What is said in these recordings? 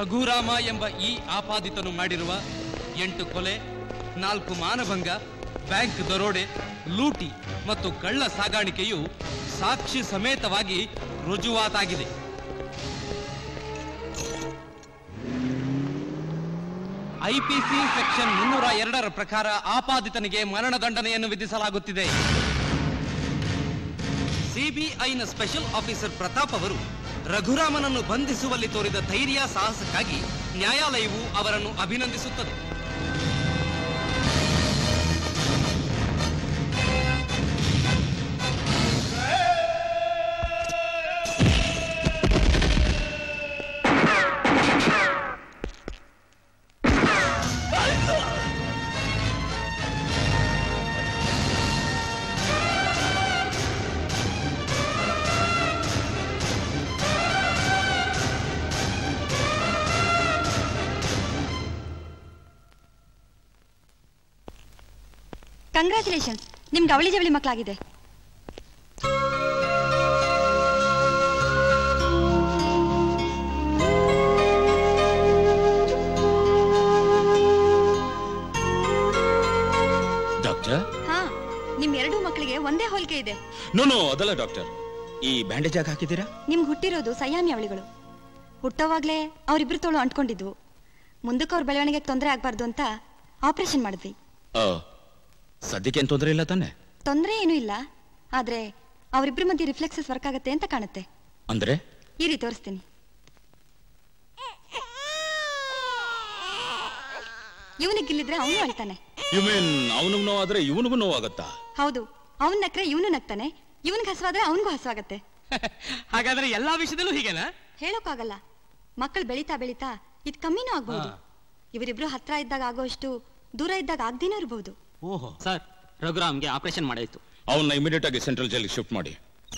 ರಘುರಾಮ ಎಂಬ ಈ ಆಪಾದಿತನು ಮಾಡಿರುವ ಎಂಟು ಕೊಲೆ ನಾಲ್ಕು ಮಾನಭಂಗ ಬ್ಯಾಂಕ್ ದರೋಡೆ ಲೂಟಿ ಮತ್ತು ಕಳ್ಳ ಸಾಗಾಣಿಕೆಯು ಸಾಕ್ಷಿ ಸಮೇತವಾಗಿ ರುಜುವಾತಾಗಿದೆ ಐಪಿಸಿ ಸೆಕ್ಷನ್ ಮುನ್ನೂರ ಎರಡರ ಪ್ರಕಾರ ಆಪಾದಿತನಿಗೆ ಮರಣದಂಡನೆಯನ್ನು ವಿಧಿಸಲಾಗುತ್ತಿದೆ ಸಿಬಿಐನ ಸ್ಪೆಷಲ್ ಆಫೀಸರ್ ಪ್ರತಾಪ್ ಅವರು ರಘುರಾಮನನ್ನು ಬಂಧಿಸುವಲ್ಲಿ ತೋರಿದ ಧೈರ್ಯ ಸಾಹಸಕ್ಕಾಗಿ ನ್ಯಾಯಾಲಯವು ಅವರನ್ನು ಅಭಿನಂದಿಸುತ್ತದೆ ಕಂಗ್ರ್ಯಾಚುಲೇಷನ್ಸ್ ನಿಮ್ಗೆ ಅವಳಿ ಜವಳಿ ಮಕ್ಕಳಾಗಿದೆ ಡಾಕ್ಟರ್ ಹಾ ನಿಮ್ ಎರಡೂ ಮಕ್ಕಳಿಗೆ ಒಂದೇ ಹೋಲಿಕೆ ಇದೆ ನೋ ನೋ ಅದಲ್ಲ ಡಾಕ್ಟರ್ ಈ ಬ್ಯಾಂಡೇಜ್ ಯಾಕೆ ಹಾಕಿದ್ದೀರಾ ನಿಮ್ಗೆ ಹುಟ್ಟಿರೋದು ಸಯಾಮಿ ಅವಳಿಗಳು ಹುಟ್ಟೋವಾಗ್ಲೇ ಅವರಿಬ್ರು ತೋಳು ಅಂಟ್ಕೊಂಡಿದ್ವು ಮುಂದಕ್ಕೆ ಅವ್ರ ಬೆಳವಣಿಗೆಗೆ ತೊಂದರೆ ಆಗ್ಬಾರ್ದು ಅಂತ ಆಪರೇಷನ್ ಮಾಡಿದ್ವಿ ಆ, ಸದ್ಯಕ್ಕೆ ಏನ್ ತೊಂದರೆ ಇಲ್ಲ ತಾನೆ ತೊಂದರೆ ಏನೂ ಇಲ್ಲ ಆದ್ರೆ ಅವರಿಬ್ರ ಮಧ್ಯೆ ರಿಫ್ಲೆಕ್ಸಸ್ ವರ್ಕ್ ಆಗುತ್ತೆ ಅಂತ ಕಾಣುತ್ತೆ ಅಂದ್ರೆ ಈ ರೀತಿ ತೋರಿಸ್ತೀನಿ ಇವನಿಗೆ ಗಿಲ್ಲಿದ್ರೆ ಅವನು ಅಳ್ತಾನೆ ಯು ಮೀನ್ ಅವನಿಗೂ ನೋವಾದ್ರೆ ಇವನಿಗೂ ನೋವಾಗತ್ತಾ ಹೌದು ಅವನ್ ನಕ್ರೆ ಇವನು ನಗ್ತಾನೆ ಇವನ್ಗೆ ಹಸುವಾದ್ರೆ ಅವನಿಗೂ ಹಸುವಾಗತ್ತೆ ಹಾಗಾದ್ರೆ ಎಲ್ಲಾ ವಿಷಯದಲ್ಲೂ ಹೀಗೆನಾ ಹೇಳೋಕ್ಕಾಗಲ್ಲ ಮಕ್ಕಳು ಬೆಳೀತಾ ಬೆಳೀತಾ ಇದು ಕಮ್ಮಿನೂ ಆಗ್ಬಹುದು ಇವರಿಬ್ರು ಹತ್ರ ಇದ್ದಾಗ ಆಗೋಷ್ಟು ದೂರ ಇದ್ದಾಗ ಆಗ್ದೇನೂ ಇರಬಹುದು ಓಹೋ ಸರ್ ರಘುರಾಮ್ಗೆ ಆಪರೇಷನ್ ಮಾಡಾಯ್ತು ಅವನ್ನ ಇಮಿಡಿಯೇಟ್ ಆಗಿ ಸೆಂಟ್ರಲ್ ಜೈಲಿಗೆ ಶಿಫ್ಟ್ ಮಾಡಿ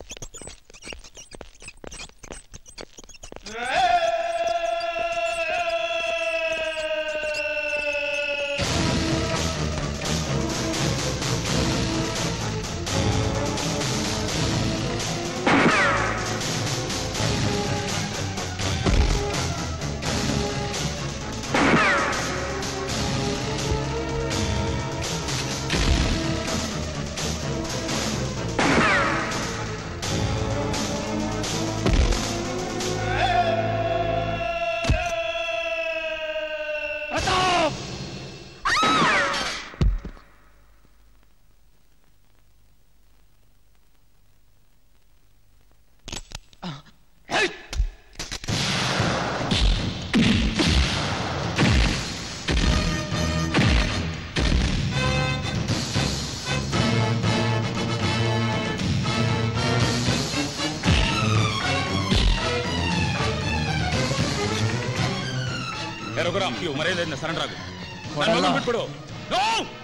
ಏ ರಘುರಾಮ್ ಇವು ಮರ್ಯಾದೆಯಿಂದ ಸರೆಂಡರ್ ಆಗು ನನ್ ಮಗನ್ ಬಿಟ್ಬಿಡು No!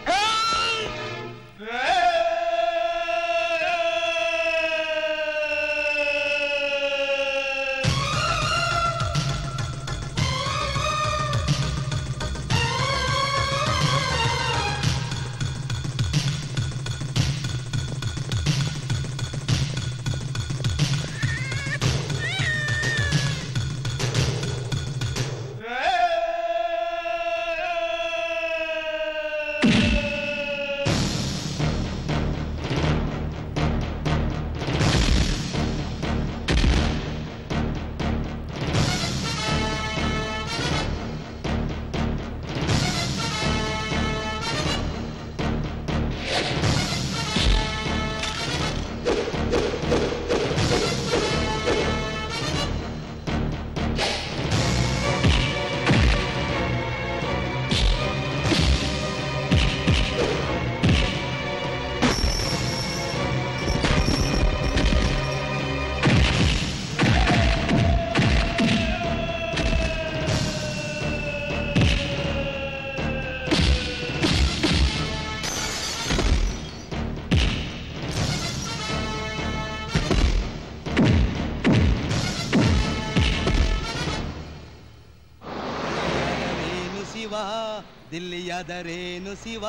ರೇನು ಶಿವ ದಿಲ್ಲಿಯಾದರೇನು ಶಿವ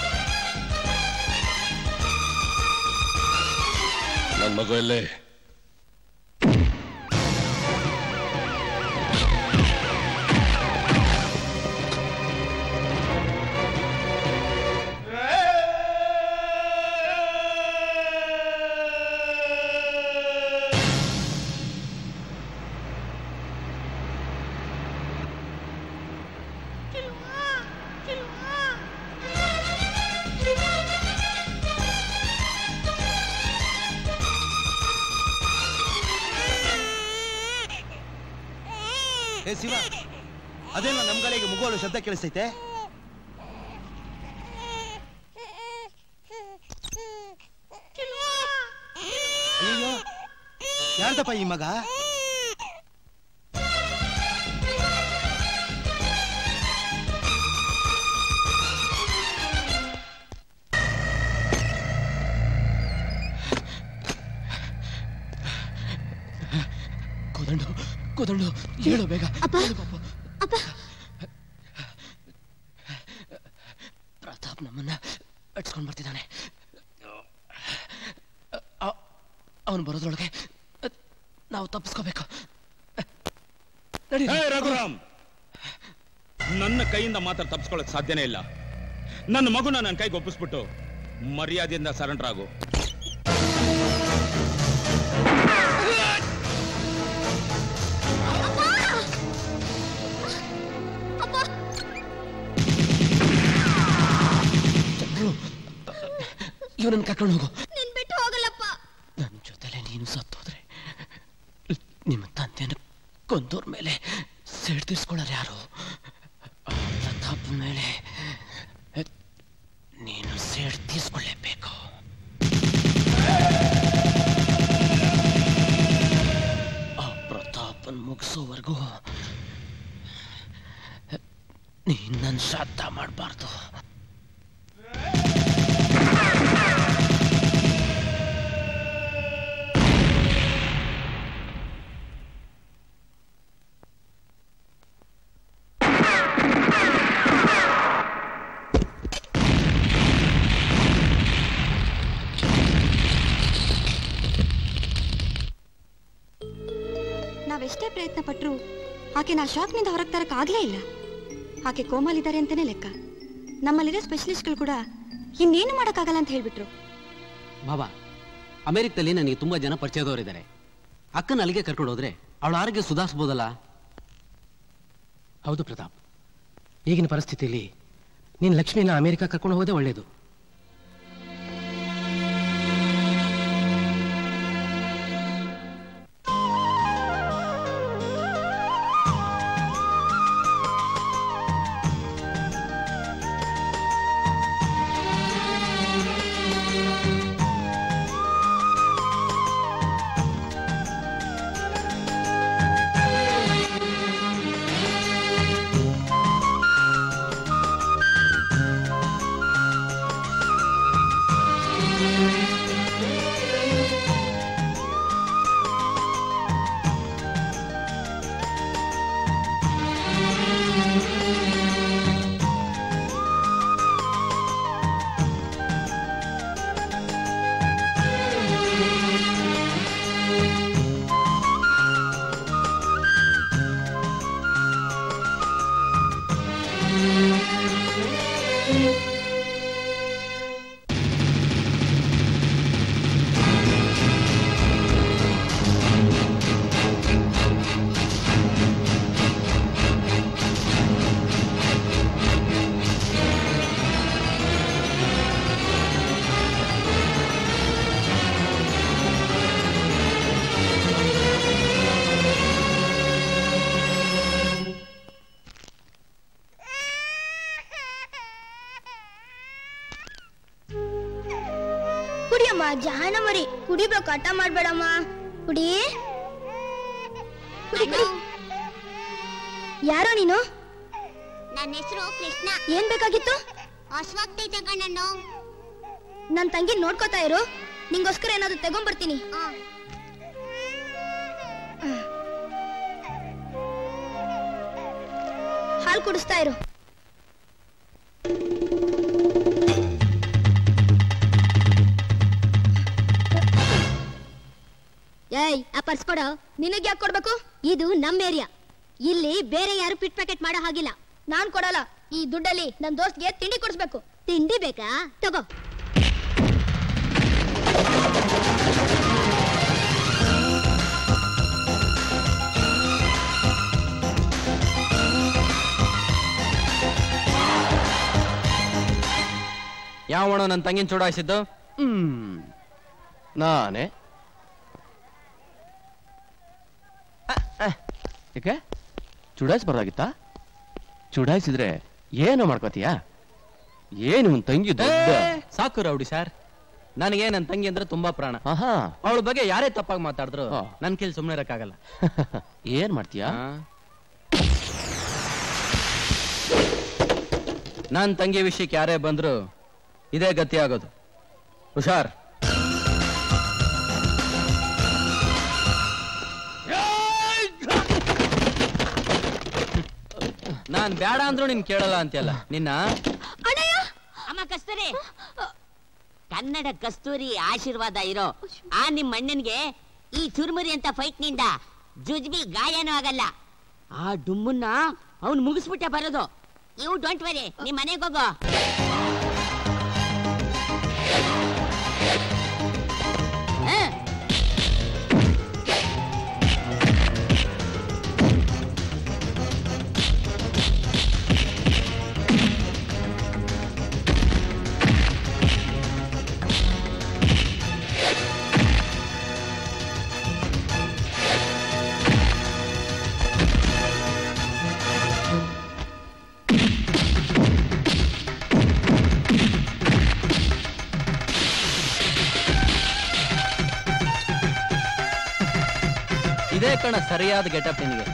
ನನ್ನ ಮಗು ಎಲ್ಲೇ ಏ ಶಿವ ಅದೇನೋ ನಮ್ ಗಳಿಗೆ ಮುಗೋಳು ಶಬ್ದ ಕೇಳಿಸ್ತೈತೆ ಅಯ್ಯೋ ಯಾರ್ದಪ್ಪ ಈ ಮಗ ಕೋದಂಡು ಕೋದಂಡು ಹೇಳು ಬೇಗ ಅಪ್ಪ ಅಪ್ಪ ಪ್ರತಾಪ್ ನಮ್ಮನ್ನ ಅಟ್ಸ್ಕೊಂಡ್ ಬರ್ತಿದ್ದಾನೆ ಅವನು ಬರೋದ್ರೊಳಗೆ ನಾವು ತಪ್ಪಿಸ್ಕೋಬೇಕು ನಡಿ ಹೇ ರಘುರಾಮ್ ನನ್ನ ಕೈಯಿಂದ ಮಾತ್ರ ತಪ್ಪಿಸ್ಕೊಳ್ಳೋಕೆ ಸಾಧ್ಯನೇ ಇಲ್ಲ ನನ್ನ ಮಗುನ ನನ್ನ ಕೈಗೆ ಒಪ್ಪಿಸ್ಬಿಟ್ಟು ಮರ್ಯಾದೆಯಿಂದ ಸರೆಂಡರ್ ಆಗು ಚಂದ್ರು ಇವನನ್ನ ಕರ್ಕೊಂಡು ಹೋಗು ನಿನ್ ಬಿಟ್ಟು ಹೋಗಲ್ಲಪ್ಪ ನನ್ನ ಜೊತೆಲೆ ನೀನು ಸತ್ತೋದ್ರೆ ನಿಮ್ಮ ತಂದೆಯನ್ನು ಕೊಂದೋರ್ ಮೇಲೆ ಸೇಡ್ ತೀರ್ಸ್ಕೊಳ್ಳೋರು ಯಾರು ಆ ಪ್ರತಾಪ್ ಮೇಲೆ ನೀನು ಸೇಡ್ ತೀರ್ಸ್ಕೊಳ್ಳೇಬೇಕು ಆ ಪ್ರತಾಪನ್ ಮುಗಿಸೋವರೆಗೂ ನೀನ್ ನನ್ನ ಶ್ರಾದ್ದ ಮಾಡಬಾರ್ದು ನಾವೆಷ್ಟೇ ಪ್ರಯತ್ನ ಪಟ್ಟರು ಆಕೆನ ಆ ಶಾಕ್ನಿಂದ ಹೊರಗೆ ತರಕ್ಕಾಗಲೇ ಇಲ್ಲ ಆಕೆ ಕೋಮಲಿದ್ದಾರೆ ಅಂತಾನೆ ಲೆಕ್ಕ ನಮ್ಮಲ್ಲಿರೋ ಸ್ಪೆಷಲಿಸ್ಟ್ಗಳು ಕೂಡ ಇನ್ನೇನು ಮಾಡೋಕ್ಕಾಗಲ್ಲ ಅಂತ ಹೇಳ್ಬಿಟ್ರು ಬಾಬಾ ಅಮೆರಿಕದಲ್ಲಿ ನನಗೆ ತುಂಬಾ ಜನ ಪರಿಚಯದವರಿದ್ದಾರೆ ಅಕ್ಕನ ಅಲ್ಲಿಗೆ ಕರ್ಕೊಂಡು ಹೋದ್ರೆ ಅವಳ ಆರೋಗ್ಯ ಸುಧಾರಿಸ್ಬೋದಲ್ಲ ಹೌದು ಪ್ರತಾಪ್ ಈಗಿನ ಪರಿಸ್ಥಿತಿಯಲ್ಲಿ ನೀನು ಲಕ್ಷ್ಮಿನ ಅಮೆರಿಕ ಕರ್ಕೊಂಡು ಹೋಗೋದೇ ಒಳ್ಳೇದು ಕುಡಿಯಮ್ಮ ಜಾನ ಮರಿ ಕುಡಿಬೇಕು ಹಠ ಮಾಡ್ಬೇಡಮ್ಮ ಕುಡಿ ಕುಡಿ ಕುಡಿ ಯಾರೋ ನೀನು ನನ್ನ ಹೆಸರು ಕೃಷ್ಣ ಏನ್ ಬೇಕಾಗಿತ್ತು ಹೊಸವಾಗ್ತೈತೆ ಕಣ್ಣನ್ನು ನನ್ ತಂಗಿ ನೋಡ್ಕೋತಾ ಇರು ನಿಂಗೋಸ್ಕರ ಏನಾದ್ರು ತಗೊಂಡ್ಬರ್ತೀನಿ ಹಾಲು ಕುಡಿಸ್ತಾ ಇರು ಏಯ್ ಆ ಪರ್ಸ್ ಕೊಡು ನಿನಗ್ ಯಾಕೆ ಕೊಡ್ಬೇಕು ಇದು ನಮ್ ಏರಿಯಾ ಇಲ್ಲಿ ಬೇರೆ ಯಾರು ಪಿಟ್ ಪ್ಯಾಕೆಟ್ ಮಾಡೋ ಹಾಗಿಲ್ಲ ನಾನ್ ಕೊಡಲ್ಲ ಈ ದುಡ್ಡಲ್ಲಿ ನನ್ ದೋಸ್ತ್ಗೆ ತಿಂಡಿ ಕೊಡಿಸ್ಬೇಕು ತಿಂಡಿ ಬೇಕಾ ತಗೋ ಯಾವಣ ನನ್ನ ತಂಗಿನ ಚೂಡಾಯಿಸಿದ್ದು ಹ್ಮ್ ನಾನೇ ಯಾಕೆ ಚುಡಾಯಿಸ್ಬಾರ್ದಾಗಿತ್ತಾ ಚುಡಾಯಿಸಿದ್ರೆ ಏನು ಮಾಡ್ಕೋತೀಯಾ ಏನು ನಿಮ್ ತಂಗಿ ದೊಡ್ಡ ಸಾಕು ರೌಡಿ ಸರ್ ನನಗೆ ನನ್ನ ತಂಗಿ ಅಂದ್ರೆ ತುಂಬಾ ಪ್ರಾಣ ಆಹಾ ಅವಳ ಬಗ್ಗೆ ಯಾರೇ ತಪ್ಪಾಗಿ ಮಾತಾಡಿದ್ರು ಹಾ. ನನ್ ಕೇಳಿ ಸುಮ್ಮನೆ ಇರಕ್ಕಾಗಲ್ಲ ಏನ್ ಮಾಡ್ತೀಯಾ ನನ್ನ ತಂಗಿ ವಿಷಯಕ್ಕೆ ಯಾರೇ ಬಂದ್ರು ಇದೇ ಗತಿ ಆಗೋದು ಹುಷಾರ್ ನಾನ್ ಬೇಡ ಅಂದ್ರೂ ನಿನ್ ಕೇಳಲ್ಲ ಅಂತೆಲ್ಲ ನಿನ್ನ ಅಮ್ಮ ಕಸ್ತೂರಿ ಕನ್ನಡ ಕಸ್ತೂರಿ ಆಶೀರ್ವಾದ ಇರೋ ಆ ನಿಮ್ ಅಣ್ಣನ್ಗೆ ಈ ಚುರುಮುರಿ ಅಂತ ಫೈಟ್ ನಿಂದ ಜುಜ್ಬಿ ಗಾಯನೂ ಆಗಲ್ಲ ಆ ಡುಮ್ಮನ್ನ ಅವ್ನು ಮುಗಿಸ್ಬಿಟ್ಟೆ ಬರೋದು ಇವು ಡೋಂಟ್ ವರಿ ನಿಮ್ ಮನೆಗೆ ಹೋಗೋ ಹ? ಇದೇ ಕಣ ಸರಿಯಾದ ಗೆಟಪ್ ನಿನಗೆ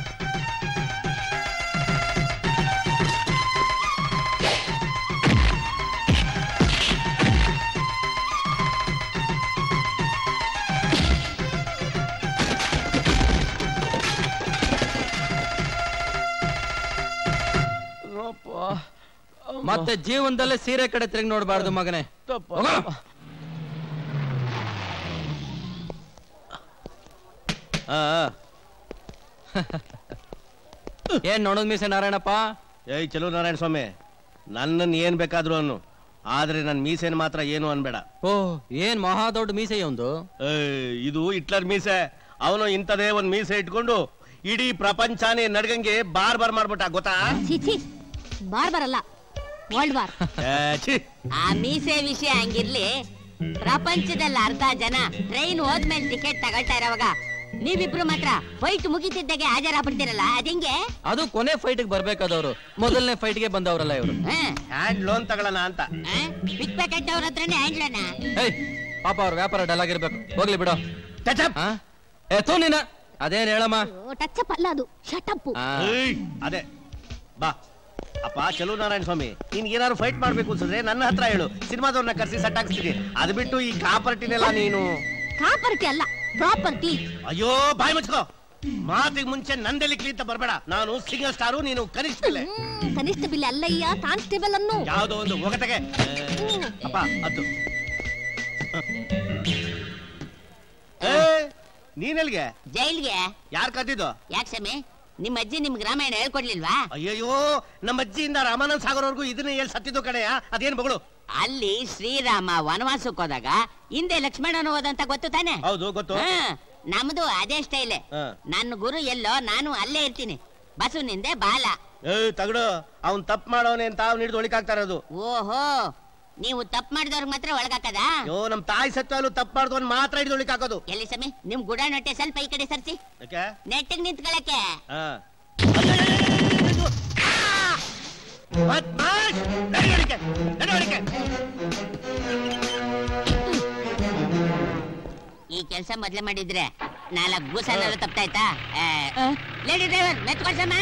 ಮತ್ತೆ ಜೀವನದಲ್ಲೇ ಸೀರೆ ಕಡೆ ತಿರುಗಿ ನೋಡಬಾರ್ದು ಮಗನೇ ಹೋಗೋ. ಆ, ಆ. ಏನ್ ನೋಡೋದ್ ಮೀಸೆ ನಾರಾಯಣಪ್ಪ ಏಯ್ ಚಲೋ ನಾರಾಯಣ ಸ್ವಾಮಿ ನನ್ನನ್ನು ಏನ್ ಬೇಕಾದ್ರು ಅನ್ನು ಆದ್ರೆ ನನ್ನ ಮೀಸೆನ ಮಾತ್ರ ಏನು ಅನ್ಬೇಡ ಓ ಏನ್ ಮಹಾ ದೊಡ್ಡ ಮೀಸೆ ಒಂದು ಏಯ್, ಇದು ಹಿಟ್ಲರ್ ಮೀಸೆ ಅವನು ಇಂಥದೇ ಒಂದ್ ಮೀಸೆ ಇಟ್ಕೊಂಡು ಇಡೀ ಪ್ರಪಂಚನೇ ನಡ್ಗಂಗೆ ಬಾರ್ ಬಾರ್ ಮಾಡ್ಬಿಟ್ಟ ಗೊತ್ತಾ ಛೀ ಛೀ ಬಾರ್ ಬರಲ್ಲ ವರ್ಲ್ಡ್ ವಾರ್ ಏ, ಛೀ. ಆ ಮೀಸೆ ವಿಷಯ ಹಂಗಿರ್ಲಿ ಪ್ರಪಂಚದಲ್ಲಿ ಅರ್ಧ ಜನ ಟ್ರೈನ್ ಹೋದ್ಮೇಲೆ ಟಿಕೆಟ್ ತಗೊಳ್ತಾ ಇರೋವಾಗ ನೀವಿಬ್ರು ಮಾತ್ರ ಫೈಟ್ ಮುಗಿತಿದ್ದಾಗೆ ಹಾಜರಾಗ್ಬಿಡ್ತೀರಲ್ಲ ಅದಿಂಗೆ ಅದು ಕೊನೆ ಫೈಟ್ಗೆ ಬರ್ಬೇಕಾದವ್ರು ಮೊದಲನೇ ಫೈಟ್ಗೆ ಬಂದವರಲ್ಲ ಇವರು ಹ್ಯಾಂಡ್ ಲೋನ್ ತಗೊಳ್ಳೋಣ ಅಂತ ಪಿಕ್ ಪ್ಯಾಕೆಟ್ ಅವ್ರ ಹತ್ರನೇ ಹ್ಯಾಂಡ್ಲನ ಏಯ್ ಪಾಪ ಅವ್ರ ವ್ಯಾಪಾರ ಡಲ್ ಆಗಿರ್ಬೇಕು ಹೋಗ್ಲಿ ಬಿಡು ಟಚಪ್ ಆ? ಏ ಥೂ ನೀನ ಅದೇನ್ ಹೇಳಮ್ಮ ಟಚ್ ಅಲ್ಲ ಅದು ಶಟಪ್ ಆ, ಏಯ್, ಅದೇ ಬಾ ಅಪ್ಪ ಚಲೋ ನಾರಾಯಣ ಸ್ವಾಮಿ ನಿನ್ಗೆ ಏನಾದ್ರು ಫೈಟ್ ಮಾಡ್ಬೇಕು ಅನ್ಸಿದ್ರೆ ನನ್ನ ಹತ್ರ ಹೇಳು ಸಿನಿಮಾದವ್ರನ್ನ ಕರ್ಸಿ ಸೆಟ್ ಹಾಕ್ಸ್ತೀನಿ ಅದು ಬಿಟ್ಟು ಈ ಕಾಪರ್ಟಿನೆಲ್ಲ ನೀನು ಕಾಪರ್ಟಿ ಅಲ್ಲ ಪ್ರಾಪರ್ಟಿ ಅಯ್ಯೋ ಬಾಯ್ ಮುಚ್ಕೋ ಮಾತಿಗೆ ಮುಂಚೆ ನಂದೆಲ್ಲಿ ಕ್ಲೀಂತ ಬರಬೇಡ ನಾನು ಸಿಂಗಲ್ ಸ್ಟಾರು ನೀನು ಕನಿಷ್ಠ ಬೆಲೆ ಕನಿಷ್ಠ ಬಿಲ್ ಅಲ್ಲಯ್ಯ ಕಾನ್ಸ್ಟೇಬಲ್ ಅನ್ನು ಯಾವ್ದೋ ಒಂದು ಒಗಟಗೆ ಅಪ್ಪ ಅದು ಏ ನೀನೆಲ್ಗೆ ಜೈಲ್ಗೆ ಯಾರ್ ಕದ್ದಿದ್ದು ಯಾಕೆ ಸಮಿ ನಿಮ್ಮ ಅಜ್ಜಿ ನಿಮ್ಗೆ ರಾಮಾಯಣ ಹೇಳ್ಕೊಡ್ಲಿಲ್ವಾ ಅಯ್ಯಯ್ಯೋ ನಮ್ಮ ಅಜ್ಜಿಯಿಂದ ರಾಮಾನಂದ ಸಾಗರ್ವರೆಗೂ ಇದನ್ನ ಹೇಳಿ ಸತ್ತಿದ್ದು ಕಣೆಯ ಅದೇನ್ ಬಗಳು ಅಲ್ಲಿ ಶ್ರೀರಾಮ ವನವಾಸಕ್ಕೆ ಹೋದಾಗ ಹಿಂದೆ ಲಕ್ಷ್ಮಣನ ಹೋದಂತ ಗೊತ್ತು ತಾನೆ ಹೌದು ಗೊತ್ತು ಹಾ, ನಮ್ದು ಅದೇ ಸ್ಟೈಲೆ ಹಾ. ನನ್ನ ಗುರು ಎಲ್ಲೋ ನಾನು ಅಲ್ಲೇ ಇರ್ತೀನಿ ಬಸವನಿಂದೆ ಬಾಲ ಏ ತಗಡು ಅವ್ನ್ ತಪ್ಪು ಮಾಡೋನೆ ಅಂತ ಅವ್ನು ಹಿಡಿದು ಒಳಿಕಾಗ್ತಾ ಇರೋದು ಓಹೋ ನೀವು ತಪ್ಪು ಮಾಡಿದವ್ರಿಗೆ ಮಾತ್ರ ಒಳಗಾಕದ ಅಯ್ಯೋ ನಮ್ ತಾಯಿ ಸತ್ವಾಲು ತಪ್ಪು ಮಾಡ್ದವನ್ ಮಾತ್ರ ಹಿಡಿದು ಒಳಿಕಾಕೋದು ಎಲ್ಲಿ ಸಮಿ ನಿಮ್ ಗುಡ ನೊಟ್ಟೆ ಸ್ವಲ್ಪ ಈ ಕಡೆ ಸರ್ಸಿ ಯಾಕೆ ನೆಟ್ಟಿಗೆ ನಿಂತ್ಕೊಳಕ್ಕೆ ಹಾ ಮತ್ ಮಾಡ್! ನಡವಳಿಕೆ, ನಡವಳಿಕೆ. ಈ ಕೆಲಸ ಮೊದ್ಲೇ ಮಾಡಿದ್ರೆ ನಾಲ್ಕು ಗೂಸನಾದ್ರು ತಪ್ಪಾಯ್ತಾ ಲೇಡಿ ಡ್ರೈವರ್ ಮೆತ್ಕೊಳ್ಸಮ್ಮ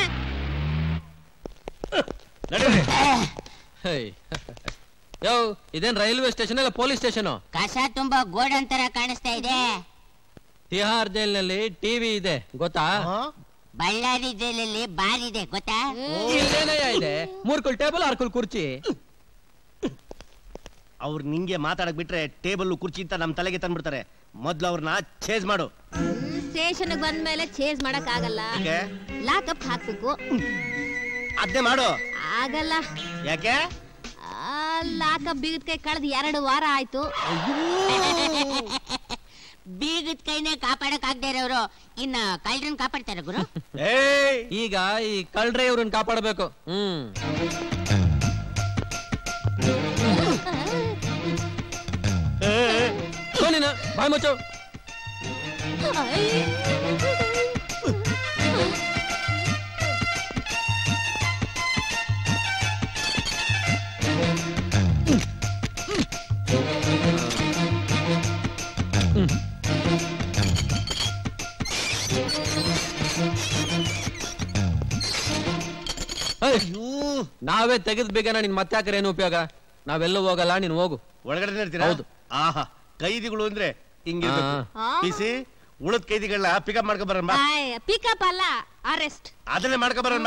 ನಡೀರಿ. ಹೇಯ್ ಯೋ ಇದೇನ್ ರೈಲ್ವೆ ಸ್ಟೇಷನ್ ಇಲ್ಲ ಪೊಲೀಸ್ ಸ್ಟೇಷನ್ ಕಸ ತುಂಬಾ ಗೋಡನ್ ತರ ಕಾಣಿಸ್ತಾ ಇದೆ ತಿಹಾರ್ ಜೈಲ್ನಲ್ಲಿ ಟಿವಿ ಇದೆ ಗೊತ್ತಾ ಹಾ? ಬಳ್ಳಾರಿ ಜೈಲಲ್ಲಿ ಬಾರ್ ಇದೆ ಗೊತ್ತಾ ಇಲ್ಲೇನಯ್ಯ ಇದೆ ಮೂರ್ಕುಲ್ ಟೇಬಲ್ ಆರ್ಕುಲ್ ಕುರ್ಚಿ ಅವ್ರು ನಿಂಗೆ ಮಾತಾಡಕ್ ಬಿಟ್ರೆ ಟೇಬಲ್ ಕುರ್ಚಿ ಅಂತ ನಮ್ ತಲೆಗೆ ತಂದ್ಬಿಡ್ತಾರೆ ಮೊದ್ಲು ಅವ್ರನ್ನ ಚೇಸ್ ಮಾಡು ಸ್ಟೇಷನ್ ಬಂದ್ಮೇಲೆ ಚೇಸ್ ಮಾಡಕ್ ಆಗಲ್ಲ ಯಾಕೆ ಲಾಕಪ್ ಹಾಕ್ಬೇಕು ಅದ್ನೇ ಮಾಡು ಆಗಲ್ಲ ಯಾಕೆ ಲಾಕಪ್ ಬೀಗದ ಕೈ ಕಳೆದ್ ಎರಡು ವಾರ ಆಯ್ತು ಬೀಗದ ಕೈನೇ ಕಾಪಾಡಕ್ ಆಗದೆ ಇರೋರು ಇನ್ನ ಕಳ್ಳರನ್ ಕಾಪಾಡ್ತಾರ ಗುರು ಏಯ್ ಈಗ ಈ ಕಳ್ರೆ ಇವ್ರನ್ನ ಕಾಪಾಡಬೇಕು ಹ್ಮ್ ಸೋನಿನ ಬಾಯ್ ಮುಚ್ಚು ನಾವೇ ತೆಗೆದ್ ಬೇಗನ ನಿನ್ ಮತ್ತೆ ಹಾಕರೆ ಏನು ಉಪಯೋಗ ನಾವೆಲ್ಲೂ ಹೋಗಲ್ಲ ನೀನ್ ಹೋಗು ಒಳಗಡೆ ಇರ್ತೀರಾ ಹೌದು. ಆಹಾ ಕೈದಿಗಳು ಅಂದ್ರೆ ಹಿಂಗಿರ್ಬೇಕು ಆ. ಪಿಸಿ ಉಳದ್ ಕೈದಿಗಳನ್ನ ಪಿಕಪ್ ಮಾಡ್ಕೊ ಬರೋಣ ಪಿಕಪ್ ಅಲ್ಲ ಅರೆಸ್ಟ್ ಅದನ್ನೇ ಮಾಡ್ಕೊ ಬರೋಣ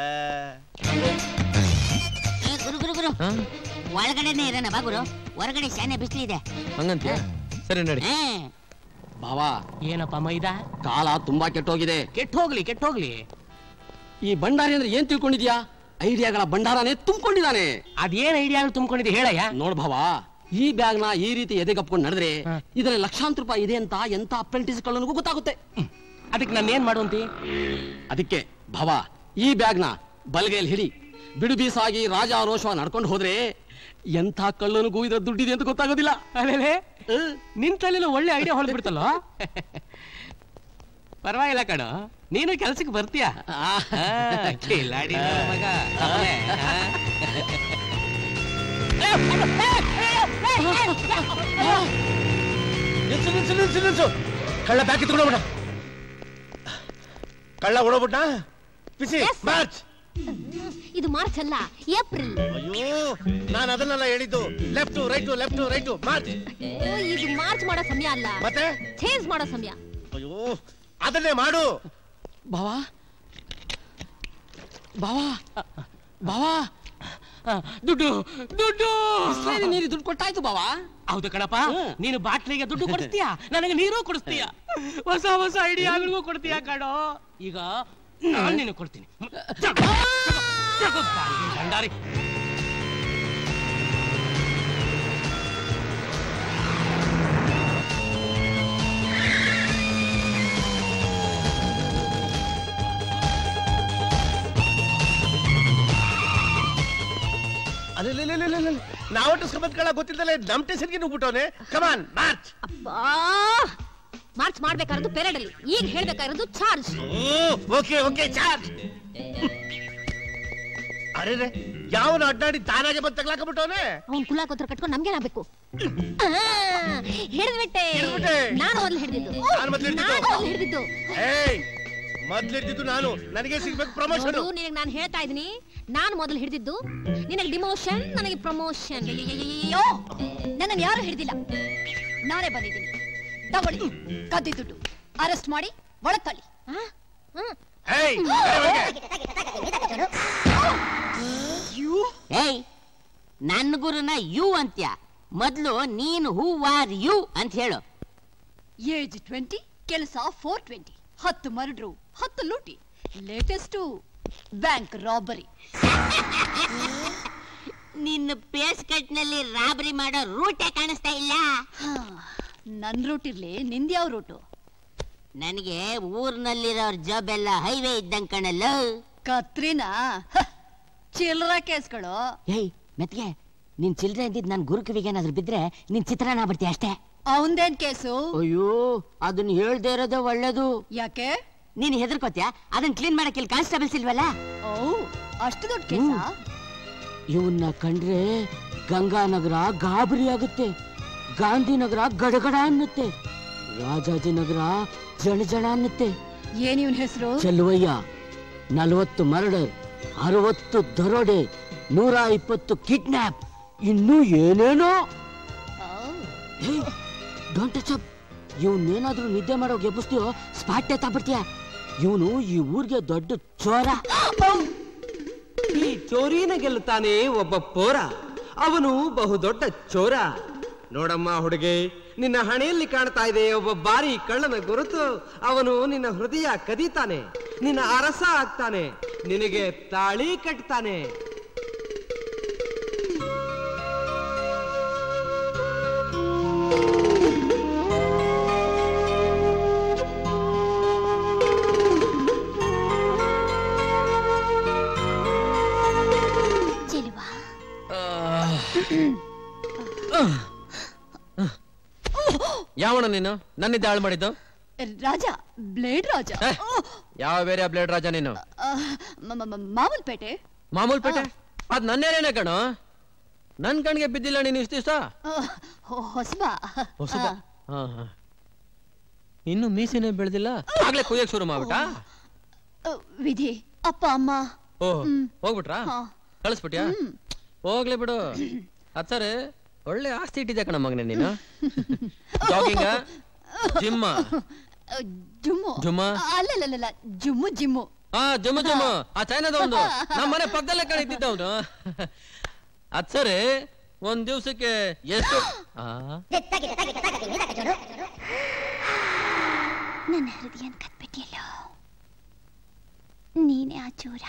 ಏ, ಗುರು ಗುರು ಗುರು ಒಳಗಡೆನೆ ಇರೋಣ ಬಾ ಗುರು ಹೊರಗಡೆ ಶಾನೆ ಬಿಸಿಲಿದೆ ಹಂಗಂತೀಯ ಸರಿ ನಡಿ ಬಾವಾ ಏನಪ್ಪ ಮೈದಾ ಕಾಲ ತುಂಬಾ ಕೆಟ್ಟೋಗಿದೆ ಕೆಟ್ಟ ಹೋಗ್ಲಿ ಕೆಟ್ಟ ಹೋಗ್ಲಿ ಈ ಭಂಡಾರಿ ಅಂದ್ರೆ ಏನ್ ತಿಳ್ಕೊಂಡಿದ್ಯಾ ಐಡಿಯಾಗಳ ಭಂಡಾರನೇ ತುಂಬಿಕೊಂಡಿದ್ದಾನೆ ಅದೇನ್ ಐಡಿಯಾ ತುಂಬಿಕೊಂಡಿದ್ದೆ ಹೇಳಯ್ಯ ನೋಡ್ ಭಾವ ಈ ಬ್ಯಾಗ್ ನ ಈ ರೀತಿ ಎದೆಗಪ್ಕೊಂಡು ನಡೆದ್ರೆ ಇದರಲ್ಲಿ ಲಕ್ಷಾಂತರ ರೂಪಾಯಿ ಇದೆ ಅಂತ ಎಂತ ಅಪ್ರೆಂಟಿಸ್ ಗಳನಿಗೂ ಗೊತ್ತಾಗುತ್ತೆ ಅದಕ್ಕೆ ನಾನು ಏನ್ ಮಾಡುವಂತಿ ಅದಕ್ಕೆ ಭಾವ ಈ ಬ್ಯಾಗ್ ನ ಬಲಗೈಯಲ್ಲಿ ಹಿಡಿ ಬಿಡು ಬೀಸಾಗಿ ರಾಜ ರೋಷ ನಡ್ಕೊಂಡು ಹೋದ್ರೆ ಎಂಥ ಕಳ್ಳನಿಗೂ ಇದ್ರ ದುಡ್ಡಿದೆ ಅಂತ ಗೊತ್ತಾಗೋದಿಲ್ಲ ಅಲ್ಲೇ ನಿನ್ ತಲೆಲ್ಲ ಒಳ್ಳೆ ಐಡಿಯಾ ಹೊಳ್ಬಿಡ್ತಲ್ಲ ಪರವಾಗಿಲ್ಲ ಕಣ ನೀನು ಕೆಲ್ಸಕ್ಕೆ ಬರ್ತೀಯ ಆ, ಕಿಲಾಡಿ ನನ್ನ ಮಗ ಅವನೇ, ಆ? ನಿಲ್ಸು ನಿಲ್ಸು ನಿಲ್ಸು ನಿಲ್ಸು ಕಳ್ಳ ಬ್ಯಾಗ್ ಕಿತ್ಕೊಂಡೋಗ್ಬಿಡ ಕಳ್ಳ ಓಡೋಗ್ಬಿಟ್ಟ ಪಿಸಿ ಮಾರ್ಚ್ ಇದು ಮಾರ್ಚ್ ಅಲ್ಲ ಏಪ್ರಿಲ್ ಅಯ್ಯೋ ನಾನು ಅದನ್ನೆಲ್ಲ ಹೇಳಿದ್ದು left right left right march oh, ಇದು ಮಾರ್ಚ್ ಮಾಡೋ ಸಮಯ ಅಲ್ಲ ಮತ್ತೆ ಚೇಂಜ್ ಮಾಡೋ ಸಮಯ ಅಯ್ಯೋ ಅದನ್ನೇ ಮಾಡು ಬಾವಾ ಬಾವಾ ಬಾವಾ ದುಡ್ಡು ದುಡ್ಡು ಬಿಸ್ಲೇರಿ ನೀರು ದುಡ್ಡು ಕೊಟ್ಟಾಯ್ತು ಬಾವಾ ಹೌದು ಕಣಪ್ಪ ನೀನು ಬಾಟ್ಲಿಗೆ ದುಡ್ಡು ಕೊಡಿಸ್ತೀಯ ನನಗೆ ನೀರು ಕೊಡಿಸ್ತೀಯ ಹೊಸ ಹೊಸ ಐಡಿಯಾಗಳಿಗೂ ಕೊಡ್ತೀಯ ಕಣೋ ಈಗ ನಾನು ನಿನಗೆ ಕೊಡ್ತೀನಿ ತಗೋ, ತಗೋ, ತಗೋ ಬಾಯಿ ಭಂಡಾರಿ ಅಲ್ಲ ನಾವು ಟಿಸ್ಕೊಂಬಂದ್ ಕಳ್ಳ ಗೊತ್ತಿದ್ದಲ್ಲ ನಮ್ ಟೇಷನ್ಗೆ ನುಗ್ಬಿಟ್ಟವನೆ ಕಮಾನ್ ಮಾರ್ಚ್ ಬಾ ಮಾರ್ಚ್ ಮಾಡ್ಬೇಕಾಗಿರೋದು ಪೆರೇಡ್ ಅಲ್ಲಿ ಈಗ ಹೇಳ್ಬೇಕಾಗಿರೋದು ಚಾರ್ಜ್ ಓಕೆ ಓಕೆ ಚಾರ್ಜ್ ಅರೆ ರೇ ಯಾವನ ಅಡ್ಡಾಡಿ ತಾನಾಗೆ ಬಂದು ತಗ್ಲಾಕಬಿಟ್ಟವನೆ ಅವ್ನ್ ಕುಲಾಕೋತ್ರ ಕಟ್ಕೊಂಡು ನಮ್ಗೇನಾಗ್ಬೇಕು ಹಿಡಿದ್ಬಿಟ್ಟೆ ಹಿಡ್ದ್ಬಿಟ್ಟೆ. ನಾನು ಮೊದ್ಲು ಹಿಡಿದಿದ್ದು ನಾನ್ ಮೊದ್ಲು ಹಿಡ್ದಿದ್ದು. ನಾನು ಮೊದ್ಲು ಹಿಡಿದಿದ್ದು ಏಯ್ ಮೊದ್ಲಿದ್ದಿದ್ದು ನಾನು ನನಗೆ ಸಿಗ್ಬೇಕು ಪ್ರಮೋಷನ್ ನೋಡು ನಿನಗೆ ನಾನು ಹೇಳ್ತಾ ಇದೀನಿ ನಾನು ಮೊದಲು ಹಿಡಿದಿದ್ದು ನಿನಗೆ ಡಿಮೋಷನ್ ನನಗೆ ಪ್ರಮೋಷನ್ ಅಯ್ಯೋ ನನ್ನನ್ನು ಯಾರು ಹಿಡಿದಿಲ್ಲ ನಾನೇ ಬಂದಿದ್ದೀನಿ ತಗೊಳ್ಳಿ ಕದ್ದಿ ದುಡ್ಡು ಅರೆಸ್ಟ್ ಮಾಡಿ ಒಳಗ್ ತಳ್ಳಿ ಏಯ್ ಏಯ್ ನನ್ನ ಗುರುನ ಯು ಅಂತ್ಯ ಮೊದ್ಲು ನೀನು ಹೂ ಆರ್ ಯು ಅಂತ ಹೇಳು ಏಜ್ ಟ್ವೆಂಟಿ ಕೆಲಸ ಫೋರ್ ಟ್ವೆಂಟಿ ಹತ್ತು ಮರ್ಡ್ರು ಹತ್ತು ಲೂಟಿ ಲೇಟೆಸ್ಟು ಬ್ಯಾಂಕ್ ರಾಬರಿ ನಿನ್ನ ಪೇಸ್ ಕಟ್ನಲ್ಲಿ ರಾಬರಿ ಮಾಡೋ ರೂಟೇ ಕಾಣಿಸ್ತಾ ಇಲ್ಲ ನನ್ ರೂಟ್ ಇರ್ಲಿ ನಿಂದ್ಯಾವ ರೂಟು ನನಗೆ ಊರ್ನಲ್ಲಿರೋರ್ ಜಾಬ್ ಎಲ್ಲ ಹೈವೇ ಇದ್ದಂಗ್ ಕಣಲ್ಲ ಕತ್ರಿನಾ ಚಿಲ್ಲರ ಕೇಸ್ಗಳು ಏಯ್ ಮೆತ್ಗೆ ನಿನ್ ಚಿಲ್ಡ್ರೆ ಅಂದಿದ್ ನನ್ ಗುರುಕಿವಿಗೆ ಏನಾದ್ರು ಬಿದ್ರೆ ನಿನ್ ಚಿತ್ರಾನ್ನ ಬರ್ತೀಯ ಅಷ್ಟೇ ಅವಂದೇನ್ ಕೇಸು ಅಯ್ಯೋ ಅದನ್ನ ಹೇಳ್ದೇ ಇರೋದೇ ಒಳ್ಳೇದು ಯಾಕೆ ನೀನ್ ಹೆದರ್ಕೋತ್ಯಾ ಅದನ್ನ ಕ್ಲೀನ್ ಮಾಡಕ್ ಇಲ್ಲಿ ಕಾನ್ಸ್ಟೇಬಲ್ಸ್ ಇಲ್ವಲ್ಲ ಓ ಅಷ್ಟು ದೊಡ್ಡ ಕೇಸ ಇವನ್ನ ಕಂಡ್ರೆ ಗಂಗಾನಗರ ಗಾಬರಿ ಆಗುತ್ತೆ ಗಾಂಧಿನಗರ ಗಡಗಡ ಅನ್ನುತ್ತೆ ರಾಜಾಜಿನಗರ ಜಣ ಜಣ ಅನ್ನುತ್ತೆ ಏನ್ ಇವನ್ ಹೆಸರು ಚೆಲುವಯ್ಯ ನಲವತ್ತು ಮರ್ಡರ್ ಅರವತ್ತು ದರೋಡೆ ನೂರ ಇಪ್ಪತ್ತು ಕಿಡ್ನಾಪ್ ಇನ್ನೂ ಏನೇನೋ ಡೋಂಟ್ ಟಚ್ ಅಪ್ ಇವನ್ನೇನಾದ್ರೂ ನಿದ್ದೆ ಮಾಡೋ ಗೆಬ್ಬಿಸ್ತೀಯೋ ಸ್ಪಾಟ್ ಎತ್ತಾಬಿಡ್ತೀಯ ಇವನು ಈ ಊರಿಗೆ ದೊಡ್ಡ ಚೋರ ಈ ಚೋರಿನ ಗೆಲ್ಲುತ್ತಾನೆ ಒಬ್ಬ ಪೋರ ಅವನು ಬಹುದೊಡ್ಡ ಚೋರ ನೋಡಮ್ಮ ಹುಡುಗಿ ನಿನ್ನ ಹಣೆಯಲ್ಲಿ ಕಾಣ್ತಾ ಇದೆ ಒಬ್ಬ ಬಾರಿ ಕಳ್ಳನ ಗುರುತು ಅವನು ನಿನ್ನ ಹೃದಯ ಕದೀತಾನೆ ನಿನ್ನ ಅರಸ ಆಗ್ತಾನೆ ನಿನಗೆ ತಾಳಿ ಕಟ್ತಾನೆ ಚೆಲುವ ಯಾವಣ ನೀನು ನನ್ನಿದ್ದ ಹಾಳು ಮಾಡಿದ್ದು ರಾಜ ಬ್ಲೇಡ್ ರಾಜ ಯಾವ ಬೇರೆ ಬ್ಲೇಡ್ ರಾಜ ನೀನು ಆ, ಮ- ಮ- ಮ- ಮಾಮೂಲ್ಪೇಟೆ ಮಾಮೂಲ್ ಪೇಟೆ ಅದ್ ನನ್ನೇನೇನೆ ಕಣೋ ನನ್ ಕಣ್ಗೆ ಬಿದ್ದಿಲ್ಲ ನೀನು ಇಷ್ಟು ದಿವಸ ಆ, ಹೊ- ಹೊಸಬ ಹೊಸಬ ಆ, ಹಾ ಹಾ ಇನ್ನು ಮೀಸಿನೇ ಬೆಳೆದಿಲ್ಲ ಆಗ್ಲೇ ಕುಯ್ಯಕ್ ಶುರು ಮಾಡ್ಬಿಟ್ಟ ಆ, ವಿಧಿ ಅಪ್ಪ ಅಮ್ಮ ಓಹ್ ಹೋಗ್ಬಿಟ್ರಾ ಹಾ. ಕಳಿಸ್ಬಿಟ್ಯಾ ಹೋಗ್ಲಿ ಬಿಡು ಅತ್ತರೆ ಒಳ್ಳೆ ಆಸ್ತಿ ಇಟ್ಟಿದ್ಯಾ ಕಣ ಮಗನೇ ನೀನು ಜಾಗಿಂಗ ಜಿಮ್ಮ ಜುಮ್ಮು ಜುಮ್ಮ? ಅಲ್ಲಲ್ಲ ಜುಮ್ಮು ಜಿಮ್ಮು ಹಾ ಜುಮ್ಮು ಜುಮ್ಮು ಆ ಚೈನಾದ ಒಂದು ನಮ್ಮ ಮನೆ ಪಕ್ಕದಲ್ಲೇ ಕಣಿತಿದ್ದ ಅವನು ಅದ್ ಸರಿ ಒಂದ್ ದಿವ್ಸಕ್ಕೆ ಎಷ್ಟು ಆ ನನ್ನ ಹೃದಯ ಕದ್ಬಿಟ್ಟಿಯಲ್ಲೋ ನೀನೇ ಆ ಚೂರ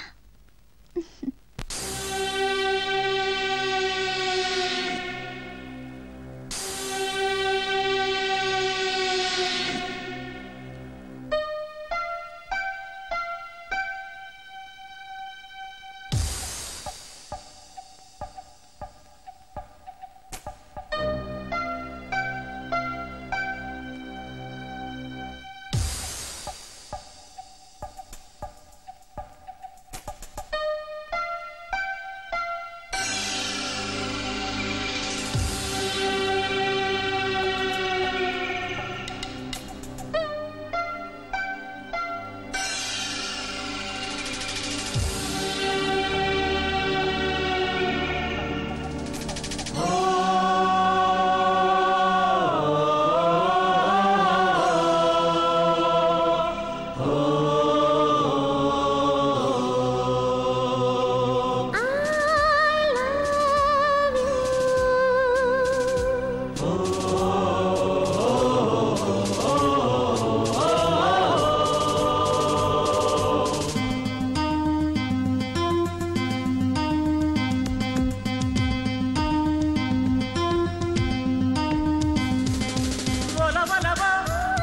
ಒಲವಲವ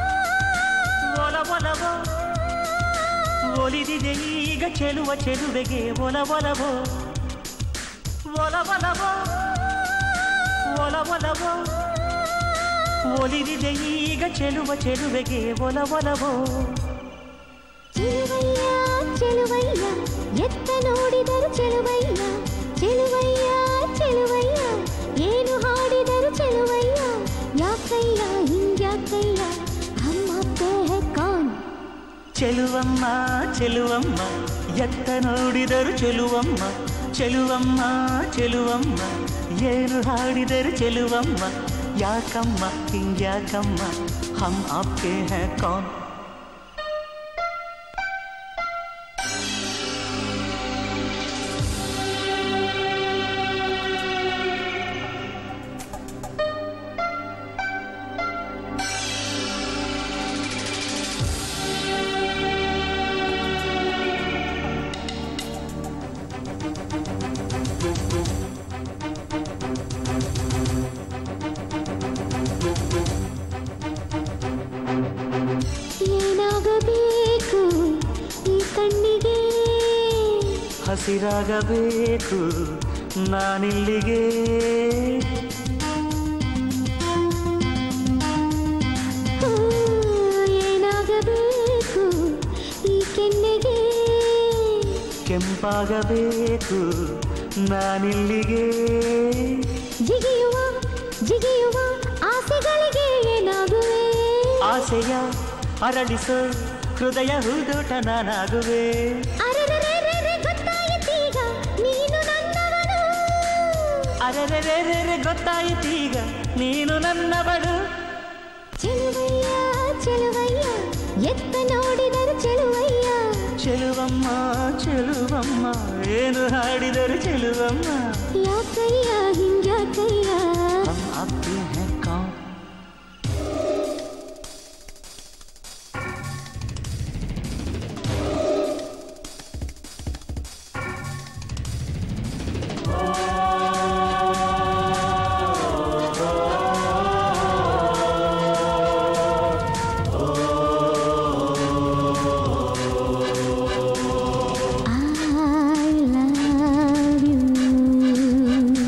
ಒಲವಲವ ಒಲಿದಿದೆ ಈಗ ಚೆಲುವ ಚೆಲುವೆಗೆ ಒಲವಲವೋ ಒಲವಲವ ಒಲವಲವ ಒಲಿದಿದೆ ಈಗ ಚೆಲುವ ಚೆಲುವೆಗೆ ಒಲವಲವೋ ಚೆಲುವಯ್ಯ ಚೆಲುವಯ್ಯ ಎತ್ತ ನೋಡಿದರು ಚೆಲುವಯ್ಯ ಚೆಲುವಯ್ಯ ಚೆಲುವಯ್ಯ ಏನು ಹಾಡಿದರು ಚೆಲುವಯ್ಯ ಯಾಕಯ್ಯ ಹಿಂಗ್ಯಾಕಯ್ಯ ಹಮ್ಮ ಪೇ ಕಾನ್ ಚೆಲುವಮ್ಮ ಚೆಲುವಮ್ಮ ಎತ್ತ ನೋಡಿದರು ಚೆಲುವಮ್ಮ ಚೆಲುವಮ್ಮ ಚೆಲುವಮ್ಮ ಏನು ಹಾಡಿದರು ಚೆಲುವಮ್ಮ ಯಾಕಮ್ಮ ಹಿಂಗ್ಯಾಕಮ್ಮ ಹಮ್ ಆಪ್ಕೆ ಹೇ ಕೌನ್ ಏನಾಗಬೇಕು ಈ ಕಣ್ಣಿಗೆ ಹಸಿರಾಗಬೇಕು ನಾನಿಲ್ಲಿಗೆ ಹೂ, ಏನಾಗಬೇಕು ಈ ಕೆನ್ನೆಗೆ ಕೆಂಪಾಗಬೇಕು ನಾನಿಲ್ಲಿಗೆ ಜಿಗಿಯುವ ಜಿಗಿಯುವ ಆಸೆಗಳಿಗೆ ಏನಾಗುವೆ ಆಸೆಯ ಅರಳಿಸೋ ಹೃದಯ ಹೂದೋಟ ನಾನಾಗುವೆ ಅರೆರೆರೆರೆರೆ ಗೊತ್ತಾಯಿತೀಗ ನೀನು ನನ್ನವನು ಅರೆರೆರೆರೆ ಗೊತ್ತಾಯಿತೀಗ ನೀನು ನನ್ನವಳು ಚೆಲುವಯ್ಯ ಚೆಲುವಯ್ಯ ಎತ್ತ ನೋಡಿದರು ಚೆಲುವಯ್ಯ ಚೆಲುವಮ್ಮ ಚೆಲುವಮ್ಮ ಏನು ಹಾಡಿದರು ಚೆಲುವಮ್ಮ ಯಾಕಯ್ಯ ಹಿಂಗ್ಯಾಕಯ್ಯ ಹಮ್ ಆಪ್ಕೆ ಹೇ ಕೌನ್ I love you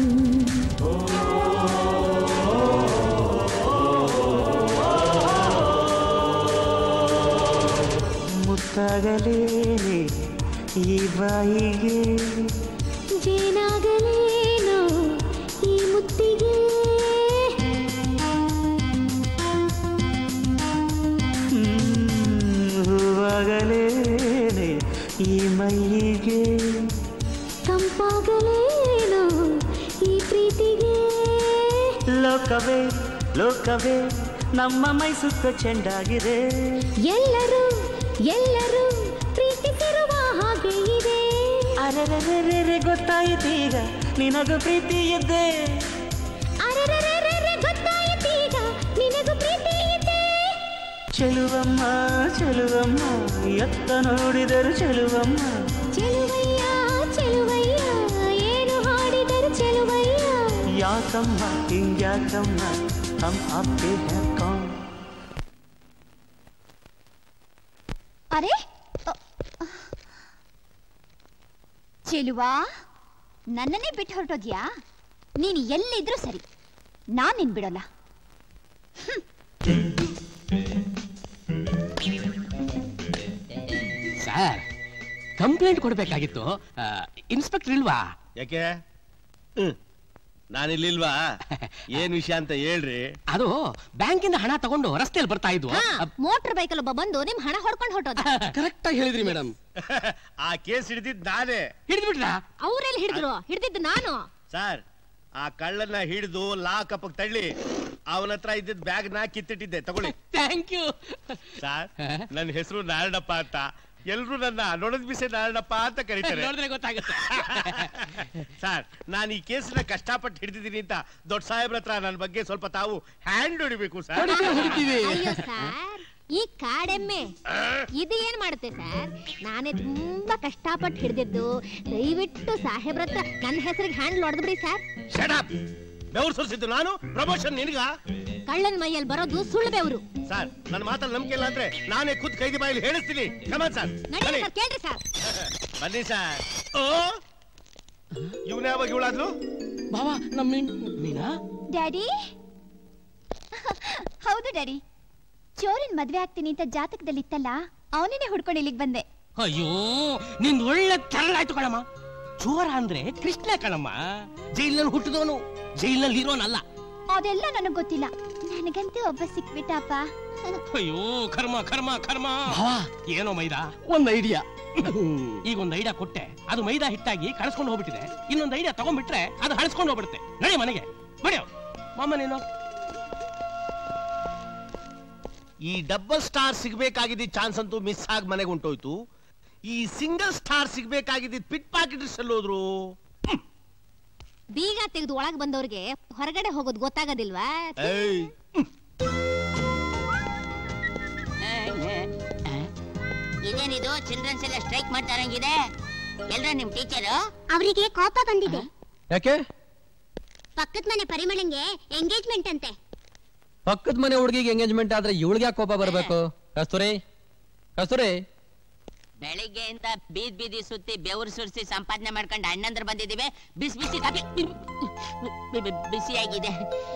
ಮುತ್ತಾಗಲೇನೆ ಈ ಬಾಯಿಗೆ ಜೇನಾಗಲೇನೋ ಈ ಮುತ್ತಿಗೆ ಹ್ಮ್, ಹೂವಾಗಲೇನೆ ಈ ಮೈಗೆ ತಂಪಾಗಲೇನು ಈ ಪ್ರೀತಿಗೆ ಲೋಕವೇ ಲೋಕವೇ ನಮ್ಮ ಮೈ ಸುತ್ತ ಚೆಂಡಾಗಿದೆ ಎಲ್ಲರೂ ಎಲ್ಲರೂ ಪ್ರೀತಿಸಿರುವ ಹಾಗೆ ಇದೆ ಅರೆರೆರೆರೆ ಗೊತ್ತಾಯಿತೀಗ ನಿನಗೂ ಪ್ರೀತಿ ಇದ್ದೆ ಅರೆರೆರೆರೆ ಗೊತ್ತಾಯಿತೀಗ ನಿನಗೂ ಪ್ರೀತಿ ಇದೆ ಚೆಲುವಮ್ಮ ಚೆಲುವಮ್ಮ ಎತ್ತ ನೋಡಿದರು ಚೆಲುವಮ್ಮ ಚೆಲುವಯ್ಯ ಚೆಲುವಯ್ಯ ಏನು ಹಾಡಿದರು ಚೆಲುವಯ್ಯ ಯಾಕಮ್ಮ ಹಿಂಗ್ಯಾಕಮ್ಮ ಹಮ್ ಅಪ್ಪೆ ಕೌನ್ ಅರೆ ಅ, ಚೆಲುವಾ ನನ್ನನ್ನೇ ಬಿಟ್ಟು ಹೊರಟೋದ್ಯಾ ನೀನು ಎಲ್ಲಿದ್ರೂ ಸರಿ ನಾನ್ ನಿನ್ ಬಿಡೋಲ್ಲ ಸರ್ ಕಂಪ್ಲೇಂಟ್ ಕೊಡ್ಬೇಕಾಗಿತ್ತು ಆ, ಇನ್ಸ್ಪೆಕ್ಟರ್ ಇಲ್ವಾ ಯಾಕೆ ಹ್ಮ್. ನಾನಿಲ್ಲಿಲ್ವಾ ಏನ್ ವಿಷಯ ಅಂತ ಹೇಳ್ರಿ ಅದು ಬ್ಯಾಂಕಿಂದ ಹಣ ತಗೊಂಡು ರಸ್ತೆಯಲ್ಲಿ ಬರ್ತಾ ಇದ್ವು ಮೋಟರ್ ಬೈಕಲ್ ಒಬ್ಬ ಬಂದು ನಿಮ್ ಹಣ ಹೊಡ್ಕೊಂಡು ಹೊರಟೋದ ಕರೆಕ್ಟ್ ಆಗಿ ಹೇಳಿದ್ರಿ ಮೇಡಮ್ ಆ ಕೇಸ್ ಹಿಡಿದಿದ್ ನಾನೇ ಹಿಡಿದ್ಬಿಟ್ರ ಅವ್ರೆಲ್ಲಿ ಹಿಡಿದ್ರು ಹಿಡಿದಿದ್ದು ನಾನು ಸರ್ ಆ ಕಳ್ಳನ್ನ ಹಿಡಿದು ಲಾಕಪ್ ತಳ್ಳಿ ಅವನ ಹತ್ರ ಇದ್ದಿದ್ ಬ್ಯಾಗ್ ನ ಕಿತ್ತಿಟ್ಟಿದ್ದೆ ತಗೊಳ್ಳಿ ಥ್ಯಾಂಕ್ ಯು ಸರ್ ನನ್ನ ಹೆಸರು ನಾರಾಯಣಪ್ಪ ಅಂತ ಎಲ್ರು ನನ್ನ ನೊಣದ್ ಬಿಸೆ ನಾರಾಯಣಪ್ಪ ಅಂತ ಕರೀತಾರೆ ನೋಡಿದ್ರೆ ಗೊತ್ತಾಗುತ್ತೆ ಸರ್ ನಾನು ಈ ಕೇಸನ್ನ ಕಷ್ಟಪಟ್ಟು ಹಿಡಿದಿದ್ದೀನಿ ಅಂತ ದೊಡ್ಡ ಸಾಹೇಬ್ರ ಹತ್ರ ನನ್ನ ಬಗ್ಗೆ ಸ್ವಲ್ಪ ತಾವು ಹ್ಯಾಂಡ್ ಹೊಡಿಬೇಕು ಸರ್ ಅಯ್ಯೋ ಸರ್ ಈ ಕಾಡೆಮ್ಮೆ ಇದು ಏನ್ ಮಾಡುತ್ತೆ ಸರ್ ನಾನೇ ತುಂಬಾ ಕಷ್ಟಪಟ್ಟು ಹಿಡಿದಿದ್ದು ದಯವಿಟ್ಟು ಸಾಹೇಬ್ರ ಹತ್ರ ನನ್ನ ಹೆಸರಿಗೆ ಹ್ಯಾಂಡ್ ಹೊಡೆದ್ಬಿಡಿ ಸರ್ ಶಡಪ್ ಬೆವ್ರು ಸುರಿಸಿದ್ದು ನಾನು ಪ್ರಮೋಷನ್ ನಿನಗ ಕಳ್ಳನ ಮೈಯಲ್ಲಿ ಬರೋದು ಸುಳ್ಳು ಬೆವರು ಸರ್ ನನ್ನ ಮಾತಲ್ಲಿ ನಂಬಿಕೆ ಇಲ್ಲ ಅಂದ್ರೆ ನಾನೇ ಖುದ್ ಕೈದಿ ಬಾಯಲ್ಲಿ ಹೇಳಿಸ್ತೀನಿ ಕಮನ್ ಸರ್ ನಡೀರಿ ಸರ್ ಕೇಳ್ರಿ ಸರ್ ಬನ್ನಿ ಸರ್ ಓ ಇವನೇ ಯಾವಾಗ ಇವಳಾದ್ಲು ಬಾವಾ ನಮ್ಮ ಮೀನಾ ಡ್ಯಾಡಿ ಹೌದು ಡ್ಯಾಡಿ ಚೋರನ್ ಮದ್ವೆ ಆಗ್ತೀನಿ ಅಂತ ಜಾತಕದಲ್ಲಿ ಇತ್ತಲ್ಲ ಅವನೇ ಹುಡ್ಕೊಂಡು ಇಲ್ಲಿಗೆ ಬಂದೆ ಅಯ್ಯೋ ನಿಂದ್ ಒಳ್ಳೆ ತರಲಾಯ್ತು ಕಣಮ್ಮ ಚೋರ ಅಂದ್ರೆ ಕೃಷ್ಣ ಕಣಮ್ಮ ಜೈಲಿನಲ್ಲಿ ಹುಟ್ಟಿದವನು ಜೈಲಿನಲ್ಲಿ ಇರೋನಲ್ಲ ಅದೆಲ್ಲ ನನಗ್ ಗೊತ್ತಿಲ್ಲ ನನಗಂತೂ ಒಬ್ಬ ಸಿಕ್ಬಿಟ್ಟಪ್ಪ ಅಯ್ಯೋ ಕರ್ಮ ಕರ್ಮ ಕರ್ಮ ಏನೋ ಮೈದಾ ಒಂದ್ ಐಡಿಯಾ ಈಗ ಒಂದ್ ಐಡಿಯಾ ಕೊಟ್ಟೆ ಅದು ಮೈದಾ ಹಿಟ್ಟಾಗಿ ಕಳಿಸ್ಕೊಂಡು ಹೋಗ್ಬಿಟ್ಟಿದೆ ಇನ್ನೊಂದ್ ಐಡಿಯಾ ತಗೊಂಡ್ಬಿಟ್ರೆ ಅದು ಹಳಸ್ಕೊಂಡು ಹೋಗ್ಬಿಡುತ್ತೆ ನಡಿ ಮನೆಗೆ ಬಡಿಯೋ ಮಾಮ ನೀನು ಈ ಡಬಲ್ ಸ್ಟಾರ್ ಸಿಗ್ಬೇಕಾಗಿದ್ದ ಚಾನ್ಸ್ ಅಂತೂ ಮಿಸ್ ಆಗಿ ಮನೆಗೆ ಹೊಂಟೋಯ್ತು ಈ ಸಿಂಗಲ್ ಸ್ಟಾರ್ ಸಿಗ್ಬೇಕಾಗಿದ್ದ ಪಿಟ್ ಪಾಕೆಟರ್ಸ್ ಎಲ್ಲೋದ್ರು ಬೀಗ ತೆಗೆದು ಒಳಗ್ ಬಂದವ್ರಿಗೆ ಹೊರಗಡೆ ಹೋಗೋದು ಗೊತ್ತಾಗೋದಿಲ್ವಾ ಏಯ್ ಇದೇನಿದು ಚಿಲ್ಡ್ರನ್ಸ್ ಎಲ್ಲ ಸ್ಟ್ರೈಕ್ ಮಾಡ್ತಾರಂಗಿದೆ ಎಲ್ರ ನಿಮ್ ಟೀಚರು ಅವರಿಗೆ ಕೋಪ ಬಂದಿದೆ ಯಾಕೆ ಪಕ್ಕದ ಮನೆ ಪರಿಮಳಂಗೆ ಎಂಗೇಜ್ಮೆಂಟ್ ಅಂತೆ ಪಕ್ಕದ ಮನೆ ಹುಡುಗಿಗೆ ಎಂಗೇಜ್ಮೆಂಟ್ ಆದ್ರೆ ಇವಳಿಗೆ ಯಾಕೆ ಕೋಪ ಬರಬೇಕು ಕಸ್ತೂರಿ ಕಸ್ತೂರಿ ಬೆಳಿಗ್ಗೆಯಿಂದ ಬೀದ್ ಬೀದಿ ಸುತ್ತಿ ಬೆವರು ಸುರಿಸಿ ಸಂಪಾದನೆ ಮಾಡ್ಕೊಂಡು ಅಣ್ಣಂದ್ರ ಬಂದಿದ್ದೀವಿ ಬಿಸಿ ಬಿಸಿ ಕಾಫಿ ಬಿ- ಬಿ- ಬಿಸಿಯಾಗಿದೆ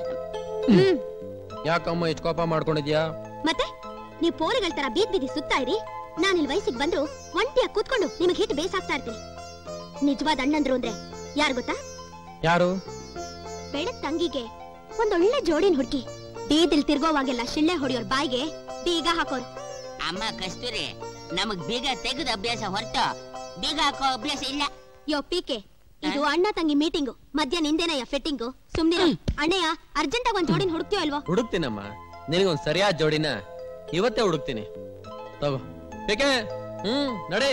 ಯಾಕಮ್ಮ ಇಷ್ಟು ಕೋಪ ಮಾಡ್ಕೊಂಡಿದ್ಯಾ ಮತ್ತೆ ನೀವು ಪೋರಿಗಳ ತರ ಬೀದ್ ಬೀದಿ ಸುತ್ತಾ ಇರಿ ನಾನು ಇಲ್ಲಿ ವಯಸ್ಸಿಗೆ ಬಂದ್ರು ಒಂಟಿಯಾಗಿ ಕೂತ್ಕೊಂಡು ನಿಮಗೆ ಹಿಟ್ಟು ಬೇಸಾಗ್ತಾ ಇರ್ತೀನಿ ನಿಜವಾದ ಅಣ್ಣಂದ್ರು ಅಂದ್ರೆ ಯಾರು ಗೊತ್ತಾ ಯಾರು ಬೆಳಕ್ ತಂಗಿಗೆ ಒಂದೊಳ್ಳೆ ಜೋಡಿನ ಹುಡುಕಿ ಬೀದಿಲ್ ತಿರ್ಗೋವಾಗೆಲ್ಲ ಶಿಳ್ಳೆ ಹೊಡಿಯೋರ್ ಬಾಯಿಗೆ ಬೀಗ ಹಾಕೋರು ಅಮ್ಮ ಕಸ್ತೂರಿ ನಮಗ್ ಬೀಗ ತೆಗೆದ ಅಭ್ಯಾಸ ಹೊರತು ಬೀಗ ಹಾಕೋ ಅಭ್ಯಾಸ ಇಲ್ಲ ಯೋ ಪಿಕೆ ಇದು ಅಣ್ಣ ತಂಗಿ ಮೀಟಿಂಗು ಮಧ್ಯ ನಿಂದೇನಯ್ಯ ಫಿಟ್ಟಿಂಗು ಸುಮ್ನಿರ ಅಣ್ಣಯ್ಯ ಅರ್ಜೆಂಟಾಗಿ ಒಂದ್ ಜೋಡಿನ ಹುಡುಕ್ತೀಯೋ ಅಲ್ವೋ ಹುಡುಕ್ತೀನಮ್ಮ ನಿನಗೊಂದ್ ಸರಿಯಾದ ಜೋಡಿನ ಇವತ್ತೇ ಹುಡುಕ್ತೀನಿ ತಗೋ ಏಕೆ ಹ್ಮ್ ನಡಿ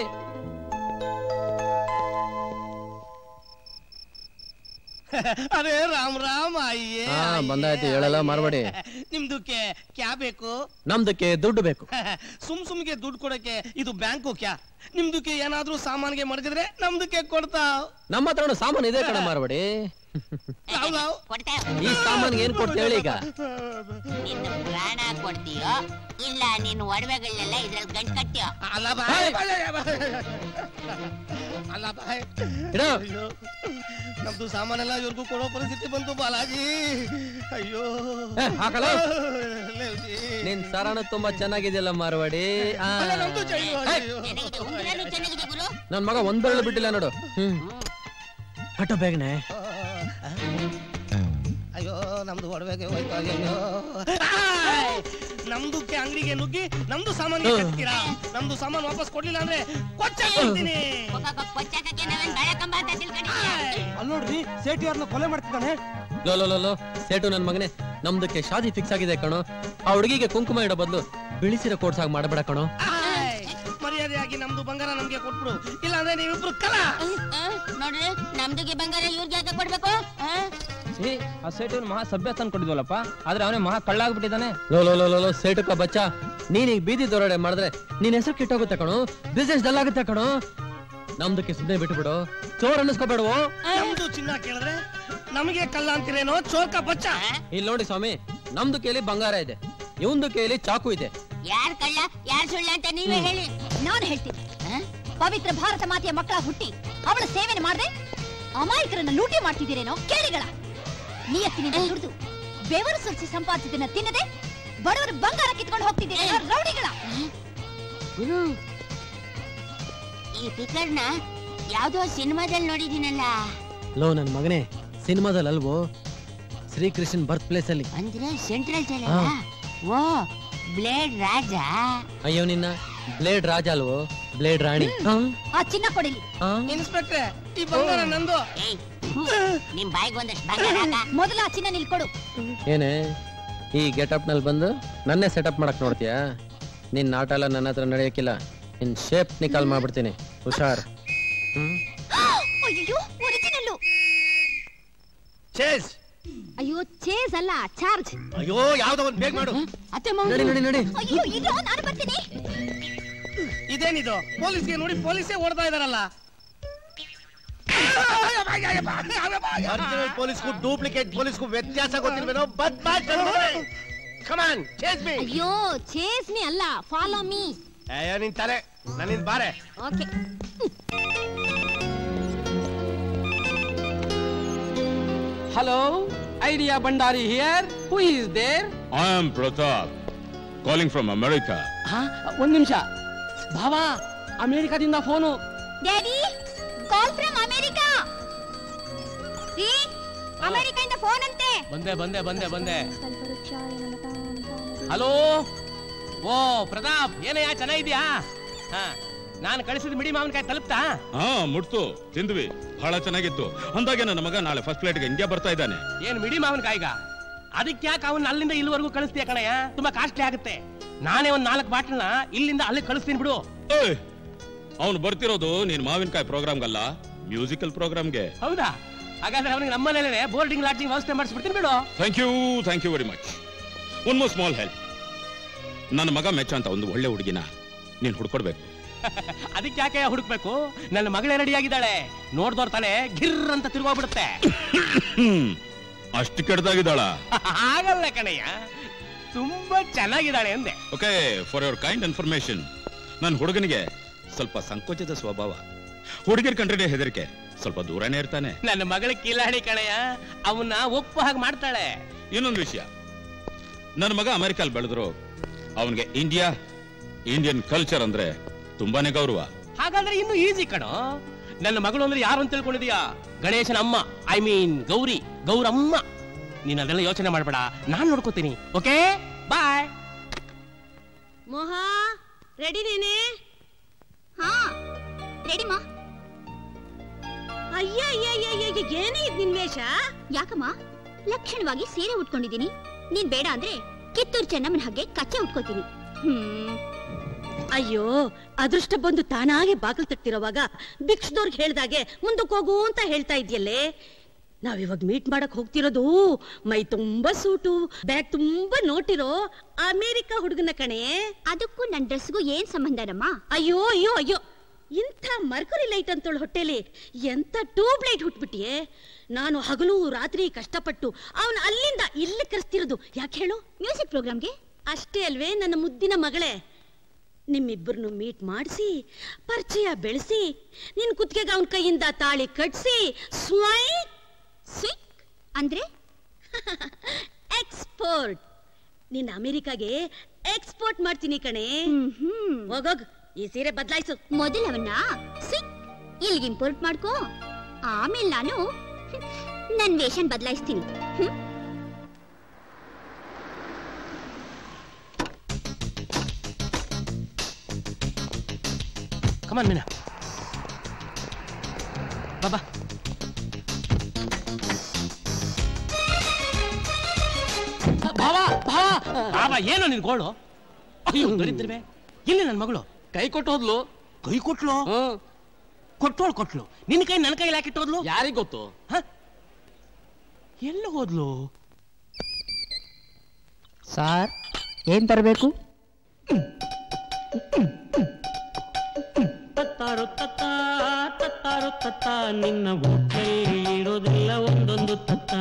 ಅರೇ ರಾಮ್ ರಾಮ್ ಅಯ್ಯೇ ಹಾ ಬಂದಾಯ್ತು ಹೇಳಲ್ಲ ಮಾರ್ಬೇಡಿ ನಿಮ್ದಕ್ಕೆ ಕ್ಯಾ ಬೇಕು ನಮ್ದಕ್ಕೆ ದುಡ್ಡು ಬೇಕು ಸುಮ್ ಸುಮ್ಗೆ ದುಡ್ಡು ಕೊಡಕ್ಕೆ ಇದು ಬ್ಯಾಂಕು ಕ್ಯಾ ನಿಮ್ದಕ್ಕೆ ಏನಾದ್ರೂ ಸಾಮಾನ್ಗೆ ಮಡಗಿದ್ರೆ ನಮ್ದಕ್ಕೆ ಕೊಡ್ತಾವ್ ನಮ್ಮ ಹತ್ರ ಸಾಮಾನು ಇದೆ ಕಣ ಮಾರ್ಬೇಡಿ ರಾವ್ ರಾವ್. ಈ ಸಾಮಾನ್ಗೆ ಏನ್ ಕೊಡ್ತೀವಿ ಹೇಳಿ ಈಗ ನಿನ್ನ ಪ್ರಾಣ ಕೊಡ್ತೀಯೋ ಇಲ್ಲ ನಿನ್ನ ಒಡವೆಗಳನ್ನೆಲ್ಲ ಇದ್ರಲ್ಲಿ ಗಂಟ್ ಕಟ್ಟಿಯೋ ಅಲ್ಲ ಬಾಯ್ ಅಲ್ಲ ಬಾಯ್ ಇಡು. ಅಯ್ಯೋ ನಮ್ದು ಸಾಮಾನೆಲ್ಲ ಇವ್ರಿಗೂ ಕೊಡೋ ಪರಿಸ್ಥಿತಿ ಬಂತು ಬಾಲಾಜಿ ಅಯ್ಯೋ ಏ, ಹಾಕಲ್ಲ? ಲೇವ್ಜಿ. ನಿನ್ ಸರಣ ತುಂಬಾ ಚೆನ್ನಾಗಿದೆಯಲ್ಲ ಮಾರ್ವಾಡಿ ಆ. ಅಲ್ಲ, ನಮ್ದು ಚೈನು, ಅಯ್ಯೋ. ಉಂಗುರನೂ ಚೆನ್ನಾಗಿದೆ ಗುರು ನನ್ ಮಗ ಒಂದ್ ಬೆರಳು ಬಿಟ್ಟಿಲ್ಲ ನೋಡು ಹ್ಮ್ ಕಟ್ಟೋ ಬೇಗನೆ ಅಯ್ಯೋ ನಮ್ದು ಒಡವೆಗೆ ಹೋಯ್ತು ಅಯ್ಯೋ ಆಯ್! ನಮ್ದುಕ್ಕೆ ಅಂಗಡಿಗೆ ನುಗ್ಗಿ ನಮ್ದು ಸಾಮಾನು ಕಟ್ತೀರಾ ನಮ್ದು ಸಾಮಾನು ವಾಪಸ್ ಕೊಡ್ಲಿಲ್ಲ ಅಂದ್ರೆ ಕೊಚ್ಚಾಕ್ಬಿಡ್ತೀನಿ ಅಲ್ಲಿ ನೋಡ್ರಿ ಸೇಠಿ ಯಾರನ್ನ ಕೊಲೆ ಮಾಡ್ತಿದ್ದಾನೆ ಲೋ ಲೋ ಲೋ ಲೋ ಸೇಟು ನನ್ ಮಗನೇ ನಮ್ದಕ್ಕೆ ಶಾದಿ ಫಿಕ್ಸ್ ಆಗಿದೆ ಕಣೋ ಆ ಹುಡುಗಿಗೆ ಕುಂಕುಮ ಇಡೋ ಬದಲು ಬಿಳಿಸಿರ ಕೋಡ್ಸಾಗ್ ಮಾಡಬೇಡ ಕಣೋ ಆಯ್! ಮರ್ಯಾದೆಯಾಗಿ ನಮ್ದು ಬಂಗಾರ ನಮ್ಗೆ ಕೊಟ್ಬಿಡು ಇಲ್ಲ ಅಂದ್ರೆ ನೀವಿಬ್ರು ಕಲ ನೋಡ್ರಿ ನಮ್ದುಗೆ ಬಂಗಾರ ಇವ್ರಿಗೆ ಯಾಕೆ ಕೊಡ್ಬೇಕು ಆ? ಛೀ, ಆ ಸೇಠಿ ಮಹಾ ಸಭ್ಯ ತಂದ್ಕೊಟ್ಟಿದ್ವಲ್ಲಪ್ಪ ಆದ್ರೆ ಅವನೇ ಮಹಾ ಕಳ್ಳ ಆಗ್ಬಿಟ್ಟಿದ್ದಾನೆ ಲೋ ಲೋ ಲೋ ಲೋ ಲೋ ಸೇಟುಕ ಬಚ್ಚ ನೀನ್ ಈಗ ಬೀದಿ ದೊರಡೆ ಮಾಡಿದ್ರೆ ನಿನ್ ಹೆಸರು ಕೆಟ್ಟೋಗುತ್ತೆ ಕಣೋ ಬಿಸ್ನೆಸ್ ಡಲ್ ಆಗುತ್ತೆ ಕಣೋ ನಮ್ದಕ್ಕೆ ಸುಮ್ಮನೆ ಬಿಟ್ಟು ಬಿಡು ಚೋರ್ ಅನ್ನಿಸ್ಕೋಬೇಡವೋ ನಮ್ದು ಚಿನ್ನ ಕೇಳಿದ್ರೆ ನಮಗೆ ಕಲ್ಲ ಅಂತೀರೇನೋ ಚೋಕ ಬಚ್ಚ ಇಲ್ಲಿ ನೋಡಿ ಸ್ವಾಮಿ ನಮ್ದು ಕೇಳಿ ಬಂಗಾರ ಇದೆ ಇವಂದು ಕೇಳಿ ಚಾಕು ಇದೆ ಯಾರ್ ಕಳ್ಳ ಯಾರ್ ಸುಳ್ಳ ಅಂತ ನೀವೇ ಹೇಳಿ ನಾನು ಹೇಳ್ತೀನಿ ಪವಿತ್ರ ಭಾರತ ಮಾತೆಯ ಮಕ್ಕಳ ಹುಟ್ಟಿ ಅವಳ ಸೇವೆನ ಮಾಡದೆ ಅಮಾಯಕರನ್ನ ಲೂಟಿ ಮಾಡ್ತಿದ್ದೀರೇನೋ ಕೇಳಿಗಳ ನಿಯತ್ತಿನಿಂದ ದುಡಿದು ಬೆವರು ಸುರಿಸಿ ಸಂಪಾದಿಸಿದನ್ನ ತಿನ್ನದೆ ಬಡವರ ಬಂಗಾರ ಕಿತ್ಕೊಂಡು ಹೋಗ್ತಿದ್ದೀರೇನೋ ರೌಡಿಗಳ ಗುರು ಈ ಪಿಕ್ಚರ್ನ ಯಾವ್ದೋ ಸಿನಿಮಾದಲ್ಲಿ ನೋಡಿದ್ದೀನಲ್ಲ ಲೋ ನನ್ ಮಗನೇ ಸಿನಿಮಾದಲ್ಲಿ ಅಲ್ವೋ ಶ್ರೀಕೃಷ್ಣನ್ ಬರ್ತ್ ಪ್ಲೇಸ್ ಅಲ್ಲಿ ಅಂದ್ರೆ ಸೆಂಟ್ರಲ್ ಜೈಲ್ ಹಾ. ಓ ಬ್ಲೇಡ್ ರಾಜ ಅಯ್ಯೋ ನಿನ್ನ ಬ್ಲೇಡ್ ರಾಜ ಅಲ್ವೋ ಬ್ಲೇಡ್ ರಾಣಿ ಆ ಚಿನ್ನ ಕೊಡಿಲಿ ಇನ್ಸ್ಪೆಕ್ಟ್ರೆ ಈ ಬಂಗಾರ ನಂದು ಏಯ್ ಥು, ನಿಮ್ ಬಾಯಿಗೆ ಒಂದಷ್ಟು ಬಂಗಾರ ಹಾಕ. ಮೊದಲ ಆ ಚಿನ್ನ ನಿಲ್ಕೊಡು ಏನೇ ಈ ಗೆಟಪ್ ನಲ್ಲಿ ಬಂದು ನನ್ನೇ ಸೆಟಪ್ ಮಾಡಕ್ ನೋಡ್ತೀಯಾ ನಿನ್ ಆಟ ಎಲ್ಲ ನನ್ನ ಹತ್ರ ನಡೆಯಕ್ಕಿಲ್ಲ ನಿನ್ ಶೇಪ್ ನಿಕಾಲ್ ಮಾಡ್ಬಿಡ್ತೀನಿ ಹುಷಾರ್ ಹ್ಮ್ ಅಯ್ಯೋ ಒರಿಜಿನಲ್ಲು ಚೇಸ್ ಅಯ್ಯೋ ಚೇಸ್ ಅಲ್ಲ ಚಾರ್ಜ್ ಅಯ್ಯೋ ಯಾವ್ದೋ ಒಂದ್ ಬೇಗ ಮಾಡು ಅತ್ತೆ ನಡಿ, ನಡಿ, ನಡಿ. ಅಯ್ಯೋ ಇದು ನಾನು ಬರ್ತೀನಿ ಇದೇನಿದು ಪೊಲೀಸ್ಗೆ ನೋಡಿ ಪೊಲೀಸೇ ಓಡ್ತಾ ಇದಾರಲ್ಲ ಒರಿಜಿನಲ್ ಪೊಲೀಸ್ಗೂ ಡೂಪ್ಲಿಕೇಟ್ ಪೊಲೀಸ್ಗೂ ವ್ಯತ್ಯಾಸ ಗೊತ್ತಿಲ್ವೇನೋ ಬದ್ಮಾಶ್ ಕಮಾನ್ ಚೇಸ್ ಮೀ ಅಯ್ಯೋ ಚೇಸ್ ಮೀ ಅಲ್ಲ ಫಾಲೋ ಮೀ ಅಯ್ಯೋ ನಿನ್ ತಲೆ ನನ್ನಿಂದ ಬಾರೆ okay hello idea Bhandari here who is there I am Pratap calling from America ಒಂದ್ ನಿಮಿಷ ಭಾವಾ ಅಮೆರಿಕಾದಿಂದ phone daddy call from America ರೀ ಅಮೆರಿಕದಿಂದ ಫೋನ್ ಅಂತೆ ಬಂದೆ ಬಂದೆ ಬಂದೆ ಬಂದೆ ಹಲೋ ಓ ಪ್ರತಾಪ್ ಏನಯ್ಯ ಚೆನ್ನಾಗಿದ್ಯಾ ಹಾ ನಾನು ಕಳಿಸಿದ ಮಿಡಿ ಮಾವಿನಕಾಯಿ ತಲುಪ್ತಾ ಹಾ ಮುಟ್ತು ತಿಂದ್ವಿ ಬಹಳ ಚೆನ್ನಾಗಿತ್ತು ಅಂದಾಗೆ ನನ್ನ ಮಗ ನಾಳೆ ಫಸ್ಟ್ ಫ್ಲೈಟ್ಗೆ ಇಂಡಿಯಾ ಬರ್ತಾ ಇದ್ದಾನೆ ಏನ್ ಮಿಡಿ ಮಾವಿನಕಾಯಿಗ ಅದಕ್ಕೆ ಯಾಕೆ ಅವನ್ನ ಅಲ್ಲಿಂದ ಇಲ್ಲಿವರೆಗೂ ಕಳಿಸ್ತೀಯ ಕಣಯ್ಯ ತುಂಬಾ ಕಾಸ್ಟ್ಲಿ ಆಗುತ್ತೆ ನಾನೇ ಒಂದ್ ನಾಲ್ಕು ಬಾಟ್ಲನ್ನ ಇಲ್ಲಿಂದ ಅಲ್ಲಿ ಕಳಿಸ್ತೀನಿ ಬಿಡು ಅವನು ಬರ್ತಿರೋದು ನೀನ್ ಮಾವಿನಕಾಯಿ ಪ್ರೋಗ್ರಾಮ್ಗಲ್ಲ ಮ್ಯೂಸಿಕಲ್ ಪ್ರೋಗ್ರಾಮ್ಗೆ ಹೌದಾ ಹಾಗಾದ್ರೆ ಅವನಿಗೆ ನಮ್ಮನೇಲೆ ಬೋರ್ಡಿಂಗ್ ಲಾಡ್ಜಿಂಗ್ ವ್ಯವಸ್ಥೆ ಮಾಡಿಸ್ಬಿಡ್ತೀನಿ ಬಿಡು thank you thank you very much one more small help ನನ್ನ ಮಗ ಮೆಚ್ಚ ಅಂತ ಒಂದು ಒಳ್ಳೆ ಹುಡುಗಿನ ನೀನ್ ಹುಡ್ಕೊಡ್ಬೇಕು ಅದಕ್ಕೆ ಯಾಕೆ ಹುಡುಕ್ಬೇಕು ನನ್ನ ಮಗಳೇ ರೆಡಿ ಆಗಿದ್ದಾಳೆ ನೋಡ್ದೋರ್ ತಾನೆ ಗಿರ್ ಅಂತ ತಿರುಗೋಗ್ಬಿಡುತ್ತೆ ಹ್ಮ್ ಅಷ್ಟು ಕೆಡ್ದಾಗಿದ್ದಾಳ ಆಗಲ್ಲ ಕಣಯ್ಯ ತುಂಬಾ ಚೆನ್ನಾಗಿದ್ದಾಳೆ ಅಂದೆ okay for your kind information ನನ್ನ ಹುಡುಗನಿಗೆ ಸ್ವಲ್ಪ ಸಂಕೋಚದ ಸ್ವಭಾವ ಹುಡುಗಿರ್ ಕಂಡ್ರೆ ಹೆದರಿಕೆ ಸ್ವಲ್ಪ ದೂರನೇ ಇರ್ತಾನೆ ನನ್ನ ಮಗಳ ಕಿಲಾಡಿ ಕಣಯ್ಯ ಅವನ್ನ ಒಪ್ಪು ಹಾಗೆ ಮಾಡ್ತಾಳೆ ಇನ್ನೊಂದು ವಿಷಯ ನನ್ನ ಮಗ ಅಮೆರಿಕಲ್ ಬೆಳೆದ್ರು ಅವನಿಗೆ ಇಂಡಿಯಾ ಇಂಡಿಯನ್ ಕಲ್ಚರ್ ಅಂದ್ರೆ ತುಂಬಾನೇ ಗೌರವ ಹಾಗಾದ್ರೆ ಇನ್ನು ಈಸಿ ಕಣೋ ನನ್ನ ಮಗಳು ಅಂದ್ರೆ ಯಾರು ಅಂತ ತಿಳ್ಕೊಂಡಿದ್ಯಾ ಗಣೇಶನ ಅಮ್ಮ ಐ ಮೀನ್ ಗೌರಿ ಗೌರಮ್ಮ ನೀನ್ ಅದೆಲ್ಲ ಯೋಚನೆ ಮಾಡ್ಬೇಡ ನಾನ್ ನೋಡ್ಕೋತೀನಿ ಓಕೆ ಬಾಯ್ ಮೋಹ ರೆಡಿ ನೀನೆ ಹಾ ರೆಡಿ ಮಾ ಅಯ್ಯ ಅಯ್ಯ ಅಯ್ಯ ಅಯ್ಯ, ಅಯ್ಯ, ಏನೇ ಇದ್ ನಿನ್ ವೇಷ ಯಾಕಮ್ಮ ಲಕ್ಷಣವಾಗಿ ಸೀರೆ ಉಟ್ಕೊಂಡಿದೀನಿ ನೀನ್ ಬೇಡ ಅಂದ್ರೆ ಕಿತ್ತೂರ್ ಚೆನ್ನಮ್ಮನ ಹಾಗೆ ಕಚ್ಚೆ ಉಟ್ಕೋತೀನಿ ಹ್ಮ್ ಅಯ್ಯೋ ಅದೃಷ್ಟ ಬಂದು ತಾನಾಗೆ ಬಾಗಿಲು ತಟ್ಟಿರೋವಾಗ ಭಿಕ್ಷದವ್ರಿಗೆ ಹೇಳ್ದಾಗೆ ಮುಂದಕ್ಕೆ ಹೋಗು ಅಂತ ಹೇಳ್ತಾ ಇದ್ಯಲ್ಲೇ ನಾವಿವಾಗ ಮೀಟ್ ಮಾಡಕ್ ಹೋಗ್ತಿರೋದು ಮೈ ತುಂಬಾ ಸೂಟು ಬ್ಯಾಗ್ ತುಂಬಾ ನೋಟಿರೋ ಅಮೇರಿಕಾ ಹುಡುಗನ ಕಣೆ ಅದಕ್ಕೂ ನನ್ ಡ್ರೆಸ್ಗೂ ಏನ್ ಸಂಬಂಧನಮ್ಮ ಅಯ್ಯೋ ಅಯ್ಯೋ ಅಯ್ಯೋ ಇಂಥ ಮರ್ಕರಿ ಲೈಟ್ ಅಂತೋಳು ಹೊಟ್ಟೆಲಿ ಎಂತ ಟ್ಯೂಬ್ ಲೈಟ್ ಹುಟ್ಬಿಟ್ಟಿಯೇ ನಾನು ಹಗಲು ರಾತ್ರಿ ಕಷ್ಟಪಟ್ಟು ಅವನು ಅಲ್ಲಿಂದ ಇಲ್ಲಿ ಕರೆಸ್ತಿರೋದು ಯಾಕೆ ಹೇಳು ಮ್ಯೂಸಿಕ್ ಪ್ರೋಗ್ರಾಮ್ಗೆ ಅಷ್ಟೇ ಅಲ್ವೇ ನನ್ನ ಮುದ್ದಿನ ಮಗಳೇ ನಿಮ್ಮಿಬ್ಬರನ್ನು ಮೀಟ್ ಮಾಡಿಸಿ ಪರಿಚಯ ಬೆಳೆಸಿ ನಿನ್ ಕುತ್ತಿಗೆಗೆ ಅವನ ಕೈಯಿಂದ ತಾಳಿ ಕಟ್ಸಿ ಸ್ವೈ ಸ್ವಿಕ್ ಅಂದ್ರೆ ಎಕ್ಸ್ಪೋರ್ಟ್ ನಿನ್ನ ಅಮೆರಿಕಾಗೆ ಎಕ್ಸ್ಪೋರ್ಟ್ ಮಾಡ್ತೀನಿ ಕಣೆ ಹೋಗೋಗ್ ಈ ಸೀರೆ ಬದಲಾಯಿಸು ಮೊದಲವನ್ನ ಸ್ವಿಕ್ ಇಲ್ಲಿಗೆ ಇಂಪೋರ್ಟ್ ಮಾಡ್ಕೋ ಆಮೇಲೆ ನಾನು ನನ್ ವೇಷನ್ ಬದಲಾಯಿಸ್ತೀನಿ ಕಮಾನ್ ಮೀನಾ ಬಾಬಾ ಭಾವ ಭಾವ ಭಾವ ಏನು ನಿನ್ ಗೋಳು ಅಯ್ಯೋ ದರಿದ್ರವೆ ಇಲ್ಲಿ ನನ್ನ ಮಗಳು ಕೈ ಕೊಟ್ಟು ಹೋದ್ಲು ಕೈ ಕೊಟ್ಲು ಕೊಟ್ಟೋಳು ಕೊಟ್ಲು ನಿನ್ನ ಕೈ ನನ್ನ ಕೈಲಿ ಹಾಕಿಟ್ಟು ಹೋದ್ಲು ಯಾರಿಗ್ ಗೊತ್ತು ಎಲ್ಲ ಹೋದ್ಲು ಸಾರ್ ಏನ್ ತರಬೇಕು ತತ್ತಾರು ತತ್ತ ತತ್ತಾರು ತತ್ತ ನಿನ್ನ ಹೋಟೆಲ್ ಇರೋದೆಲ್ಲ ಒಂದೊಂದು ತತ್ತ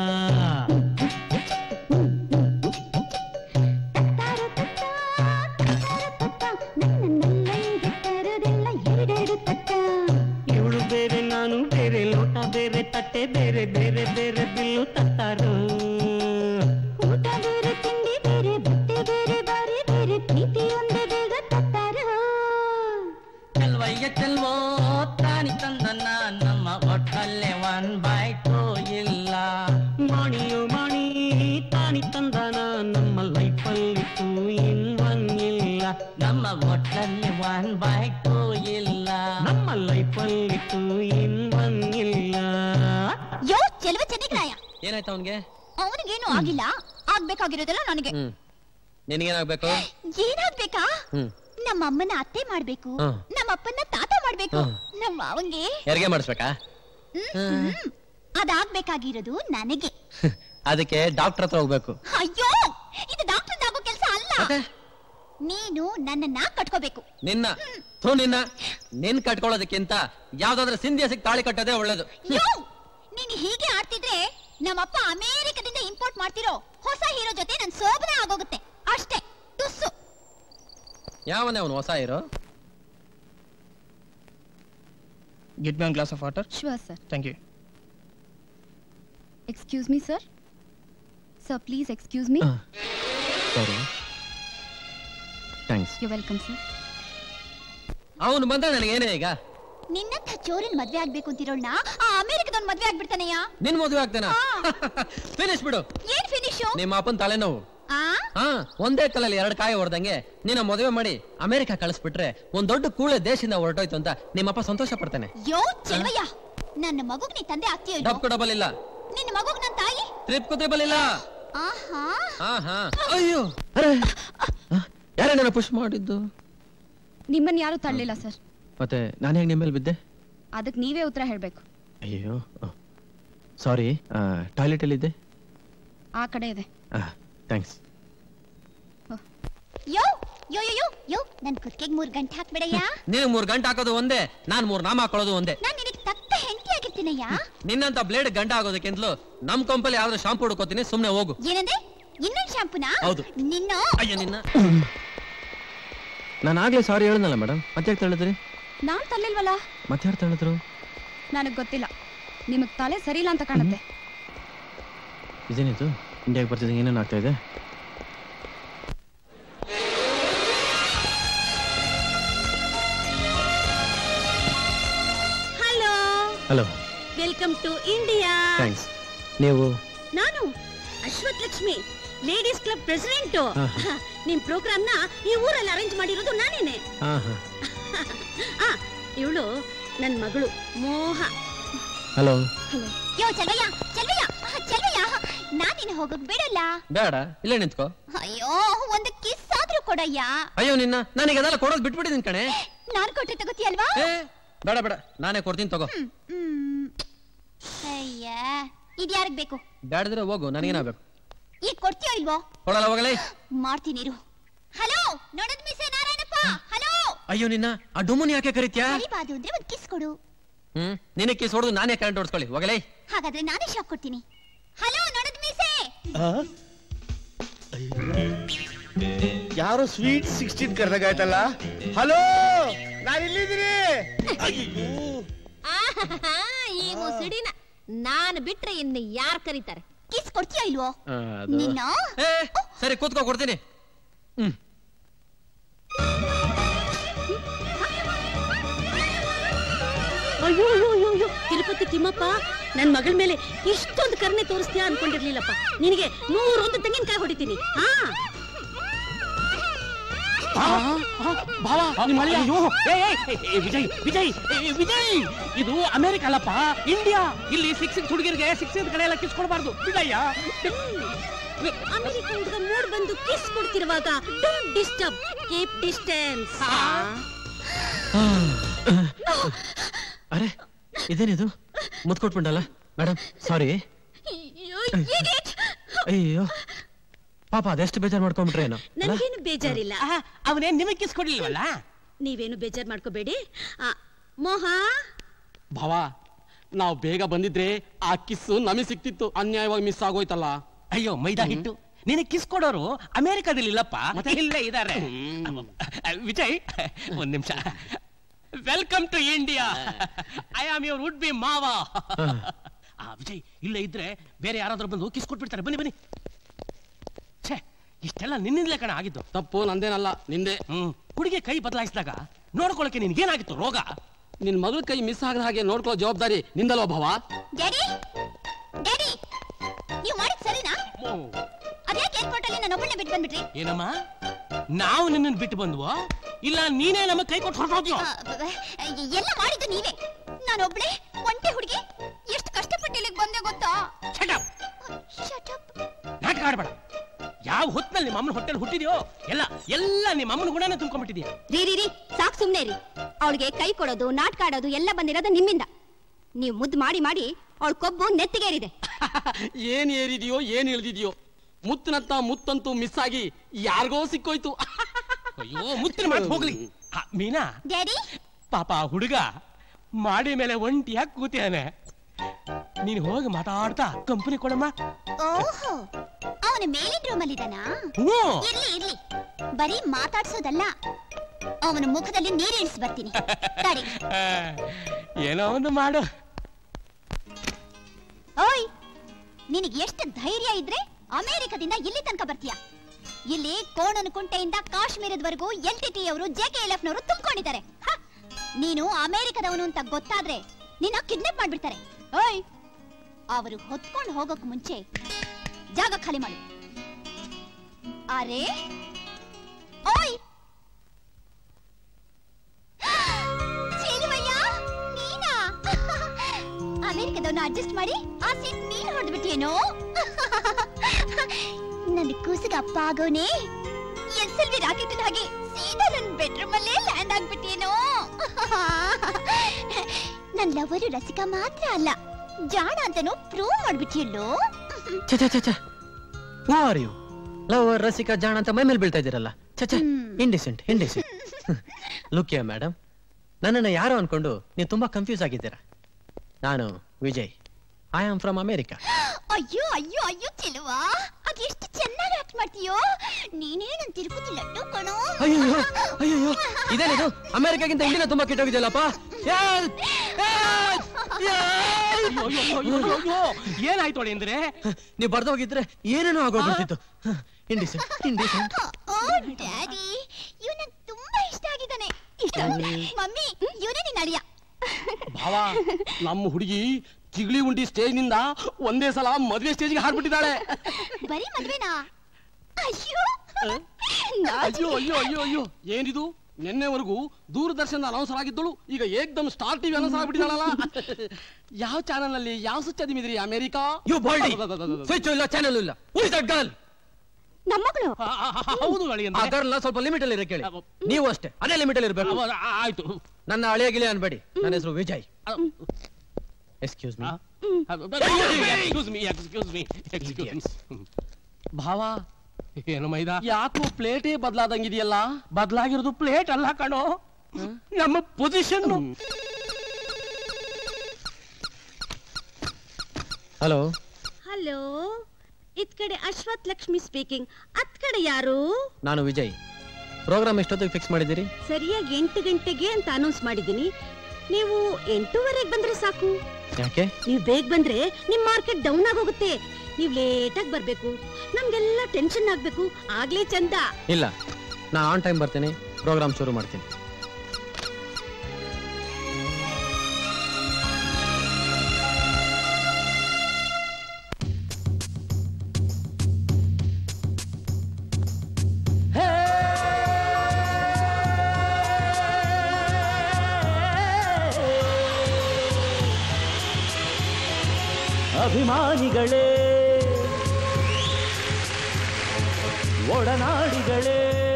ಇವಳು ಬೇರೆ ನಾನು ಬೇರೆ ಲೋಟ ಬೇರೆ ತಟ್ಟೆ ಬೇರೆ ಬೇರೆ ಬೇರೆ ಬಿಲ್ಲು ತತ್ತಾರು ಊಟ ಬೇರೆ ತಿಂಡಿ ಬೇರೆ ಬಟ್ಟೆ ಬೇರೆ ಬಾರಿ ಬೇರೆ ಪ್ರೀತಿ ಒಂದೇ ಬೇಗ ತತ್ತಾರು ಚೆಲ್ವಯ್ಯ ಚೆಲ್ವೋ ತಾನಿ ತಂದನ್ನ ನಮ್ಮ ಒಟ್ಟಲ್ಲೇ ಒನ್ ಬೈ ಟೂ ಇಲ್ಲ ಮಾಣಿಯು ಮಾಣಿ ತಾನಿ ತಂದಾನ ನಮ್ಮ ಲೈಫಲ್ಲಿ ಟೂ ಇನ್ ಒನ್ ಇಲ್ಲ ನಮ್ಮ ಒಟ್ಟಲ್ಲಿ ಒನ್ ಬೈ ಟೂ ಇಲ್ಲ ನಮ್ಮ ಲೈಫಲ್ಲಿ ಟೂ ಇನ್ ಒನ್ ಇಲ್ಲ ಯೋ ಚೆಲುವ ಚೆನ್ನಿಗ್ರಾಯ ಏನಾಯ್ತು ಅವನ್ಗೆ ಅವನಿಗೇನು ಆಗಿಲ್ಲ ಆಗ್ಬೇಕಾಗಿರೋದೆಲ್ಲ ನನಗೆ ಹ್ಮ್ ನಿನಗೇನಾಗ್ಬೇಕು ಏನಾಗ್ಬೇಕಾ ಹ್ಮ್ ನಮ್ಮ ಅಮ್ಮನ ಅತ್ತೆ ಮಾಡ್ಬೇಕು ಹಾ. ನಮ್ಮ ಅಪ್ಪನ ತಾತ ಮಾಡ್ಬೇಕು ಹಾ. ನಮ್ಮ ಮಾವಂಗೆ ಹೆರಿಗೆ ಮಾಡಿಸ್ಬೇಕಾ ಹ್ಮ್. ಅದಾಗ್ಬೇಕಾಗಿರೋದು ನನಗೆ ಅದಕ್ಕೆ ಡಾಕ್ಟರ್ ಹತ್ರ ಹೋಗ್ಬೇಕು ಅಯ್ಯೋ ಇದು ಡಾಕ್ಟರ್ ಆಗೋ ಕೆಲಸ ಅಲ್ಲ ನೀನು ನನ್ನನ್ನ ಕಟ್ಕೋಬೇಕು ನಿನ್ನ ಥೂ ನಿನ್ನ ನಿನ್ ಕಟ್ಕೊಳ್ಳೋದಕ್ಕಿಂತ ಯಾವ್ದಾದ್ರು ಸಿಂಧಿ ಹಸಿಗೆ ತಾಳಿ ಕಟ್ಟೋದೇ ಒಳ್ಳೇದು ಯೋ ನೀನು ಹೀಗೆ ಆಡ್ತಿದ್ರೆ ನಮ್ಮಪ್ಪ ಅಮೇರಿಕದಿಂದ ಇಂಪೋರ್ಟ್ ಮಾಡ್ತಿರೋ ಹೊಸ ಹೀರೋ ಜೊತೆ ನನ್ ಸೋಬನೆ ಆಗೋಗುತ್ತೆ ಅಷ್ಟೇ ತುಸ್ಸು ಯಾವನೇ ಅವನು ಹೊಸ ಇರೋ Get me one glass of water. Sure, sir. Thank you. Excuse me, sir. Sir, please excuse me. Sorry thanks You're welcome, sir. ಅವನು ಬಂದ ನನಗೇನೇ ಈಗ ನಿನ್ನಂಥ ಚೋರನ್ ಮದ್ವೆ ಆಗ್ಬೇಕು ಅಂತಿರೋಳ್ನ ಆ ಅಮೇರಿಕದವ್ನ್ ಮದ್ವೆ ಆಗ್ಬಿಡ್ತಾನೆಯಾ ನಿನ್ ಮದುವೆ ಆಗ್ತೇನ ಫಿನಿಶ್ ಬಿಡು ಏನ್ ಫಿನಿಶು ನಿಮ್ಮ ಅಪ್ಪನ ತಲೆನೋವು ಆ ಹಾ ಒಂದೇ ಕಲ್ಲಲ್ಲಿ ಎರಡು ಕಾಯಿ ಹೊಡೆದಂಗೆ ನಿನ್ನ ಮದುವೆ ಮಾಡಿ ಅಮೆರಿಕ ಕಳಿಸ್ಬಿಟ್ರೆ ಒಂದ್ ದೊಡ್ಡ ಕೂಳೆ ದೇಶದಿಂದ ಹೊರಟೋಯ್ತು ಅಂತ ನಿಮ್ಮಪ್ಪ ಸಂತೋಷ ಪಡ್ತಾನೆ ಯೋ ಚೆಲುವಯ್ಯ ನನ್ನ ಮಗುಗ್ ನೀ ತಂದೆ ಆಗ್ತೀಯೋ ಇಲ್ವೋ? ಡಬ್ಕು ಡಬಲ್ ಇಲ್ಲ ನಿನ್ನ ಮಗುಗ್ ನನ್ ತಾಯಿ ಟ್ರಿಪ್ ತ್ರಿಬಲ್ ಇಲ್ಲ ಆಹಾ ಹಾ ಹಾ ಅಯ್ಯೋ ಯಾರೇ ನನ್ನ ಪುಷ್ ಮಾಡಿದ್ದು ನಿಮ್ಮನ್ನ ಯಾರು ತಳ್ಳಿಲ್ಲ ಸರ್ ಮತ್ತೆ ನಾನು ಹೇಗೆ ನಿಮ್ಮ ಮೇಲೆ ಬಿದ್ದೆ ಅದಕ್ಕೆ ನೀವೇ ಉತ್ತರ ಹೇಳ್ಬೇಕು ಅಯ್ಯೋ ಸಾರಿ ಟಾಯ್ಲೆಟ್ ಎಲ್ಲಿದ್ದೆ ಆ ಕಡೆ ಇದೆ ಥ್ಯಾಂಕ್ಸ್ ಯೋ ಯೋ ಯೋ ಯೋ ಯೋ ನನ್ ಕುತ್ತಿಗೆಗ್ ಮೂರ್ ಗಂಟೆ ಹಾಕ್ಬಿಡಯ್ಯ ನೀನು ಮೂರ್ ಗಂಟೆ ಹಾಕೋದು ಒಂದೇ ನಾನ್ ಮೂರ್ ನಾಮ ಹಾಕೊಳ್ಳೋದು ಒಂದೇ ನಾನ್ ನಿನಗ್ ತಕ್ಕ ಹೆಂಡತಿ ಆಗಿರ್ತೀನಯ್ಯ ನಿನ್ನಂತ ಬ್ಲೇಡ್ ಗಂಟ ಆಗೋದಕ್ಕಿಂತಲೂ ನಮ್ ಕಂಪಲ್ಲಿ ಯಾವ್ದಾದ್ರು ಶಾಂಪು ಹುಡ್ಕೋತೀನಿ ಸುಮ್ನೆ ಹೋಗು ಏನಂದೆ ಇನ್ನೊಂದ್ ಶಾಂಪುನಾ ಹೌದು. ನಿನ್ನ ಅಯ್ಯೋ ನಿನ್ನ ನಾನು ಆಗ್ಲೇ ಸಾರಿ ಹೇಳಿದ್ನಲ್ಲ ಮೇಡಮ್ ಮತ್ತೆ ಯಾಕೆ ತಳಿದ್ರಿ ನಾನ್ ತಳ್ಳಿಲ್ವಲ್ಲ ಮತ್ತೆ ಯಾರು ತಳಿದ್ರು ನನಗ್ ಗೊತ್ತಿಲ್ಲ ನಿಮಗ್ ತಲೆ ಸರಿ ಇಲ್ಲ ಅಂತ ಕಾಣುತ್ತೆ ಇದೇನಿತ್ತು ಇಂಡಿಯಾಗೆ ಬರ್ತಿದ್ದಂಗೆ ಏನೇನು ಆಗ್ತಾ ಇದೆ hello hello welcome to India thanks ನೀವು ನಾನು Ashwath Lakshmi ladies club president ಹಾ, ನಿಮ್ ಪ್ರೋಗ್ರಾಮ್ ನ ಈ ಊರಲ್ಲಿ ಅರೇಂಜ್ ಮಾಡಿರೋದು ನಾನೇನೆ ಹಾ ಹಾ ಆ ಇವಳು ನನ್ ಮಗಳು ಮೋಹ ಹಲೋ ಯೋ ಚೆಲುವಯ್ಯ ಚೆಲುವಯ್ಯ ಆಹ್, ಚೆಲುವಯ್ಯ ನಾನ್ ನಿನ್ನ ಹೋಗಕ್ ಬಿಡಲ್ಲ ಬೇಡ ಇಲ್ಲೇ ನಿಂತ್ಕೋ ಅಯ್ಯೋ ಒಂದು ಕಿಸ್ ಆದ್ರೂ ಕೊಡಯ್ಯ ಅಯ್ಯೋ ನಿನ್ನ ನನಗೆ ಅದೆಲ್ಲ ಕೊಡೋದು ಬಿಟ್ಬಿಟ್ಟಿದ್ದೀನಿ ಕಣೆ ನಾನ್ ಕೊಟ್ಟೆ ತಗೋತೀಯಲ್ವಾ ಬೇಡ ಬೇಡ ನಾನೇ ಕೊಡ್ತೀನಿ ತಗೋ ಹ್ಮ್ ಅಯ್ಯ ಇದ್ಯಾರಿಗ್ ಬೇಕು ಬೇಡದ್ರೆ ಹೋಗು ನನಗೇನಾಗಬೇಕು ಈಗ ಕೊಡ್ತೀಯೋ ಇಲ್ವೋ ಕೊಡಲ್ಲ ಹೋಗಲೇ ಮಾಡ್ತೀನಿ ಇರು ಹಲೋ ನೋಡದ್ ಮಿಸ್ ನಾರಾಯಣಪ್ಪ ಹಲೋ ಅಯ್ಯೋ ನಿನ್ನ ಆ ಡುಮ್ಮನ್ ಯಾಕೆ ಕರಿತ್ಯಾ ಕರಿಬಾದು ಅಂದ್ರೆ ಒಂದ್ ಕಿಸ್ ಕೊಡು ಹ್ಮ್ ನಿನಕ್ಕೆ ಕಿಸ್ ಹೊಡೆದು ನಾನೇ ಕರೆಂಟ್ ಓಡಿಸ್ಕೊಳ್ಳಿ ಹೋಗಲೇ ಹಾಗಾದ್ರೆ ನಾನೇ ಶಾಕ್ ಕೊಡ್ತೀನಿ ಹಲೋ ನೋಡದ್ ಮೀಸೆ ಯಾರೋ ಸ್ವೀಟ್ ಸಿಕ್ಸ್ಟೀನ್ ಕರೆದಾಗಾಯ್ತಲ್ಲ ಹಲೋ ನಾನು ಇಲ್ಲಿದ್ದೀನಿ ಆಹಾಹಾ, ಈ ಮುಸುಡಿನ ನಾನು ಬಿಟ್ರೆ ಇನ್ನು ಯಾರ್ ಕರೀತಾರೆ ಕಿಸ್ ಕೊಡ್ತೀಯೋ ಇಲ್ವೋ ಅದು- ನಿನ್ನ ಏ, ಸರಿ ಕೂತ್ಕೋ ಕೊಡ್ತೀನಿ ಹ್ಮ್ ಅಯ್ಯೋ ಅಯ್ಯೋ ಅಯ್ಯೋ ಅಯ್ಯೋ ತಿರುಪತಿ ತಿಮ್ಮಪ್ಪ ನನ್ ಮಗಳ ಮೇಲೆ ಇಷ್ಟೊಂದು ಕರುಣೆ ತೋರಿಸ್ತೀಯಾ ಅನ್ಕೊಂಡಿರ್ಲಿಲ್ಲಪ್ಪ ನಿನಗೆ ನೂರೊಂದು ತೆಂಗಿನಕಾಯಿ ಹೊಡಿತೀನಿ ಹಾ ಭಾವ ನಿಮ್ಮ ಅಳಿಯ ಅಯ್ಯೋ ಏ, ಏ, ಏ, ಏ, ವಿಜಯ್ ವಿಜಯ್ ಏ, ವಿಜಯ್ ಇದು ಅಮೆರಿಕ ಅಲ್ಲಪ್ಪ ಇಂಡಿಯಾ ಇಲ್ಲಿ ಸಿಕ್ಸ್ ಸಿಕ್ಸ್ ಹುಡುಗಿರಿಗೆ ಸಿಕ್ಸ್ ಕಡೆ ಎಲ್ಲ ಕಿಸ್ಕೊಡ್ಬಾರ್ದು ವಿಜಯ್ಯ ಅಮೆರಿಕ ಹುಡುಗ ಮೂಡ್ ಬಂದು ಕಿಸ್ ಕೊಡ್ತಿರುವಾಗ ಡೋಂಟ್ ಡಿಸ್ಟರ್ಬ್ ಕೀಪ್ ಡಿಸ್ಟೆನ್ಸ್ ಅರೆ ಇದೇನಿದು ಮುತ್ ಕೊಟ್ಬಿಟ್ಟಲ್ಲ ಮೇಡಮ್ ಸಾರಿ ಅಯ್ಯೋ ಪಾಪ ಅದೆಷ್ಟು ಬೇಜಾರು ಮಾಡ್ಕೊಂಡ್ಬಿಟ್ರೆ ಏನೋ ಅಲ್ಲ? ನನ್ಗೇನು ಬೇಜಾರಿಲ್ಲ ಅವನೇನ್ ನಿಮಗೆ ಕಿಸ್ ಕೊಡ್ಲಿಲ್ವಲ್ಲ ನೀವೇನು ಬೇಜಾರ್ ಮಾಡ್ಕೋಬೇಡಿ ಆ, ಮೋಹ ಭಾವ ನಾವು ಬೇಗ ಬಂದಿದ್ರೆ ಆ ಕಿಸ್ಸು ನಮಗೆ ಸಿಕ್ತಿತ್ತು ಅನ್ಯಾಯವಾಗಿ ಮಿಸ್ ಆಗೋಯ್ತಲ್ಲ ಅಯ್ಯೋ ಮೈದಾ ಹಿಟ್ಟು ನಿನಗೆ ಕಿಸ್ ಕೊಡೋರು ಅಮೆರಿಕದಲ್ಲಿ ಇಲ್ಲಪ್ಪ ಇಲ್ಲೇ ಇದ್ದಾರೆ ವಿಜಯ್ ಒಂದ್ ನಿಮಿಷ welcome to India I am your would be ಮಾವ ಆ ವಿಜಯ್ ಇಲ್ಲೇ ಇದ್ರೆ ಬೇರೆ ಯಾರಾದ್ರೂ ಬಂದು ಕಿಸ್ ಕೊಟ್ಬಿಡ್ತಾರೆ ಬನ್ನಿ ಬನ್ನಿ ಛೇ ಇಷ್ಟೆಲ್ಲ ನಿನ್ನಿಂದಲೇ ಕಣ ಆಗಿದ್ದು ತಪ್ಪು ನಂದೇನಲ್ಲ ನಿಂದೆ ಹ್ಮ್ ಹುಡುಗಿ ಕೈ ಬದಲಾಯಿಸಿದಾಗ ನೋಡ್ಕೊಳಕ್ಕೆ ನಿನ್ಗೇನಾಗಿತ್ತು ರೋಗ ನಿನ್ ಮಗಳ ಕೈ ಮಿಸ್ ಆಗದ ಹಾಗೆ ನೋಡ್ಕೊಳ್ಳೋ ಜವಾಬ್ದಾರಿ ನಿಂದಲ್ವ ಭಾವ ಡ್ಯಾಡಿ ಡ್ಯಾಡಿ ನೀವು ಮಾಡಿದ್ ಸರಿನಾ ಅದ್ಯಾಕೆ ಏರ್ಪೋರ್ಟ್ ಅಲ್ಲಿ ನಾನು ಒಬ್ಬಳನ್ನ ಬಿಟ್ಟು ಬಂದ್ಬಿಟ್ರಿ ಏನಮ್ಮ ನಾವು ನಿನ್ನನ್ನು ಬಿಟ್ಟು ಬಂದ್ವೋ ಇಲ್ಲ ನೀನೇ ನಮ್ಮ ಕೈ ಕೊಟ್ಟು ಹೊರಟೋದ್ಯೋ ಆ, ಬ- ಬ- ಎಲ್ಲ ಮಾಡಿದ್ದು ನೀವೇ ನಾನು ಒಬ್ಳೆ ಒಂಟೆ ಹುಡುಗಿ ಎಷ್ಟು ಕಷ್ಟಪಟ್ಟು ಇಲ್ಲಿಗೆ ಬಂದೆ ಗೊತ್ತಾ Shut up. ನಾಟಕ ಆಡ್ಬೇಡ ಯಾವ ಹೊತ್ತಿನಲ್ಲಿ ನಿಮ್ಮ ಅಮ್ಮನ ಹೊಟ್ಟೆಲ್ ಹುಟ್ಟಿದ್ಯೋ ಎಲ್ಲ ಎಲ್ಲ ನಿಮ್ಮ ಅಮ್ಮನ ಗುಣನೇ ತುಂಬ್ಕೊಂಡ್ಬಿಟ್ಟಿದ್ಯಾ ರೀ ರೀ ರೀ ಸಾಕ್ ಸುಮ್ನೆ ರೀ ಅವಳಿಗೆ ಕೈ ಕೊಡೋದು ನಾಟಕ ಆಡೋದು ಎಲ್ಲ ಬಂದಿರೋದು ನಿಮ್ಮಿಂದ ನೀವು ಮುದ್ದು ಮಾಡಿ ಮಾಡಿ ಅವಳ ಕೊಬ್ಬು ನೆತ್ತಿಗೇರಿದೆ ಏನ್ ಏರಿದೆಯೋ ಏನ್ ಇಳಿದಿದೆಯೋ ಮುತ್ತಿನಂತ ಮುತ್ತಂತೂ ಮಿಸ್ ಆಗಿ ಯಾರಿಗೋ ಸಿಕ್ಕೋಯ್ತು ಅಯ್ಯೋ ಮುತ್ತಿನ ಮಾತು ಹೋಗ್ಲಿ ಆ, ಮೀನಾ ಡ್ಯಾಡಿ ಪಾಪ ಆ ಹುಡುಗ ಮಾಡಿ ಮೇಲೆ ಒಂಟಿಯಾಗಿ ಕೂತಿಯಾನೆ ನೀನು ಹೋಗಿ ಮಾತಾಡ್ತಾ ಕಂಪನಿ ಕೊಡಮ್ಮ ಓಹೋ ಅವನ ಮೇಲಿನ ರೂಮ್ ಅಲ್ಲಿ ಇದಾನಾ ಹ್ಞೂ. ಇರ್ಲಿ ಇರ್ಲಿ ಬರೀ ಮಾತಾಡ್ಸೋದಲ್ಲ ಅವನ ಮುಖದಲ್ಲಿ ನೀರು ಇಳಿಸಿ ಬರ್ತೀನಿ ತಡಿ ಆ, ಏನೋ ಒಂದು ಮಾಡು ಓಯ್ ನಿನಗೆ ಎಷ್ಟು ಧೈರ್ಯ ಇದ್ರೆ ಅಮೆರಿಕದಿಂದ ಇಲ್ಲಿ ತನಕ ಬರ್ತೀಯ ಇಲ್ಲಿ ಕೋಣನಕುಂಟೆಯಿಂದ ಕಾಶ್ಮೀರದವರೆಗೂ ಎಲ್ ಟಿ ಟಿ ಅವರು ಜೆ ಕೆ ಎಲ್ ಎಫ್ ನವರು ತುಂಬಿಕೊಂಡಿದ್ದಾರೆ ನೀನು ಅಮೆರಿಕದವನು ಅಂತ ಗೊತ್ತಾದ್ರೆ ನಿನ್ನ ಕಿಡ್ನಾಪ್ ಮಾಡ್ಬಿಡ್ತಾರೆ ಓಯ್ ಅವರು ಹೊತ್ಕೊಂಡು ಹೋಗೋಕ್ ಮುಂಚೆ ಜಾಗ ಖಾಲಿ ಮಾಡು ಅರೆ ಓಯ್ ಚೆಲುವಯ್ಯ, ನೀನಾ ಅಮೆರಿಕದವನ್ನ ಅಡ್ಜಸ್ಟ್ ಮಾಡಿ ಆ ಸೀಟ್ ನೀನು ಹೊಡೆದ್ಬಿಟ್ಟಿಯೇನೋ ನನ್ನ ಕೂಸಿಗೆ ಅಪ್ಪ ಆಗೋನೆ ಎಸ್ ಎಲ್ ವಿ ರಾಕೆಟ್ ಹಾಗೆ ಸೀದಾ ನನ್ನ ಬೆಡ್ರೂಮ್ ಅಲ್ಲೇ ಲ್ಯಾಂಡ್ ಆಗ್ಬಿಟ್ಟಿಯೇನೋ ನನ್ನ ಲವರು ರಸಿಕ ಮಾತ್ರ ಅಲ್ಲ ಜಾಣ ಅಂತಾನು ಪ್ರೂವ್ ಮಾಡ್ಬಿಟ್ಟಿಯಲ್ಲೋ ಛೆ ಛೆ ಛೆ ಛೆ ಹೂ ಆರ್ ಯು ಲವ್ ರಸಿಕಾ ಜಾಣ ಅಂತ ಮೈ ಮೇಲೆ ಬೀಳ್ತಾ ಇದ್ದೀರಲ್ಲ ಛೆ ಛೆ ಇಂಡಿಸೆಂಟ್ ಇಂಡಿಸೆಂಟ್ ಲುಕ್ ಯಾ ಮೇಡಮ್ ನನ್ನನ್ನು ಯಾರೋ ಅನ್ಕೊಂಡು ನೀವು ತುಂಬಾ ಕನ್ಫ್ಯೂಸ್ ಆಗಿದ್ದೀರಾ ನಾನು Vijay I am from America ಅಯ್ಯೋ ಅಯ್ಯೋ ಅಯ್ಯೋ ಚೆಲುವಾ ಅದ್ ಎಷ್ಟು ಚೆನ್ನಾಗಿ ಆಕ್ಟ್ ಮಾಡ್ತೀಯೋ ನೀನೇ ನನ್ ತಿರುಪತಿ ಲಡ್ಡು ಕಣೋ ಅಯ್ಯೋ ಅಯ್ಯೋ ಇದೇನಿದು ಅಮೇರಿಕಾಗಿಂತ ಇಂಡಿಯಾ ತುಂಬಾ ಕೆಟ್ಟೋಗಿದೆಯಲ್ಲಪ್ಪ ಅಯ್ಯೋ, ಅಯ್ಯೋ, ಅಯ್ಯೋ, ಅಯ್ಯೋ, ಅಯ್ಯೋ. ಏನಾಯ್ತು ಅವಳಿ ಅಂದ್ರೆ ನೀವು ಬರ್ದೋಗಿದ್ರೆ ಏನೇನೋ ಆಗೋಗ್ಬಿಡ್ತಿತ್ತು ಇಂಡಿಸೆಂಟ್ ಇಂಡಿಸೆಂಟ್ ಓ ಡ್ಯಾಡಿ ಇವ್ ನಂಗೆ ತುಂಬಾ ಇಷ್ಟ ಆಗಿದ್ದಾನೆ ಇಷ್ಟ ಆದ್ರೆ ಮಮ್ಮಿ ಇವನೇ ನಿನ್ನ ಅಳಿಯ ಭಾವ ನಮ್ಮ ಹುಡುಗಿ ಚಿಗಳಿ ಉಂಡಿ ಸ್ಟೇಜ್ ನಿಂದ ಒಂದೇ ಸಲ ಮದ್ವೆ ಸ್ಟೇಜ್ಗೆ ಹಾರ್ಬಿಟ್ಟಿದ್ದಾಳೆ ಬರೀ ಮದ್ವೆನಾ ಅಯ್ಯೋ ಅಯ್ಯೋ ಅಯ್ಯೋ ಅಯ್ಯೋ ಅಯ್ಯೋ ಏನಿದು ನಿನ್ನೆವರೆಗೂ ದೂರದರ್ಶನ ಅನೌನ್ಸರ್ ಆಗಿದ್ದಳು ಈಗ ಏಕ್ದಮ್ ಸ್ಟಾರ್ ಟಿವಿ ಅನೌನ್ಸರ್ ಆಗ್ಬಿಟ್ಟಿದ್ದಾಳಲ್ಲ ಯಾವ ಚಾನಲ್ ಅಲ್ಲಿ ಯಾವ ಸುಚ್ಚ ದಿಮಿದ್ರಿ ಅಮೆರಿಕಾ ಯು ಬಾಲ್ಡಿ ಸ್ವಿಚ್ ಇಲ್ಲ ಚಾನೆಲ್ ಇಲ್ಲ ಹೂ ಇಸ್ ದಟ್ ಗರ್ಲ್ ನಮ್ಮಗಳು ಹೌದು ಅಳಿ ಆ ಗರ್ಲ್ ಸ್ವಲ್ಪ ಲಿಮಿಟ್ ಅಲ್ಲಿ ಇರಕ್ಕೆ ಹೇಳಿ ನೀವು ಅಷ್ಟೇ ಅದೇ ಲಿಮಿಟ್ ಅಲ್ಲಿ ಇರಬೇಕು ಆಯ್ತು ನನ್ನ ಹಳೆಯ ಗಿಳಿ ಅನ್ಬೇಡಿ ನನ್ನ ಹೆಸರು Vijay excuse me excuse me excuse me excuse ಭಾವ ಏನು ಮೈದಾ ಯಾಕೋ ಪ್ಲೇಟೇ ಬದಲಾದಂಗಿದೆಯಲ್ಲ ಬದಲಾಗಿರೋದು ಪ್ಲೇಟ್ ಅಲ್ಲ ಕಣೋ ನಮ್ಮ ಪೊಸಿಷನ್ ಹಲೋ ಹಲೋ ಇತ್ ಕಡೆ ಅಶ್ವಥ್ ಲಕ್ಷ್ಮಿ ಸ್ಪೀಕಿಂಗ್ ಅತ್ ಕಡೆ ಯಾರು ನಾನು ವಿಜಯ್ ಪ್ರೋಗ್ರಾಮ್ ಎಷ್ಟೊತ್ತಿಗೆ ಫಿಕ್ಸ್ ಮಾಡಿದ್ದೀರಿ ಸರಿಯಾಗಿ ಎಂಟು ಗಂಟೆಗೆ ಅಂತ ಅನೌನ್ಸ್ ಮಾಡಿದ್ದೀನಿ ನೀವು ಎಂಟೂವರೆಗೆ ಬಂದ್ರೆ ಸಾಕು ಯಾಕೆ ನೀವು ಬೇಗ ಬಂದ್ರೆ ನಿಮ್ ಮಾರ್ಕೆಟ್ ಡೌನ್ ಆಗೋಗುತ್ತೆ ನೀವು ಲೇಟಾಗಿ ಬರ್ಬೇಕು ನಮ್ಗೆಲ್ಲ ಟೆನ್ಷನ್ ಆಗ್ಬೇಕು ಆಗ್ಲೇ ಚಂದ ಇಲ್ಲ ನಾನು ಆನ್ ಟೈಮ್ ಬರ್ತೀನಿ ಪ್ರೋಗ್ರಾಮ್ ಶುರು ಮಾಡ್ತೀನಿ ಅಭಿಮಾನಿಗಳೇ ಒಡನಾಡಿಗಳೇ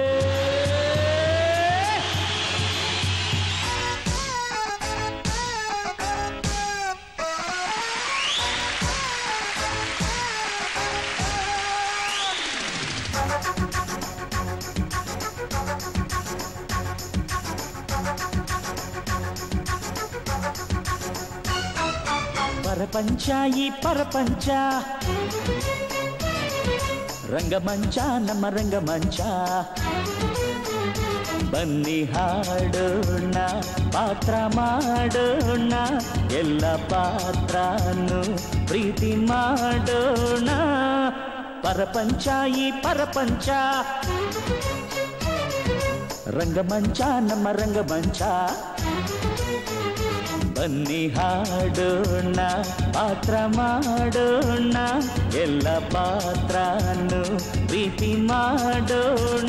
ಪರಪಂಚ ಈ ಪರಪಂಚ ರಂಗಮಂಚ ನಮ್ಮ ರಂಗಮಂಚ ಬನ್ನಿ ಹಾಡೋಣ ಪಾತ್ರ ಮಾಡೋಣ ಎಲ್ಲ ಪಾತ್ರನು ಪ್ರೀತಿ ಮಾಡೋಣ ಪರಪಂಚ ಈ ಪರಪಂಚ ರಂಗಮಂಚ ನಮ್ಮ ರಂಗಮಂಚ ಬನ್ನಿ ಹಾಡೋಣ ಪಾತ್ರ ಮಾಡೋಣ ಎಲ್ಲ ಪಾತ್ರನು ಪ್ರೀತಿ ಮಾಡೋಣ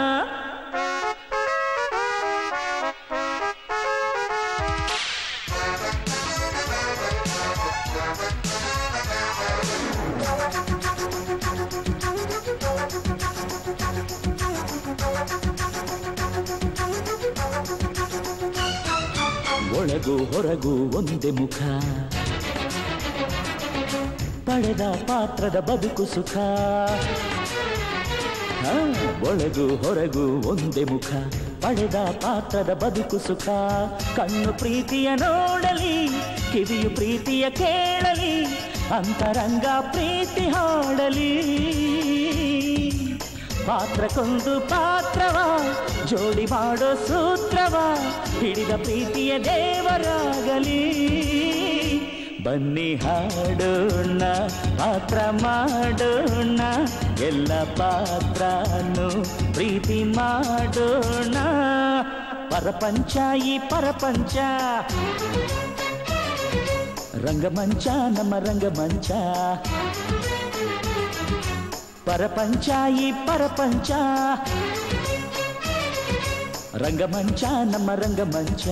ಒಳಗು ಹೊರಗು ಒಂದೇ ಮುಖ ಪಡೆದ ಪಾತ್ರದ ಬದುಕು ಸುಖ ಆ, ಒಳಗು ಹೊರಗು ಒಂದೇ ಮುಖ ಪಡೆದ ಪಾತ್ರದ ಬದುಕು ಸುಖ ಕಣ್ಣು ಪ್ರೀತಿಯ ನೋಡಲಿ ಕಿವಿಯು ಪ್ರೀತಿಯ ಕೇಳಲಿ ಅಂತರಂಗ ಪ್ರೀತಿ ಹಾಡಲಿ ಪಾತ್ರಕ್ಕೊಂದು ಪಾತ್ರವ ಜೋಡಿ ಮಾಡೋ ಸೂತ್ರವ ಹಿಡಿದ ಪ್ರೀತಿಯ ದೇವರಾಗಲಿ ಬನ್ನಿ ಹಾಡೋಣ ಪಾತ್ರ ಮಾಡೋಣ ಎಲ್ಲ ಪಾತ್ರನು ಪ್ರೀತಿ ಮಾಡೋಣ ಪರಪಂಚ ಈ ಪರಪಂಚ ರಂಗಮಂಚ ನಮ್ಮ ರಂಗಮಂಚ ಪರಪಂಚ ಈ ಪರಪಂಚ ರಂಗಮಂಚ ನಮ್ಮ ರಂಗಮಂಚ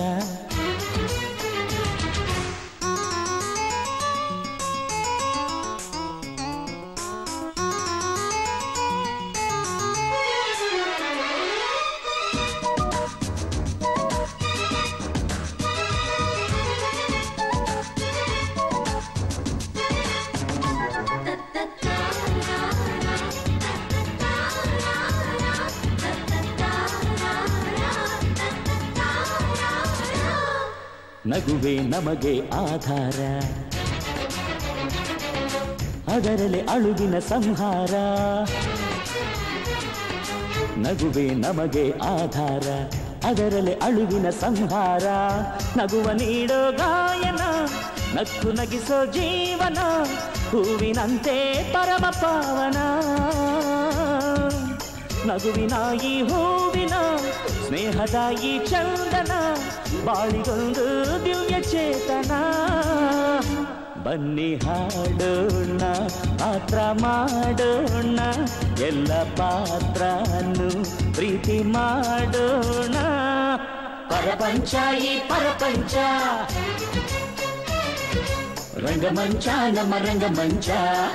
ನಗುವೆ ನಮಗೆ ಆಧಾರ ಅದರಲ್ಲಿ ಅಳುವಿನ ಸಂಹಾರ ನಗುವೆ ನಮಗೆ ಆಧಾರ ಅದರಲ್ಲಿ ಅಳುವಿನ ಸಂಹಾರ ನಗುವ ನೀಡೋ ಗಾಯನ ನಕ್ಕು ನಗಿಸೋ ಜೀವನ ಹೂವಿನಂತೆ ಪರಮ ಪಾವನ ನಗುವಿನ ಈ ಹೂವಿನ ಸ್ನೇಹದ ಈ ಚಂದನ ಬಾಳಿಗೊಂದು ದಿವ್ಯ ಚೇತನ ಬನ್ನಿ ಹಾಡೋಣ ಪಾತ್ರ ಮಾಡೋಣ ಎಲ್ಲ ಪಾತ್ರನು ಪ್ರೀತಿ ಮಾಡೋಣ ಪರಪಂಚ ಈ ಪರಪಂಚ ರಂಗಮಂಚ ನಮ್ಮ ರಂಗಮಂಚ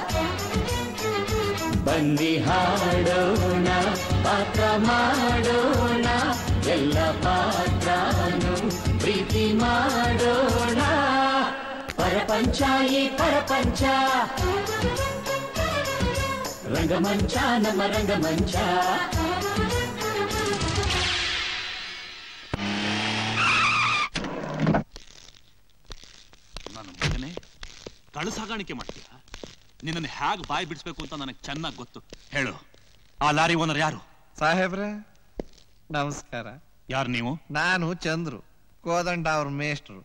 ಬನ್ನಿ ಹಾಡೋಣ ಪಾತ್ರ ಮಾಡೋಣ ಎಲ್ಲ ಪಾತ್ರನು ಪ್ರೀತಿ ಮಾಡೋಣ ಪರಪಂಚ ಈ ಪರಪಂಚ ರಂಗಮಂಚ ನಮ್ಮ ರಂಗಮಂಚ ನನ್ನ ಮಗನೇ ಕಳು ಸಾಗಾಣಿಕೆ ಮಾಡ್ತೀಯ ನಿನ್ನನ್ನು ಹೇಗೆ ಬಾಯಿ ಬಿಡಿಸ್ಬೇಕು ಅಂತ ನನಗೆ ಚೆನ್ನಾಗಿ ಗೊತ್ತು ಹೇಳು ಆ ಲಾರಿ ಓನರ್ ಯಾರು ಸಾಹೇಬ್ರೆ ನಮಸ್ಕಾರ ಯಾರು ನೀವು ನಾನು ಚಂದ್ರು ಕೋದಂಡ ಅವ್ರ ಮೇಷ್ಟ್ರು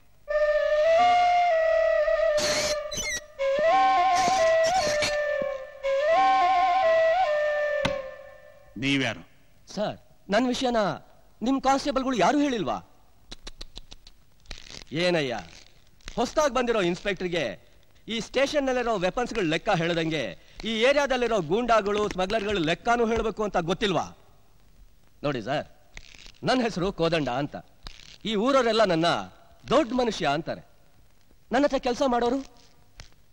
ನೀವ್ಯಾರು ಸರ್ ನನ್ನ ವಿಷಯನ ನಿಮ್ ಕಾನ್ಸ್ಟೇಬಲ್ಗಳು ಯಾರು ಹೇಳಿಲ್ವಾ ಏನಯ್ಯ ಹೊಸದಾಗಿ ಬಂದಿರೋ ಇನ್ಸ್ಪೆಕ್ಟರ್ಗೆ ಈ ಸ್ಟೇಷನ್ನಲ್ಲಿರೋ ವೆಪನ್ಸ್ಗಳ ಲೆಕ್ಕ ಹೇಳದಂಗೆ ಈ ಏರಿಯಾದಲ್ಲಿರೋ ಗೂಂಡಾಗಳು ಸ್ಮಗ್ಲರ್ಗಳು ಲೆಕ್ಕನೂ ಹೇಳಬೇಕು ಅಂತ ಗೊತ್ತಿಲ್ವಾ ನೋಡಿ ಸರ್ ನನ್ನ ಹೆಸರು ಕೋದಂಡ ಅಂತ ಈ ಊರವರೆಲ್ಲ ನನ್ನ ದೊಡ್ಡ ಮನುಷ್ಯ ಅಂತಾರೆ ನನ್ನ ಹತ್ರ ಕೆಲಸ ಮಾಡೋರು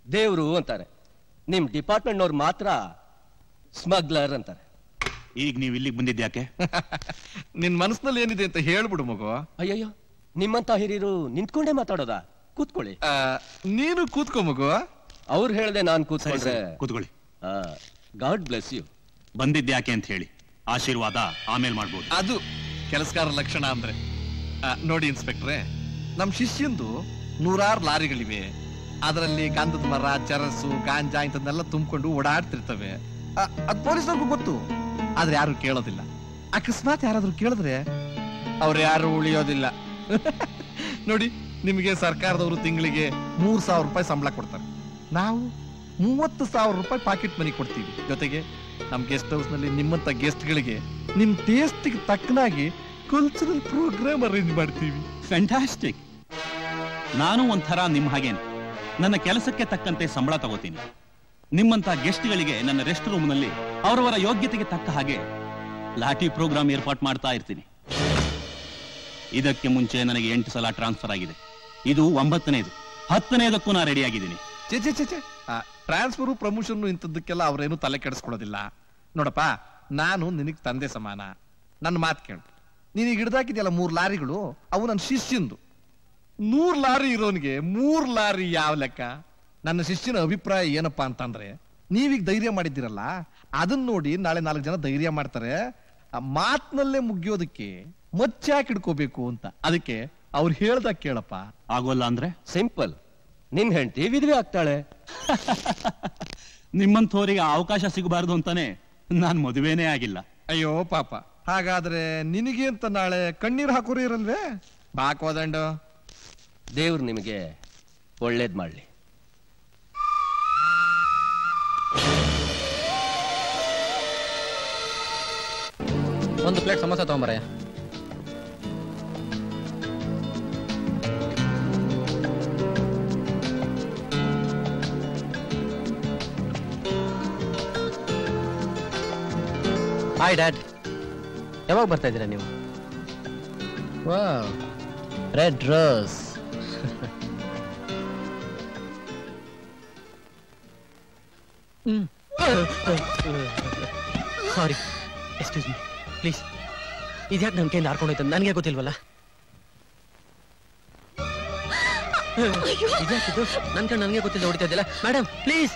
ದೇವ್ರು ಅಂತಾರೆ ನಿಮ್ ಡಿಪಾರ್ಟ್ಮೆಂಟ್ನವ್ರು ಮಾತ್ರ ಸ್ಮಗ್ಲರ್ ಅಂತಾರೆ ಈಗ ನೀವು ಇಲ್ಲಿಗೆ ಬಂದಿದ್ಯಾಕೆ ನಿನ್ ಮನಸ್ಸಿನಲ್ಲಿ ಏನಿದೆ ಅಂತ ಹೇಳ್ಬಿಡು ಮಗು ಅಯ್ಯಯ್ಯೋ ನಿಮ್ಮಂತ ಹಿರಿಯರು ನಿಂತ್ಕೊಂಡೇ ಮಾತಾಡೋದಾ ಕೂತ್ಕೊಳ್ಳಿ ನೀನು ಕೂತ್ಕೋ ಮಗು ಅವ್ರು ಹೇಳ್ದೆ ನಾನ್ ಸರಿ, ಕೂತ್ಕೊಂಡ್ರೆ ಸರಿ, ಕೂತ್ಕೊಳ್ಳಿ ಗಾಡ್ ಬ್ಲೆಸ್ ಯು ಬಂದಿದ್ಯಾಕೆ ಅಂತ ಹೇಳಿ ಆಶೀರ್ವಾದ ಆಮೇಲೆ ಮಾಡ್ಬೋದು ಅದು ಕೆಲಸಗಾರ ಲಕ್ಷಣ ಅಂದ್ರೆ ಆ, ನೋಡಿ ಇನ್ಸ್ಪೆಕ್ಟ್ರೆ ನಮ್ ಶಿಷ್ಯಂದು ನೂರಾರು ಲಾರಿಗಳಿವೆ ಅದರಲ್ಲಿ ಗಂಧದ ಮರ ಚರಸು ಗಾಂಜಾ ಇಂಥದ್ನೆಲ್ಲ ತುಂಬಿಕೊಂಡು ಓಡಾಡ್ತಿರ್ತವೆ ಆ, ಅದ್ ಪೊಲೀಸ್ನವ್ರಿಗೂ ಗೊತ್ತು ಆದ್ರೆ ಯಾರು ಕೇಳೋದಿಲ್ಲ ಅಕಸ್ಮಾತ್ ಯಾರಾದ್ರೂ ಕೇಳಿದ್ರೆ ಅವ್ರು ಯಾರು ಉಳಿಯೋದಿಲ್ಲ ನೋಡಿ ನಿಮಗೆ ಸರ್ಕಾರದವರು ತಿಂಗಳಿಗೆ ಮೂರ್ ಸಾವಿರ ರೂಪಾಯಿ ಸಂಬಳ ಕೊಡ್ತಾರೆ ನಾವು ಮೂವತ್ತು ಸಾವಿರ ರೂಪಾಯಿ ಪಾಕೆಟ್ ಮನಿ ಕೊಡ್ತೀವಿ ಜೊತೆಗೆ ನಮ್ ಗೆಸ್ಟ್ ಹೌಸ್ ನಲ್ಲಿ ನಿಮ್ಮಂತ ಗೆಸ್ಟ್ ಗಳಿಗೆ ನಿಮ್ ಟೇಸ್ಟ್ ತಕ್ಕನಾಗಿ ಕಲ್ಚರಲ್ ಪ್ರೋಗ್ರಾಮ್ ಅರೇಂಜ್ ಮಾಡ್ತೀವಿ ಫ್ಯಾಂಟಾಸ್ಟಿಕ್ ನಾನು ಒಂಥರ ನಿಮ್ಮ ಹಾಗೇನೆ ನನ್ನ ಕೆಲಸಕ್ಕೆ ತಕ್ಕಂತೆ ಸಂಬಳ ತಗೋತೀನಿ ನಿಮ್ಮಂತ ಗೆಸ್ಟ್ಗಳಿಗೆ ನನ್ನ ರೆಸ್ಟ್ ರೂಮ್ನಲ್ಲಿ ಅವರವರ ಯೋಗ್ಯತೆಗೆ ತಕ್ಕ ಹಾಗೆ ಲಾಠಿ ಪ್ರೋಗ್ರಾಮ್ ಏರ್ಪಾಟ್ ಮಾಡ್ತಾ ಇರ್ತೀನಿ ಇದಕ್ಕೆ ಮುಂಚೆ ನನಗೆ ಎಂಟು ಸಲ ಟ್ರಾನ್ಸ್ಫರ್ ಆಗಿದೆ ಇದು ಒಂಬತ್ತನೇದು ಹತ್ತನೇದಕ್ಕೂ ನಾ ರೆಡಿ ಆಗಿದ್ದೀನಿ ಚೆ ಚೆ ಚೆ ಚೆ ಟ್ರಾನ್ಸ್ಫರು ಪ್ರಮೋಷನ್ ಇಂಥದ್ದಕ್ಕೆಲ್ಲ ಅವ್ರೇನು ತಲೆ ಕೆಡಿಸ್ಕೊಳ್ಳೋದಿಲ್ಲ ನೋಡಪ್ಪ ನಾನು ನಿನಗ್ ತಂದೆ ಸಮಾನ ನನ್ನ ಮಾತು ಕೇಳು ನೀನೀಗ ಹಿಡ್ದಾಕಿದ್ಯಲ್ಲ ಮೂರ್ ಲಾರಿಗಳು ಅವು ನನ್ನ ಶಿಷ್ಯಂದು ನೂರ್ ಲಾರಿ ಇರೋನ್ಗೆ ಮೂರ್ ಲಾರಿ ಯಾವ ಲೆಕ್ಕ ನನ್ನ ಶಿಷ್ಯನ ಅಭಿಪ್ರಾಯ ಏನಪ್ಪಾ ಅಂತಂದ್ರೆ ನೀವೀಗ ಧೈರ್ಯ ಮಾಡಿದ್ದೀರಲ್ಲ ಅದನ್ನ ನೋಡಿ ನಾಳೆ ನಾಲ್ಕು ಜನ ಧೈರ್ಯ ಮಾಡ್ತಾರೆ ಆ ಮಾತ್ನಲ್ಲೇ ಮುಗಿಯೋದಕ್ಕೆ ಮಚ್ಚಾಕ್ ಹಿಡ್ಕೋಬೇಕು ಅಂತ ಅದಕ್ಕೆ ಅವ್ರು ಹೇಳ್ದಾಗ ಕೇಳಪ್ಪ ಆಗೋಲ್ಲ ಅಂದ್ರೆ ಸಿಂಪಲ್ ನಿನ್ ಹೆಂಡತಿ ವಿಧವೆ ಆಗ್ತಾಳೆ ನಿಮ್ಮಂಥವರಿಗೆ ಆ ಅವಕಾಶ ಸಿಗಬಾರದು ಅಂತಾನೆ ನಾನ್ ಮದುವೆನೇ ಆಗಿಲ್ಲ ಅಯ್ಯೋ ಪಾಪ ಹಾಗಾದ್ರೆ ನಿನಗೆ ಅಂತ ನಾಳೆ ಕಣ್ಣೀರ್ ಹಾಕೋರು ಇರಲ್ವೇ ಬಾ ಕೋದಂಡ ದೇವ್ರು ನಿಮಗೆ ಒಳ್ಳೇದ್ ಮಾಡ್ಲಿ ಒಂದು ಪ್ಲೇಟ್ ಸಮೋಸ ತಗೊಂಬರಯ್ಯ ಹಾಯ್ ಡ್ಯಾಡ್ ಯಾವಾಗ ಬರ್ತಾ ಇದ್ದೀರಾ ನೀವು ವಾ red rose sorry excuse me please ಇದ್ಯಾಕೆ ನನ್ನ ಕೈಯಿಂದ ಹಾರ್ಕೊಂಡು ಹೋಯ್ತು ನನಗೆ ಗೊತ್ತಿಲ್ವಲ್ಲ ಇದ್ಯಾಕಿದು ನನ್ನ ಕಣ್ಣು ನನಗೆ ಗೊತ್ತಿಲ್ಲ ಹೊಡಿತಾ ಇದ್ದಿಲ್ಲ ಮೇಡಮ್ ಪ್ಲೀಸ್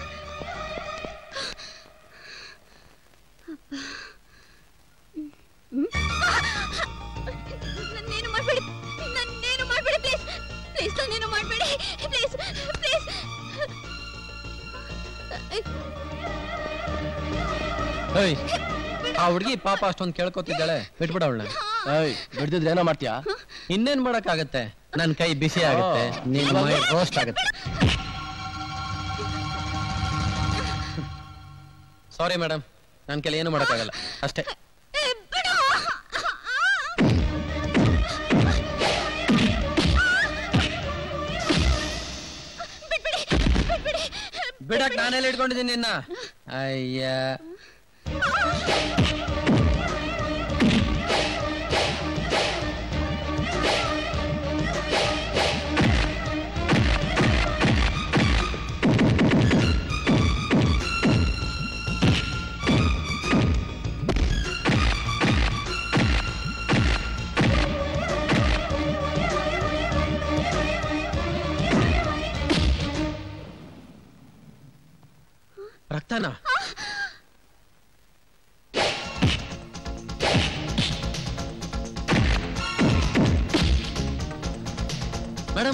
ನನ್ನೇನು ಮಾಡಬೇಡಿ ನನ್ನೇನು ಮಾಡಬೇಡಿ ಪ್ಲೀಸ್ ಪ್ಲೀಸ್ ನನ್ನೇನು ಮಾಡಬೇಡಿ ಪ್ಲೀಸ್ ಪ್ಲೀಸ್ ಏಯ್ ಆ ಹುಡುಗಿ ಪಾಪ ಅಷ್ಟೊಂದು ಕೇಳ್ಕೊತಿದ್ದಾಳೆ ಬಿಟ್ಬಿಡ ಅವಳನ್ನ ಏಯ್ ಬಿಡ್ದಿದ್ರೆ ಏನೋ ಮಾಡ್ತೀಯಾ ಇನ್ನೇನ್ ಮಾಡಕ್ಕಾಗತ್ತೆ ನನ್ನ ಕೈ ಬಿಸಿ ಆಗುತ್ತೆ ನಿನ್ನ ಮೈ ರೋಸ್ಟ್ ಆಗುತ್ತೆ ಸಾರಿ ಮೇಡಮ್ ನನ್ನ ಕೈಲಿ ಏನು ಮಾಡಕ್ಕಾಗಲ್ಲ ಅಷ್ಟೇ ಬಿಡಕ್ ನಾನೆಲ್ಲ ಇಟ್ಕೊಂಡಿದ್ದೀನಿ ನಿನ್ನ ಅಯ್ಯ ರಕ್ತನಾ ಮೇಡಮ್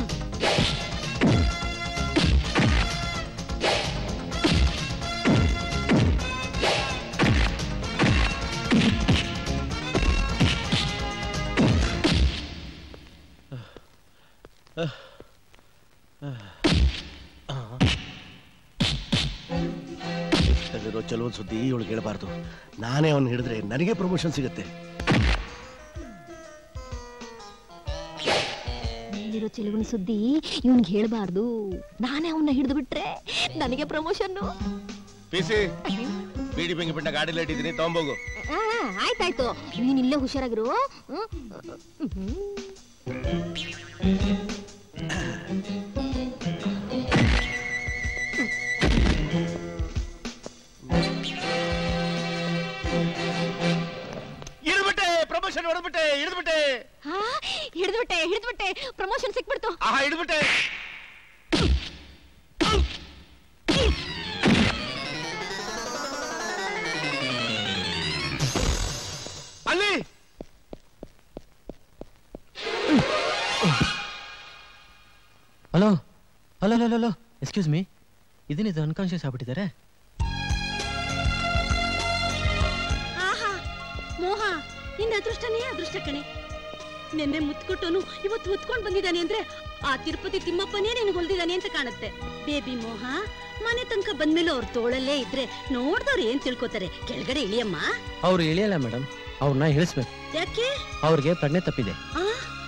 ಅಲ್ಲಿರೋ ಚಲೋ ಸುದ್ದಿ ಇವಳಿಗೆ ಹೇಳ್ಬಾರ್ದು ನಾನೇ ಅವನು ಹಿಡಿದ್ರೆ ನನಗೆ ಪ್ರಮೋಷನ್ ಸಿಗುತ್ತೆ ಮೇಲಿರೋ ಚೆಲುವಿನ ಸುದ್ದಿ ಇವನ್ಗೆ ಹೇಳ್ಬಾರ್ದು ನಾನೇ ಅವನ್ನ ಹಿಡಿದು ಬಿಟ್ರೆ ನನಗೆ ಪ್ರಮೋಷನ್ ಪಿಸಿ ಬೀಡಿ ಬೆಂಕಿ ಬಿಟ್ಟ ಗಾಡಿಲಿ ಇಟ್ಟಿದ್ದೀನಿ ತಗೊಂಬೋಗು ಆಯ್ತಾಯ್ತು ನೀನ್ ಇಲ್ಲೇ ಹುಷಾರಾಗಿರು ಹ್ಮ್. ಹ್ಮ್. ಹಿಡಿದ್ಬಿಟ್ಟೆ ಹಿಡಿದ್ಬಿಟ್ಟೆ ಪ್ರಮೋಷನ್ ಸಿಕ್ಬಿಡ್ತು ಆಹಾ ಹಿಡ್ಬಿಟ್ಟೆ ಅಲ್ಲಿ hello hello hello hello excuse me ಇದನ್ನಿದು ಅನ್ಕಾನ್ಶಿಯಸ್ ಆಗ್ಬಿಟ್ಟಿದ್ದಾರೆ ಆಹಾ ಮೋಹ ನಿನ್ನ ಅದೃಷ್ಟನೇ ಅದೃಷ್ಟ ಕಣೆ ನಿನ್ನೆ ಮುತ್ಕೊಟ್ಟೋನು ಇವತ್ತು ಮುತ್ಕೊಂಡ್ ಬಂದಿದ್ದಾನೆ ಅಂದ್ರೆ ಆ ತಿರುಪತಿ ತಿಮ್ಮಪ್ಪನೇ ನಿನಗೆ ಹೊಲ್ದಿದ್ದಾನೆ ಅಂತ ಕಾಣುತ್ತೆ ಬೇಬಿ ಮೋಹ ಮನೆ ತನಕ ಬಂದ್ಮೇಲೆ ಅವ್ರ ತೋಳಲ್ಲೇ ಇದ್ರೆ ನೋಡ್ದವ್ರು ಏನ್ ತಿಳ್ಕೊತಾರೆ ಕೆಳಗಡೆ ಇಳಿಯಮ್ಮ ಅವ್ರು ಇಳಿಯಲ್ಲ ಮೇಡಮ್ ಅವ್ರನ್ನ ಇಳಿಸ್ಬೇಕು ಯಾಕೆ ಅವ್ರಿಗೆ ಪ್ರಜ್ಞೆ ತಪ್ಪಿದೆ ಆ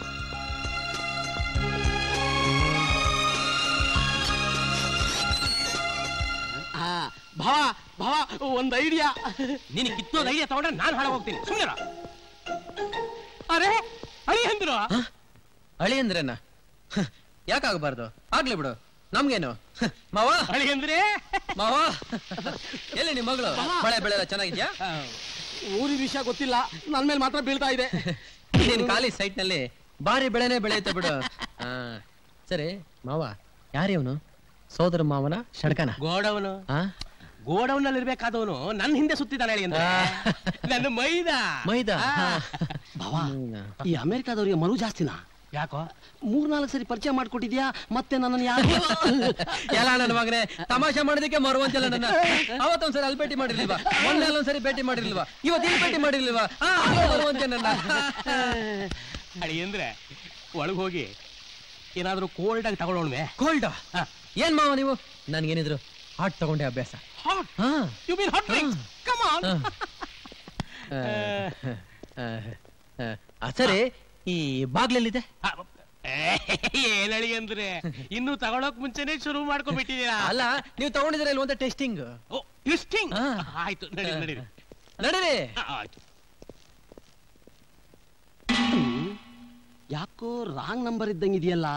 ಆ, ಭಾವ ಭಾವ ಒಂದ್ ಐಡಿಯಾ ನೀನು ಕಿತ್ತೋದ್ ಐಡಿಯಾ ತಗೊಂಡ್ರೆ ನಾನು ಹಾಳ ಹೋಗ್ತೀನಿ ಸುಮ್ಮನೆ ಅರೆ ಅಳಿ ಅಂದ್ರು ಅಳಿ ಅಂದ್ರೇನ ಯಾಕಾಗಬಾರ್ದು ಆಗ್ಲಿ ಬಿಡು ನಮ್ಗೇನು ಮಾವ ಅಳಿ ಅಂದ್ರೆ ಮಾವ ಎಲ್ಲಿ ನಿಮ್ ಮಗಳು ಮಳೆ ಬೆಳೆ ಎಲ್ಲ ಚೆನ್ನಾಗಿದ್ಯಾ ಊರಿನ ವಿಷಯ ಗೊತ್ತಿಲ್ಲ ನನ್ ಮೇಲೆ ಮಾತ್ರ ಬೀಳ್ತಾ ಇದೆ ನೀನ್ ಖಾಲಿ ಸೈಟ್ ನಲ್ಲಿ ಭಾರಿ ಬೆಳೆನೇ ಬೆಳೆಯುತ್ತೆ ಬಿಡು ಆ, ಸರಿ ಮಾವ ಯಾರಿವನು ಸೋದರ ಮಾವನ ಶಡ್ಕನ ಗೋಡವನು ಆ ಗೋಡೌನಲ್ಲಿ ಇರ್ಬೇಕಾದವನು ನನ್ನ ಹಿಂದೆ ಸುತ್ತಿದ್ದಾನೆ ಹೇಳಿ ಅಂದ್ರೆ ನನ್ನ ಮೈದಾ ಮೈದಾ ಆ. ಹಾ. ಭಾವ ಈ ಅಮೆರಿಕಾದವ್ರಿಗೆ ಮರು ಜಾಸ್ತಿನಾ ಯಾಕೋ ಮೂರ್ನಾಲ್ಕು ಸರಿ ಪರಿಚಯ ಮಾಡ್ಕೊಟ್ಟಿದ್ಯಾ ಮತ್ತೆ ನನ್ನನ್ನು ಯಾರು ಎಲ್ಲ ನನ್ನ ಮಗನೇ ತಮಾಷೆ ಮಾಡೋದಕ್ಕೆ ಮರುವಂತಿಲ್ಲ ನನ್ನ ಅವತ್ತೊಂದ್ಸರಿ ಅಲ್ಲಿ ಭೇಟಿ ಮಾಡಿರ್ಲಿಲ್ವಾ ಮೊನ್ನೆ ಅಲ್ಲೊಂದ್ಸರಿ ಭೇಟಿ ಮಾಡಿರ್ಲಿಲ್ವಾ ಇವತ್ತು ಇಲ್ಲಿ ಭೇಟಿ ಮಾಡಿರ್ಲಿಲ್ವಾ ಆ, ಅಲ್ಲೇ ಮರುವಂತೆ ನನ್ನ ಅಳಿ ಅಂದ್ರೆ ಒಳಗ್ ಹೋಗಿ ಏನಾದ್ರೂ ಕೋಲ್ಡ್ ಆಗಿ ತಗೊಳ್ಳೋಣ್ವೆ ಕೋಲ್ಡ್ ಏನ್ ಮಾವ ನೀವು ನನ್ಗೇನಿದ್ರು ಹಾಟ್ ತಗೊಂಡೆ ಅಭ್ಯಾಸ ಹಾಟ್ ಹಾ you mean hot drinks come on ಆ, ಆ, ಆ, ಆ, ಸರಿ ಈ ಬಾಗ್ಲಲ್ಲಿದೆ ಏನ್ ಅಳಿ ಅಂದ್ರೆ ಇನ್ನು ತಗೊಳಕ್ ಮುಂಚೆನೆ ಶುರು ಮಾಡ್ಕೊಂಡ್ಬಿಟ್ಟಿದೀರಾ ಅಲ್ಲ ನೀವು ತಗೊಂಡಿದ್ರೆ ಇಲ್ವಂತ ಟೆಸ್ಟಿಂಗ್ ಓ ಟ್ವಿಸ್ಟಿಂಗ್ ಆಯ್ತು ನಡಿ ನಡಿ ನಡೀರಿ ಆಯ್ತು ಯಾಕೋ ರಾಂಗ್ ನಂಬರ್ ಇದ್ದಂಗೆ ಇದೆಯಲ್ಲ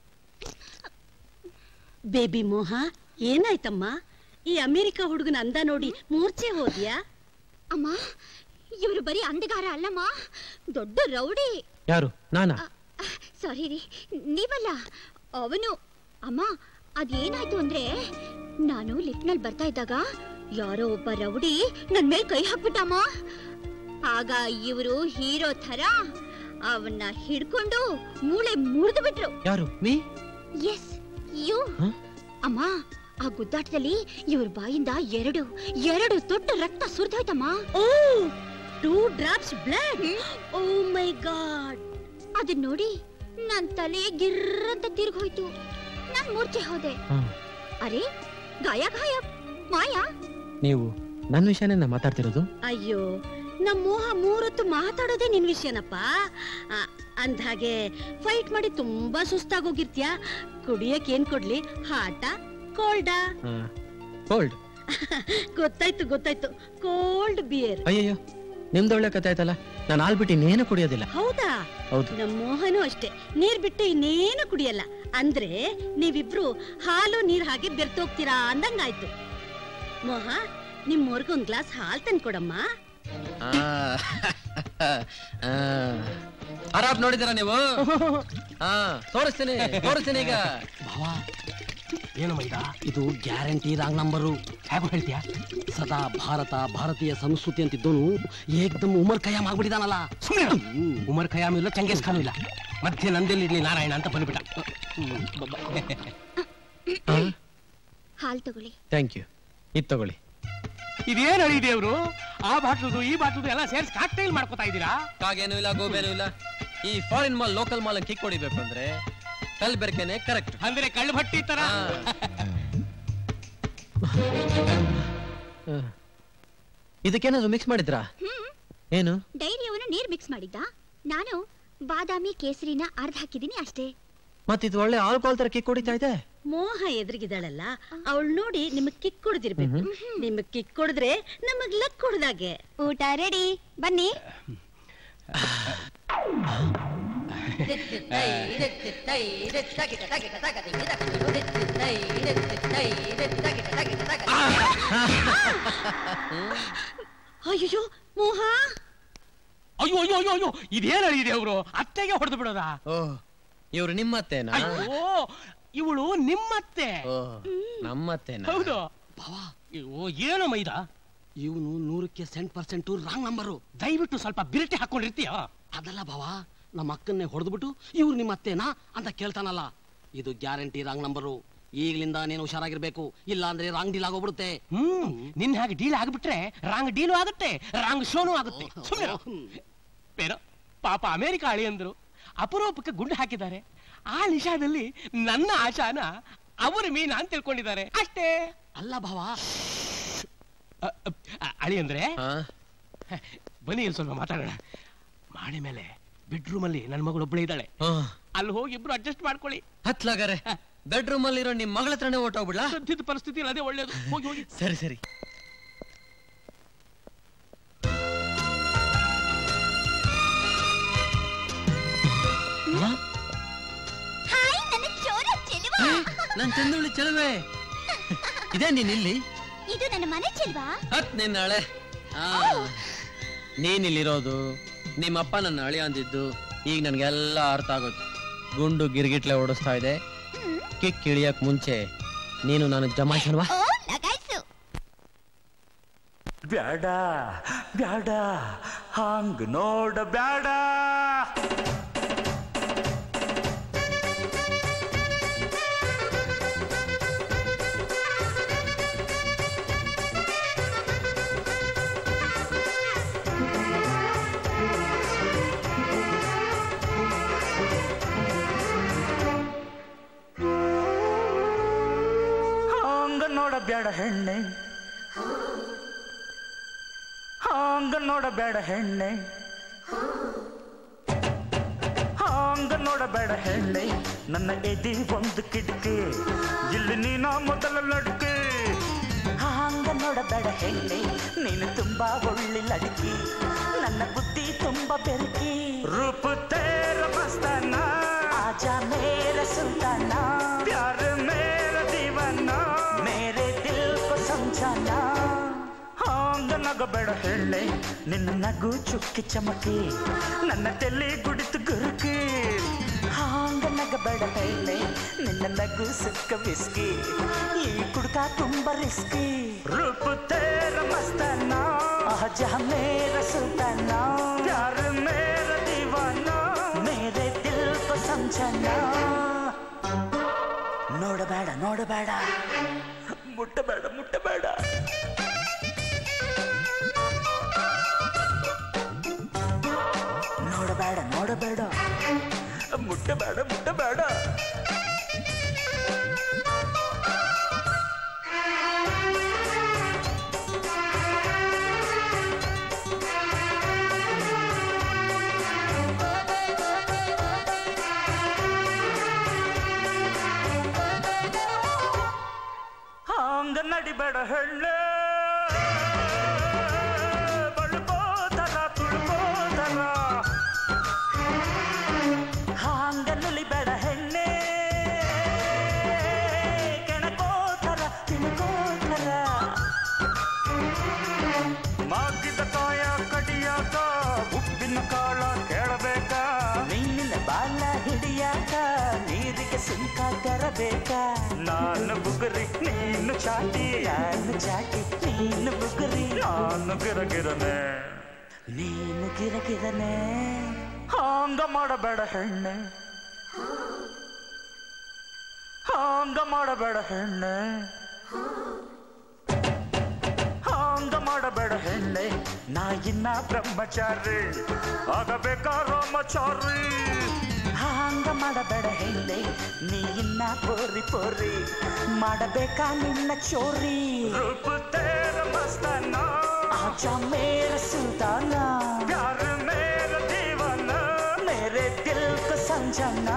ಬೇಬಿ ಮೋಹ ಏನಾಯ್ತಮ್ಮ ಈ ಅಮೆರಿಕ ಹುಡುಗನ ಅಂದ ನೋಡಿ ಮೂರ್ಛೆ ಹೋದ್ಯಾ ಅಮ್ಮ ಇವರು ಬರೀ ಅಂದಗಾರ ಅಲ್ಲಮ್ಮ ದೊಡ್ಡ ರೌಡಿ ಯಾರು ನಾನಾ ಸಾರಿ ರೀ ನೀವಲ್ಲ ಅವನು ಅಮ್ಮ ಅದೇನಾಯ್ತು ಅಂದ್ರೆ ನಾನು ಲಿಫ್ಟ್ನಲ್ಲಿ ಬರ್ತಾ ಇದ್ದಾಗ ಯಾರೋ ಒಬ್ಬ ರೌಡಿ ನನ್ ಮೇಲೆ ಕೈ ಹಾಕ್ಬಿಟ್ಟಮ್ಮ ಆಗ ಇವರು ಹೀರೋ ಥರ ಅವನ್ನ ಹಿಡ್ಕೊಂಡು ಮೂಳೆ ಮುರಿದು ಬಿಟ್ರು ಯಾರು ಮೀ ಎಸ್ ಯು ಅಮ್ಮ ಆ ಗುದ್ದಾಟದಲ್ಲಿ ಇವ್ರ ಬಾಯಿಂದ ಎರಡು ಎರಡು ದೊಡ್ಡ ರಕ್ತ ಸುರಿದೋಯ್ತಮ್ಮ oh two drops blood oh my god ಅದನ್ನ ನೋಡಿ ನನ್ ತಲೆ ಗಿರ್ರಂತ ತಿರ್ಗೋಯ್ತು ನಾನ್ ಮೂರ್ಛೆ ಹೋದೆ ಅರೆ ಗಾಯ ಗಾಯ ಮಾಯ ನೀವು ನನ್ನ ವಿಷಯನೇ ಮಾತಾಡ್ತಿರೋದು ಅಯ್ಯೋ ನಮ್ಮ ಮೋಹ ಮೂರೊತ್ತು ಮಾತಾಡೋದೇ ನಿನ್ ವಿಷಯನಪ್ಪ ಆ, ಅಂದ್ಹಾಗೆ ಫೈಟ್ ಮಾಡಿ ತುಂಬಾ ಸುಸ್ತಾಗೋಗಿರ್ತ್ಯಾ ಕುಡಿಯಕ್ ಏನ್ ಕೊಡ್ಲಿ ಹಾಟ ಕೋಲ್ಡಾ ಕೋಲ್ಡ್ ಗೊತ್ತಾಯ್ತು ಗೊತ್ತಾಯ್ತು ಕೋಲ್ಡ್ ಬಿಯರ್ ಅಯ್ಯಯ್ಯೋ ನಿಮ್ದು ಒಳ್ಳೆ ಕತೆ ಆಯ್ತಲ್ಲ ನಾನು ಹಾಲ್ ಬಿಟ್ಟು ಇನ್ನೇನು ಕುಡಿಯೋದಿಲ್ಲ ಹೌದಾ ಹೌದು ನಮ್ಮ ಮೋಹನು ಅಷ್ಟೇ ನೀರ್ ಬಿಟ್ಟು ಇನ್ನೇನು ಕುಡಿಯಲ್ಲ ಅಂದ್ರೆ ನೀವಿಬ್ರು ಹಾಲು ನೀರ್ ಹಾಗೆ ಬೆರ್ತೋಗ್ತೀರಾ ಅಂದಂಗಾಯ್ತು ಮೋಹ ನಿಮ್ಮವ್ರಿಗೆ ಒಂದ್ ಗ್ಲಾಸ್ ಹಾಲ್ ತಂದ್ಕೊಡಮ್ಮ ಆರಾಪ್ ನೋಡಿದಿರ ನೀವು ಹಾ ತೋರಿಸ್ತೀನಿ ತೋರಿಸ್ತೀನಿ ಈಗ ಭಾವ ಏನು ಮೈದಾ ಇದು ಗ್ಯಾರಂಟಿ ರಾಂಗ್ ನಂಬರು ಹೇಗೂ ಹೇಳ್ತೀಯ ಸದಾ ಭಾರತ ಭಾರತೀಯ ಸಂಸ್ಕೃತಿ ಅಂತಿದ್ದೋನು ಏಕ್ದಮ್ ಉಮರ್ ಖಯಾಮ್ ಆಗ್ಬಿಟ್ಟಿದಾನಲ್ಲ ಸುಮ್ಮನೆ ಉಮರ್ ಖಯಾಮ್ ಇಲ್ಲ ಚಂಗೇಸ್ ಖಾನು ಇಲ್ಲ ಮಧ್ಯೆ ನಂದೆಲ್ಲಿರ್ಲಿ ನಾರಾಯಣ ಅಂತ ಬಂದ್ಬಿಟ್ಟ ಹಾಲ್ ತಗೊಳ್ಳಿ ಥ್ಯಾಂಕ್ ಯು ಇದು ತಗೊಳ್ಳಿ ಇದೇನ್ ಹೇಳಿ ದೇವ್ರು ಆ ಬಾಟ್ಲದು ಈ ಬಾಟ್ಲದು ಎಲ್ಲ ಸೇರ್ಸಿ ಕಾಕ್ಟೈಲ್ ಮಾಡ್ಕೊತಾ ಇದ್ದೀರಾ ಕಾಗೇನು ಇಲ್ಲ ಗೋಬೇನು ಇಲ್ಲ ಈ ಫಾರಿನ್ ಮಾಲ್ ಲೋಕಲ್ ಮಾಲ್ ಕಿಕ್ ಹೊಡಿಬೇಕು ಅಂದ್ರೆ ಕಲ್ ಬೆರಕೆನೆ ಕರೆಕ್ಟ್ ಅಂದ್ರೆ ಕಳ್ಳು ಭಟ್ಟಿ ತರ ಇದಕ್ಕೇನಾದ್ರು ಮಿಕ್ಸ್ ಮಾಡಿದ್ರಾ ಏನು ಡೈರಿಯವನು ನೀರ್ ಮಿಕ್ಸ್ ಮಾಡಿದ್ದ ನಾನು ಬಾದಾಮಿ ಕೇಸರಿನ ಅರ್ಧ ಹಾಕಿದೀನಿ ಅಷ್ಟೇ ಮತ್ತಿದು ಒಳ್ಳೆ ಆಲ್ಕೋಹಾಲ್ ತರ ಕಿಕ್ ಹೊಡಿತಾ ಇದೆ ಮೋಹ ಎದುರಿಗಿದ್ದಾಳಲ್ಲ ಅವಳು ನೋಡಿ ನಿಮಗ್ ಕಿಕ್ ಕೊಡ್ದಿರ್ಬೇಕು ನಿಮಗ್ ಕಿಕ್ ಕೊಡಿದ್ರೆ ನಮಗ್ ಲಕ್ ಕೊಡ್ದಾಗೆ ಊಟ ರೆಡಿ ಬನ್ನಿ ಅಯ್ಯೋ ಮೋಹ ಅಯ್ಯೋ ಅಯ್ಯೋ ಅಯ್ಯೋ ಅಯ್ಯೋ ಇದೇನ್ ಅಳಿದೆ ಅವರು ಅತ್ತೆಗೆ ಹೊಡೆದು ಬಿಡೋದಾ ಓಹ್ ಇವ್ರು ನಿಮ್ಮತ್ತೇನಾ ಅಯ್ಯೋ ಇವಳು ನಿಮ್ಮತ್ತೆ ಓಹ್ ನಮ್ಮತ್ತೇನಾ ಹೌದು ಬಾವಾ ಅಯ್ಯೋ ಏನು ಮೈದಾ ಇವನು ನೂರಕ್ಕೆ ಸೆಂಟ್ ಪರ್ಸೆಂಟ್ ರಾಂಗ್ ನಂಬರು ದಯವಿಟ್ಟು ಸ್ವಲ್ಪ ಬಿರಟೆ ಹಾಕೊಂಡಿರ್ತೀಯ ಅದಲ್ಲ ಬಾವ ನಮ್ಮ ಅಕ್ಕನ್ನೇ ಹೊಡೆದ್ಬಿಟ್ಟು ಇವ್ರು ನಿಮ್ಮ ಅತ್ತೇನಾ ಅಂತ ಕೇಳ್ತಾನಲ್ಲ ಇದು ಗ್ಯಾರಂಟಿ ರಾಂಗ್ ನಂಬರು ಈಗಲಿಂದ ನೀನು ಹುಷಾರಾಗಿರ್ಬೇಕು ಇಲ್ಲ ಅಂದ್ರೆ ರಾಂಗ್ ಡೀಲ್ ಆಗೋಗ್ಬಿಡುತ್ತೆ ಹ್ಮ್ ನಿನ್ ಹಾಗೆ ಡೀಲ್ ಆಗ್ಬಿಟ್ರೆ ರಾಂಗ್ ಡೀಲು ಆಗುತ್ತೆ ರಾಂಗ್ ಶೋನು ಆಗುತ್ತೆ ಸುಮ್ಮನೆ ಬೇರೆ ಪಾಪ ಅಮೆರಿಕ ಅಳಿ ಅಂದ್ರು ಅಪರೂಪಕ್ಕೆ ಗುಂಡು ಹಾಕಿದ್ದಾರೆ ಆ ನಿಶಾದಲ್ಲಿ ನನ್ನ ಆಶಾನ ಅವರು ಮೀನಾ ಅಂತ ತಿಳ್ಕೊಂಡಿದ್ದಾರೆ ಅಷ್ಟೇ ಅಲ್ಲ ಭಾವ ಅ- ಅ- ಅಳಿ ಅಂದ್ರೆ ಬನ್ನಿ ಇಲ್ಲಿ ಸ್ವಲ್ಪ ಮಾತಾಡೋಣ ಮಾಡಿ ಮೇಲೆ ಬೆಡ್ರೂಮ್ ಅಲ್ಲಿ ನನ್ನ ಮಗಳು ಒಬ್ಬಳೇ ಇದ್ದಾಳೆ ಅಲ್ಲಿ ಹೋಗಿ ಇಬ್ರು ಅಡ್ಜಸ್ಟ್ ಮಾಡ್ಕೊಳ್ಳಿ ಹತ್ಲಾಗಾರೆ ಬೆಡ್ರೂಮ್ ಅಲ್ಲಿರೋ ನಿಮ್ ಮಗಳ ಹತ್ರನೇ ಹೊಟ್ಟೋಗ್ಬಿಡ್ಲಾ ಸದ್ಯದ ಪರಿಸ್ಥಿತಿ ಇಲ್ಲ, ಅದೇ ಒಳ್ಳೇದು ಹೋಗಿ ಹೋಗಿ ಸರಿ ಸರಿ ಹಾಯ್ ನನ್ನ ಚೋರ ಚೆಲುವ ನನ್ ಚಂದುಳ್ಳಿ ಚೆಲುವೆ ಇದೇ ನೀನ್ ಇಲ್ಲಿ ಇದು ನನ್ನ ಮನೆ ಚೆಲುವ ಹತ್ ನಿನ್ನಾಳೆ ಆ ನೀನ್ ಇಲ್ಲಿರೋದು ನಿಮ್ಮಪ್ಪ ನನ್ನ ಅಳಿ ಅಂದಿದ್ದು ಈಗ ನನ್ಗೆಲ್ಲ ಅರ್ಥ ಆಗೋಯ್ತು ಗುಂಡು ಗಿರ್ಗಿಟ್ಲೆ ಓಡಿಸ್ತಾ ಇದೆ ಕಿಕ್ ಇಳಿಯಕ್ ಮುಂಚೆ ನೀನು ನಾನು ಜಮಾಯಿಸಲ್ವಾ ಓ ಲಗಾಯ್ಸು ಬ್ಯಾಡ ಬ್ಯಾಡ ಹಾಂಗ್ ನೋಡ ಬ್ಯಾಡ ಹಾಂಗ ನೋಡ ಬ್ಯಾಡ ಹೆಣ್ಣೆ ಹಾಂಗ ನೋಡ ಬ್ಯಾಡ ಹೆಣ್ಣೆ ಹಾಂಗ ನೋಡ ಬೇಡ ಹೆಣ್ಣೆ ನನ್ನ ಎದಿ ಒಂದು ಕಿಟಕಿ ಇಲ್ಲಿ ನೀನ ಮೊದಲ ಲಡ್ಕೆ ಹಾಂಗ ನೋಡಬೇಡ ಹೆಣ್ಣೆ ನೀನು ತುಂಬಾ ಒಳ್ಳೆ ಲಡ್ಕಿ ನನ್ನ ಬುದ್ಧಿ ತುಂಬಾ ಬೆರಕಿ ರೂಪ ತೇರ ಮಸ್ತಾನ ಆಜಾ ಮೇರ ಸುಲ್ತಾನ ಪ್ಯಾರ ಮೇರ ದೀವಾನ ಮೇರೆ ದಿಲ್ ಕೋ ಸಮझाना ಹಾಂಗ ನಗಬೇಡ ಹೇಳೆ ನಿನ್ನ ನಗು ಚುಕ್ಕಿ ಚಮಕಿ ನನ್ನ ತಲೆ ಗುಡಿತು ಗುರುಕಿ ಹಾಂಗ ನಗಬೇಡ ಹೇಳೆ ನಿನ್ನ ನಗು ಸುಕ್ಕ ಬಿಸ್ಕಿ ಈ ಕುಡ್ಕ ತುಂಬ ರಿಸ್ಕಿ ರೂಪ ತೇರ ಮಸ್ತಾನ ಆಜಾ ಮೇರ ಸುಲ್ತಾನ ಪ್ಯಾರ ಮೇರ ದೀವಾನ ಮೇರೆ ದಿಲ್ ಕೋ ಸಮझाना ನೋಡಬೇಡ ನೋಡಬೇಡ ಮುಟ್ಟಬೇಡ ಮುಟ್ಟಬೇಡ ನೋಡಬೇಡ ನೋಡಬೇಡ ಮುಟ್ಟಬೇಡ ಮುಟ್ಟಬೇಡ ಹಾಂಗ ನಡಿಬೇಡ ಹೆಳ್ಳೆ ಬಳ್ಬೋದರ ತುಳ್ಬೋದರ ಹಾಂಗ ನುಲಿಬೇಡ ಹೆಣ್ಣೆ ಕೆಣಕೋತರ ತಿನ್ಕೋತರ ಮಾಗಿದ ಕಾಯ ಕಡಿಯಾಕ ಉಪ್ಪಿನ ಕಾಳ ಕೇಳಬೇಕ ಮೀನಿನ ಬಾಲ ಹಿಡಿಯಾಕ ನೀರಿಗೆ ಸುಂಕ ತೆರಬೇಕ ನಾನು ಬುಗುರಿ ನೀನು ಚಾಟಿ ನಾನು ಚಾಟಿ ನೀನು ಬುಗುರಿ ನಾನು ಗಿರಗಿರನೆ ನೀನು ಗಿರಗಿರನೆ ಹಾಂಗ ಮಾಡಬೇಡ ಹೆಣ್ಣೆ ಹಾಂಗ ಮಾಡಬೇಡ ಹೆಣ್ಣೆ ಹಾಂಗ ಮಾಡಬೇಡ ಹೆಣ್ಣೆ ನಾ ಇನ್ನ ಬ್ರಹ್ಮಚಾರಿ ಆಗಬೇಕಾ ರಾಮಚಾರಿ ಹಾಂಗ ಮಾಡಬೇಡ ಹೆಣ್ಣೆ ನೀ ಇನ್ನ ಪೋರಿ ಪೋರಿ ಮಾಡಬೇಕಾ ನಿನ್ನ ಚೋರಿ ರೂಪ ತೇರ ಮಸ್ತಾನ ಆಜಾ ಮೇರ ಸುಲ್ತಾನ ಪ್ಯಾರ ಮೇರ ದೀವಾನ ಮೇರೆ ದಿಲ್ ಕೋ ಸಮझाना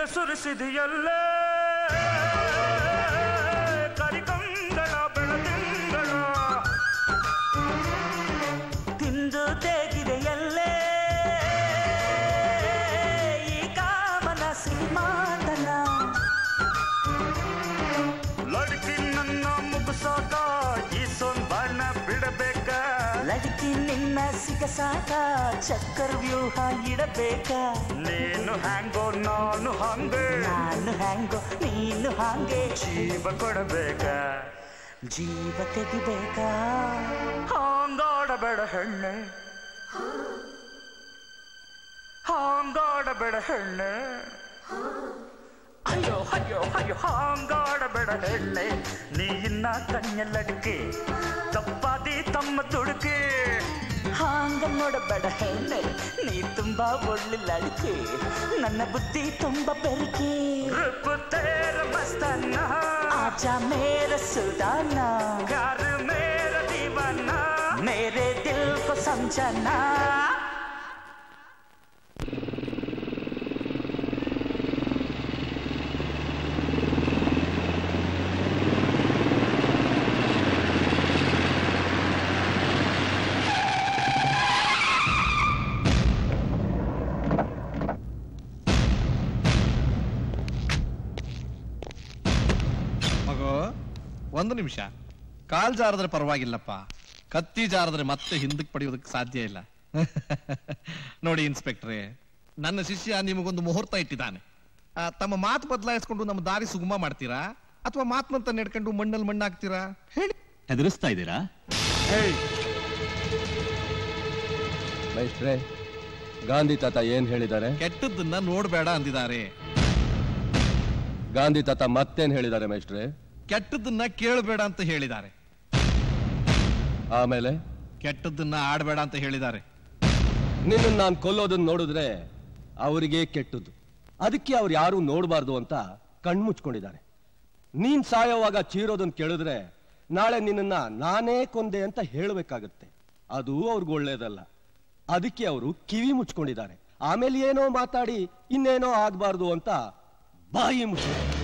ಸುರಿಸಿದೆಯಲ್ಲೇ ಕರಿಕಂಗಳ ಬೆಳದಿಂಗಳ ತಿಂದು ತೆಗಿದೆಯಲ್ಲೇ ಈ ಕಾಮನ ಸಿನಿಮಾತನ ಲಡ್ಕಿ ನನ್ನ ಮುಗಿಸಾಕ ಈ ಸೊನ್ ಬಣ್ಣ ಬಿಡಬೇಕ ಲಡ್ಕಿ ನಿನ್ನ ಸಿಗಸಾಕ ಚಕ್ಕರ್ ವ್ಯೂಹ ಇಡಬೇಕ ನೀನು ಹ್ಯಾಂಗೋ ನಾನು ಹಂಗೆ ನಾನು ಹ್ಯಾಂಗೋ ನೀನು ಹಾಗೆ ಜೀವ ಕೊಡಬೇಕ ಜೀವ ತೆಗಿಬೇಕ ಹಾಂಗಾಡಬೇಡ ಹೆಣ್ಣೆ ಹಾಂಗಾಡಬೇಡ ಹೆಣ್ಣೆ ಅಯ್ಯೋ ಅಯ್ಯೋ ಅಯ್ಯೋ ಹಾಂಗಾಡಬೇಡ ಹೆಣ್ಣೆ ನೀ ಇನ್ನ ಕಣ್ಣೆಲ್ಲಡಿಕೆ ತಪ್ಪಾದಿ ತಮ್ಮ ತುಡುಕೆ ಹಾಂಗ ನೋಡಬೇಡ ಹೆಣ್ಣೆ ನೀ ತುಂಬಾ ಒಳ್ಳೆ ಅಡಿಕೆ ನನ್ನ ಬುದ್ಧಿ ತುಂಬಾ ಬೆರಕೆ ರುಬ್ಬು ತೇರ ಮಸ್ತನ್ನ ಆಜಾ ಮೇರ ಸುದಾನ ಯಾರ ಮೇರ ದೀವಾನ ಮೇರೆ ದಿಲ್ ಕೋ ಸಮझना ಮಗು ಒಂದು ನಿಮಿಷ ಕಾಲ್ ಜಾರದ್ರೆ ಪರವಾಗಿಲ್ಲಪ್ಪ ಕತ್ತಿ ಜಾರದ್ರೆ ಮತ್ತೆ ಹಿಂದಕ್ಕೆ ಪಡೆಯೋದಕ್ಕೆ ಸಾಧ್ಯ ಇಲ್ಲ ನೋಡಿ ಇನ್ಸ್ಪೆಕ್ಟ್ರೆ ನನ್ನ ಶಿಷ್ಯ ನಿಮಗೊಂದು ಮುಹೂರ್ತ ಇಟ್ಟಿದ್ದಾನೆ ಆ, ತಮ್ಮ ಮಾತು ಬದಲಾಯಿಸ್ಕೊಂಡು ನಮ್ಮ ದಾರಿ ಸುಗಮ ಮಾಡ್ತೀರಾ ಅಥವಾ ಮಾತ್ನಂತ ನೆಡ್ಕೊಂಡು ಮಣ್ಣಲ್ಲಿ ಮಣ್ಣಾಕ್ತೀರಾ ಹೇಳಿ ಹೆದರಿಸ್ತಾ ಇದ್ದೀರಾ ಮೈಸ್ಟ್ರೆ ಗಾಂಧಿ ತಾತ ಏನ್ ಹೇಳಿದ್ದಾರೆ ಕೆಟ್ಟದ್ದನ್ನ ನೋಡ್ಬೇಡ ಅಂದಿದ್ದಾರೆ ಗಾಂಧಿ ತಾತ ಮತ್ತೇನ್ ಹೇಳಿದ್ದಾರೆ ಮೈಸ್ಟ್ರೆ ಕೆಟ್ಟದ್ದನ್ನ ಕೇಳಬೇಡ ಅಂತ ಹೇಳಿದ್ದಾರೆ ಆಮೇಲೆ ಕೆಟ್ಟದ್ದನ್ನ ಆಡಬೇಡ ಅಂತ ಹೇಳಿದ್ದಾರೆ ನಿನ್ನ ನಾನು ಕೊಲ್ಲೋದನ್ನ ನೋಡಿದ್ರೆ ಅವರಿಗೆ ಕೆಟ್ಟದ್ದು ಅದಕ್ಕೆ ಅವ್ರು ಯಾರು ನೋಡಬಾರ್ದು ಅಂತ ಕಣ್ಮುಚ್ಕೊಂಡಿದ್ದಾರೆ ನೀನ್ ಸಾಯೋವಾಗ ಚೀರೋದನ್ನ ಕೇಳಿದ್ರೆ ನಾಳೆ ನಿನ್ನನ್ನ ನಾನೇ ಕೊಂದೆ ಅಂತ ಹೇಳಬೇಕಾಗತ್ತೆ ಅದು ಅವ್ರಿಗೆ ಒಳ್ಳೇದಲ್ಲ ಅದಕ್ಕೆ ಅವರು ಕಿವಿ ಮುಚ್ಕೊಂಡಿದ್ದಾರೆ ಆಮೇಲೆ ಏನೋ ಮಾತಾಡಿ ಇನ್ನೇನೋ ಆಗ್ಬಾರ್ದು ಅಂತ ಬಾಯಿ ಮುಚ್ಚ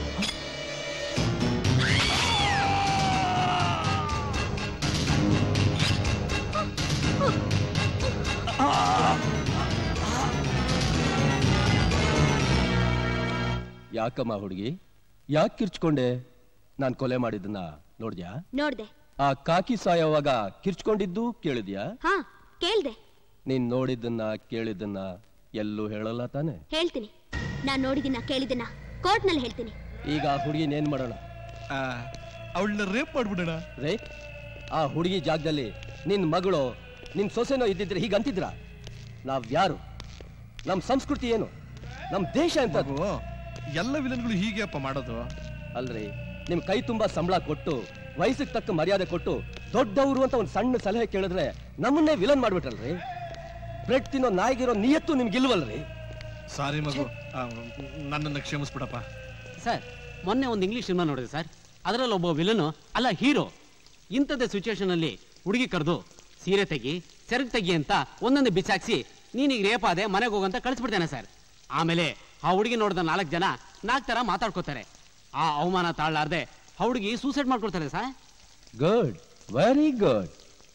ಯಾಕಮ್ಮ ಹುಡುಗಿ ಯಾಕೆ ಕಿರ್ಚ್ಕೊಂಡೆ ನಾನ್ ಕೊಲೆ ಮಾಡಿದ್ದನ್ನ ನೋಡ್ದ್ಯಾ ನೋಡ್ದೆ ಆ ಕಾಕಿ ಸಾಯೋವಾಗ ಕಿರ್ಚ್ಕೊಂಡಿದ್ದು ಕೇಳಿದ್ಯಾ ಹಾ ಕೇಳ್ದೆ ನೀನ್ ನೋಡಿದ್ದನ್ನ ಕೇಳಿದ್ದನ್ನ ಎಲ್ಲೂ ಹೇಳಲ್ಲ ತಾನೆ ಹೇಳ್ತೀನಿ ನಾನ್ ನೋಡಿದಿನ ಕೇಳಿದಿನ ಕೋರ್ಟ್ನಲ್ಲಿ ಹೇಳ್ತೀನಿ ಈಗ ಆ ಹುಡುಗಿನ ಏನ್ ಮಾಡೋಣ ಅವಳನ್ನ ರೇಪ್ ಮಾಡ್ಬಿಡೋಣ ರೇಪ್ ಆ ಹುಡುಗಿ ಜಾಗದಲ್ಲಿ ನಿನ್ ಮಗಳು ನಿನ್ ಸೊಸೆನೋ ಇದ್ದಿದ್ರೆ ಹೀಗಂತಿದ್ರ ನಾವ್ ಯಾರು ನಮ್ ಸಂಸ್ಕೃತಿ ಏನು ನಮ್ ದೇಶ ಅಂತ ಎಲ್ಲ ವಿಲನ್ಗಳು ಹೀಗೆ ಅಪ್ಪ ಮಾಡೋದು ಅಲ್ರಿ ನಿಮ್ ಕೈ ತುಂಬಾ ಸಂಬಳ ಕೊಟ್ಟು ವಯಸ್ಸಿಗೆ ತಕ್ಕ ಮರ್ಯಾದೆ ಕೊಟ್ಟು ದೊಡ್ಡವರು ಅಂತ ಒಂದ್ ಸಣ್ಣ ಸಲಹೆ ಕೇಳಿದ್ರೆ ನಮ್ಮನ್ನೇ ವಿಲನ್ ಮಾಡ್ಬಿಟ್ರಲ್ರಿ ಬ್ರೆಡ್ ತಿನ್ನೋ ನಾಯಿಗಿರೋ ನಿಯತ್ತು ನಿಮ್ಗಿಲ್ವಲ್ರಿ ಸಾರಿ ಮಗು ಆ, ನನ್ನನ್ನು ಕ್ಷಮಿಸ್ಬಿಡಪ್ಪ ಸರ್ ಮೊನ್ನೆ ಒಂದು ಇಂಗ್ಲಿಷ್ ಸಿನಿಮಾ ನೋಡಿದೆ ಸರ್ ಅದರಲ್ಲಿ ಒಬ್ಬ ವಿಲನು ಅಲ್ಲ ಹೀರೋ ಇಂಥದ್ದೇ ಸಿಚುವೇಶನ್ ಅಲ್ಲಿ ಹುಡುಗಿ ಕರೆದು ಸೀರೆ ತೆಗಿ ಸೆರಗ್ ತೆಗಿ ಅಂತ ಒಂದೊಂದು ಬಿಸಾಕ್ಸಿ ನೀನೀಗ ರೇಪಾದೆ ಮನೆಗೆ ಹೋಗಂತ ಕಳಿಸ್ಬಿಡ್ತೇನೆ ಸರ್ ಆಮೇಲೆ ಆ ಹುಡುಗಿ ನೋಡಿದ ನಾಲ್ಕು ಜನ ನಾಲ್ಕು ಥರ ಮಾತಾಡ್ಕೋತಾರೆ ಆ ಅವಮಾನ ತಾಳಲಾರ್ದೆ ಆ ಹುಡುಗಿ ಸೂಸೈಡ್ ಮಾಡ್ಕೊಳ್ತಾರೆ ಸರ್ ಗುಡ್ ವೆರಿ ಗುಡ್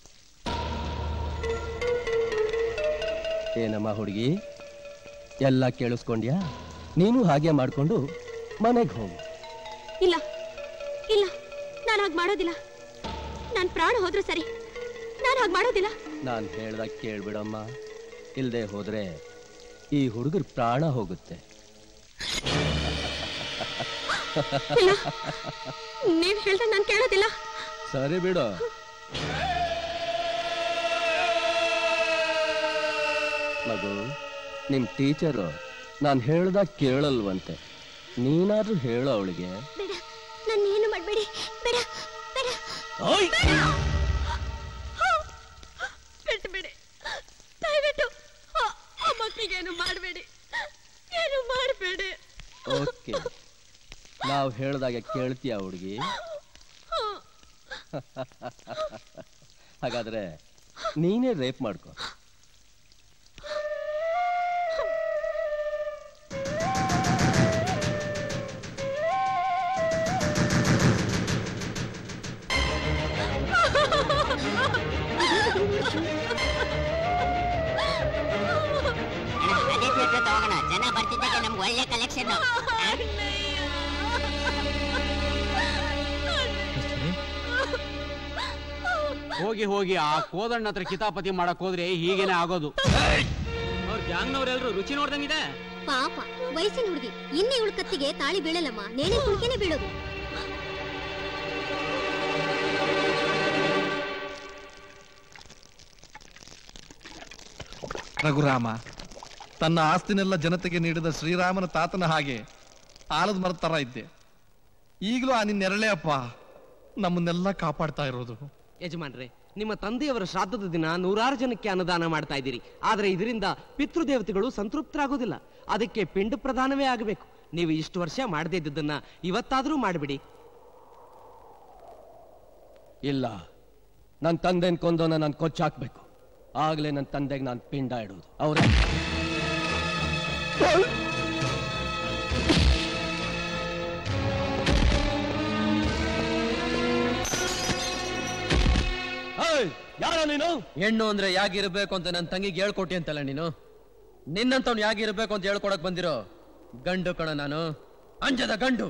ಏನಮ್ಮ ಹುಡುಗಿ ಎಲ್ಲ ಕೇಳಿಸ್ಕೊಂಡ್ಯಾ ನೀನು ಹಾಗೆ ಮಾಡ್ಕೊಂಡು ಮನೆಗೆ ಹೋಗು ಇಲ್ಲ ಇಲ್ಲ ನಾನು ಹಾಗೆ ಮಾಡೋದಿಲ್ಲ ನನ್ನ ಪ್ರಾಣ ಹೋದ್ರೆ ಸರಿ ನಾನು ಹಾಗೆ ಮಾಡೋದಿಲ್ಲ ನಾನು ಹೇಳ್ದಾಗ ಕೇಳ್ಬಿಡಮ್ಮ ಇಲ್ದೆ ಹೋದ್ರೆ ಈ ಹುಡುಗರ ಪ್ರಾಣ ಹೋಗುತ್ತೆ ಇಲ್ಲ ನೀವ್ ಹೇಳ್ದಾಗ ನಾನು ಕೇಳೋದಿಲ್ಲ ಸರಿ ಬಿಡು ಮಗು ನಿಮ್ ಟೀಚರು ನಾನು ಹೇಳ್ದಾಗ ಕೇಳಲ್ವಂತೆ ನೀನಾದ್ರೂ ಹೇಳು ಅವಳಿಗೆ ಬೇಡ ನನ್ನ ಏನು ಮಾಡಬೇಡಿ ಬೇಡ ಬೇಡ ಬಿಟ್ಬಿಡಿ ದಯವಿಟ್ಟು ಆ- ಆ ಮಕ್ಕಳಿಗೇನು ಮಾಡಬೇಡಿ ಏನು ಮಾಡಬೇಡಿ ಓಕೆ ನಾವು ಹೇಳ್ದಾಗ ಕೇಳ್ತೀಯ ಹುಡುಗಿ ಹಾಗಾದ್ರೆ ನೀನೇ ರೇಪ್ ಮಾಡ್ಕೊ ಹೋಗೋಣ ಜನ ಬರ್ತಿದ್ದಾಗ ನಮ್ಗೆ ಒಳ್ಳೆ ಕಲೆಕ್ಷನ್ ಹೋಗಿ ಹೋಗಿ ಆ ಕೋದಣ್ಣ ಹತ್ರ ಕಿತಾಪತಿ ಮಾಡಕ್ ಹೋದ್ರೆ ಹೀಗೇನೆ ಆಗೋದು ಅವ್ರ ಗ್ಯಾಂಗ್ನವ್ರೆಲ್ರು ರುಚಿ ನೋಡ್ದಂಗಿದೆ ಪಾಪ ವಯಸ್ಸಿನ ಹುಡುಗಿ ಇನ್ನು ಇವಳ ಕತ್ತಿಗೆ ತಾಳಿ ಬೀಳಲ್ಲಮ್ಮ ನೇಣೆ ಕುಳ್ಕೆನೆ ಬೀಳೋದು ರಘುರಾಮ ತನ್ನ ಆಸ್ತಿನೆಲ್ಲ ಜನತೆಗೆ ನೀಡಿದ ಶ್ರೀರಾಮನ ತಾತನ ಹಾಗೆ ಆಲದ ಮರದ ತರ ಇದ್ದೆ ಈಗಲೂ ಆ ನಿನ್ನ ನೆರಳೆ ಅಪ್ಪ ನಮ್ಮನ್ನೆಲ್ಲ ಕಾಪಾಡ್ತಾ ಇರೋದು ಯಜಮಾನ್ರೆ ನಿಮ್ಮ ತಂದೆಯವರ ಶ್ರಾದ್ದದ ದಿನ ನೂರಾರು ಜನಕ್ಕೆ ಅನುದಾನ ಮಾಡ್ತಾ ಇದ್ದೀರಿ ಆದ್ರೆ ಇದರಿಂದ ಪಿತೃದೇವತೆಗಳು ಸಂತೃಪ್ತರಾಗೋದಿಲ್ಲ ಅದಕ್ಕೆ ಪಿಂಡ ಪ್ರದಾನವೇ ಆಗಬೇಕು ನೀವು ಇಷ್ಟು ವರ್ಷ ಮಾಡದೇ ಇದ್ದದನ್ನ ಇವತ್ತಾದ್ರೂ ಮಾಡಿಬಿಡಿ ಇಲ್ಲ ನನ್ನ ತಂದೆನ್ ಕೊಂದೋನ ನಾನು ಕೊಚ್ಚಾಕ್ಬೇಕು ಆಗ್ಲೇ ನನ್ನ ತಂದೆಗೆ ನಾನು ಪಿಂಡ ಇಡೋದು ಅವ್ರ ಯಾರ ನೀನು ಹೆಣ್ಣು ಅಂದ್ರೆ ಯಾಗಿರ್ಬೇಕು ಅಂತ ನನ್ನ ತಂಗಿಗೆ ಹೇಳ್ಕೊಟ್ಟಿ ಅಂತಲ್ಲ ನೀನು ನಿನ್ನಂತವ್ನು ಯಾಗಿರ್ಬೇಕು ಅಂತ ಹೇಳ್ಕೊಡಕ್ ಬಂದಿರೋ ಗಂಡು ಕಣ ನಾನು ಅಂಜದ ಗಂಡು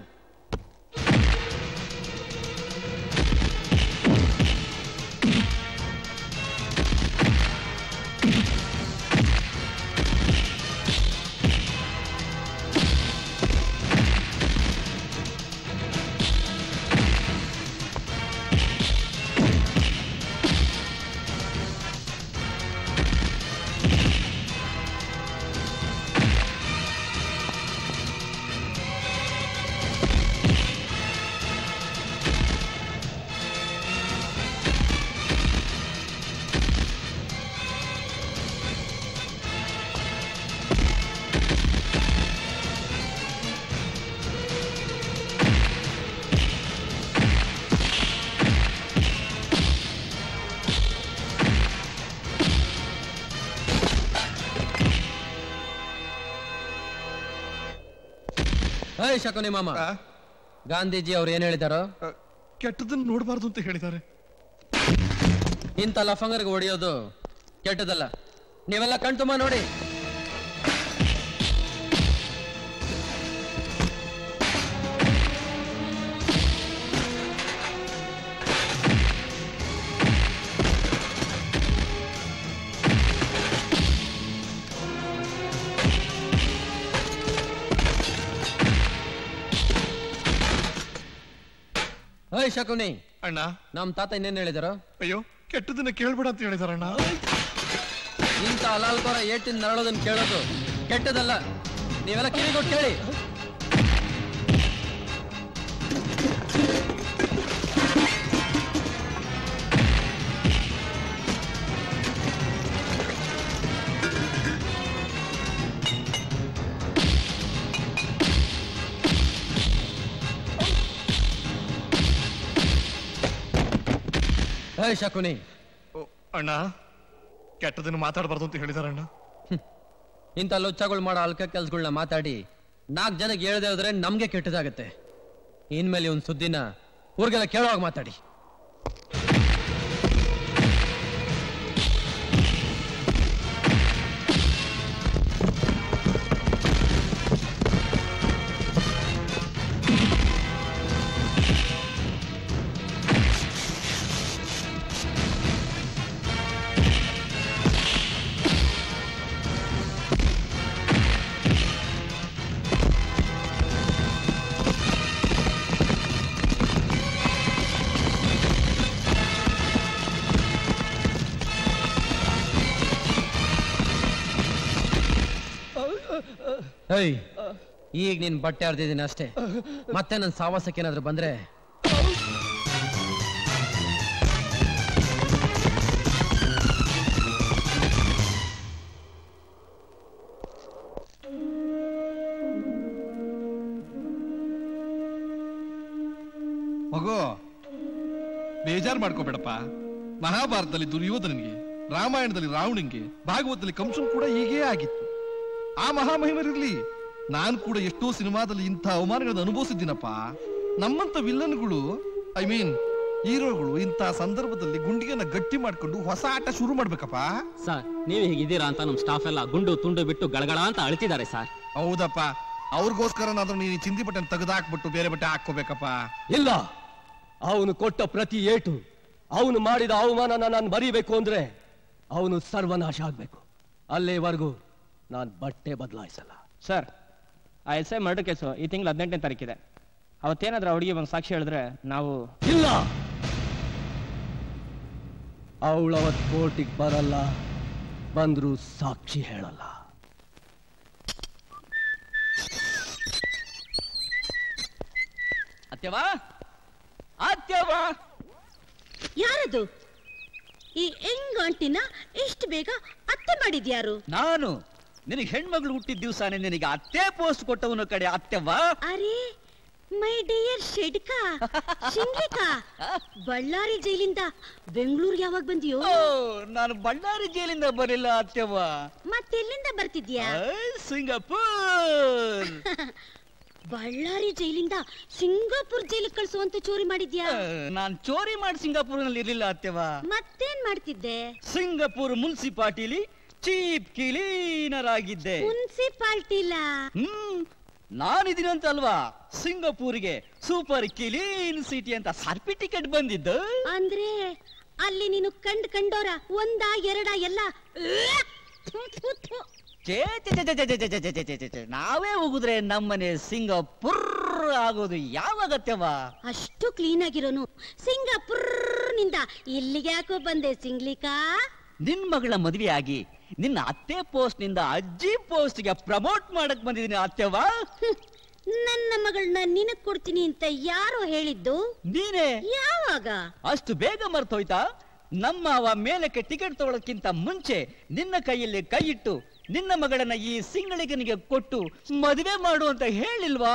ಹೇ ಶಕುನಿ ಮಾಮ ಗಾಂಧೀಜಿ ಅವ್ರು ಏನ್ ಹೇಳಿದಾರೋ ಕೆಟ್ಟದನ್ನ ನೋಡಬಾರ್ದು ಅಂತ ಹೇಳಿದ್ದಾರೆ ಇಂಥ ಲಫಂಗರ್ಗೆ ಹೊಡೆಯೋದು ಕೆಟ್ಟದಲ್ಲ ನೀವೆಲ್ಲ ಕಣ್ತುಂಬ ನೋಡಿ ಹೇ ಶಕುನಿ ಅಣ್ಣ ನಮ್ ತಾತ ಇನ್ನೇನ್ ಹೇಳಿದಾರೋ ಅಯ್ಯೋ ಕೆಟ್ಟದನ್ನ ಕೇಳ್ಬೇಡ ಅಂತ ಹೇಳಿದಾರಣ್ಣ ಇಂಥ ಅಲಾಲ್ಕೋರ ಏಟಿನ ನರಳೋದನ್ನ ಕೇಳೋದು ಕೆಟ್ಟದಲ್ಲ ನೀವೆಲ್ಲ ಕಿವಿಗೊಟ್ಟು ಕೇಳಿ ಹೇ ಶಕುನಿ ಅಣ್ಣ ಕೆಟ್ಟದನ್ನ ಮಾತಾಡಬಾರ್ದು ಅಂತ ಹೇಳಿದಾರಣ್ಣ ಇಂಥ ಲುಚ್ಚಗಳು ಮಾಡೋ ಅಲ್ಕ ಕೆಲ್ಸಗಳನ್ನ ಮಾತಾಡಿ ನಾಲ್ಕು ಜನಕ್ಕೆ ಹೇಳ್ದೆ ಹೋದ್ರೆ ನಮ್ಗೆ ಕೆಟ್ಟದಾಗತ್ತೆ ಇನ್ಮೇಲೆ ಒಂದು ಸುದ್ದಿನ ಊರಿಗೆಲ್ಲ ಕೇಳುವಾಗ ಮಾತಾಡಿ ಏಯ್ ಈಗ ನೀನ್ ಬಟ್ಟೆ ಹರಿದಿದ್ದೀನಿ ಅಷ್ಟೇ ಮತ್ತೆ ನನ್ನ ಸಾವಾಸಕ್ಕೆ ಏನಾದ್ರು ಬಂದ್ರೆ ಮಗು ಬೇಜಾರ್ ಮಾಡ್ಕೋಬೇಡಪ್ಪ ಮಹಾಭಾರತದಲ್ಲಿ ದುರ್ಯೋಧನನಿಗೆ ರಾಮಾಯಣದಲ್ಲಿ ರಾವಣನಿಗೆ ಭಾಗವತದಲ್ಲಿ ಕಂಸನ್ ಕೂಡ ಹೀಗೇ ಆಗಿತ್ತು ಆ ಮಹಾಮಹಿಮರಿರ್ಲಿ ನಾನು ಕೂಡ ಎಷ್ಟೋ ಸಿನಿಮಾದಲ್ಲಿ ಇಂಥ ಅವಮಾನಗಳನ್ನು ಅನುಭವಿಸಿದ್ದೀನಪ್ಪ ನಮ್ಮಂತ ವಿಲ್ಲನ್ಗಳು ಐ ಮೀನ್ ಹೀರೋಗಳು ಇಂತಹ ಸಂದರ್ಭದಲ್ಲಿ ಗುಂಡಿಗೆನ ಗಟ್ಟಿ ಮಾಡ್ಕೊಂಡು ಹೊಸ ಆಟ ಶುರು ಮಾಡ್ಬೇಕಪ್ಪ ಸರ್ ನೀವು ಹೀಗಿದ್ದೀರಾ ಅಂತ ನಮ್ಮ ಸ್ಟಾಫ್ ಎಲ್ಲ ಗುಂಡು ತುಂಡು ಬಿಟ್ಟು ಗಳಗಳ ಅಂತ ಅಳ್ತಿದ್ದಾರೆ ಸರ್ ಹೌದಪ್ಪ ಅವ್ರಿಗೋಸ್ಕರನಾದ್ರೂ ನೀನು ಈ ಚಿಂದಿ ಬಟ್ಟೆ ತೆಗೆದಾಕ್ಬಿಟ್ಟು ಬೇರೆ ಬಟ್ಟೆ ಹಾಕೋಬೇಕಪ್ಪ ಇಲ್ಲ ಅವನು ಕೊಟ್ಟ ಪ್ರತಿ ಏಟು ಅವನು ಮಾಡಿದ ಅವಮಾನನ ನಾನು ಮರಿಬೇಕು ಅಂದ್ರೆ ಅವನು ಸರ್ವನಾಶ ಆಗ್ಬೇಕು ಅಲ್ಲಿವರೆಗೂ ನಾನು ಬಟ್ಟೆ ಬದಲಾಯಿಸಲ್ಲ ಸರ್ ಆ ಎಸ್ ಐ ಮರ್ಡರ್ ಕೇಸು ಈ ತಿಂಗಳು ಹದಿನೆಂಟನೇ ತಾರೀಕಿದೆ ಅವತ್ತೇನಾದ್ರೂ ಹುಡುಗಿ ಬಂದು ಸಾಕ್ಷಿ ಹೇಳಿದ್ರೆ ನಾವು ಇಲ್ಲ ಅವಳವತ್ ಕೋರ್ಟಿಗೆ ಬರಲ್ಲ ಬಂದ್ರು ಸಾಕ್ಷಿ ಹೇಳಲ್ಲ ಅತ್ಯವಾ ಅತ್ಯವಾ ಯಾರದು ಈ ಹೆಂಗ್ ಆಂಟಿನ ಇಷ್ಟು ಬೇಗ ಅತ್ತೆ ಮಾಡಿದ್ಯಾರು ನಾನು ನಿನಗೆ ಹೆಣ್ಮಗಳು ಹುಟ್ಟಿದ ದಿವಸನೇ ನಿನಗೆ ಅತ್ತೆ ಪೋಸ್ಟ್ ಕೊಟ್ಟವನು ಕಡೆ ಅತ್ಯವ್ವ ಅರೆ ಮೈ ಡಿಯರ್ ಶೆಡ್ಕಾ ಶಿಂಗ್ಲಿಕಾ ಬಳ್ಳಾರಿ ಜೈಲಿಂದ ಬೆಂಗಳೂರು ಯಾವಾಗ ಬಂದಿಯೋ ಓ ನಾನು ಬಳ್ಳಾರಿ ಜೈಲಿಂದ ಬರಲಿಲ್ಲ ಅತ್ಯವ್ವ ಮತ್ತೆಲ್ಲಿಂದ ಬರ್ತಿದ್ಯಾ ಆ, ಸಿಂಗಾಪುರ್ ಬಳ್ಳಾರಿ ಜೈಲಿಂದ ಸಿಂಗಾಪುರ್ ಜೈಲಿಗೆ ಕಳ್ಸುವಂತ ಚೋರಿ ಮಾಡಿದ್ಯಾ ನಾನ್ ಚೋರಿ ಮಾಡಿ ಸಿಂಗಾಪುರ್ನಲ್ಲಿ ಇರ್ಲಿಲ್ಲ ಅತ್ಯವ್ವ ಮತ್ತೇನ್ ಮಾಡ್ತಿದ್ದೆ ಸಿಂಗಾಪುರ್ ಮುನ್ಸಿಪಾಲಿಟಿಲಿ ಚೀಪ್ ಕ್ಲೀನರ್ ಆಗಿದ್ದೆ ಮುನ್ಸಿಪಾಲ್ಟಿಲ ಹ್ಮ್ ನಾನಿದ್ದೀನಂತ ಅಲ್ವಾ ಸಿಂಗಾಪುರ್ಗೆ ಸೂಪರ್ ಕ್ಲೀನ್ ಸಿಟಿ ಅಂತ ಸರ್ಟಿಫಿಕೇಟ್ ಬಂದಿದ್ದು ಅಂದ್ರೆ ಅಲ್ಲಿ ನೀನು ಕಂಡ್ ಕಂಡೋರ ಒಂದ ಎರಡ ಎಲ್ಲ ಥು, ಥು, ಥು. ಛೇ, ಛೇ, ಛೇ, ಛೇ, ಛೇ, ಛೇ, ಛೇ, ಛೇ, ಛೇ, ಛೇ, ಛೇ, ಛೇ. ನಾವೇ ಹೋಗುದ್ರೆ ನಮ್ಮನೆ ಸಿಂಗಾಪುರ್ ಆಗೋದು ಯಾವಾಗತ್ತೆವ ಅಷ್ಟು ಕ್ಲೀನ್ ಆಗಿರೋನು ಸಿಂಗಾಪುರ್ ನಿಂದ ಇಲ್ಲಿಗೆ ಯಾಕೋ ಬಂದೆ ಸಿಂಗ್ಲಿಕಾ ನಿನ್ ಮಗಳ ಮದುವೆ ಆಗಿ ನಿನ್ನ ಅತ್ತೆ ಪೋಸ್ಟ್ ನಿಂದ ಅಜ್ಜಿ ಪೋಸ್ಟ್ ಗೆ ಪ್ರಮೋಟ್ ಮಾಡಕ್ ಬಂದಿದ್ದೀನಿ ಅತ್ತೆವಾ ನನ್ನ ಮಗಳನ್ನ ನಿನಗ್ ಕೊಡ್ತೀನಿ ಅಂತ ಯಾರೋ ಹೇಳಿದ್ದು ನೀನೇ ಯಾವಾಗ ಅಷ್ಟು ಬೇಗ ಮರ್ತೋಯ್ತಾ ನಮ್ಮ ಅವ ಮೇಲಕ್ಕೆ ಟಿಕೆಟ್ ತಗೊಳಕ್ಕಿಂತ ಮುಂಚೆ ನಿನ್ನ ಕೈಯಲ್ಲಿ ಕೈ ಇಟ್ಟು ನಿನ್ನ ಮಗಳನ್ನ ಈ ಸಿಂಗಳಿಗನಿಗೆ ಕೊಟ್ಟು ಮದುವೆ ಮಾಡು ಅಂತ ಹೇಳಿಲ್ವಾ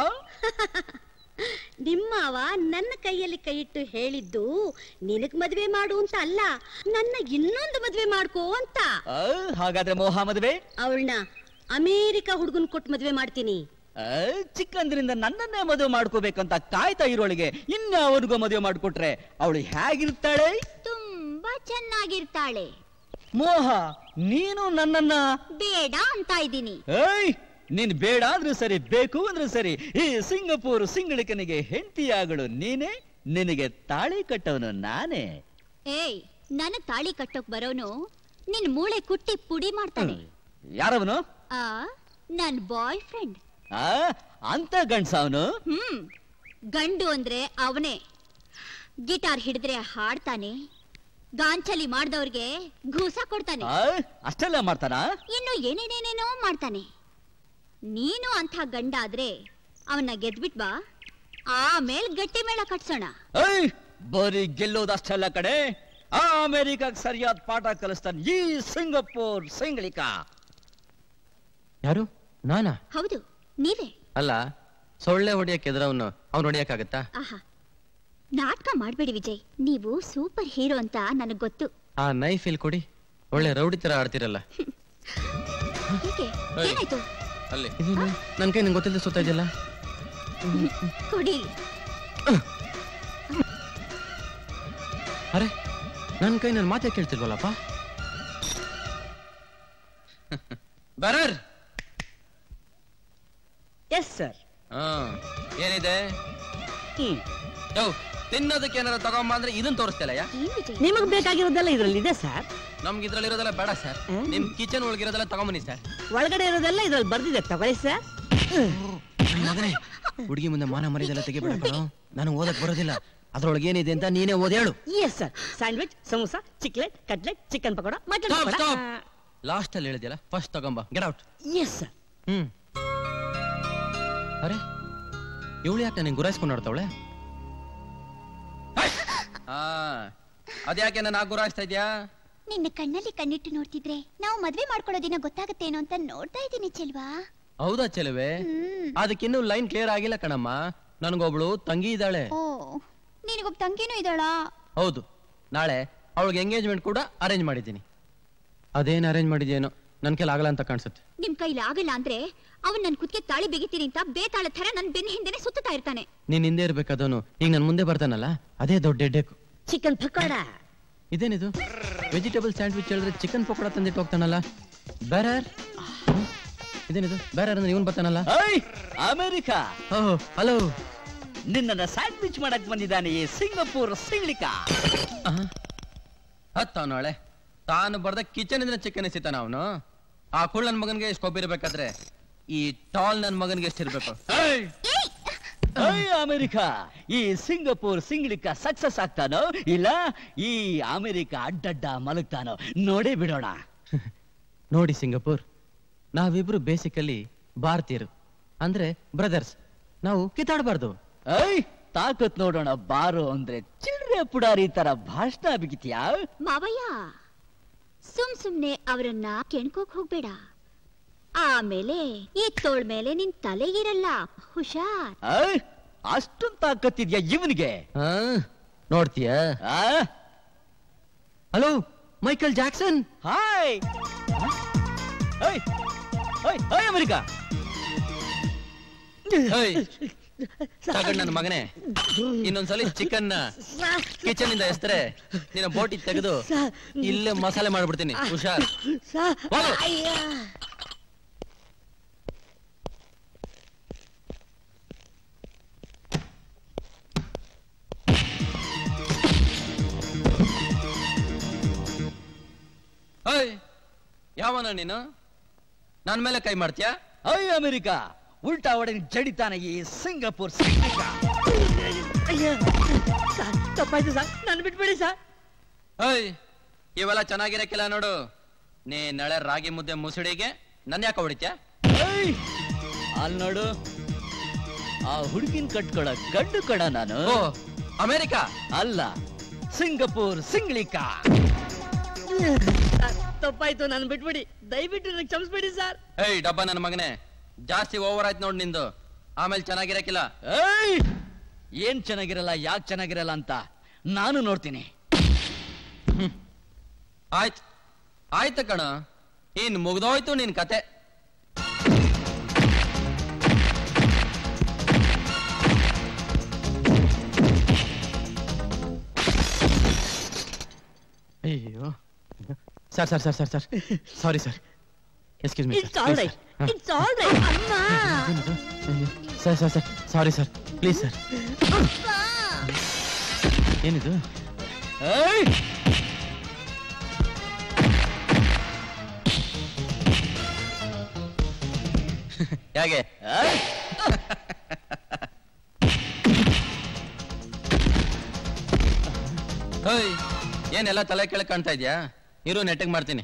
ನಿಮ್ಮವ ನನ್ನ ಕೈಯಲ್ಲಿ ಕೈ ಇಟ್ಟು ಹೇಳಿದ್ದು ನಿನಗ್ ಮದ್ವೆ ಮಾಡು ಅಂತ ಅಲ್ಲ ನನ್ನ ಇನ್ನೊಂದು ಮದ್ವೆ ಮಾಡ್ಕೋ ಅಂತ ಆ, ಹಾಗಾದ್ರೆ ಮೋಹ ಮದುವೆ ಅವಳನ್ನ ಅಮೇರಿಕಾ ಹುಡುಗನ್ ಕೊಟ್ಟು ಮದ್ವೆ ಮಾಡ್ತೀನಿ ಆ, ಚಿಕ್ಕಂದ್ರಿಂದ ನನ್ನನ್ನೇ ಮದುವೆ ಮಾಡ್ಕೋಬೇಕಂತ ಕಾಯ್ತಾ ಇರೋಳಿಗೆ ಇನ್ನ ಅವನಿಗೂ ಮದುವೆ ಮಾಡ್ಕೊಟ್ರೆ ಅವಳು ಹೇಗಿರ್ತಾಳೆ ತುಂಬಾ ಚೆನ್ನಾಗಿರ್ತಾಳೆ ಮೋಹ ನೀನು ನನ್ನನ್ನ ಬೇಡ ಅಂತ ಇದ್ದೀನಿ ಏಯ್ ನೀನ್ ಬೇಡ ಅಂದ್ರೆ ಸರಿ ಬೇಕು ಅಂದ್ರೆ ಸರಿ ಈ ಸಿಂಗಪೂರ್ ಸಿಂಗಳಿಕನಿಗೆ ಹೆಂಡತಿಯಾಗಳು ನೀನೇ ನಿನಗೆ ತಾಳಿ ಕಟ್ಟವನು ನಾನೇ ಏಯ್ ನನಗ್ ತಾಳಿ ಕಟ್ಟೋಕ್ ಬರೋನು ನಿನ್ ಮೂಳೆ ಕುಟ್ಟಿ ಪುಡಿ ಮಾಡ್ತಾನೆ ಯಾರವನು ಆ ನನ್ ಬಾಯ್ ಫ್ರೆಂಡ್ ಆ ಅಂತ ಗಂಡ್ಸ ಅವನು ಹ್ಮ್ ಗಂಡು ಅಂದ್ರೆ ಅವನೇ ಗಿಟಾರ್ ಹಿಡಿದ್ರೆ ಹಾಡ್ತಾನೆ ಗಾಂಚಲಿ ಮಾಡ್ದವ್ರಿಗೆ ಘೂಸ ಕೊಡ್ತಾನೆ ಅಷ್ಟೆಲ್ಲ ಮಾಡ್ತಾನ ಇನ್ನು ಏನೇನೇನೇನೋ ಮಾಡ್ತಾನೆ ನೀನು ಅಂಥ ಗಂಡ ಆದ್ರೆ ಅವನ್ನ ಗೆದ್ಬಿಟ್ ಬಾ ಆಮೇಲೆ ಗಟ್ಟಿ ಮೇಳ ಕಟ್ಸೋಣ ಏಯ್ ಬರೀ ಗೆಲ್ಲೋದಷ್ಟೆಲ್ಲ ಕಡೆ ಆ ಅಮೆರಿಕಾಗ್ ಸರಿಯಾದ ಪಾಠ ಕಲಿಸ್ತಾನೆ ಈ ಸಿಂಗಪೂರ್ ಸಿಂಗಳಿಕ ಯಾರು ನಾನಾ ಹೌದು ನೀವೇ ಅಲ್ಲ ಸೊಳ್ಳೆ ಹೊಡಿಯಕ್ಕೆ ಎದುರವನು ಅವ್ನು ಹೊಡಿಯಕ್ಕಾಗತ್ತಾ ಆಹಾ ನಾಟಕ ಮಾಡ್ಬೇಡಿ ವಿಜಯ್ ನೀವು ಸೂಪರ್ ಹೀರೋ ಅಂತ ನನಗ್ ಗೊತ್ತು ಆ ನೈಫ್ ಇಲ್ಲಿ ಕೊಡಿ ಒಳ್ಳೆ ರೌಡಿ ತರ ಆಡ್ತಿರಲ್ಲ ಏಕೆ ಏನಾಯ್ತು ಅಲ್ಲಿ ನನ್ ಕೈ ನಂಗೆ ಗೊತ್ತಿಲ್ಲದೆ ಸುತ್ತಾ ಇದೆಯಲ್ಲ ಕೊಡಿ ಅರೆ ನನ್ ಕೈ ನನ್ನ ಮಾತೇ ಕೇಳ್ತಿಲ್ವಲ್ಲಪ್ಪ ಬರರ್ ಎಸ್ ಸರ್ ಹಾ ಏನಿದೆ ಯೋ ತಿನ್ನೋದಕ್ಕೆ ಏನಾರ ತಗೊಂಬ ಅಂದ್ರೆ ಇದನ್ನ ತೋರಿಸ್ತಲ್ಲ ನಿಮಗ್ ಬೇಕಾಗಿರೋದೆಲ್ಲ ಇದ್ರಲ್ಲಿ ಇದೆ ಸರ್ ನಮ್ಗೆ ಇದ್ರಲ್ಲಿ ಇರೋದೆಲ್ಲ ಬೇಡ ಸರ್ ನಿಮ್ ಕಿಚನ್ ಒಳಗಿರೋದೆಲ್ಲ ತಗೊಂಬನ್ನಿ ಸರ್ ಒಳಗಡೆ ಇರೋದೆಲ್ಲ ಇದ್ರಲ್ಲಿ ಬರ್ದಿದೆ ತಗೊಳ್ಳಿ ಸರ್ ಮಗನೇ ಹುಡುಗಿ ಮುಂದೆ ಮಾನ ಮರಿದೆಲ್ಲ ತೆಗಿಬೇಡ ಕಣೋ ನಾನು ಓದಕ್ ಬರೋದಿಲ್ಲ ಅದ್ರೊಳಗೆ ಏನಿದೆ ಅಂತ ನೀನೇ ಓದ್ ಹೇಳು yes sir sandwich samosa chiclet cutlet chicken pakoda mutton stop pakoda stop last ಅಲ್ಲಿ ಹೇಳಿದ್ಯಲ್ಲ ಫಸ್ಟ್ ತಗೊಂಬ ಗೆಟ್ ಔಟ್ ಎಸ್ ಸರ್ ಹ್ಮ್ ಅರೆ ಇವಳು ಯಾಕೆ ನನಗೆ ಗುರಾಯಿಸ್ಕೊಂಡು ಆಡ್ತಾವಳೆ ಹಾ ಅದ್ಯಾಕೆ ನನ್ನ ಗುರಾಯಿಸ್ತಾ ಇದ್ಯಾ ನಿನ್ನ ಕಣ್ಣಲ್ಲಿ ಕಣ್ಣಿಟ್ಟು ನೋಡ್ತಿದ್ರೆ ನಾವು ಮದ್ವೆ ಮಾಡ್ಕೊಳ್ಳೋದಿನ ಗೊತ್ತಾಗತ್ತೇನೋ ಅಂತ ನೋಡ್ತಾ ಇದ್ದೀನಿ ಚೆಲ್ವಾ ಹೌದಾ ಚೆಲುವೆ ಅದಕ್ಕಿನ್ನೂ ಲೈನ್ ಕ್ಲಿಯರ್ ಆಗಿಲ್ಲ ಕಣಮ್ಮ ನನಗೊಬ್ಳು ತಂಗಿ ಇದ್ದಾಳೆ ಓ ನಿನಗೊಬ್ಬ ತಂಗಿನೂ ಇದ್ದಾಳಾ ಹೌದು ನಾಳೆ ಅವಳಿಗೆ ಎಂಗೇಜ್ಮೆಂಟ್ ಕೂಡ ಅರೇಂಜ್ ಮಾಡಿದ್ದೀನಿ ಅದೇನ್ ಅರೇಂಜ್ ಮಾಡಿದ್ಯೇನೋ ನನ್ ಕೈಲಿ ಆಗಲ್ಲ ಅಂತ ಕಾಣಿಸುತ್ತೆ ನಿಮ್ ಕೈಲಿ ಆಗಲ್ಲ ಅಂದ್ರೆ ಅವನ್ ನನ್ ಕುತ್ತಿಗೆ ತಾಳಿ ಬಿಗಿತೀನಿ ಅಂತ ಬೇತಾಳ ತರ ನನ್ ಬೆನ್ನ ಹಿಂದೆನೆ ಸುತ್ತಾ ಇರ್ತಾನೆ ನೀನ್ ಹಿಂದೆ ಇರ್ಬೇಕಾದವನು ಈಗ ನನ್ ಮುಂದೆ ಬರ್ತಾನಲ್ಲ ಅದೇ ದೊಡ್ಡ ಹೆಡ್ಡೇಕು ಚಿಕನ್ ಪಕೋಡ ಇದೇನಿದು ವೆಜಿಟೇಬಲ್ ಸ್ಯಾಂಡ್ವಿಚ್ ಹೇಳಿದ್ರೆ ಚಿಕನ್ ಪಕೋಡ ತಂದಿಟ್ಟು ಹೋಗ್ತಾನಲ್ಲ ಬ್ಯಾರರ್ ಇದೇನಿದು ಬ್ಯಾರರ್ ಅಂದ್ರೆ ಇವನ್ ಬರ್ತಾನಲ್ಲ ಐ ಅಮೆರಿಕಾ ಓಹ್ ಹಲೋ ನಿನ್ನನ್ನ ಸ್ಯಾಂಡ್ವಿಚ್ ಮಾಡಕ್ ಬಂದಿದ್ದಾನೆ ಈ ಸಿಂಗಪೂರ್ ಸಿಂಗ್ಲಿಕ ಹತ್ತ ನಾಳೆ ತಾನು ಬರ್ದ ಕಿಚನ್ ಇಂದ ಚಿಕನ್ ಎಸಿತಾನ ಅವನು ಆ ಕುಳ್ ನನ್ ಮಗನ್ಗೆ ಎಷ್ಟು ಕೊಬ್ಬಿರ್ಬೇಕಾದ್ರೆ ಈ ಟಾಲ್ ನನ್ ಮಗನ್ಗೆ ಎಷ್ಟಿರ್ಬೇಕು ಐ ಅಮೆರಿಕಾ ಈ ಸಿಂಗಪೂರ್ ಸಿಂಗ್ಲಿಕ ಸಕ್ಸಸ್ ಆಗ್ತಾನೋ ಇಲ್ಲ ಈ ಅಮೆರಿಕ ಅಡ್ಡಡ್ಡ ಮಲಗ್ತಾನೋ ನೋಡೇ ಬಿಡೋಣ ನೋಡಿ ಸಿಂಗಪೂರ್ ನಾವಿಬ್ರು ಬೇಸಿಕಲಿ ಭಾರತೀಯರು ಅಂದ್ರೆ ಬ್ರದರ್ಸ್ ನಾವು ಕಿತ್ತಾಡಬಾರ್ದು ಐ ತಾಕತ್ ನೋಡೋಣ ಬಾರೋ ಅಂದ್ರೆ ಚಿಲ್ರೆ ಪುಡಾರಿ ತರ ಭಾಷಣ ಬಿಗಿತ್ಯಾ ಮಾವಯ್ಯ ಸುಮ್ ಸುಮ್ನೆ ಅವರನ್ನ ಕೆಣ್ಕೋಕ್ ಹೋಗ್ಬೇಡ ಆಮೇಲೆ ಈ ತೋಳ್ ಮೇಲೆ ನಿನ್ ತಲೆ ಇರಲ್ಲ ಹುಷಾರ್ ಐ ಅಷ್ಟೊಂದ್ ತಾಕತ್ತಿದ್ಯಾ ಇವನಿಗೆ ಹಾ ನೋಡ್ತೀಯ hello Michael Jackson hi I I I America ತಗೊಂಡ್ ನನ್ನ ಮಗನೇ ಇನ್ನೊಂದ್ಸಲಿ ಚಿಕನ್ ಕಿಚನ್ ಇಂದ ಎಸ್ತರೆ ನಿನ್ನ ಬೋಟಿ ತೆಗೆದು ಇಲ್ಲೇ ಮಸಾಲೆ ಮಾಡ್ಬಿಡ್ತೀನಿ ಹುಷಾರ್ ಹೋಗು. ಓಯ್ ಯಾವನ ನೀನು ನನ್ ಮೇಲೆ ಕೈ ಮಾಡ್ತೀಯಾ ಐ ಅಮೆರಿಕಾ ಉಲ್ಟಾ ಒಡನೆ ಜಡಿತಾನೆ ಈ ಸಿಂಗಪೂರ್ ಸಿಂಗ್ಲಿಕ ತಪ್ಪಾಯ್ತು ಸರ್ ನಾನು ಬಿಟ್ಬಿಡಿ ಸರ್ ಓಯ್ ಇವೆಲ್ಲ ಚೆನ್ನಾಗಿರಕ್ಕಿಲ್ಲ ನೋಡು ನೀ ನಾಳೆ ರಾಗಿ ಮುದ್ದೆ ಮುಸುಡಿಗೆ ನನ್ ಯಾಕೆ ಹೊಡಿತ್ಯಾ ಅಲ್ಲಿ ನೋಡು ಆ ಹುಡುಗಿನ ಕಟ್ಕೊಳ ಗಂಡು ಕಡ ನಾನು ಓ ಅಮೆರಿಕಾ ಅಲ್ಲ ಸಿಂಗಪೂರ್ ಸಿಂಗ್ಲಿಕ ತಪ್ಪಾಯ್ತು ನಾನು ಬಿಟ್ಬಿಡಿ ದಯವಿಟ್ಟು ನನಗೆ ಕ್ಷಮಿಸ್ಬಿಡಿ ಸರ್ ಏಯ್ ಡಬ್ಬ ನನ್ನ ಮಗನೇ ಜಾಸ್ತಿ ಓವರ್ ಆಯ್ತು ನೋಡ್ ನಿಂದು ಆಮೇಲೆ ಚೆನ್ನಾಗಿರಕ್ಕಿಲ್ಲ ಏಯ್ ಏನ್ ಚೆನ್ನಾಗಿರಲ್ಲ ಯಾಕೆ ಚೆನ್ನಾಗಿರಲ್ಲ ಅಂತ ನಾನು ನೋಡ್ತೀನಿ ಆಯ್ತು ಆಯ್ತು ಕಣ ಇನ್ ಮುಗ್ದೋಯ್ತು ನಿನ್ ಕತೆ ಅಯ್ಯೋ sir sir sir sir sir sorry sir excuse me it's all right it's all right ಅಮ್ಮ sir sir sir sorry sir please sir ಏನಿದು ಹೇಗೆ ಓಯ್ ಏನೆಲ್ಲ ತಲೆ ಕೆಳಗೆ ಕಾಣ್ತಾ ಇದ್ಯಾ ಇರು ನೆಟ್ಟಿಗೆ ಮಾಡ್ತೀನಿ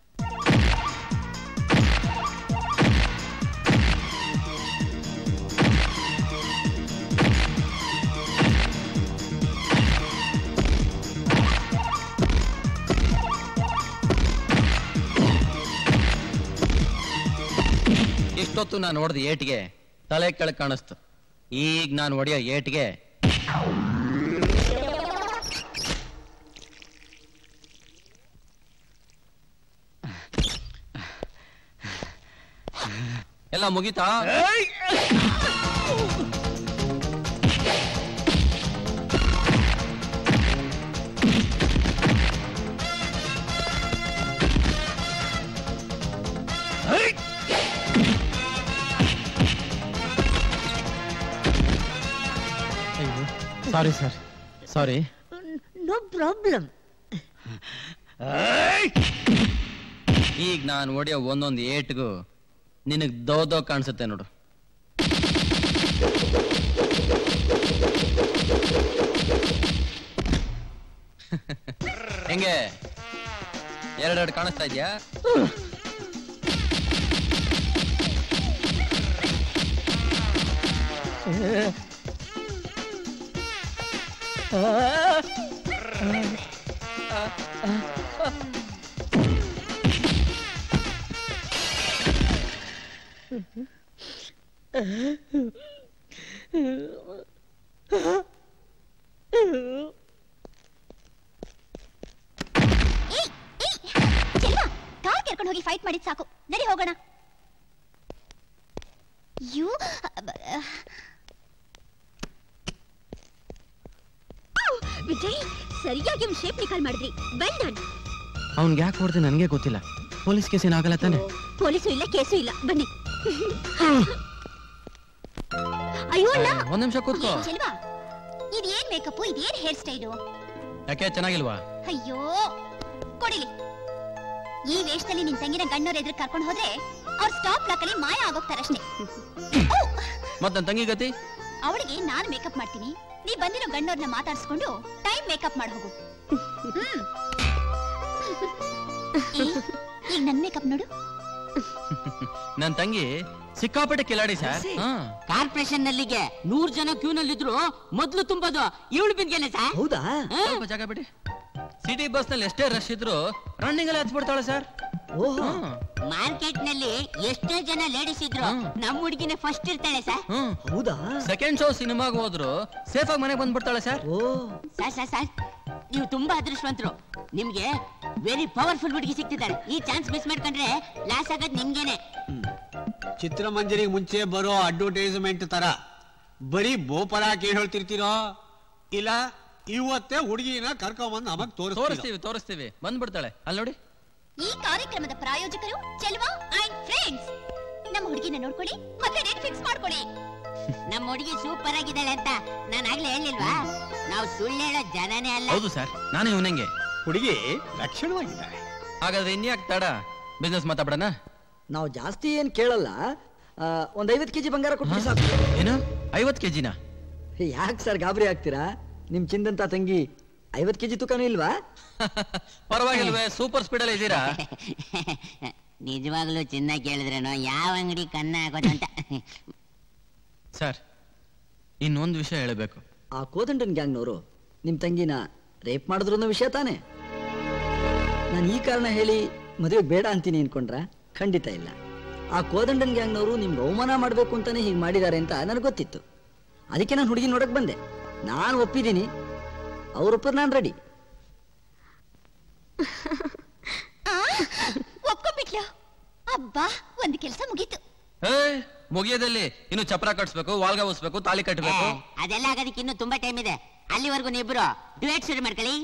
ಇಷ್ಟೊತ್ತು ನಾನು ಹೊಡೆದ ಏಟಿಗೆ ತಲೆ ಕೆಳಗೆ ಕಾಣಿಸ್ತು ಈಗ ನಾನು ಹೊಡೆಯೋ ಏಟಿಗೆ ಎಲ್ಲ ಮುಗೀತಾ sorry sir sorry no problem ಈಗ ನಾನು ಹೊಡೆಯೋ ಒಂದೊಂದು ಏಟ್ಗೂ ನಿನಗೆ ದೋ ಕಾಣಿಸುತ್ತೆ ನೋಡು ಹೆಂಗೆ ಎರಡೆರಡು ಕಾಣಿಸ್ತಾ ಇದ್ಯಾ ಚೆಲ್ಲ ಕಾರ್ ಕೆರ್ಕೊಂಡು ಹೋಗಿ ಫೈಟ್ ಮಾಡಿದ್ ಸಾಕು ನಡಿ ಹೋಗೋಣ ಯು ವಿಜಯ್ ಸರಿಯಾಗಿ ಒಂದು ಶೇಪ್ ನಿಕಾಲ್ ಮಾಡಿದ್ರಿ ವೆಲ್ ಡನ್ ಅವ್ನ್ಗೆ ಯಾಕೆ ಹೊಡೆದು ನನಗೆ ಗೊತ್ತಿಲ್ಲ ಪೊಲೀಸ್ ಕೇಸ್ ಏನಾಗಲ್ಲ ತಾನೆ ಪೊಲೀಸು ಇಲ್ಲ ಕೇಸು ಇಲ್ಲ ಬನ್ನಿ ಅಯ್ಯೋ ಅಲ್ಲ ಒಂದ್ ನಿಮಿಷ ಕೂತ್ಕೋ ಚೆಲ್ವಾ ಇದೇನ್ ಮೇಕಪ್ ಇದೇನ್ ಹೇರ್ ಸ್ಟೈಲು ಯಾಕೆ ಚೆನ್ನಾಗಿಲ್ವಾ ಅಯ್ಯೋ ಕೊಡಿಲಿ ಈ ವೇಷದಲ್ಲಿ ನಿನ್ ತಂಗಿನ ಗಣ್ಣವ್ರ ಎದುರು ಕರ್ಕೊಂಡು ಹೋದ್ರೆ ಅವ್ರ ಸ್ಟಾಪ್ ಲಾಕ್ ಅಲ್ಲಿ ಮಾಯ ಆಗೋಗ್ತಾರಷ್ಟೇ ಮತ್ ನನ್ ತಂಗಿ ಗತಿ ಅವಳಿಗೆ ನಾನು ಮೇಕಪ್ ಮಾಡ್ತೀನಿ ನೀ ಬಂದಿರೋ ಗಣ್ಣವ್ರನ್ನ ಮಾತಾಡ್ಸ್ಕೊಂಡು ಟೈಮ್ ಮೇಕಪ್ ಮಾಡಿ ಹೋಗು ಹ್ಮ್. ಏ, ಈಗ ನನ್ ಮೇಕಪ್ ನೋಡು ನನ್ ತಂಗಿ ಸಿಕ್ಕಾಪಟ್ಟೆ ಕಿಲಾಡಿ ಸರ್ ಕಾರ್ಪೊರೇಷನ್ ನಲ್ಲಿಗೆ ನೂರ್ ಜನ ಕ್ಯೂ ನಲ್ಲಿದ್ರು ಮೊದ್ಲು ತುಂಬೋದು ಇವಳು ಬಿದ್ಗೆನೆ ಸರ್ ಹೌದಾ ಸ್ವಲ್ಪ ಜಾಗ ಬಿಡಿ ಸಿಟಿ ಬಸ್ ನಲ್ಲಿ ಎಷ್ಟೇ ರಶ್ ಇದ್ರು ರನ್ನಿಂಗ್ ಅಲ್ಲಿ ಹತ್ಬಿಡ್ತಾಳೆ ಸರ್ ಓಹೋ ಮಾರ್ಕೆಟ್ ನಲ್ಲಿ ಎಷ್ಟೋ ಜನ ಲೇಡೀಸ್ ಇದ್ರು ನಮ್ ಹುಡುಗಿನೇ ಫಸ್ಟ್ ಇರ್ತಾಳೆ ಸರ್ ಹೌದಾ ಸೆಕೆಂಡ್ ಶೋ ಸಿನಿಮಾಗೆ ಹೋದ್ರು ಸೇಫ್ ಆಗಿ ಮನೆಗೆ ಬಂದ್ಬಿಡ್ತಾಳೆ ಸರ್ ಸರ್ ಸರ್ ಸರ್ ನೀವು ತುಂಬಾ ಅದೃಷ್ಟವಂತರು ನಿಮ್ಗೆ ವೆರಿ ಪವರ್ಫುಲ್ ಹುಡುಗಿ ಸಿಗ್ತಿದ್ದಾರೆ ಈ ಚಾನ್ಸ್ ಮಿಸ್ ಮಾಡ್ಕೊಂಡ್ರೆ ಲಾಸ್ ಆಗೋದ್ ನಿಮ್ಗೇನೆ ಚಿತ್ರಮಂಜರಿಗೆ ಮುಂಚೆ ಬರೋ ಅಡ್ವರ್ಟೈಸ್ಮೆಂಟ್ ತರ ಬರೀ ಬೋಪರ ಕೇಳಿ ಹೇಳ್ತಿರ್ತೀರೋ ಇಲ್ಲ ಇವತ್ತೇ ಹುಡುಗಿನ ಕರ್ಕೊಂಬಂದು ನಮಗ್ ತೋರಿಸ್ತೀವಿ ತೋರಿಸ್ತೀವಿ ತೋರಿಸ್ತೀವಿ ಬಂದ್ಬಿಡ್ತಾಳೆ ಅಲ್ಲಿ ನೋಡಿ ಈ ಕಾರ್ಯಕ್ರಮದ ಪ್ರಾಯೋಜಕರು ಚೆಲ್ವಾ ಅಂಡ್ ಫ್ರೆಂಡ್ಸ್ ನಮ್ಮ ಹುಡುಗಿನ ನೋಡ್ಕೊಳ್ಳಿ ಮದುವೆ ಡೇಟ್ ಫಿಕ್ಸ್ ಮಾಡ್ಕೊಳ್ಳಿ ನಮ್ಮ ಹುಡುಗಿ ಸೂಪರ್ ಆಗಿದ್ದಾಳೆ ಅಂತ ನಾನು ಆಗ್ಲೇ ಹೇಳಿಲ್ವಾ ನಾವು ಸುಳ್ಳು ಹೇಳೋ ಜನನೇ ಅಲ್ಲ ಹೌದು ಸರ್ ನಾನು ಇವನಂಗೆ ಹುಡುಗಿ ಲಕ್ಷಣವಾಗಿದ್ದಾಳೆ ಹಾಗಾದ್ರೆ ಇನ್ಯಾಕ್ ತಡ ಬಿಸ್ನೆಸ್ ಮಾತಾಡೋಣ ನಾವು ಜಾಸ್ತಿ ಏನ್ ಕೇಳಲ್ಲ ಆ, ಒಂದ್ ಐವತ್ತು ಕೆಜಿ ಬಂಗಾರ ಕೊಟ್ಟು ಸಾಕು ಏನು ಐವತ್ ಕೆಜಿನ ಯಾಕೆ ಸರ್ ಗಾಬರಿ ಆಗ್ತೀರಾ ನಿಮ್ ಚಿಂದಂತ ತಂಗಿ ಐವತ್ ಕೆಜಿ ತೂಕನೂ ಇಲ್ವಾ ಪರವಾಗಿಲ್ವೇ ಸೂಪರ್ ಸ್ಪೀಡ್ ಅಲ್ಲಿ ಇದ್ದೀರಾ ನಿಜವಾಗ್ಲೂ ಚಿನ್ನ ಕೇಳಿದ್ರೇನೋ ಯಾವ ಅಂಗಡಿ ಕನ್ನ ಹಾಕೋದು ಅಂತ ಸರ್ ಇನ್ನೊಂದು ವಿಷಯ ಹೇಳಬೇಕು ಆ ಕೋದಂಡನ್ ಗ್ಯಾಂಗ್ನವರು ನಿಮ್ ತಂಗಿನ ರೇಪ್ ಮಾಡಿದ್ರು ಅನ್ನೋ ವಿಷಯ ತಾನೇ ನಾನು ಈ ಕಾರಣ ಹೇಳಿ ಮದುವೆ ಬೇಡ ಅಂತೀನಿ ಅನ್ಕೊಂಡ್ರ ಖಂಡಿತ ಇಲ್ಲ ಆ ಕೋದಂಡನ್ ಗ್ಯಾಂಗ್ನವರು ನಿಮ್ಗೆ ಅವಮಾನ ಮಾಡಬೇಕು ಅಂತಾನೆ ಹೀಗೆ ಮಾಡಿದ್ದಾರೆ ಅಂತ ನನಗೆ ಗೊತ್ತಿತ್ತು ಅದಕ್ಕೆ ನಾನು ಹುಡುಗಿ ನೋಡಕ್ ಬಂದೆ ನಾನು ಒಪ್ಪಿದ್ದೀನಿ ಅವ್ರ ಒಪ್ಪದ್ ನಾನು ರೆಡಿ ಒಪ್ಕೊಂಡ್ಬಿಟ್ಲು ಅಬ್ಬಾ ಒಂದ್ ಕೆಲಸ ಮುಗೀತು ಏ ಮುಗಿಯೋದಲ್ಲಿ ಇನ್ನು ಚಪ್ರ ಕಟ್ಸ್ಬೇಕು ವಾಲ್ಗ ಉಸ್ಬೇಕು ತಾಳಿ ಕಟ್ಟಬೇಕು ಅದೆಲ್ಲ ಆಗೋದಕ್ಕೆ ಇನ್ನೂ ತುಂಬಾ ಟೈಮ್ ಇದೆ ಅಲ್ಲಿವರೆಗೂ ನೀವಿಬ್ರು ಡುಯೆಟ್ ಶುರು ಮಾಡ್ಕೊಳ್ಳಿ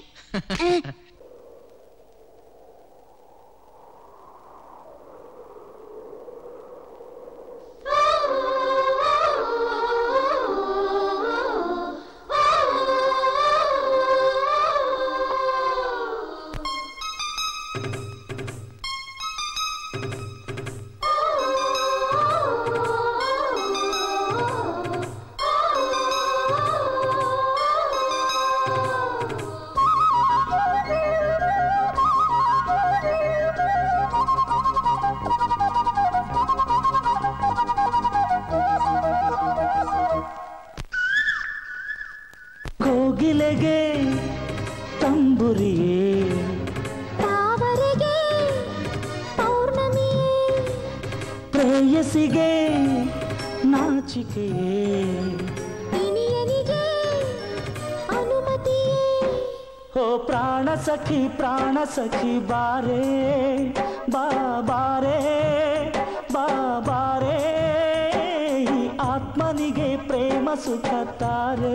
ಕೋಗಿಲೆಗೆ ತಂಬುರಿಯೇ ತಾವರೆಗೆ ಪೌರ್ಣಮಿಯೇ ಪ್ರೇಯಸಿಗೆ ನಾಚಿಕೆಯೇ ಇನಿಯನಿಗೆ ಅನುಮತಿಯೇ ಓ ಪ್ರಾಣ ಸಖಿ ಪ್ರಾಣ ಸಖಿ ಬಾರೆ ಬಾ ಬಾರೆ ಬಾ ಬಾರೆ ಈ ಆತ್ಮನಿಗೆ ಪ್ರೇಮ ಸುಖ ತಾರೆ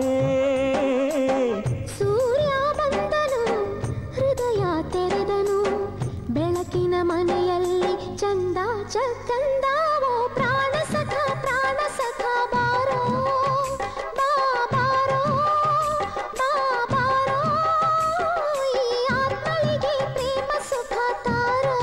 ಸೂರ್ಯ ಬಂದನು ಹೃದಯ ತೆರೆದನು ಬೆಳಕಿನ ಮನೆಯಲ್ಲಿ ಚಂದ ಚಂದಾವೋ ಪ್ರಾಣ ಸಖ ಪ್ರಾಣ ಸಖ ಬಾರೋ ಬಾ ಬಾರೋ ಬಾ ಬಾರೋ ಈ ಆತ್ಮಳಿಗೆ ಪ್ರೇಮ ಸುಖ ತಾರೋ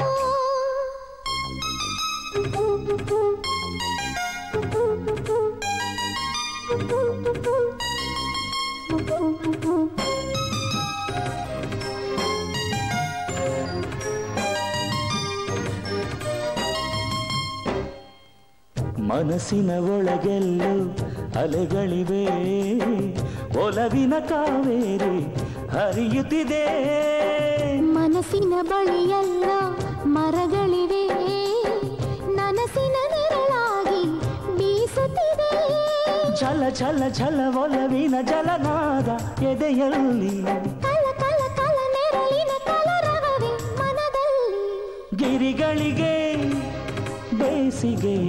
ಮನಸ್ಸಿನ ಒಳಗೆಲ್ಲೂ ಅಲೆಗಳಿವೆ ಒಲವಿನ ಕಾವೇರಿ ಹರಿಯುತ್ತಿದೆ ಮನಸ್ಸಿನ ಬಳಿಯೆಲ್ಲ ಮರಗಳಿವೆ ನನಸಿನ ನೆರಳಾಗಿ ಬೀಸುತ್ತಿದೆ ಛಲ ಛಲ ಛಲ ಒಲವಿನ ಜಲನಾದ ಎದೆಯಲ್ಲಿ ಕಲ ಕಲ ಕಲ ನೆರಳಿನ ಕಲರವವೇ ಮನದಲ್ಲಿ ಗಿರಿಗಳಿಗೆ ಬೇಸಿಗೆ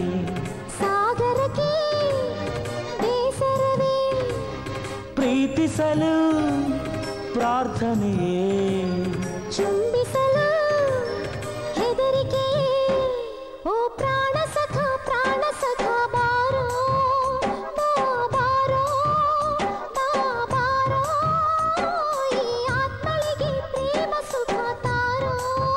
ಸಾಗರಕ್ಕೆ ಬೇಸರವೇ ಪ್ರೀತಿ ಚುಂಬಿಸಲು ಪ್ರಾರ್ಥನೆಯೇ ಚುಂಬಿಸಲು ಹೆದರಿಕೆ ಓ ಪ್ರಾಣ ಸಖ ಪ್ರಾಣ ಸಖ ಬಾರೋ ಬಾ ಬಾರೋ ಬಾ ಬಾರೋ ಈ ಆತ್ಮಳಿಗೆ ಪ್ರೇಮ ಸುಖ ತಾರೋ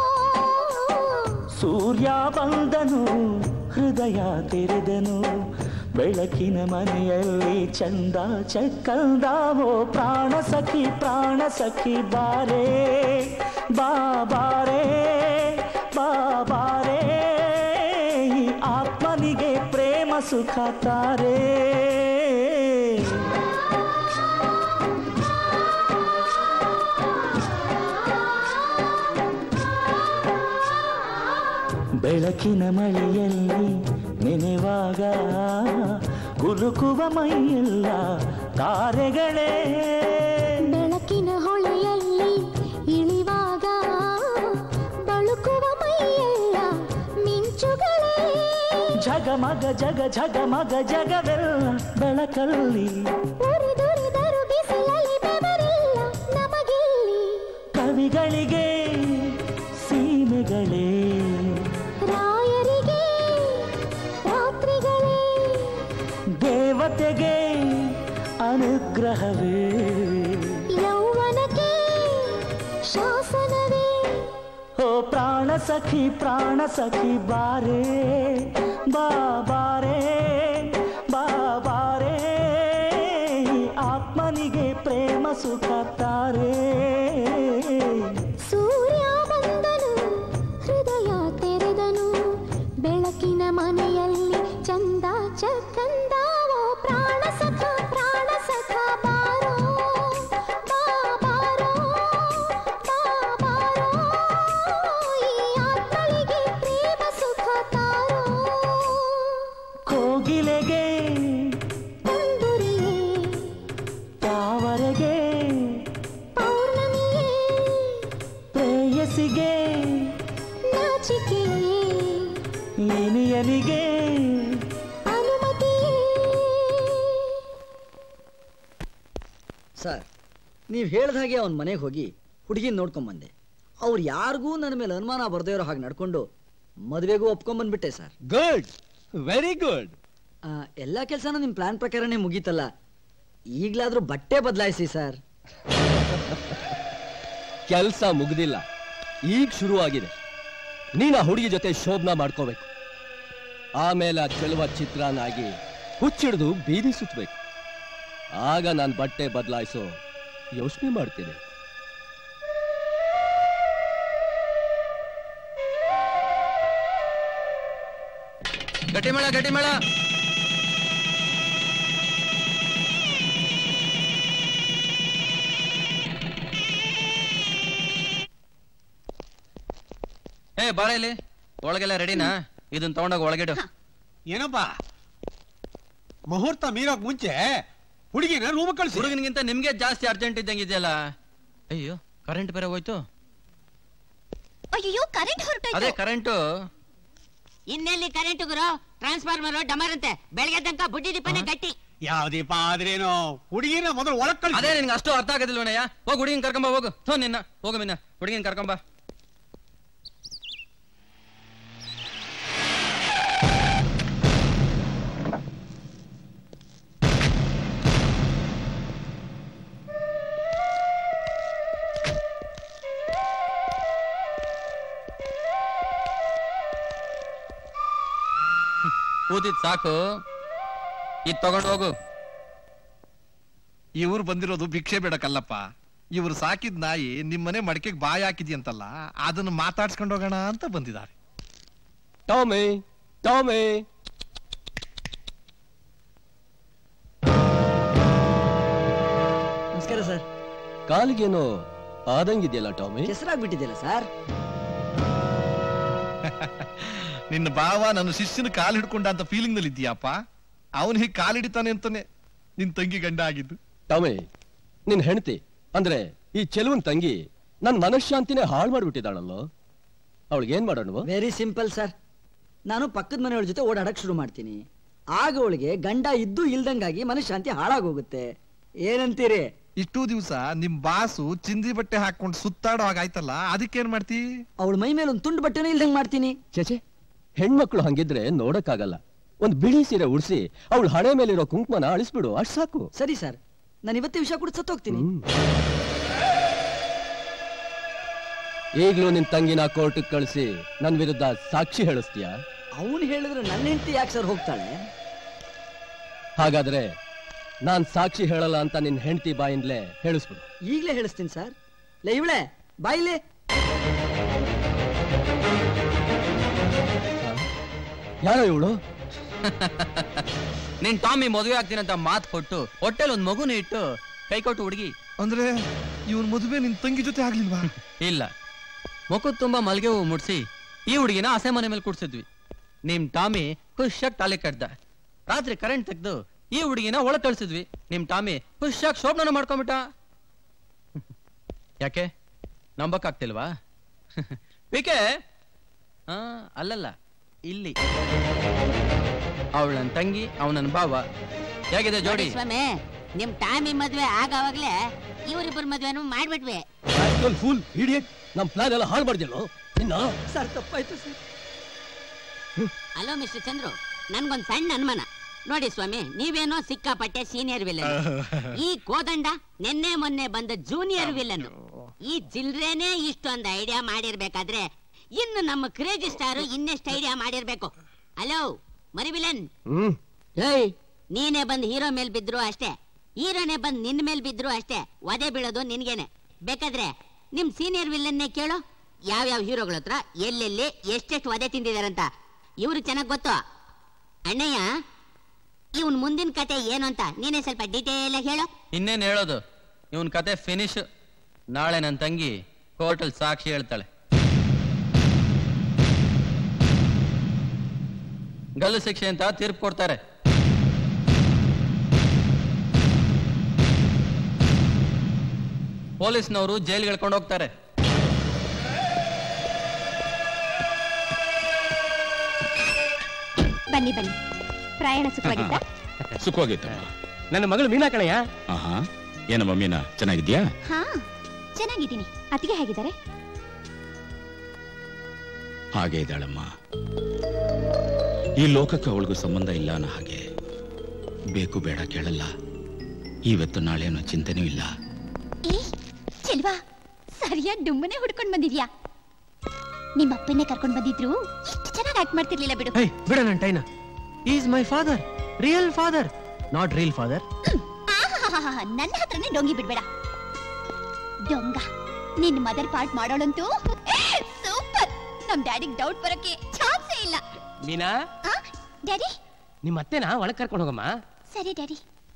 ಸೂರ್ಯ ಬಂದನು ಹೃದಯ ತೆರೆದನು ಬೆಳಕಿನ ಮನೆಯಲ್ಲಿ ಚಂದ ಚಕ್ಕಂದಾವೋ ಪ್ರಾಣ ಸಖಿ ಪ್ರಾಣ ಸಖಿ ಬಾರೇ ಬಾ ಬಾರೇ ಬಾ ಬಾರೇ ಈ ಆತ್ಮನಿಗೆ ಪ್ರೇಮ ಸುಖ ತಾರೆ ಬೆಳಕಿನ ಮಳೆಯಲ್ಲಿ ನೆನೆವಾಗ ಗುರುಕುವ ಮೈಯೆಲ್ಲ ತಾರೆಗಳೇ ಬೆಳಕಿನ ಹೊಳೆಯಲ್ಲಿ ಇಳಿವಾಗ ಬಳುಕುವ ಮೈಯೆಲ್ಲ ಮಿಂಚುಗಳೇ ಜಗಮಗ ಜಗ ಜಗಮಗ ಜಗವೆಲ್ಲ ಬೆಳಕಲ್ಲಿ ಉರಿದುರಿದರು ಬಿಸಿಲಲ್ಲಿ ಬೆವರಿಲ್ಲ ನಮಗಿಲ್ಲಿ ಕವಿಗಳಿಗೆ ಸೀಮೆಗಳೇ ರಾಯರಿಗೆ ರಾತ್ರಿಗಳೇ ದೇವತೆಗೆ ಅನುಗ್ರಹವೇ ಯೌವನಕ್ಕೆ ಶಾಸನವೇ ಓ ಪ್ರಾಣ ಸಖಿ ಪ್ರಾಣ ಸಖಿ ಬಾರೇ ಬಾ ಬಾರೇ ಬಾ ಬಾರೇ ಈ ಆತ್ಮನಿಗೆ ಪ್ರೇಮ ಸುಖ ತಾರೆ ಸೂರ್ಯ ಬಂದನು ಹೃದಯ ತೆರೆದನು ಬೆಳಕಿನ ಮನೆಯಲ್ಲಿ ಚಂದ ಚಕ್ಕಂದಾವೋ ಪ್ರಾಣ ಸಖ ಪ್ರಾಣ ಸಖ ಬಾರೋ ಬಾ ಬಾರೋ ಬಾ ಬಾರೋ ಈ ಆತ್ಮಳಿಗೆ ಪ್ರೇಮ ಸುಖ ತಾರೋ ಕೋಗಿಲೆಗೆ ತಂದುರಿಯೇ ತಾವರೆಗೆ ಪೌರ್ಣಮಿಯೇ ಪ್ರೇಯಸಿಗೆ ನಾಚಿಕೆಯೇ ಇನಿಯನಿಗೆ ಅನುಮತಿಯೇ ಸರ್ ನೀವು ಹೇಳ್ದ ಹಾಗೆ ಅವನ ಮನೆಗೆ ಹೋಗಿ ಹುಡುಗಿನ ನೋಡ್ಕೊಂಬಂದೆ ಅವ್ರು ಯಾರಿಗೂ ನನ್ನ ಮೇಲೆ ಅನುಮಾನ ಬರ್ದೇ ಇರೋ ಹಾಗೆ ನಡ್ಕೊಂಡು ಮದುವೆಗೂ ಒಪ್ಕೊಂಬಂದ್ಬಿಟ್ಟೆ ಸರ್ ಗುಡ್ ವೆರಿ ಗುಡ್ ಎಲ್ಲ ಕೆಲಸನೂ ನಿಮ್ಮ ಪ್ಲಾನ್ ಪ್ರಕಾರನೇ ಮುಗೀತಲ್ಲ ಈಗಲಾದ್ರೂ ಬಟ್ಟೆ ಬದಲಾಯಿಸಿ ಸರ್ ಕೆಲಸ ಮುಗ್ದಿಲ್ಲ ಈಗ ಶುರುವಾಗಿದೆ ನೀನು ಆ ಹುಡುಗಿ ಜೊತೆ ಶೋಭನ ಮಾಡ್ಕೋಬೇಕು ಆಮೇಲೆ ಆ ಚೆಲುವ ಚಿತ್ರನಾಗಿ ಹುಚ್ಚಿಡ್ದು ಬೀದಿ ಸುತ್ತಬೇಕು ಆಗ ನಾನು ಬಟ್ಟೆ ಬದಲಾಯಿಸೋ ಯೋಚನೆ ಮಾಡ್ತೀನಿ ಗಟ್ಟಿ ಮೇಳ ಗಟ್ಟಿ ಮೇಳ ಏ ಬಾರ ಇಲ್ಲಿ ಒಳಗೆಲ್ಲ ರೆಡಿನಾ ಇದನ್ನ ತಗೊಂಡೋಗಿ ಒಳಗಿಡು ಏನಪ್ಪ ಮುಹೂರ್ತ ಮೀರೋಕ್ ಮುಂಚೆ ಹುಡುಗಿನ ರೂಮ್ ಕಳ್ಸಿ ಹುಡುಗನಿಗಿಂತ ನಿಮ್ಗೆ ಜಾಸ್ತಿ ಅರ್ಜೆಂಟ್ ಇದ್ದಂಗಿದೆಯಲ್ಲ ಅಯ್ಯೋ ಕರೆಂಟ್ ಬೇರೆ ಹೋಯ್ತು ಅಯ್ಯೋ ಕರೆಂಟ್ ಅದೇ ಹೊರಟೋಯ್ತು ಕರೆಂಟು ಇನ್ನೆಲ್ಲಿ ಕರೆಂಟ್ ಗುರು ಟ್ರಾನ್ಸ್ಫಾರ್ಮರ್ ಡಮರ್ ಅಂತೆ ಬೆಳಗ್ಗೆ ತನಕ ಬುಡ್ಡಿ ದೀಪನೇ ಗಟ್ಟಿ ಯಾವ ದೀಪ ಆದ್ರೇನು ಹುಡುಗಿನ ಮೊದಲು ಒಳಗ್ ಕಳ್ಸಿ ಅದೇ ನಿನ್ಗೆ ಅಷ್ಟು ಅರ್ಥ ಆಗೋದಿಲ್ವನಯ್ಯ ಹೋಗಿ ಹುಡುಗಿನ ಕರ್ಕೊಂಬ ಹೋಗು ಥೋ ನಿನ್ನ ಹೋಗು ಮಿನ್ನ ಹುಡುಗಿನ ಕರ್ಕೊಂಬ ಕೂತಿದ್ ಸಾಕು ಇದ್ ತಗೊಂಡು ಹೋಗು ಇವ್ರು ಬಂದಿರೋದು ಭಿಕ್ಷೆ ಬೇಡಕ್ಕಲ್ಲಪ್ಪ ಇವ್ರು ಸಾಕಿದ್ ನಾಯಿ ನಿಮ್ಮನೆ ಮಡಿಕೆಗೆ ಬಾಯಿ ಹಾಕಿದ್ಯಂತಲ್ಲ ಅದನ್ನು ಮಾತಾಡ್ಸ್ಕೊಂಡು ಹೋಗೋಣ ಅಂತ ಬಂದಿದ್ದಾರೆ ಟಾಮಿ ಟಾಮಿ ನಮಸ್ಕಾರ ಸರ್ ಕಾಲಿಗೇನೋ ಆದಂಗಿದೆಯಲ್ಲ ಟಾಮಿ ಹೆಸರಾಗ್ಬಿಟ್ಟಿದೆಯಲ್ಲ ಸರ್ ನಿನ್ನ ಭಾವ ನನ್ನ ಶಿಷ್ಯನ ಕಾಲು ಹಿಡ್ಕೊಂಡ ಅಂತ ಫೀಲಿಂಗ್ ನಲ್ಲಿ ಇದೀಯಪ್ಪ ಅವನು ಹೀಗೆ ಕಾಲು ಹಿಡಿತಾನೆ ಅಂತಾನೆ ನಿನ್ ತಂಗಿ ಗಂಡ ಆಗಿದ್ದು ಟಾಮಿ ನಿನ್ ಹೆಂಡತಿ ಅಂದ್ರೆ ಈ ಚೆಲುವನ್ ತಂಗಿ ನನ್ ಮನಃಶಾಂತಿನೇ ಹಾಳು ಮಾಡ್ಬಿಟ್ಟಿದ್ದಾಳಲ್ಲೋ ಅವಳಿಗೆ ಏನ್ ಮಾಡೋಣ ವೆರಿ ಸಿಂಪಲ್ ಸರ್ ನಾನು ಪಕ್ಕದ ಮನೆಯವ್ರ ಜೊತೆ ಓಡಾಡಕ್ ಶುರು ಮಾಡ್ತೀನಿ ಆಗ ಅವಳಿಗೆ ಗಂಡ ಇದ್ದು ಇಲ್ದಂಗಾಗಿ ಮನಃಶಾಂತಿ ಹಾಳಾಗೋಗುತ್ತೆ ಏನಂತೀರಿ ಇಷ್ಟು ದಿವಸ ನಿಮ್ ಬಾಸು ಚಿಂದಿ ಬಟ್ಟೆ ಹಾಕೊಂಡು ಸುತ್ತಾಡೋ ಹಾಗಾಯ್ತಲ್ಲ ಅದಕ್ಕೇನ್ ಮಾಡ್ತಿ ಅವಳ ಮೈ ಮೇಲೆ ಒಂದು ತುಂಡು ಬಟ್ಟೆನೂ ಇಲ್ದಂಗ್ ಮಾಡ್ತೀನಿ ಚೇಚೆ ಹೆಣ್ಮಕ್ಳು ಹಂಗಿದ್ರೆ ನೋಡಕ್ಕಾಗಲ್ಲ ಒಂದ್ ಬಿಳಿ ಸೀರೆ ಉಡ್ಸಿ ಅವಳ ಹಣೆ ಮೇಲಿರೋ ಕುಂಕುಮನ ಅಳಿಸ್ಬಿಡು ಅಷ್ಟ್ ಸಾಕು ಸರಿ ಸರ್ ನಾನು ಇವತ್ತೇ ವಿಷಯ ಕೂಡ ಸತ್ತೋಗ್ತೀನಿ ಈಗ್ಲೂ ನಿನ್ ತಂಗಿನ ಕೋರ್ಟಿಗೆ ಕಳಿಸಿ ನನ್ ವಿರುದ್ಧ ಸಾಕ್ಷಿ ಹೇಳಿಸ್ತೀಯಾ ಅವನು ಹೇಳಿದ್ರೆ ನನ್ನ ಹೆಂಡತಿ ಯಾಕೆ ಸರ್ ಹೋಗ್ತಾಳೆ ಹಾಗಾದ್ರೆ ನಾನ್ ಸಾಕ್ಷಿ ಹೇಳಲ್ಲ ಅಂತ ನಿನ್ ಹೆಂಡತಿ ಬಾಯಿಂದಲೇ ಹೇಳಿಸ್ಬಿಡು ಈಗಲೇ ಹೇಳಿಸ್ತೀನಿ ಸರ್ ಲೇ ಇವಳೆ ಬಾಯಿಲೆ ಯಾರೋ ಇವಳು ನಿನ್ ಟಾಮಿ ಮದುವೆ ಆಗ್ತೀನಿ ಅಂತ ಮಾತು ಕೊಟ್ಟು ಹೊಟ್ಟೆಲ್ ಒಂದ್ ಮಗುನ ಇಟ್ಟು ಕೈ ಕೊಟ್ಟು ಹುಡುಗಿ ಅಂದ್ರೆ ಇವನ್ ಮದುವೆ ನಿನ್ ತಂಗಿ ಜೊತೆ ಆಗ್ಲಿಲ್ವಾ ಇಲ್ಲ ಮುಖದ ತುಂಬಾ ಮಲ್ಗೆ ಹೂವು ಮುಡ್ಸಿ ಈ ಹುಡುಗಿನ ಹಸೆ ಮನೆ ಮೇಲೆ ಕೂಡ್ಸಿದ್ವಿ ನಿಮ್ ಟಾಮಿ ಖುಷಿಯಾಗಿ ತಾಳಿ ಕಟ್ದ ರಾತ್ರಿ ಕರೆಂಟ್ ತೆಗ್ದು ಈ ಹುಡುಗಿನ ಒಳಗ್ ಕಳ್ಸಿದ್ವಿ ನಿಮ್ ಟಾಮಿ ಖುಷಿಯಾಗಿ ಶೋಭನ ಮಾಡ್ಕೊಂಬಿಟ್ಟ ಯಾಕೆ ನಂಬಕ್ ಆಗ್ತಿಲ್ವಾ ಪಿಕೆ ಹಾ ಅಲ್ಲಲ್ಲ ಇಲ್ಲಿ ಅವಳ ನನ್ ತಂಗಿ ಅವ್ ನನ್ ಭಾವ ಹೇಗಿದೆ ಜೋಡಿ ಸ್ವಾಮಿ ನಿಮ್ ಟಾಮಿ ಮದ್ವೆ ಆಗವಾಗ್ಲೇ ಇವರಿಬ್ಬರ ಮದ್ವೆನೂ ಮಾಡ್ಬಿಟ್ವಿ ಫುಲ್ ಇಡಿಯಟ್ ನಮ್ ಪ್ಲಾನ್ ಎಲ್ಲ ಹಾಳು ಮಾಡಿದ್ಯಲ್ಲೋ ನಿನ್ನ ಸರ್ ತಪ್ಪಾಯ್ತು ಸರ್ ಹಲೋ ಮಿಸ್ಟರ್ ಚಂದ್ರು ನನ್ಗೊಂದ್ ಸಣ್ಣ ಅನುಮಾನ ನೋಡಿ ಸ್ವಾಮಿ ನೀವೇನೋ ಸಿಕ್ಕಾಪಟ್ಟೆ ಸೀನಿಯರ್ ವಿಲನ್ ಈ ಕೋದಂಡ ನಿನ್ನೆ ಮೊನ್ನೆ ಬಂದ ಜೂನಿಯರ್ ವಿಲನ್ ಈ ಚಿಲ್ಡ್ರೇನೆ ಇಷ್ಟೊಂದು ಐಡಿಯಾ ಮಾಡಿರ್ಬೇಕಾದ್ರೆ ಇನ್ನು ನಮ್ಮ ಕ್ರೇಜಿ ಸ್ಟಾರ್ ಇನ್ನೆಷ್ಟು ಐಡಿಯಾ ಮಾಡಿರ್ಬೇಕು ಹಲೋ ಮರಿ ವಿಲನ್ ಹ್ಮ್ ಏಯ್ ನೀನೇ ಬಂದ್ ಹೀರೋ ಮೇಲ್ ಬಿದ್ರು ಅಷ್ಟೇ ಹೀರೋನೇ ಬಂದ್ ನಿನ್ ಮೇಲ್ ಬಿದ್ರು ಅಷ್ಟೇ ಒದೆ ಬೀಳೋದು ನಿನ್ಗೇನೆ ಬೇಕಾದ್ರೆ ನಿಮ್ ಸೀನಿಯರ್ ವಿಲ್ಲನ್ನೇ ಕೇಳೋ ಯಾವ್ಯಾವ ಹೀರೋಗಳ ಹತ್ರ ಎಲ್ಲೆಲ್ಲಿ ಎಷ್ಟೆಷ್ಟು ಒದೆ ತಿಂದಿದಾರಂತ ಇವ್ರು ಚೆನ್ನಾಗ್ ಗೊತ್ತು ಅಣ್ಣಯ್ಯ ಇವನ್ ಮುಂದಿನ ಕತೆ ಏನು ಅಂತ ನೀನೇ ಸ್ವಲ್ಪ ಡೀಟೇಲ್ ಆಗಿ ಹೇಳೋ ಇನ್ನೇನ್ ಹೇಳೋದು ಇವನ್ ಕತೆ ಫಿನಿಶ್ ನಾಳೆ ನನ್ನ ತಂಗಿ ಕೋರ್ಟಲ್ ಸಾಕ್ಷಿ ಹೇಳ್ತಾಳೆ ಗಲ್ಲು ಶಿಕ್ಷೆ ಅಂತ ತೀರ್ಪು ಕೊಡ್ತಾರೆ ಪೊಲೀಸ್ನವರು ಜೈಲ್ಗೆ ಎಳ್ಕೊಂಡು ಹೋಗ್ತಾರೆ ಬನ್ನಿ ಬನ್ನಿ ಪ್ರಯಾಣ ಸುಖವಾಗಿತ್ತ ಸುಖವಾಗಿತ್ತಮ್ಮ ನನ್ನ ಮಗಳು ಮೀನಾ ಕಣಯ್ಯ ಆಹಾ ಏನಮ್ಮ ಮೀನಾ ಚೆನ್ನಾಗಿದ್ಯಾ ಹಾ ಚೆನ್ನಾಗಿದ್ದೀನಿ ಅತ್ತಿಗೆ ಹೇಗಿದ್ದಾರೆ ಹಾಗೆ ಇದ್ದಾಳಮ್ಮ ಈ ಲೋಕಕ್ಕೆ ಅವಳಿಗೂ ಸಂಬಂಧ ಇಲ್ಲ ಅನ್ನೋ ಹಾಗೆ ಬೇಕು ಬೇಡ ಕೇಳಲ್ಲ ಇವತ್ತು ನಾಳೆ ಅನ್ನೋ ಚಿಂತೆನೂ ಇಲ್ಲ ಏ ಚೆಲ್ವಾ ಸರಿಯಾಗಿ ಡುಮ್ಮನೆ ಹುಡ್ಕೊಂಡ್ ಬಂದಿದ್ಯಾ ನಿಮ್ಮ ಅಪ್ಪನ್ನೇ ಕರ್ಕೊಂಡ್ ಬಂದಿದ್ರು ಎಷ್ಟು ಚೆನ್ನಾಗಿ ಆಕ್ಟ್ ಮಾಡ್ತಿರ್ಲಿಲ್ಲ ಬಿಡು ಹೇ ಬಿಡ ನನ್ನ ಟೈನ is my father real father not real father ಆಹಾಹಾಹಾ, ನನ್ನ ಹತ್ರನೇ ಡೊಂಗಿ ಬಿಡ್ಬೇಡ ಡೊಂಗ ನಿನ್ ಮದರ್ ಪಾರ್ಟ್ ಮಾಡೋಳಂತೂ ಸೂಪರ್ ನಮ್ ಡ್ಯಾಡಿಗ್ ಡೌಟ್ ಬರಕ್ಕೆ ಚಾನ್ಸೇ ಇಲ್ಲ ಮೀನಾ ಡ್ಯಾಡಿ ನಿಮ್ಮ ಅತ್ತೆನ ಒಳಗ್ ಕರ್ಕೊಂಡು ಹೋಗಮ್ಮ ಸರಿ ಡ್ಯಾಡಿ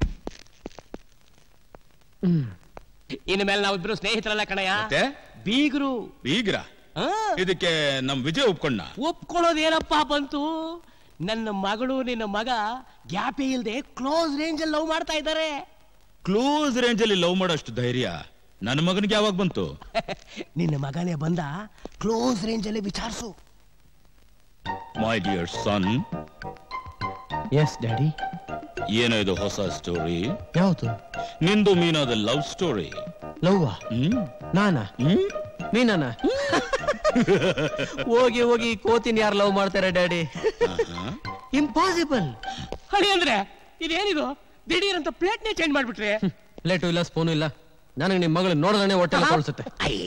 ಇನ್ನು ಮೇಲೆ ನಾವಿಬ್ರು ಸ್ನೇಹಿತರಲ್ಲ ಕಣಯ್ಯ ಮತ್ತೆ ಬೀಗರು ಬೀಗ್ರ ಇದಕ್ಕೆ ನಮ್ ವಿಜಯ್ ಒಪ್ಕೊಂಡ ಒಪ್ಕೊಳ್ಳೋದೇನಪ್ಪ ಬಂತು ನನ್ನ ಮಗಳು ನಿನ್ನ ಮಗ ಗ್ಯಾಪೇ ಇಲ್ದೆ ಕ್ಲೋಸ್ ರೇಂಜ್ ಅಲ್ಲಿ ಲವ್ ಮಾಡ್ತಾ ಇದ್ದಾರೆ ಕ್ಲೋಸ್ ರೇಂಜ್ ಅಲ್ಲಿ ಲವ್ ಮಾಡೋಷ್ಟು ಧೈರ್ಯ ನನ್ನ ಮಗನಿಗೆ ಯಾವಾಗ ಬಂತು ನಿನ್ನ ಮಗನೇ ಬಂದ ಕ್ಲೋಸ್ ರೇಂಜ್ ಅಲ್ಲಿ ವಿಚಾರಿಸು my dear son yes daddy ಏನೋ ಇದು ಹೊಸ ಸ್ಟೋರಿ ಯಾವುದು ನಿಂದು ಮೀನಾದ ಲವ್ ಸ್ಟೋರಿ ಲವ್ವ ನಾನಾ ಮೀನಾನ ಹೋಗಿ ಹೋಗಿ ಕೋತಿನ ಯಾರು ಲವ್ ಮಾಡ್ತಾರೆ ಡ್ಯಾಡಿ ಇಂಪಾಸಿಬಲ್ ಹಳಿ ಅಂದ್ರೆ ಇದೇನಿದು ದಿಢೀರ್ ಅಂತ ಪ್ಲೇಟ್ನೇ ಚೇಂಜ್ ಮಾಡ್ಬಿಟ್ರೆ ಪ್ಲೇಟು ಇಲ್ಲ ಸ್ಪೂನು ಇಲ್ಲ ನನಗೆ ನಿಮ್ಮ ಮಗಳು ನೋಡಿದ್ರೆ ಹೊಟ್ಟೆ ತೋರಿಸುತ್ತೆ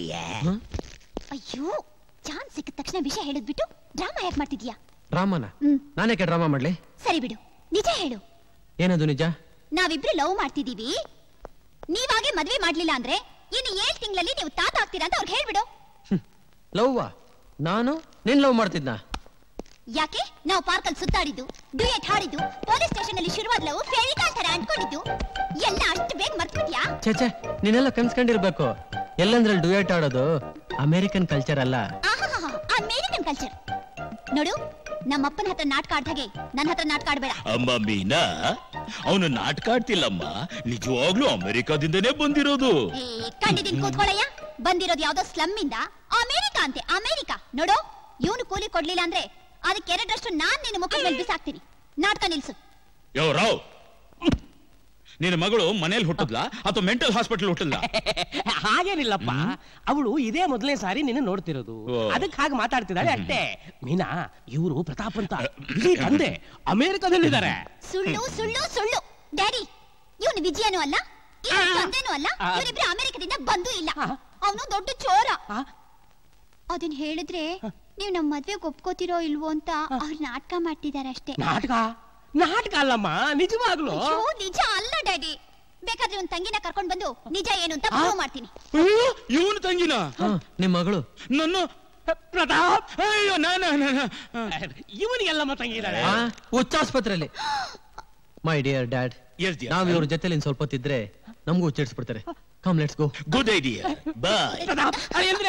ಅಯ್ಯೋ ಚಾನ್ಸ್ ಸಿಕ್ಕಿದ ತಕ್ಷಣ ವಿಷಯ ಹೇಳಿದ್ಬಿಟ್ಟು ಡ್ರಾಮಾ ಯಾಕೆ ಮಾಡ್ತಿದ್ಯಾ ಡ್ರಾಮಾನ ನಾನೇಕೆ ಡ್ರಾಮಾ ಮಾಡ್ಲಿ ಸರಿ ಬಿಡು ನಿಜ ಹೇಳು ಏನದು ನಿಜ ನಾವಿಬ್ರು ಲವ್ ಮಾಡ್ತಿದೀವಿ ನೀವಾಗೆ ಮದ್ವೆ ಮಾಡ್ಲಿಲ್ಲ ಅಂದ್ರೆ ಇನ್ನು ಏಳ್ ತಿಂಗಳಲ್ಲಿ ನೀವು ತಾತ ಆಗ್ತೀರಾ ಅಂತ ಅವ್ರಿಗೆ ಹೇಳ್ಬಿಡು ಲವ್ವಾ ನಾನು ನಿನ್ ಲವ್ ಮಾಡ್ತಿದ್ನಾ ಯಾಕೆ ನಾವು ಪಾರ್ಕ್ ಅಲ್ಲಿ ಸುತ್ತಾಡಿದ್ದು ಡ್ಯೂಯೆಟ್ ಹಾಡಿದ್ದು ಪೊಲೀಸ್ ಸ್ಟೇಷನ್ ಅಲ್ಲಿ ಶುರುವಾದ ಲವ್ ಫೇರಿಕಾಲ್ ತರ ಅಂದ್ಕೊಂಡಿದ್ದು ಎಲ್ಲ ಅಷ್ಟು ಬೇಗ ಮರ್ತ್ಬಿಟ್ಯಾ ಛೇ ಛೇ ನೀನೆಲ್ಲ ಕನ್ಸ್ಕೊಂಡಿರ್ಬೇಕು ಎಲ್ಲಂದ್ರಲ್ಲಿ ಡುಯೆಟ್ ಆಡೋದು ಅಮೆರಿಕನ್ ಕಲ್ಚರ್ ಅಲ್ಲ ಆಹಾಹಾಹಾ, ಅಮೇರಿಕನ್ ಕಲ್ಚರ್ ನೋಡು ನಮ್ಮಪ್ಪನ ಹತ್ರ ನಾಟಕ ಆಡ್ದಾಗೆ ನನ್ನ ಹತ್ರ ನಾಟಕ ಆಡ್ಬೇಡ ಅಮ್ಮ ಮೀನಾ ಅವನು ನಾಟಕ ಆಡ್ತಿಲ್ಲಮ್ಮ ನಿಜವಾಗ್ಲೂ ಅಮೆರಿಕಾದಿಂದನೇ ಬಂದಿರೋದು ಏ, ಕಂಡಿದ್ದೀನಿ ಕೂತ್ಕೊಳ್ಳಯ್ಯ ಬಂದಿರೋದು ಯಾವ್ದೋ ಸ್ಲಮ್ ಇಂದ ಅಮೇರಿಕಾ ಅಂತೆ ಅಮೇರಿಕಾ ನೋಡು ಇವನು ಕೂಲಿ ಕೊಡ್ಲಿಲ್ಲ ಅಂದ್ರೆ ಅದಕ್ಕೆ ಎರಡರಷ್ಟು ನಾನ್ ನಿನ್ನ ಮುಖದ ಮೇಲೆ ಬಿಸಾಕ್ತೀನಿ ನಾಟಕ ನಿಲ್ಸು ಯೋ ರಾವ್ ನಿನ್ನ ಮಗಳು ಮನೇಲಿ ಹುಟ್ಟಿದ್ಲಾ ಅಥವಾ ಮೆಂಟಲ್ ಹಾಸ್ಪಿಟಲ್ ಹುಟ್ಟಿದ್ಲಾ ಹಾಗೇನಿಲ್ಲಪ್ಪ ಅವಳು ಇದೇ ಮೊದಲನೇ ಸಾರಿ ನಿನ್ನ ನೋಡ್ತಿರೋದು ಓ. ಅದಕ್ಕೆ ಹಾಗೆ ಮಾತಾಡ್ತಿದ್ದಾಳೆ ಅಷ್ಟೇ ಮೀನಾ ಇವರು ಪ್ರತಾಪ್ ಅಂತ ಇಡೀ ತಂದೆ ಅಮೆರಿಕದಲ್ಲಿದ್ದಾರೆ ಸುಳ್ಳು ಸುಳ್ಳು ಸುಳ್ಳು ಡ್ಯಾಡಿ ಇವನು ವಿಜಯನೂ ಅಲ್ಲ ಇವನು ತಂದೆನೂ ಅಲ್ಲ ಆ. ಇವರಿಬ್ರು ಅಮೆರಿಕದಿಂದ ಬಂದೂ ಇಲ್ಲ ಅವನು ದೊಡ್ಡ ಚೋರ ಅದನ್ನ ಹೇಳಿದ್ರೆ ನೀವು ನಮ್ಮ ಮದ್ವೆಗೆ ಒಪ್ಕೋತಿರೋ ಇಲ್ವೋ ಅಂತ ಅವ್ರು ನಾಟಕ ಮಾಡ್ತಿದ್ದಾರೆ ಅಷ್ಟೇ ನಾಟಕ ನಾಟಕ ಅಲ್ಲಮ್ಮ ನಿಜವಾಗ್ಲು ಅಯ್ಯೋ ನಿಜ ಅಲ್ಲ ಡ್ಯಾಡಿ ಬೇಕಾದ್ರೆ ಒಂದ್ ತಂಗಿನ ಕರ್ಕೊಂಡ್ ಬಂದು ನಿಜ ಏನು ಅಂತ ಪ್ರೂವ್ ಮಾಡ್ತೀನಿ ಇವನು ತಂಗಿನ ನಿಮ್ ಮಗಳು ನನ್ನ ಪ್ರತಾಪ್ ಅಯ್ಯೋ ನಾನ ಇವನಿಗೆಲ್ಲಮ್ಮ ತಂಗಿದ್ದಾಳೆ ಆ, ಹುಚ್ಚಾಸ್ಪತ್ರೆಯಲ್ಲಿ ಮೈ ಡಿಯರ್ ಡ್ಯಾಡ್ ನಾವ್ ಇವ್ರ ಜೊತೆಲಿ ಇನ್ ಸ್ವಲ್ಪ ಹೊತ್ತಿದ್ರೆ ನಮಗೂ ಹುಚ್ಚಿಡ್ಸ್ಬಿಡ್ತಾರೆ come let's go good idea boy Pratap ಅಂದ್ರೆ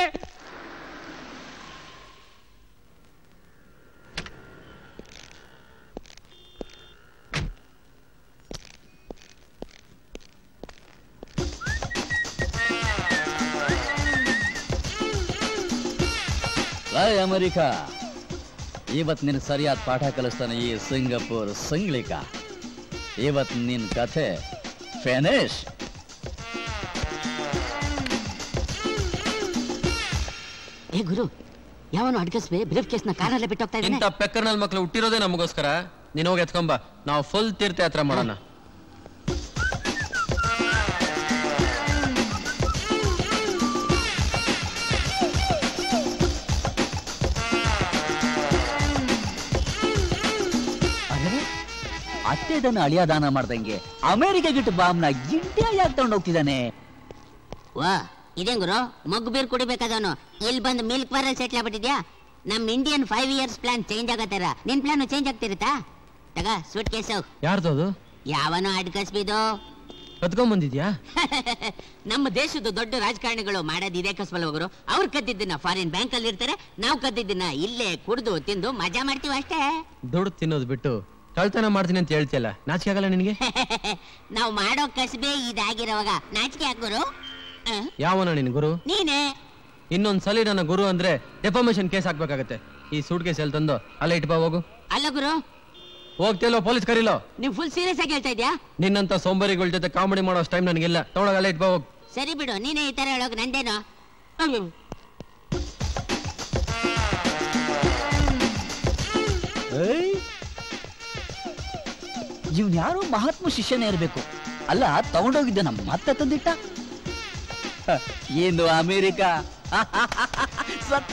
ಲೈ ಅಮೆರಿಕ ಇವತ್ ನಿನ್ ಸರಿಯಾದ ಪಾಠ ಕಲಿಸ್ತಾನೆ ಈ ಸಿಂಗಪುರ್ ಸಿಂಗ್ಲಿಕ ಇವತ್ ನಿನ್ ಕಥೆ ಫಿನಿಶ್ ಏ ಗುರು ಯಾವನು ಅಡ್ಗಸ್ಬೆ ಬ್ರೀಫ್ ಕೇಸ್ನ ಕಾರಲ್ಲೇ ಬಿಟ್ಟು ಹೋಗ್ತಾ ಇಂಥ ಇದ್ದಾನೆ ಪೆಕ್ಕರ್ನಲ್ ಮಕ್ಳು ಹುಟ್ಟಿರೋದೇ ನಮಗೋಸ್ಕರ ನೀನ್ ಹೋಗಿ ಎತ್ಕೊಂಬ ನಾವು ಫುಲ್ ತೀರ್ಥಯಾತ್ರೆ ಮಾಡೋಣ ಅರೆ ಅತ್ತೆದನ್ನ ಅಳಿಯ ದಾನ ಮಾಡ್ದಂಗೆ ಅಮೆರಿಕ ಬಾಂಬ್ನ ಇಂಡಿಯಾ ಯಾಕೆ ತಗೊಂಡು ಹೋಗ್ತಿದ್ದಾನೆ ವಾ ಇದೇನ್ ಗುರು ಮಗು ಬೀರ್ ಕುಡಿಬೇಕಾದವನು ಇಲ್ಲಿ ಬಂದು ಮಿಲ್ಕ್ ಬಾರಲ್ಲಿ ಸೆಟ್ಲ್ ಆಗ್ಬಿಟ್ಟಿದ್ಯಾ ನಮ್ Indian five years plan change ಆಗತ್ತಾರ ನಿನ್ ಪ್ಲಾನ್ ಚೇಂಜ್ ಆಗ್ತಿರುತ್ತಾ ತಗ ಸೂಟ್ ಕೇಸ್ ಯಾರ್ದು ಅದು ಯಾವನೋ ಅಡ್ಕಸ್ಬಿದು ಕತ್ಕೊಂಡ್ ಬಂದಿದ್ಯಾ ನಮ್ಮ ದೇಶದ ದೊಡ್ಡ ರಾಜಕಾರಣಿಗಳು ಮಾಡೋದು ಇದೇ ಕಸ್ಬಲ್ ಹೋಗರು ಅವ್ರು ಕದ್ದಿದ್ದನ್ನ ಫಾರಿನ್ ಬ್ಯಾಂಕ್ ಅಲ್ಲಿ ಇರ್ತಾರೆ ನಾವು ಕದ್ದಿದ್ದನ್ನ ಇಲ್ಲೇ ಕುಡ್ದು ತಿಂದು ಮಜಾ ಮಾಡ್ತೀವಿ ಅಷ್ಟೇ ದುಡ್ಡು ತಿನ್ನೋದು ಬಿಟ್ಟು ಕಳ್ತನ ಮಾಡ್ತೀನಿ ಅಂತ ಹೇಳ್ತಿಯಲ್ಲ ನಾಚಿಕೆ ಆಗಲ್ಲ ನಿನಗೆ ನಾವು ಮಾಡೋ ಕಸಬೆ ಇದಾಗಿರೋವಾಗ ನಾಚಿಕೆ ಹಾಕೋರು ಯಾವನ ನಿನ್ ಗುರು ನೀನೇ ಇನ್ನೊಂದ್ ಸಲಿ ನನ್ನ ಗುರು ಅಂದ್ರೆ ಡೆಫಾಮೇಶನ್ ಕೇಸ್ ಹಾಕ್ಬೇಕಾಗತ್ತೆ ಈ ಸೂಟ್ ಕೇಸ್ ಎಲ್ಲಿ ತಂದು ಅಲ್ಲೇ ಇಟ್ಬಾ ಹೋಗು ಅಲ್ಲ ಗುರು ಹೋಗ್ತಿಲ್ಲೋ ಪೊಲೀಸ್ ಕರೀಲೋ ನೀವು ಫುಲ್ ಸೀರಿಯಸ್ ಆಗಿ ಹೇಳ್ತಾ ಇದ್ಯಾ ನಿನ್ನಂತ ಸೋಂಬರಿಗಳ ಜೊತೆ ಕಾಮಿಡಿ ಮಾಡೋ ಟೈಮ್ ನನಗಿಲ್ಲ ತಗೊಳಗ ಅಲ್ಲೇ ಇಟ್ಬಾ ಹೋಗ್ ಸರಿ ಬಿಡು ನೀನೇ ಈ ತರ ಹೇಳೋಕ್ ನಂದೇನೋ ಇವ್ನ್ ಯಾರೋ ಮಹಾತ್ಮ ಶಿಷ್ಯನೇ ಇರಬೇಕು ಅಲ್ಲ ತಗೊಂಡೋಗಿದ್ದ ನಮ್ಮ ಮತ್ತೆ ತಂದಿಟ್ಟ ಹ, ಏನು ಅಮೆರಿಕ ಸತ್ತ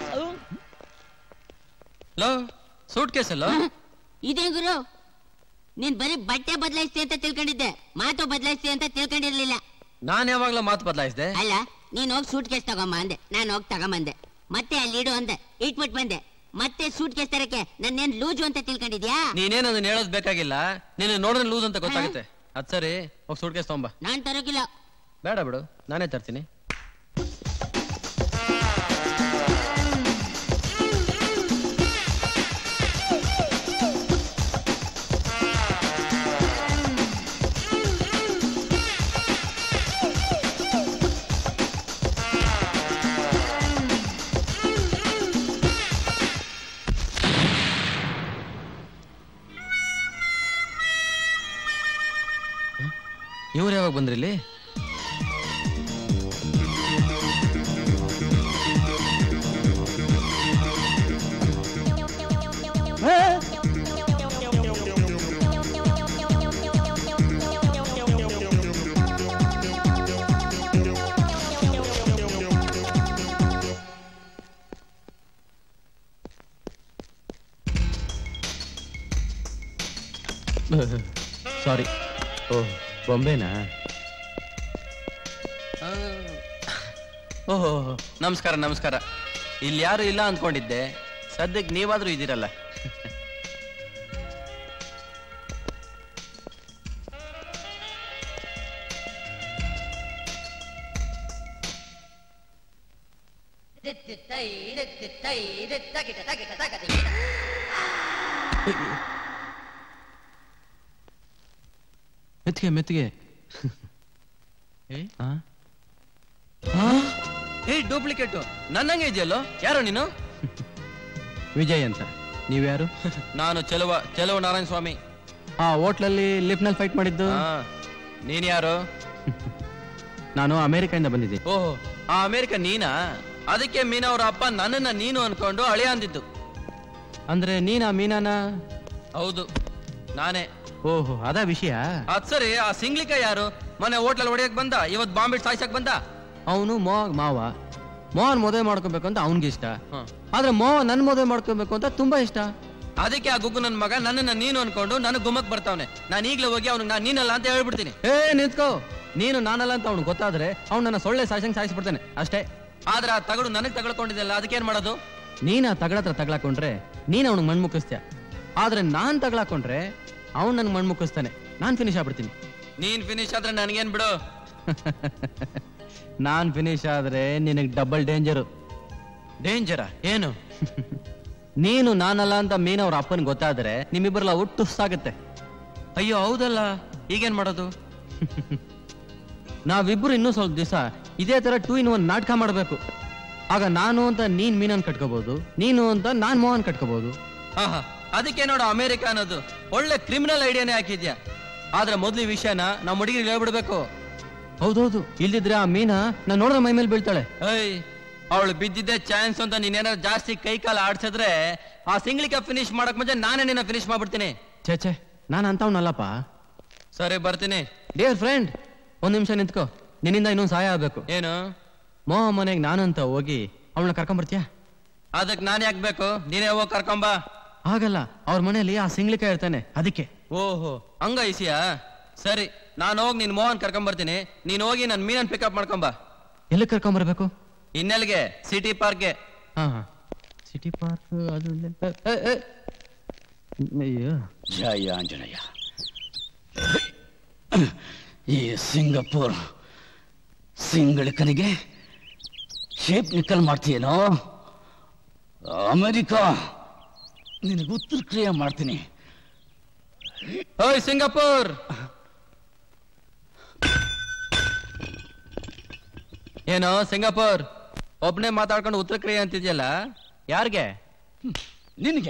ಲೋ ಸೂಟ್ ಕೇಸ್ ಅಲ್ಲೋ ಇದೇ ಗುರು ನೀನ್ ಬರೀ ಬಟ್ಟೆ ಬದಲಾಯಿಸ್ತಿ ಅಂತ ತಿಳ್ಕೊಂಡಿದ್ದೆ ಮಾತು ಬದಲಾಯಿಸ್ತಿ ಅಂತ ತಿಳ್ಕೊಂಡಿರ್ಲಿಲ್ಲ ನಾನ್ ಯಾವಾಗ್ಲೂ ಮಾತು ಬದಲಾಯಿಸ್ದೆ ಅಲ್ಲ ನೀನ್ ಹೋಗಿ ಸೂಟ್ ಕೇಸ್ ತಗೊಂಬ ಅಂದೆ ನಾನು ಹೋಗಿ ತಗೊಂಬಂದೆ ಮತ್ತೆ ಅಲ್ಲಿ ಇಡು ಅಂದೆ ಇಟ್ಬಿಟ್ ಬಂದೆ ಮತ್ತೆ ಸೂಟ್ ಕೇಸ್ ತರಕ್ಕೆ ನನ್ನೇನ್ ಲೂಜು ಅಂತ ತಿಳ್ಕೊಂಡಿದ್ಯಾ ನೀನೇನು ಅದನ್ನ ಹೇಳೋದ್ ಬೇಕಾಗಿಲ್ಲ ನೀನು ನೋಡಿದ್ರೆ ಲೂಸ್ ಅಂತ ಗೊತ್ತಾಗುತ್ತೆ ಅದ್ ಸರಿ ಹೋಗಿ ಸೂಟ್ ಕೇಸ್ ತಗೊಂಬ ನಾನ್ ತರೋಕಿಲ್ಲ ಬೇಡ ಬಿಡು ನಾನೇ ತರ್ತೀನಿ ಇವ್ರು ಯಾವಾಗ ಬಂದ್ರಿ ಇಲ್ಲಿ ಸಾರಿ ಓ ಬೊಂಬೆನಾ ಓಹೋ ನಮಸ್ಕಾರ ನಮಸ್ಕಾರ ಇಲ್ಲಿ ಯಾರು ಇಲ್ಲ ಅನ್ಕೊಂಡಿದ್ದೆ ಸದ್ಯಕ್ಕೆ ನೀವಾದ್ರೂ ಇದ್ದೀರಲ್ಲ ಮೆತ್ತಿಗೆ ಮೆತ್ತಿಗೆ ಏ ಡೂಪ್ಲಿಕೇಟು ನನ್ನಂಗೆ ಇದೆಯಲ್ಲೋ ಯಾರು ನೀನು ವಿಜಯ್ ಅಂತ ನೀವ್ಯಾರು ನಾನು ಚೆಲುವ ಚೆಲುವ ನಾರಾಯಣ ಸ್ವಾಮಿ ಆ ಹೋಟ್ಲಲ್ಲಿ ಲಿಫ್ಟ್ನಲ್ಲಿ ಫೈಟ್ ಮಾಡಿದ್ದು ನೀನ್ ಯಾರು ನಾನು ಅಮೆರಿಕದಿಂದ ಬಂದಿದ್ದೀನಿ ಓಹೋ ಆ ಅಮೆರಿಕ ನೀನಾ ಅದಕ್ಕೆ ಮೀನಾ ಅವ್ರ ಅಪ್ಪ ನನ್ನನ್ನ ನೀನು ಅನ್ಕೊಂಡು ಅಳಿಯ ಅಂದಿದ್ದು ಅಂದ್ರೆ ನೀನಾ ಮೀನಾನ ಹೌದು ನಾನೇ ಓಹೋ ಅದ ವಿಷಯ ಅದ್ ಸರಿ ಆ ಸಿಂಗ್ಲಿಕ ಯಾರು ಮೊನ್ನೆ ಹೋಟ್ಲಲ್ಲಿ ಹೊಡೆಯಕ್ ಬಂದ ಇವತ್ ಬಾಂಬ್ ಇಟ್ಟು ಸಾಯ್ಸಕ್ ಬಂದ ಅವನು ಮೋ ಮಾವ ಮೋಹನ್ ಮದುವೆ ಮಾಡ್ಕೋಬೇಕು ಅಂತ ಅವನ್ಗೆ ಇಷ್ಟ ಹ. ಆದ್ರೆ ಮೋಹ ನನ್ ಮದುವೆ ಮಾಡ್ಕೋಬೇಕು ಅಂತ ತುಂಬಾ ಇಷ್ಟ ಅದಕ್ಕೆ ಆ ಗುಗ್ಗು ನನ್ ಮಗ ನನ್ನನ್ನ ನೀನು ಅನ್ಕೊಂಡು ನನಗ್ ಗುಮ್ಮಕ್ ಬರ್ತಾವನೆ ನಾನು ಈಗ್ಲೇ ಹೋಗಿ ಅವ್ನಿಗೆ ನಾನು ನೀನಲ್ಲ ಅಂತ ಹೇಳ್ಬಿಡ್ತೀನಿ ಏ ನಿಂತ್ಕೋ ನೀನು ನಾನಲ್ಲ ಅಂತ ಅವ್ನು ಗೊತ್ತಾದ್ರೆ ಅವ್ನು ನನ್ನ ಸೊಳ್ಳೆ ಸಾಯ್ಸಂಗ್ ಸಾಯಿಸ್ಬಿಡ್ತಾನೆ ಅಷ್ಟೇ ಆದ್ರೆ ಆ ತಗಡು ನನಗ್ ತಗೊಳ್ಕೊಂಡಿದ್ದಲ್ಲ ಅದಕ್ಕೇನ್ ಮಾಡೋದು ನೀನ್ ಆ ತಗಳತ್ರ ತಗ್ಲಾಕೊಂಡ್ರೆ ನೀನ್ ಅವ್ನಿಗೆ ಮಣ್ಣು ಮುಕ್ಕಿಸ್ತೀಯ ಆದ್ರೆ ನಾನ್ ತಗ್ಲಾಕೊಂಡ್ರೆ ಅವ್ನು ನನ್ಗೆ ಮಣ್ಣು ಮುಕ್ಕಿಸ್ತಾನೆ ನಾನ್ ಫಿನಿಶ್ ಆಗ್ಬಿಡ್ತೀನಿ ನೀನ್ ಫಿನಿಶ್ ಆದ್ರೆ ನನ್ಗೇನ್ ಬಿಡು ನಾನ್ ಫಿನಿಶ್ ಆದ್ರೆ ನಿನಗೆ ಡಬಲ್ ಡೇಂಜರು ಡೇಂಜರ ಏನು ನೀನು ನಾನಲ್ಲ ಅಂತ ಮೀನ್ ಅವ್ರ ಅಪ್ಪನ್ ಗೊತ್ತಾದ್ರೆ ನಿಮ್ಮಿಬ್ಬರಲ್ಲ ಒಟ್ಟು ಸಾಗುತ್ತೆ ಅಯ್ಯೋ ಹೌದಲ್ಲ ಈಗೇನ್ ಮಾಡೋದು ನಾವಿಬ್ರು ಇನ್ನೂ ಸ್ವಲ್ಪ ದಿವಸ ಇದೇ ತರ ಟೂ ಇನ್ ಒನ್ ನಾಟಕ ಮಾಡಬೇಕು ಆಗ ನಾನು ಅಂತ ನೀನ್ ಮೀನನ್ ಕಟ್ಕೋಬಹುದು ನೀನು ಅಂತ ನಾನ್ ಮೋಹನ್ ಕಟ್ಕೋಬಹುದು ಆಹಾ ಅದಕ್ಕೆ ನೋಡು ಅಮೆರಿಕ ಅನ್ನೋದು ಒಳ್ಳೆ ಕ್ರಿಮಿನಲ್ ಐಡಿಯಾನೇ ಹಾಕಿದ್ಯಾ ಆದ್ರೆ ಮೊದ್ಲು ಈ ವಿಷಯನ ನಮ್ಮ ಹುಡುಗಿಗೆ ಹೇಳ್ಬಿಡ್ಬೇಕು ಹೌದೌದು ಇಲ್ದಿದ್ರೆ ಆ ಮೀನ ನಾನ್ ನೋಡಿದ್ರೆ ಮೈ ಮೇಲೆ ಬೀಳ್ತಾಳೆ ಏಯ್ ಅವಳು ಬಿದ್ದಿದ್ದೆ ಚಾನ್ಸ್ ಅಂತ ನೀನೇನಾದ್ರು ಜಾಸ್ತಿ ಕೈ ಕಾಲ ಆಡ್ಸಿದ್ರೆ ಆ ಸಿಂಗ್ಲಿಕ ಫಿನಿಶ್ ಮಾಡಕ್ ಮುಂಚೆ ನಾನೇ ನಿನ್ನ ಫಿನಿಶ್ ಮಾಡ್ಬಿಡ್ತೀನಿ ಛೇ ಛೇ ನಾನು ಅಂತವ್ನಲ್ಲಪ್ಪ ಸರಿ ಬರ್ತೀನಿ ಡಿಯರ್ ಫ್ರೆಂಡ್ ಒಂದ್ ನಿಮಿಷ ನಿಂತ್ಕೋ ನಿನ್ನಿಂದ ಇನ್ನೊಂದು ಸಹಾಯ ಆಗ್ಬೇಕು ಏನು ಮೋಹ ಮನೆಗೆ ನಾನಂತ ಹೋಗಿ ಅವಳನ್ನ ಕರ್ಕೊಂಬರ್ತೀಯಾ ಅದಕ್ ನಾನ್ ಯಾಕೆ ಬೇಕು ನೀನೇ ಹೋಗ್ ಕರ್ಕೊಂಬಾ ಆಗಲ್ಲ ಅವ್ರ ಮನೆಯಲ್ಲಿ ಆ ಸಿಂಗ್ಲಿಕ ಇರ್ತಾನೆ ಅದಕ್ಕೆ ಓಹೋ ಹಂಗ ಐಸಿಯಾ ಸರಿ ನಾನು ಹೋಗಿ ನಿನ್ ಮೋಹನ್ ಕರ್ಕೊಂಬರ್ತೀನಿ ನೀನ್ ಹೋಗಿ ನನ್ ಮೀನನ್ ಪಿಕಪ್ ಮಾಡ್ಕೊಂಬಾ ಎಲ್ಲಿ ಕರ್ಕೊಂಬರ್ಬೇಕು ಇನ್ನೆಲ್ಗೆ ಸಿಟಿ ಪಾರ್ಕ್ಗೆ ಹಾ ಹಾ ಸಿಟಿ ಪಾರ್ಕ್ ಅದು ಇಲ್ಲಿ- ಏ, ಏ, ಏ. ಅಯ್ಯೋ ಜಯ ಆಂಜನೇಯ ಈ ಸಿಂಗಪುರ್ ಸಿಂಗಳಿಕನಿಗೆ ಶೇಪ್ ನಿಕ್ಕಲ್ ಮಾಡ್ತೀಯೇನೋ ಅಮೆರಿಕ ನಿನಗೆ ಉತ್ತರ ಕ್ರಿಯೆ ಮಾಡ್ತೀನಿ ಓಯ್ ಸಿಂಗಾಪುರ್ ಏನೋ ಸಿಂಗಾಪುರ್ ಒಬ್ನೇ ಮಾತಾಡ್ಕೊಂಡು ಉತ್ತರ ಕ್ರಿಯೆ ಅಂತಿದ್ಯಲ್ಲ ಯಾರಿಗೆ ನಿನಗೆ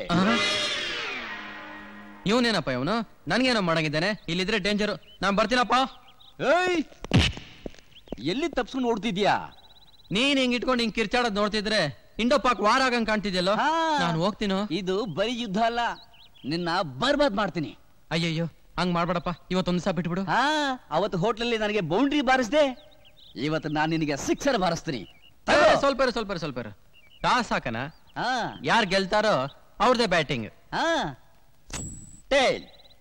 ಇವನೇನಪ್ಪ ಇವನು ನನ್ಗೇನೋ ಮಾಡಂಗಿದ್ದಾನೆ ಇಲ್ಲಿದ್ರೆ ಡೇಂಜರು ನಾನ್ ಬರ್ತೀನಪ್ಪ ಏಯ್ ಎಲ್ಲಿ ತಪ್ಸ್ಕೊಂಡು ಓಡ್ತಿದ್ಯಾ ನೀನ್ ಹಿಂಗ್ ಇಟ್ಕೊಂಡು ಹಿಂಗ್ ಕಿರ್ಚಾಡೋದ್ ನೋಡ್ತಿದ್ರೆ ಇಂಡೋ ಪಾಕ್ ವಾರ ಆಗಂಗ್ ಕಾಣ್ತಿದ್ಯಲ್ಲೋ ನಾನು ಹೋಗ್ತೀನೋ ಇದು ಬರೀ ಯುದ್ಧ ಅಲ್ಲ ನಿನ್ನ ಬರ್ಬಾದ್ ಮಾಡ್ತೀನಿ ಅಯ್ಯಯ್ಯೋ ಹಂಗ್ ಮಾಡ್ಬೇಡಪ್ಪ ಇವತ್ತೊಂದ್ ದಿವಸ ಬಿಟ್ಬಿಡು ಹಾ ಅವತ್ತು ಹೋಟ್ಲಲ್ಲಿ ನನಗೆ ಬೌಂಡ್ರಿ ಬಾರಿಸ್ದೆ ಇವತ್ತು ನಾನು ನಿನಗೆ ಸಿಕ್ಸರ್ ಬಾರಿಸ್ತೀನಿ ಏ, ಸ್ವಲ್ಪ ಇರು ಸ್ವಲ್ಪ ಇರು ಸ್ವಲ್ಪ ಇರು ಟಾಸ್ ಹಾಕನ ಹಾ ಯಾರು ಗೆಲ್ತಾರೋ ಅವ್ರದೇ ಬ್ಯಾಟಿಂಗ್ ಹಾ ಟೇಲ್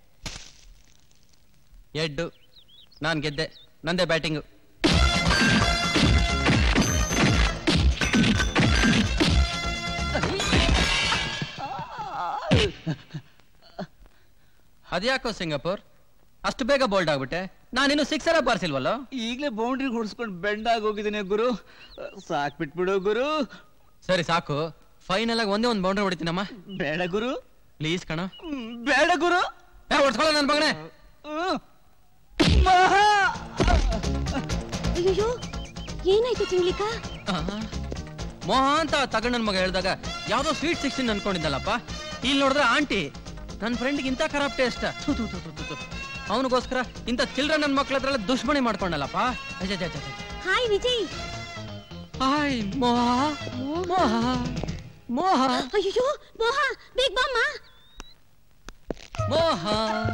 ಎಡ್ಡು ನಾನ್ ಗೆದ್ದೆ ನಂದೇ ಬ್ಯಾಟಿಂಗ್ ಅದ್ಯಾಕೋ ಸಿಂಗಾಪುರ್ ಅಷ್ಟು ಬೇಗ ಬೋಲ್ಡ್ ಆಗ್ಬಿಟ್ಟೆ ನಾನಿನ್ನು ಸಿಕ್ಸರ ಬಾರ್ಸಿಲ್ವಲ್ಲ ಈಗಲೇ ಬೌಂಡ್ರಿ ಹೊಡ್ಸ್ಕೊಂಡು ಬೆಂಡಾಗಿ ಹೋಗಿದ್ದೀನಿ ಗುರು ಸಾಕ್ ಬಿಟ್ಬಿಡು ಗುರು ಸರಿ ಸಾಕು ಫೈನಲ್ ಆಗಿ ಒಂದೇ ಒಂದು ಬೌಂಡ್ರಿ ಹೊಡಿತೀನಮ್ಮ ಬೇಡ ಗುರು ಪ್ಲೀಸ್ ಕಣ ಬೇಡ ಗುರು ಏ ಹೊಡ್ಸ್ಕೊಳ್ಳೋ ನನ್ ಮಗನೇ ಅಯ್ಯೋ ಏನಾಯ್ತು ತಿಂಗ್ಲಿಕಾ ಮೋಹ ಅಂತ ತಗೊಂಡ್ ನನ್ ಮಗ ಹೇಳ್ದಾಗ ಯಾವ್ದೋ ಸ್ವೀಟ್ ಸಿಕ್ಸ್ಟೀನ್ ಅನ್ಕೊಂಡಿದ್ದಲ್ಲಪ್ಪ ಇಲ್ಲಿ ನೋಡಿದ್ರೆ ಆಂಟಿ ನನ್ನ ಫ್ರೆಂಡ್ಗೆ ಇಂಥ ಖರಾಬ್ ಟೇಸ್ಟ್ ಅವನಿಗೋಸ್ಕರ ಇಂಥ ಚಿಲ್ಡ್ರನ್ ನನ್ನ ಮಕ್ಳ ಹತ್ರ ಎಲ್ಲ ದುಶ್ಮಣಿ ಮಾಡ್ಕೊಂಡಲ್ಲಪ್ಪ ಅಜ್ಜ, ಅಜ್ಜ, ಅಜ್ಜ, ಅಜ್ಜ. ಹಾಯ್ ವಿಜಯ್ ಹಾಯ್ ಮೋಹ ಮೋಹ ಮೋಹ ಅಯ್ಯೋ ಮೋಹ ಬೇಗ ಬಾಮ್ಮ ಮೋಹ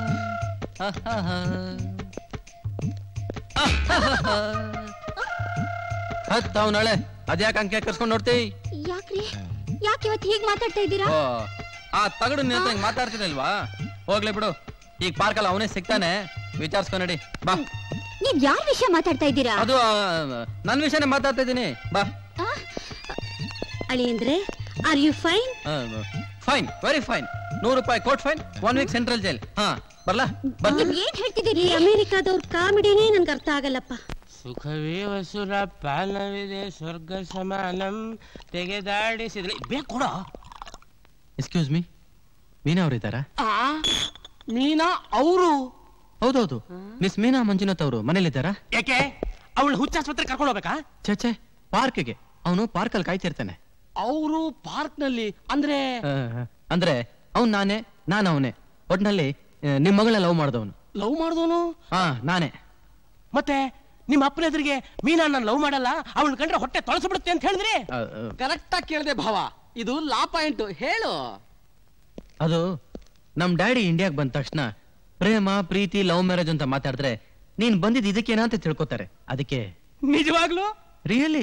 ಹತ್ತವ್ ನಾಳೆ ಅದ್ಯಾಕೆ ಅಂಕೆ ಕರ್ಸ್ಕೊಂಡ್ ನೋಡ್ತಿ ಯಾಕ್ರಿ ಯಾಕೆ ಇವತ್ತು ಹೀಗ್ ಮಾತಾಡ್ತಾ ಇದ್ದೀರಾ ಓ ಆ ತಗಡು ನಿನ್ನ ಹತ್ರ ಹಿಂಗ್ ಮಾತಾಡ್ತಿರ್ಲಿಲ್ವಾ ಹೋಗ್ಲಿ ಬಿಡು ಈಗ ಪಾರ್ಕಲ್ಲಿ ಅವನೇ ಸಿಗ್ತಾನೆ ವಿಚಾರಿಸ್ಕೊ ನಡಿ ಬಾ ನೀವ್ ಯಾರ್ ವಿಷಯ ಮಾತಾಡ್ತಾ ಇದ್ದೀರಾ ಅದು ಆ, ನನ್ ವಿಷಯನೇ ಮಾತಾಡ್ತಾ ಇದ್ದೀನಿ ಬಾ ಅಳಿ ಅಂದ್ರೆ are you fine fine very fine ನೂರು ರೂಪಾಯಿ court fine one week central jail ಹಾ ಬರ್ಲಾ ನೀವ್ ಏನ್ ಹೇಳ್ತಿದ್ದೀರಿ ಈ ಅಮೆರಿಕಾದವ್ರ ಕಾಮಿಡಿನೇ ನನ್ಗೆ ಅರ್ಥ ಆಗಲ್ಲಪ್ಪ ಸುಖವೇ ವಸುರ ಪಾಲವಿದೆ ಸ್ವರ್ಗ ಸಮಾನಂ ತೆಗೆದಾಡಿಸಿದ್ರೆ ಬೇಕು ಕೊಡ ಎಕ್ಸ್ಕ್ಯೂಸ್ ಮೀ ಮೀನಾ ಅವ್ರು ಇದ್ದಾರಾ ಆ ಮೀನಾ ಅವರು ಹೌದೌದು ಮಿಸ್ ಮೀನಾ ಮಂಜುನಾಥ್ ಅವರು ಮನೇಲಿದ್ದಾರಾ ಯಾಕೆ ಅವಳು ಹುಚ್ಚಾಸ್ಪತ್ರೆ ಕರ್ಕೊಂಡು ಹೋಗ್ಬೇಕಾ ಛೇ ಛೇ ಪಾರ್ಕ್ಗೆ ಅವನು ಪಾರ್ಕಲ್ಲಿ ಕಾಯ್ತಿರ್ತಾನೆ ಅವರು ಪಾರ್ಕ್ ನಲ್ಲಿ ಅಂದ್ರೆ ಆ, ಅಂದ್ರೆ ಅವ್ನ್ ನಾನೇ ನಾನು ಅವನೇ ಒಟ್ನಲ್ಲಿ ಆ, ನಿಮ್ ಮಗಳನ್ನ ಲವ್ ಮಾಡ್ದವನು ಲವ್ ಮಾಡ್ದೋನು ಹಾ ನಾನೇ ಮತ್ತೆ ನಿಮ್ಮ ಅಪ್ಪನ ಎದುರಿಗೆ ಮೀನಾ ನಾನು ಲವ್ ಮಾಡಲ್ಲ ಅವಳು ಕಂಡ್ರೆ ಹೊಟ್ಟೆ ತೊಳಸ್ಬಿಡುತ್ತೆ ಅಂತ ಹೇಳಿದ್ರಿ ಕರೆಕ್ಟ್ ಆಗಿ ಕೇಳಿದೆ ಭಾವ ಇದು ಲಾ ಪಾಯಿಂಟ್ ಹೇಳು ಅದು ನಮ್ ಡ್ಯಾಡಿ ಇಂಡಿಯಾಗ್ ಬಂದ ತಕ್ಷಣ ಪ್ರೇಮ ಪ್ರೀತಿ ಲವ್ ಮ್ಯಾರೇಜ್ ಅಂತ ಮಾತಾಡಿದ್ರೆ ನೀನ್ ಬಂದಿದ್ ಇದಕ್ಕೇನಾ ಅಂತ ತಿಳ್ಕೊತಾರೆ ಅದಕ್ಕೆ ನಿಜವಾಗ್ಲು ರಿಯಲಿ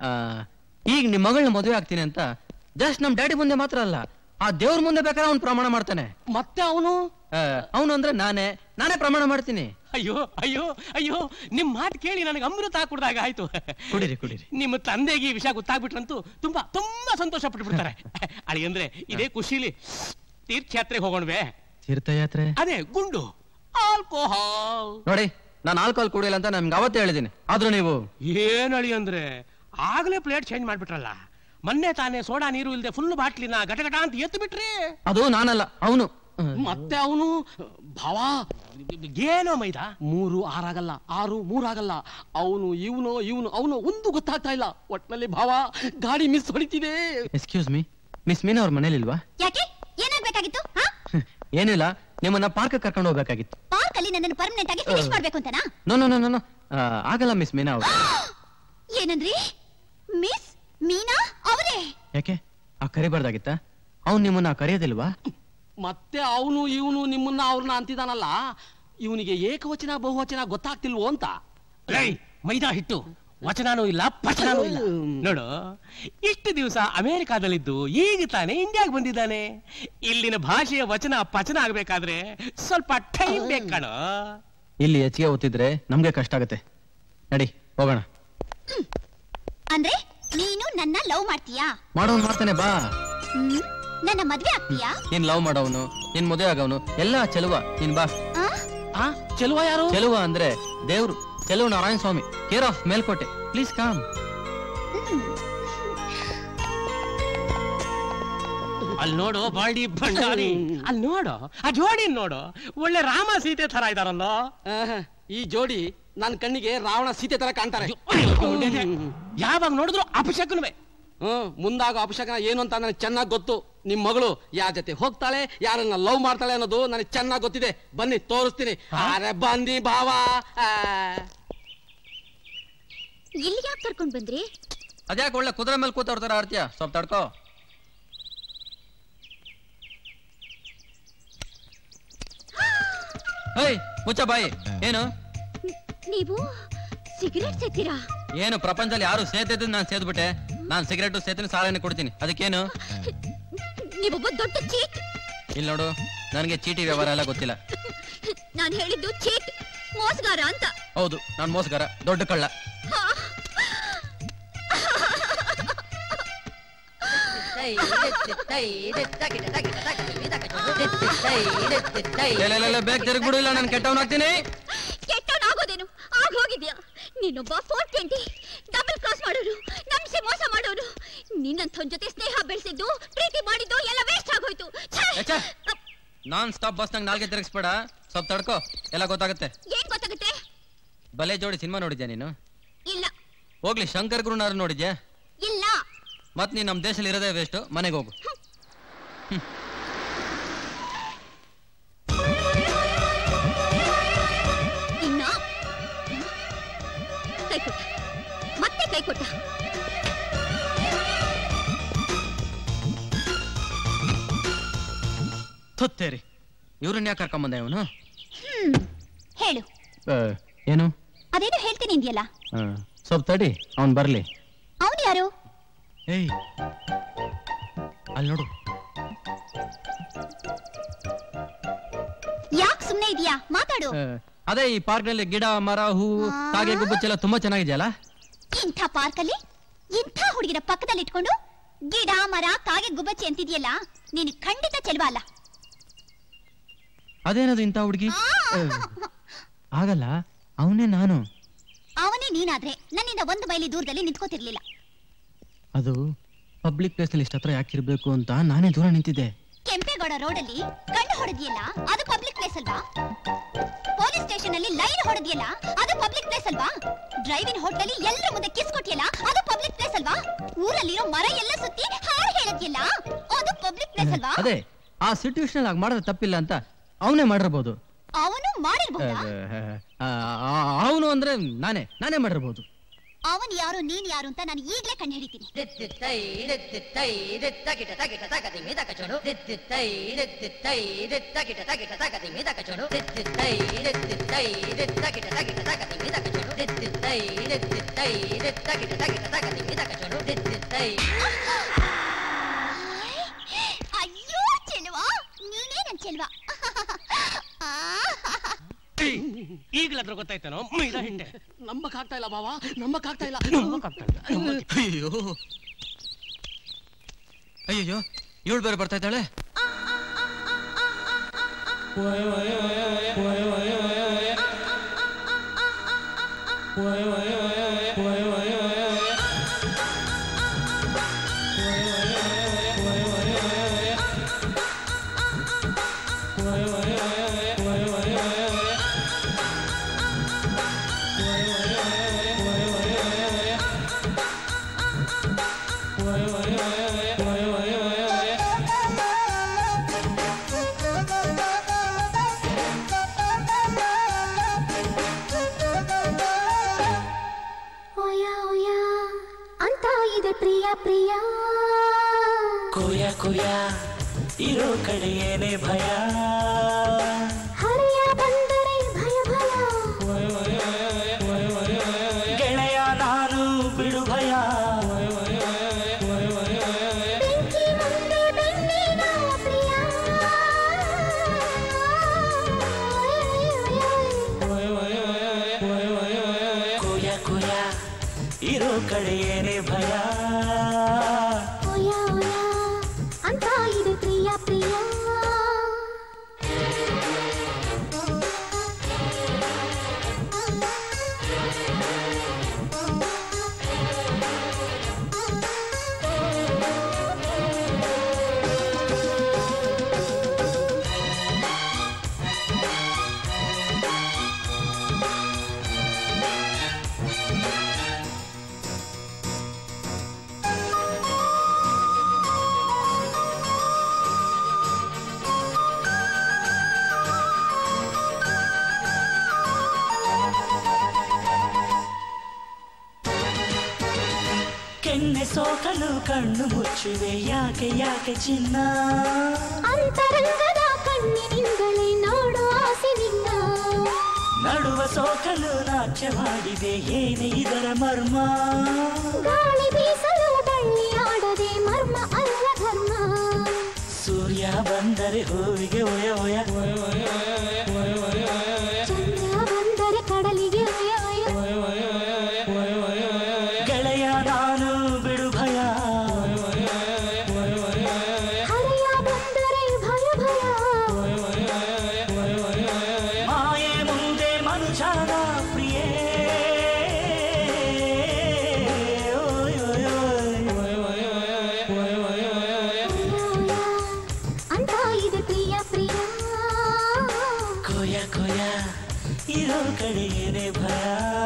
ಈಗ ನಿಮ್ ಮಗಳನ್ನ ಮದುವೆ ಆಗ್ತೀನಿ ಅಂತ ಜಸ್ಟ್ ನಮ್ ಡ್ಯಾಡಿ ಮುಂದೆ ಮಾತ್ರ ಅಲ್ಲ ಆ ದೇವ್ರ ಮುಂದೆ ಬೇಕಾದ್ರೆ ಅವ್ನು ಪ್ರಮಾಣ ಮಾಡ್ತಾನೆ ಮತ್ತೆ ಅವನು ಅವನು ಅಂದ್ರೆ ನಾನೇ ನಾನೇ ಪ್ರಮಾಣ ಮಾಡ್ತೀನಿ ಅಯ್ಯೋ ಅಯ್ಯೋ ಅಯ್ಯೋ ನಿಮ್ ಮಾತು ಕೇಳಿ ನನಗೆ ಅಮೃತ ಕುಡ್ದಾಗ ಆಯ್ತು ಕುಡೀರಿ ಕುಡೀರಿ ನಿಮ್ಮ ತಂದೆಗೆ ಈ ವಿಷಯ ಗೊತ್ತಾಗ್ಬಿಟ್ರಂತೂ ತುಂಬಾ ತುಂಬಾ ಸಂತೋಷ ಪಟ್ಬಿಡ್ತಾರೆ ಅಳಿ ಅಂದ್ರೆ ಇದೇ ಖುಷಿಲಿ ತೀರ್ಥಯಾತ್ರೆಗೆ ಹೋಗೋಣವೆ ತೀರ್ಥಯಾತ್ರೆ ಅದೇ ಗುಂಡು ಆಲ್ಕೋಹಾಲ್ ನೋಡಿ ನಾನು ಆಲ್ಕೋಹಾಲ್ ಕುಡಿಯಲ್ಲ ಅಂತ ನಮ್ಗೆ ಅವತ್ತೇ ಹೇಳಿದ್ದೀನಿ ಆದ್ರೂ ನೀವು ಏನ್ ಅಳಿ ಅಂದ್ರೆ ಆಗ್ಲೇ ಪ್ಲೇಟ್ ಚೇಂಜ್ ಮಾಡ್ಬಿಟ್ರಲ್ಲ ಮೊನ್ನೆ ತಾನೇ ಸೋಡಾ ನೀರು ಇಲ್ಲದೆ ಫುಲ್ ಬಾಟ್ಲಿನ ಗಟಗಟ ಅಂತ ಎತ್ತು ಬಿಟ್ರಿ ಅದು ನಾನಲ್ಲ ಅವನು ಮತ್ತೆ ಅವನು ಭಾವ ಏನೋ ಮೈದಾ ಮೂರು ಆರಾಗಲ್ಲ ಆರು ಮೂರಾಗಲ್ಲ ಅವನು ಇವನು ಇವನು ಅವನು ಒಂದು ಗೊತ್ತಾಗ್ತಾ ಇಲ್ಲ ಒಟ್ನಲ್ಲಿ ಭಾವ ಗಾಡಿ ಮಿಸ್ ಹೊಡಿತಿದೆ ಎಕ್ಸ್ಕ್ಯೂಸ್ ಮೀ ಮಿಸ್ ಮೀನಾ ಅವ್ರ ಮನೇಲಿಲ್ವಾ ಯಾಕೆ ಏನಾಗ್ಬೇಕಾಗಿತ್ತು ಹಾ ಏನಿಲ್ಲ ನಿಮ್ಮನ್ನ ಪಾರ್ಕ್ ಕರ್ಕೊಂಡು ಹೋಗ್ಬೇಕಾಗಿತ್ತು ಪಾರ್ಕ್ ಅಲ್ಲಿ ನನ್ನನ್ನು ಪರ್ಮನೆಂಟ್ ಆಗಿ ಫಿನಿಶ್ ಮಾಡ್ಬೇಕು ಅಂತನಾ ನೋ ನೋ ನೋ ನೋ ಆಗಲ್ಲ ಮಿಸ್ ಮೀನಾ ಅವ್ರು ಏನಂದ್ರಿ ಮಿಸ್ ಮೀನಾ ಅವರೇ ಯಾಕೆ ಆ ಕರಿಬಾರ್ದಾಗಿತ್ತ ಅವ್ನು ನಿಮ್ಮನ್ನ ಕರೆಯೋದಿಲ್ವಾ ಮತ್ತೆ ಅವನು ಇವನು ನಿಮ್ಮನ್ನ ಅವ್ರನ್ನ ಅಂತಿದಾನಲ್ಲ ಇವನಿಗೆ ಏಕವಚನ ಬಹುವಚನ ಗೊತ್ತಾಗ್ತಿಲ್ವೋ ಅಂತ ಲೈ ಮೈದಾ ಹಿಟ್ಟು ವಚನಾನೂ ಇಲ್ಲ ಪಚನಾನೂ ಇಲ್ಲ ನೋಡು ಇಷ್ಟು ದಿವಸ ಅಮೆರಿಕಾದಲ್ಲಿದ್ದು ಈಗ ತಾನೇ ಇಂಡಿಯಾಗೆ ಬಂದಿದ್ದಾನೆ ಇಲ್ಲಿನ ಭಾಷೆಯ ವಚನ ಪಚನ ಆಗ್ಬೇಕಾದ್ರೆ ಸ್ವಲ್ಪ ಟೈಮ್ ಬೇಕು ಕಣೋ ಇಲ್ಲಿ ಹೆಚ್ಚಿಗೆ ಓದ್ತಿದ್ರೆ ನಮ್ಗೆ ಕಷ್ಟ ಆಗುತ್ತೆ ನಡಿ ಹೋಗೋಣ ಅಂದ್ರೆ ನೀನು ನನ್ನ ಲವ್ ಮಾಡ್ತೀಯಾ ಮಾಡೋನ್ ಮಾಡ್ತಾನೆ ಬಾ ಹ್ಮ್ ನನ್ನ ಮದ್ವೆ ಆಗ್ತೀಯಾ ನೀನ್ ಲವ್ ಮಾಡೋವನು ನಿನ್ ಮದುವೆ ಆಗವನು ಎಲ್ಲ ಚೆಲುವ ನೀನ್ ಬಾ ಆ? ಚೆಲುವ ಯಾರು ಚೆಲುವ ಅಂದ್ರೆ ದೇವ್ರು Cheluva Narayana Swamy care of Melkote please calm ಅಲ್ಲಿ ನೋಡು ಬಾಡಿ ಭಂಡಾರಿ ಅಲ್ಲಿ ನೋಡು ಆ ಜೋಡಿ ನೋಡು ಒಳ್ಳೆ ರಾಮ ಸೀತೆ ತರ ಇದಾರಲ್ಲೋ ಆಹಾ, ಈ ಜೋಡಿ ನನ್ನ ಕಣ್ಣಿಗೆ ರಾವಣ ಸೀತೆ ತರ ಕಾಣ್ತಾರೆ ಯಾವಾಗ ನೋಡಿದ್ರು ಅಪಶಕನವೇ ಹ್ಮ್ ಮುಂದಾಗ ಅಪಶಕನ ಏನು ಅಂತ ನನಗೆ ಚೆನ್ನಾಗಿ ಗೊತ್ತು ನಿಮ್ ಮಗಳು ಯಾರ ಜೊತೆ ಹೋಗ್ತಾಳೆ ಯಾರನ್ನ ಲವ್ ಮಾಡ್ತಾಳೆ ಅನ್ನೋದು ನನಗೆ ಚೆನ್ನಾಗಿ ಗೊತ್ತಿದೆ ಬನ್ನಿ ತೋರಿಸ್ತೀನಿ ಅರೆ ಬಂದಿ ಭಾವ ಆ. ಇಲ್ಲಿ ಯಾಕೆ ಕರ್ಕೊಂಡ್ ಬಂದ್ರಿ ಅದ್ಯಾಕೆ ಒಳ್ಳೆ ಕುದುರೆ ಮೇಲೆ ಕೂತವ್ರ ಆಡ್ತೀಯ ಸ್ವಲ್ಪ ತಡ್ಕೋ ಹೇಯ್ ಮುಚ್ಚ ಬಾಯಿ ಏನು ನೀವು ಸಿಗರೆಟ್ ಸೇತೀರಾ ಏನು ಪ್ರಪಂಚದಲ್ಲಿ ಯಾರು ಸೇತಿದ್ದು ನಾನು ಸೇದ್ಬಿಟ್ಟೆ ನಾನು ಸಿಗರೇಟ್ ಸೇತಿನ ಸಾಲನೆ ಕೊಡ್ತೀನಿ ಅದಕ್ಕೇನು ನೀವೊಬ್ಬ ದೊಡ್ಡ ಚೀಟ್ ಇಲ್ಲಿ ನೋಡು ನನಗೆ ಚೀಟಿ ವ್ಯವಹಾರ ಎಲ್ಲ ಗೊತ್ತಿಲ್ಲ ನಾನು ಹೇಳಿದ್ದು ಚೀಟ್ ಮೋಸಗಾರ ಅಂತ ಹೌದು ನಾನು ಮೋಸಗಾರ ದೊಡ್ಡ ಕಳ್ಳ ಲೇ, ಲೇ, ಲೇ, ಲೇ, ಬೇಗ ತಿರುಗ್ಬಿಡು ಇಲ್ಲ ನಾನು ಕೆಟ್ಟವನಾಗ್ತೀನಿ ಕೆಟ್ಟವನಾಗೋದೇನು ಆಗ ಹೋಗಿದ್ಯಾ ನೀನೊಬ್ಬ ಫೋರ್ ಟ್ವೆಂಟಿ ಡಬಲ್ ಕ್ರಾಸ್ ಮಾಡೋನು ನಂಬಿಸಿ ಮೋಸ ಮಾಡೋನು ನಿನ್ನಂಥವ್ನ ಜೊತೆ ಸ್ನೇಹ ಬೆಳೆಸಿದ್ದು ಪ್ರೀತಿ ಮಾಡಿದ್ದು ಎಲ್ಲ ವೇಸ್ಟ್ ಆಗೋಯ್ತು ಛೇ! ನಾನ್ ಸ್ಟಾಪ್ ಬಸ್ ನಂಗೆ ನಾಲ್ಗೆ ತಿರುಗಿಸ್ಬೇಡ ಸ್ವಲ್ಪ ತಡ್ಕೋ ಎಲ್ಲ ಗೊತ್ತಾಗುತ್ತೆ ಏನ್ ಗೊತ್ತಾಗುತ್ತೆ ಬಲೆ ಜೋಡಿ ಸಿನಿಮಾ ನೋಡಿದ್ಯಾ ನೀನು ಇಲ್ಲ ಹೋಗ್ಲಿ ಶಂಕರ್ ಗುರುನಾರು ನೋಡಿದ್ಯಾ ಇಲ್ಲ ಮತ್ ನೀನ್ ನಮ್ ದೇಶದಲ್ಲಿ ಇರೋದೇ ವೇಸ್ಟ್ ಮನೆಗೆ ಹೋಗು ಇನ್ನ ಕೈ ಕೊಟ್ಟ ಮತ್ತೆ ಕೈ ಕೊಟ್ಟ ತುತ್ತೇರಿ ಇವ್ರನ್ನ ಯಾಕೆ ಕರ್ಕೊಂಬಂದ ಇವನು ಹ್ಮ್ ಹೇಳು ಏನು ಅದೇನು ಹೇಳ್ತೀನಿ ಇಂದ್ಯಲ್ಲ ಆ, ಸ್ವಲ್ಪ ತಡಿ ಅವ್ನ್ ಬರ್ಲಿ ಅವನು ಯಾರು ಏಯ್ ಅಲ್ಲಿ ನೋಡು ಯಾಕೆ ಸುಮ್ನೆ ಇದೀಯಾ ಮಾತಾಡು ಆ, ಅದೇ ಈ ಪಾರ್ಕ್ ನಲ್ಲಿ ಗಿಡ ಮರ ಹೂವು ಕಾಗೆ ಗುಬ್ಬಚ್ಚೆಲ್ಲ ತುಂಬಾ ಚೆನ್ನಾಗಿದೆಯಲ್ಲ ಇಂಥ ಪಾರ್ಕಲ್ಲಿ ಇಂಥ ಹುಡುಗಿನ ಪಕ್ಕದಲ್ಲಿ ಇಟ್ಕೊಂಡು ಗಿಡ ಮರ ಕಾಗೆ ಗುಬ್ಬಚ್ಚಿ ಅಂತಿದ್ಯಲ್ಲ ನೀನು ಖಂಡಿತ ಚೆಲುವ ಅಲ್ಲ ಅದೇನದು ಇಂಥ ಹುಡುಗಿ ಆಗಲ್ಲ ಅವನೇ ನಾನು ಅವನೇ ನೀನಾದ್ರೆ ನನ್ನಿಂದ ಒಂದು ಮೈಲಿ ದೂರದಲ್ಲಿ ನಿಂತ್ಕೋತಿರ್ಲಿಲ್ಲ ಅದು ಪಬ್ಲಿಕ್ ಪ್ಲೇಸ್ ನಲ್ಲಿ ಇಷ್ಟ ಹತ್ರ ಯಾಕಿರ್ಬೇಕು ಅಂತ ನಾನೇ ದೂರ ನಿಂತಿದ್ದೆ ಕೆಂಪೇಗೌಡ ರೋಡಲ್ಲಿ ಕಣ್ಣು ಹೊಡೆದಿಯಲ್ಲ ಅದು ಪಬ್ಲಿಕ್ ಪ್ಲೇಸ್ ಅಲ್ವಾ ಪೊಲೀಸ್ ಸ್ಟೇಷನ್ ಅಲ್ಲಿ ಲೈನ್ ಹೊಡೆದಿಯಲ್ಲ ಅದು ಪಬ್ಲಿಕ್ ಪ್ಲೇಸ್ ಅಲ್ವಾ ಡ್ರೈವಿಂಗ್ ಹೋಟೆಲ್ ಎಲ್ಲರ ಮುಂದೆ ಕಿಸ್ ಕೊಟ್ಟಿಯಲ್ಲ ಅದು ಪಬ್ಲಿಕ್ ಪ್ಲೇಸ್ ಅಲ್ವಾ ಊರಲ್ಲಿರೋ ಮರ ಎಲ್ಲ ಸುತ್ತಿ ಹಾಡು ಹೇಳದ್ಯಲ್ಲ ಅದು ಪಬ್ಲಿಕ್ ಪ್ಲೇಸ್ ಅಲ್ವಾ ಅದೇ ಆ ಸಿಚುವೇಶನ್ ಆಗಿ ಮಾಡಿದ್ರೆ ತಪ್ಪಿಲ್ಲ ಅಂತ ಅವನೇ ಮಾಡಿರ್ಬೋದು ಅವನು ಮಾಡಿರ್ಬಹುದಾ ಅವನು ಅಂದ್ರೆ ನಾನೇ ನಾನೇ ಮಾಡಿರ್ಬೋದು ಅವನ್ ಯಾರು ನೀನ್ ಯಾರು ಅಂತ ನಾನು ಈಗ್ಲೇ ಕಂಡು ಹಿಡಿತೀನಿ ಅಯ್ಯೋ ಚೆಲುವ ನೀನೇ ನನ್ ಚೆಲುವ ಈಗಲಾದ್ರೂ ಗೊತ್ತಾಯ್ತೇನೋ ಮೈದಾ ಹಿಟ್ಟೆ ನಂಬಕ್ ಆಗ್ತಾ ಇಲ್ಲ ಬಾವ ನಂಬಕ್ ಆಗ್ತಾ ಇಲ್ಲ ಅಯ್ಯೋ ಅಯ್ಯಯ್ಯೋ ಇವಳು ಬೇರೆ ಬರ್ತಾ ಇದ್ದಾಳೆ ಓಯ ಓಯ ಅಂತ ಇದೆ ಪ್ರಿಯ ಪ್ರಿಯ ಕೊಯ ಕೊಯ ಇರೋ ಕಡೆ ಏನೇ ಭಯ ಹರೆಯ ಬಂದರೆ ಭಯ ಭಯ ಗೆಳೆಯ ನಾನು ಬಿಡು ಭಯ ಬೆಂಕಿ ಮುಂದೆ ಬೆನ್ನಿನ ಪ್ರಿಯ ಕೊಯ ಕೊಯ ಇರೋ ಕಡೆ ಏನೇ ಭಯ ಓಯ ಓಯ ಅಂತ ಇದೆ ಪ್ರಿಯ ಪ್ರಿಯ ಕೆನ್ನೆ ಸೋಕಲು ಕಣ್ಣು ಮುಚ್ಚುವೆ ಯಾಕೆ ಯಾಕೆ ಚಿನ್ನ ಅಂತರಂಗದ ಕಣ್ಣಿನಿಂದಲೇ ನೋಡು ಆಸೆ ನಿನ್ನ ನಡುವ ಸೋಕಲು ನಾಟ್ಯ ಮಾಡಿದೆ ಏನೇ ಇದರ ಮರ್ಮ ಗಾಳಿ ಬೀಸಲು ಬಳ್ಳಿ ಆಡದೆ ಮರ್ಮ ಅಲ್ಲ ಧರ್ಮ ಸೂರ್ಯ ಬಂದರೆ ಹೂವಿಗೆ ಒಯ ಒಯ ಚಂದ್ರ ಬಂದರೆ ಕಡಲಿಗೆ ಒಯ ಒಯ ಗೆಳೆಯ ನಾನು ಬಿಡು ಭಯ ಹರೆಯ ಬಂದರೆ ಭಯ ಭಯ ಮಾಯೆ ಮುಂದೆ ಮನುಜನ ಪ್ರಿಯೇ ಓಯ್ ಓಯ್ ಓಯ್. ಅಂತ ಇದೆ ಪ್ರಿಯ ಪ್ರಿಯ ಕೊಯ ಕೊಯ ಇರೋ ಕಡೆ ಏನೇ ಭಯ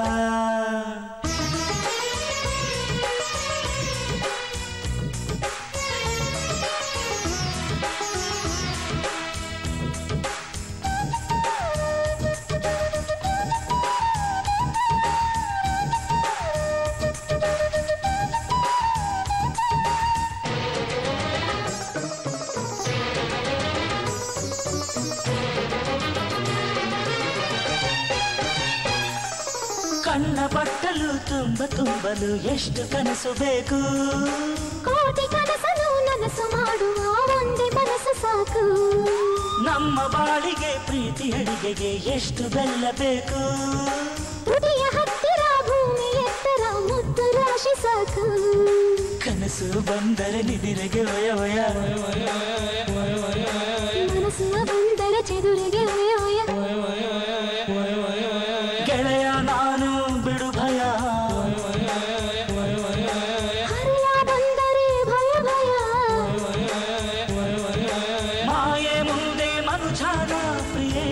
ಕಣ್ಣ ಬಟ್ಟಲು ತುಂಬ ತುಂಬಲು ಎಷ್ಟು ಕನಸು ಬೇಕು ಕೋಟಿ ಕನಸನು ನನಸು ಮಾಡುವ ಒಂದೇ ಮನಸ್ಸು ಸಾಕು ನಮ್ಮ ಬಾಳಿಗೆ ಪ್ರೀತಿ ಅಡಿಗೆಗೆ ಎಷ್ಟು ಬೆಲ್ಲ ಬೇಕು ತುಟಿಯ ಹತ್ತಿರ ಭೂಮಿ ಎತ್ತರ ಮುತ್ತು ರಾಶಿ ಸಾಕು ಕನಸು ಬಂದರೆ ನಿದಿರೆಗೆ ಒಯ ಒಯ ಮನಸ್ಸು ಬಂದರೆ ಚೆದುರಿಗೆ ಒಯ ಒಯ ಗೆಳೆಯ ನಾನು ಬಿಡು ಭಯ ಹರೆಯ ಬಂದರೆ ಭಯ ಭಯ ಮಾಯೆ ಮುಂದೆ ಮನುಜನ ಪ್ರಿಯೇ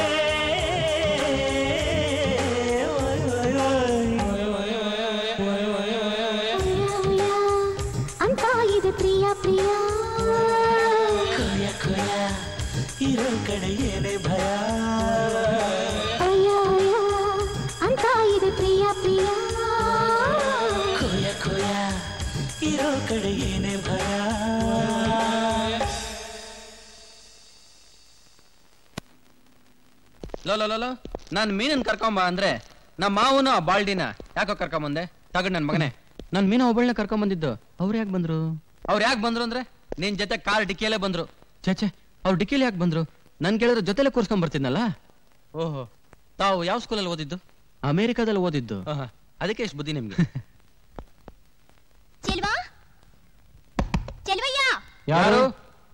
ಓಯ್ ಓಯ್ ಓಯ್. ಅಂತ ಇದೆ ಪ್ರಿಯ ಪ್ರಿಯ ಕೊಯ ಕೊಯ ಇರೋ ಕಡೆ ಏನೇ ಭಯ ಅಯ್ಯ ಅಯ್ಯ ಅಂತ ಇದೆ ಪ್ರಿಯ ಪ್ರಿಯ ಕೊಯ ಕೊಯ ಇರೋ ಕಡೆ ಏನೇ ಭಯ ಲೋ ಲೋ ಲೋ ಲೋ ನಾನು ಮೀನನ್ ಕರ್ಕೊಂಬ ಅಂದ್ರೆ ನಮ್ಮ ಮಾವನು ಆ ಬಾಲ್ಡಿನ ಯಾಕೋ ಕರ್ಕೊಂಬಂದೆ ತಗಡ್ ನನ್ ಮಗನೇ ನನ್ ಮೀನ ಒಬ್ಬಳನ್ನ ಕರ್ಕೊಂಬಂದಿದ್ದು ಅವ್ರು ಯಾಕೆ ಬಂದ್ರು ಅವ್ರು ಯಾಕೆ ಬಂದ್ರು ಅಂದ್ರೆ ನಿನ್ ಜೊತೆ ಕಾರ್ ಡಿಕ್ಕಿಯಲ್ಲೇ ಬಂದ್ರು ಛೇ ಅವ್ರು ಡಿಕ್ಕಿಯಲ್ಲಿ ಯಾಕೆ ಬಂದ್ರು ನನ್ ಕೇಳಿದ್ರೆ ಜೊತೆಲೆ ಕೂರ್ಸ್ಕೊಂಡ್ ಬರ್ತಿದ್ನಲ್ಲ ಓಹೋ ತಾವು ಯಾವ ಸ್ಕೂಲಲ್ಲಿ ಓದಿದ್ದು ಅಮೆರಿಕಾದಲ್ಲಿ ಓದಿದ್ದು ಆಹಾ, ಅದಕ್ಕೆ ಎಷ್ಟು ಬುದ್ಧಿ ನಿಮ್ಗೆ ಚೆಲ್ವಾ ಚೆಲ್ವಯ್ಯ ಯಾರು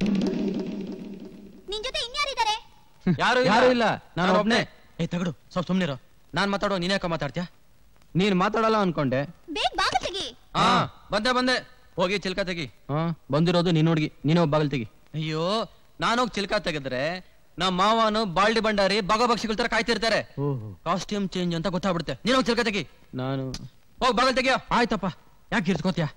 ನಿನ್ ಜೊತೆ ಇನ್ಯಾರಿದ್ದಾರೆ ಯಾರು ಯಾರು ಇಲ್ಲ ನಾನು ಒಬ್ನೇ ಏ ತಗಡು ಸ್ವಲ್ಪ ಸುಮ್ನಿರೋ ನಾನ್ ಮಾತಾಡೋ ನೀನ್ ಯಾಕೆ ಮಾತಾಡ್ತೀಯ ನೀನ್ ಮಾತಾಡಲ್ಲ ಅನ್ಕೊಂಡೆ ಬೇಗ ಬಾಗ ತೆಗಿ ಹಾ ಬಂದೆ ಬಂದೆ ಹೋಗಿ ಚಿಲ್ಕ ತೆಗಿ ಹಾ ಬಂದಿರೋದು ನೀನ್ ಹುಡ್ಗಿ ನೀನೇ ಒಬ್ಬ ಬಾಗಿಲ್ ತೆಗಿ ಅಯ್ಯೋ ನಾನೋಗ್ ಚಿಲ್ಕ ತೆಗೆದ್ರೆ ನಮ್ಮ ಮಾವನು ಬಾಲ್ಡಿ ಭಂಡಾರಿ ಭಗಭಕ್ಷಿಗಳ ತರ ಕಾಯ್ತಿರ್ತಾರೆ ಕಾಸ್ಟ್ಯೂಮ್ ಚೇಂಜ್ ಅಂತ ಗೊತ್ತಾಗ್ಬಿಡುತ್ತೆ ನೀನ್ ಹೋಗಿ ಚಿಲ್ಕ ತೆಗಿ ನಾನು ಹೋಗ್ ಬಾಗಿಲ್ ತೆಗಿಯೋ ಆಯ್ತಪ್ಪ ಯಾಕೆ ಇರ್ಸ್ಕೋತೀಯ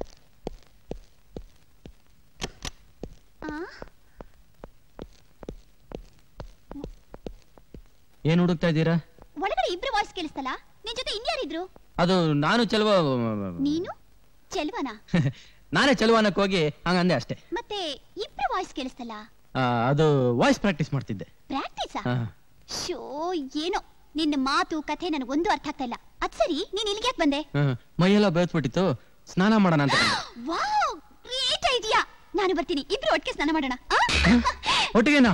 ಏನ್ ಹುಡುಕ್ತಾ ಇದ್ದೀರಾ ಒಳಗಡೆ ಇಬ್ರು ವಾಯ್ಸ್ ಕೇಳಿಸ್ತಲ್ಲ ನಿನ್ ಜೊತೆ ಇನ್ಯಾರಿದ್ರು ಅದು ನಾನು ಚೆಲುವ ನೀನು ಚೆಲ್ವನ ನಾನೇ ಚೆಲುವಾನಕ್ಕೆ ಹೋಗಿ ಹಂಗಂದೆ ಅಷ್ಟೇ ಮತ್ತೆ ಇಬ್ರು ವಾಯ್ಸ್ ಕೇಳಿಸ್ತಲ್ಲ ಆ, ಅದು ವಾಯ್ಸ್ ಪ್ರಾಕ್ಟೀಸ್ ಮಾಡ್ತಿದ್ದೆ ಪ್ರಾಕ್ಟೀಸ್ ಆ, ಶೋ ಏನೋ ನಿನ್ನ ಮಾತು ಕಥೆ ನನಗೆ ಒಂದು ಅರ್ಥ ಆಗ್ತಾ ಇಲ್ಲ ಅದ್ ಸರಿ ನೀನ್ ಇಲ್ಲಿಗೆ ಯಾಕೆ ಬಂದೆ ಆ, ಮೈಯೆಲ್ಲ ಬೇತ್ಬಿಟ್ಟಿತ್ತು ಸ್ನಾನ ಮಾಡೋಣ ಅಂತ ಬಂದೆ. ವಾವ್ ಗ್ರೇಟ್ ಐಡಿಯಾ ನಾನು ಬರ್ತೀನಿ ಇಬ್ರು ಒಟ್ಟಿಗೆ ಸ್ನಾನ ಮಾಡೋಣ ಆ? ಒಟ್ಟಿಗೆನಾ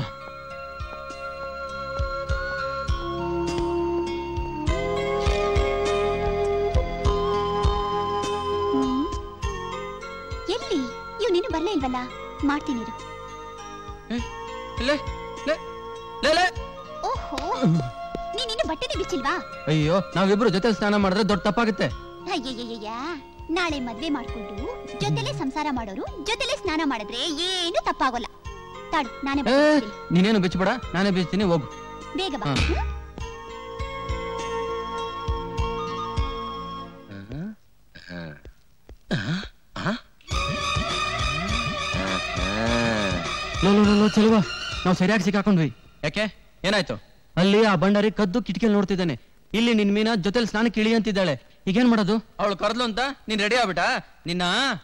ಹ್ಮ್. ಎಲ್ಲಿ ಇವ್ ನೀನು ಬರ್ಲೇ ಇಲ್ವಲ್ಲ ಮಾಡ್ತೀನಿ ಇರು. ಲೇ, ಲೇ, ಲೇ, ಲೇ. ಓಹೋ ನೀನ್ ಇನ್ನು ಬಟ್ಟೆನೇ ಬಿಚ್ಚಿಲ್ವಾ ಅಯ್ಯೋ ನಾವಿಬ್ರು ಜೊತೆ ಸ್ನಾನ ಮಾಡಿದ್ರೆ ದೊಡ್ಡ ತಪ್ಪಾಗುತ್ತೆ ಅಯ್ಯಯ್ಯಯ್ಯ ನಾಳೆ ಮದ್ವೆ ಮಾಡ್ಕೊಂಡು ಜೊತೆಲೆ ಸಂಸಾರ ಮಾಡೋರು ಜೊತೆಲೆ ಸ್ನಾನ ಮಾಡಿದ್ರೆ ಏನು ತಪ್ಪಾಗೋಲ್ಲ ತಾಡು ನಾನೇ ಏ ಬರ್ತೀನಿ. ನೀನೇನು ಬಿಚ್ಚಬೇಡ ನಾನೇ ಬೀಚ್ತೀನಿ ಹೋಗು ಬೇಗ ಬಾ ಹಾ. ಹ್ಮ್? ಲೋ ಲೋ, ಲೋ ಲೋ ಚಲುವ ನಾವು ಸರಿಯಾಗಿ ಸಿಕ್ಕಾಕೊಂಡ್ವಿ ಯಾಕೆ ಏನಾಯ್ತು ಅಲ್ಲಿ ಆ ಬಂಡಾರಿ ಕದ್ದು ಕಿಟಕಿಯಲ್ಲಿ ನೋಡ್ತಿದ್ದಾನೆ ಇಲ್ಲಿ ನಿನ್ ಮೀನ ಜೊತೆಲಿ ಸ್ನಾನಕ್ಕೆ ಇಳಿ ಅಂತಿದ್ದಾಳೆ ಈಗೇನ್ ಮಾಡೋದು ಅವಳು ಕರ್ದ್ಲು ಅಂತ ನೀನ್ ರೆಡಿ ಆಗ್ಬಿಟ ನಿನ್ನ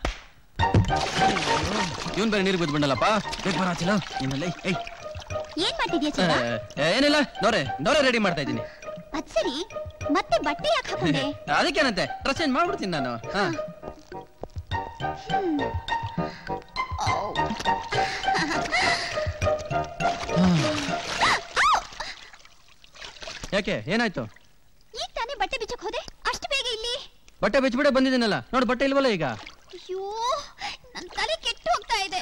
ಇವನ್ ಬೇರೆ ನೀರು ಬಿದ್ದು ಬಂಡಲ್ಲಪ್ಪ ಬೇಗ ಬರ ಚಲೋ ನಿನ್ನಲ್ಲಿ ಏಯ್ ಏನ್ ಮಾಡ್ತಿದ್ಯಾ ಆ, ಚಿಕ್ಕ ಏನಿಲ್ಲ ನೋರೆ ನೋರೆ ರೆಡಿ ಮಾಡ್ತಾ ಇದ್ದೀನಿ ಅದ್ ಸರಿ ಮತ್ತೆ ಬಟ್ಟೆ ಯಾಕೆ ಹಾಕೊಂಡೆ ಅದಕ್ಕೇನಂತೆ ಡ್ರೆಸ್ ಚೇಂಜ್ ಮಾಡ್ಬಿಡ್ತೀನಿ ನಾನು ಹಾ ಹ್ಮ್. ಯಾಕೆ ಏನಾಯ್ತು ಈಗ ತಾನೇ ಬಟ್ಟೆ ಬಿಚ್ಚಕ್ ಹೋದೆ ಅಷ್ಟು ಬೇಗ ಇಲ್ಲಿ ಬಟ್ಟೆ ಬಿಚ್ಚಿಬಿಡೆ ಬಂದಿದ್ದೀನಲ್ಲ ನೋಡು ಬಟ್ಟೆ ಇಲ್ವಲ್ಲ ಈಗ ಅಯ್ಯೋ ನನ್ ತಲೆ ಕೆಟ್ಟು ಹೋಗ್ತಾ ಇದೆ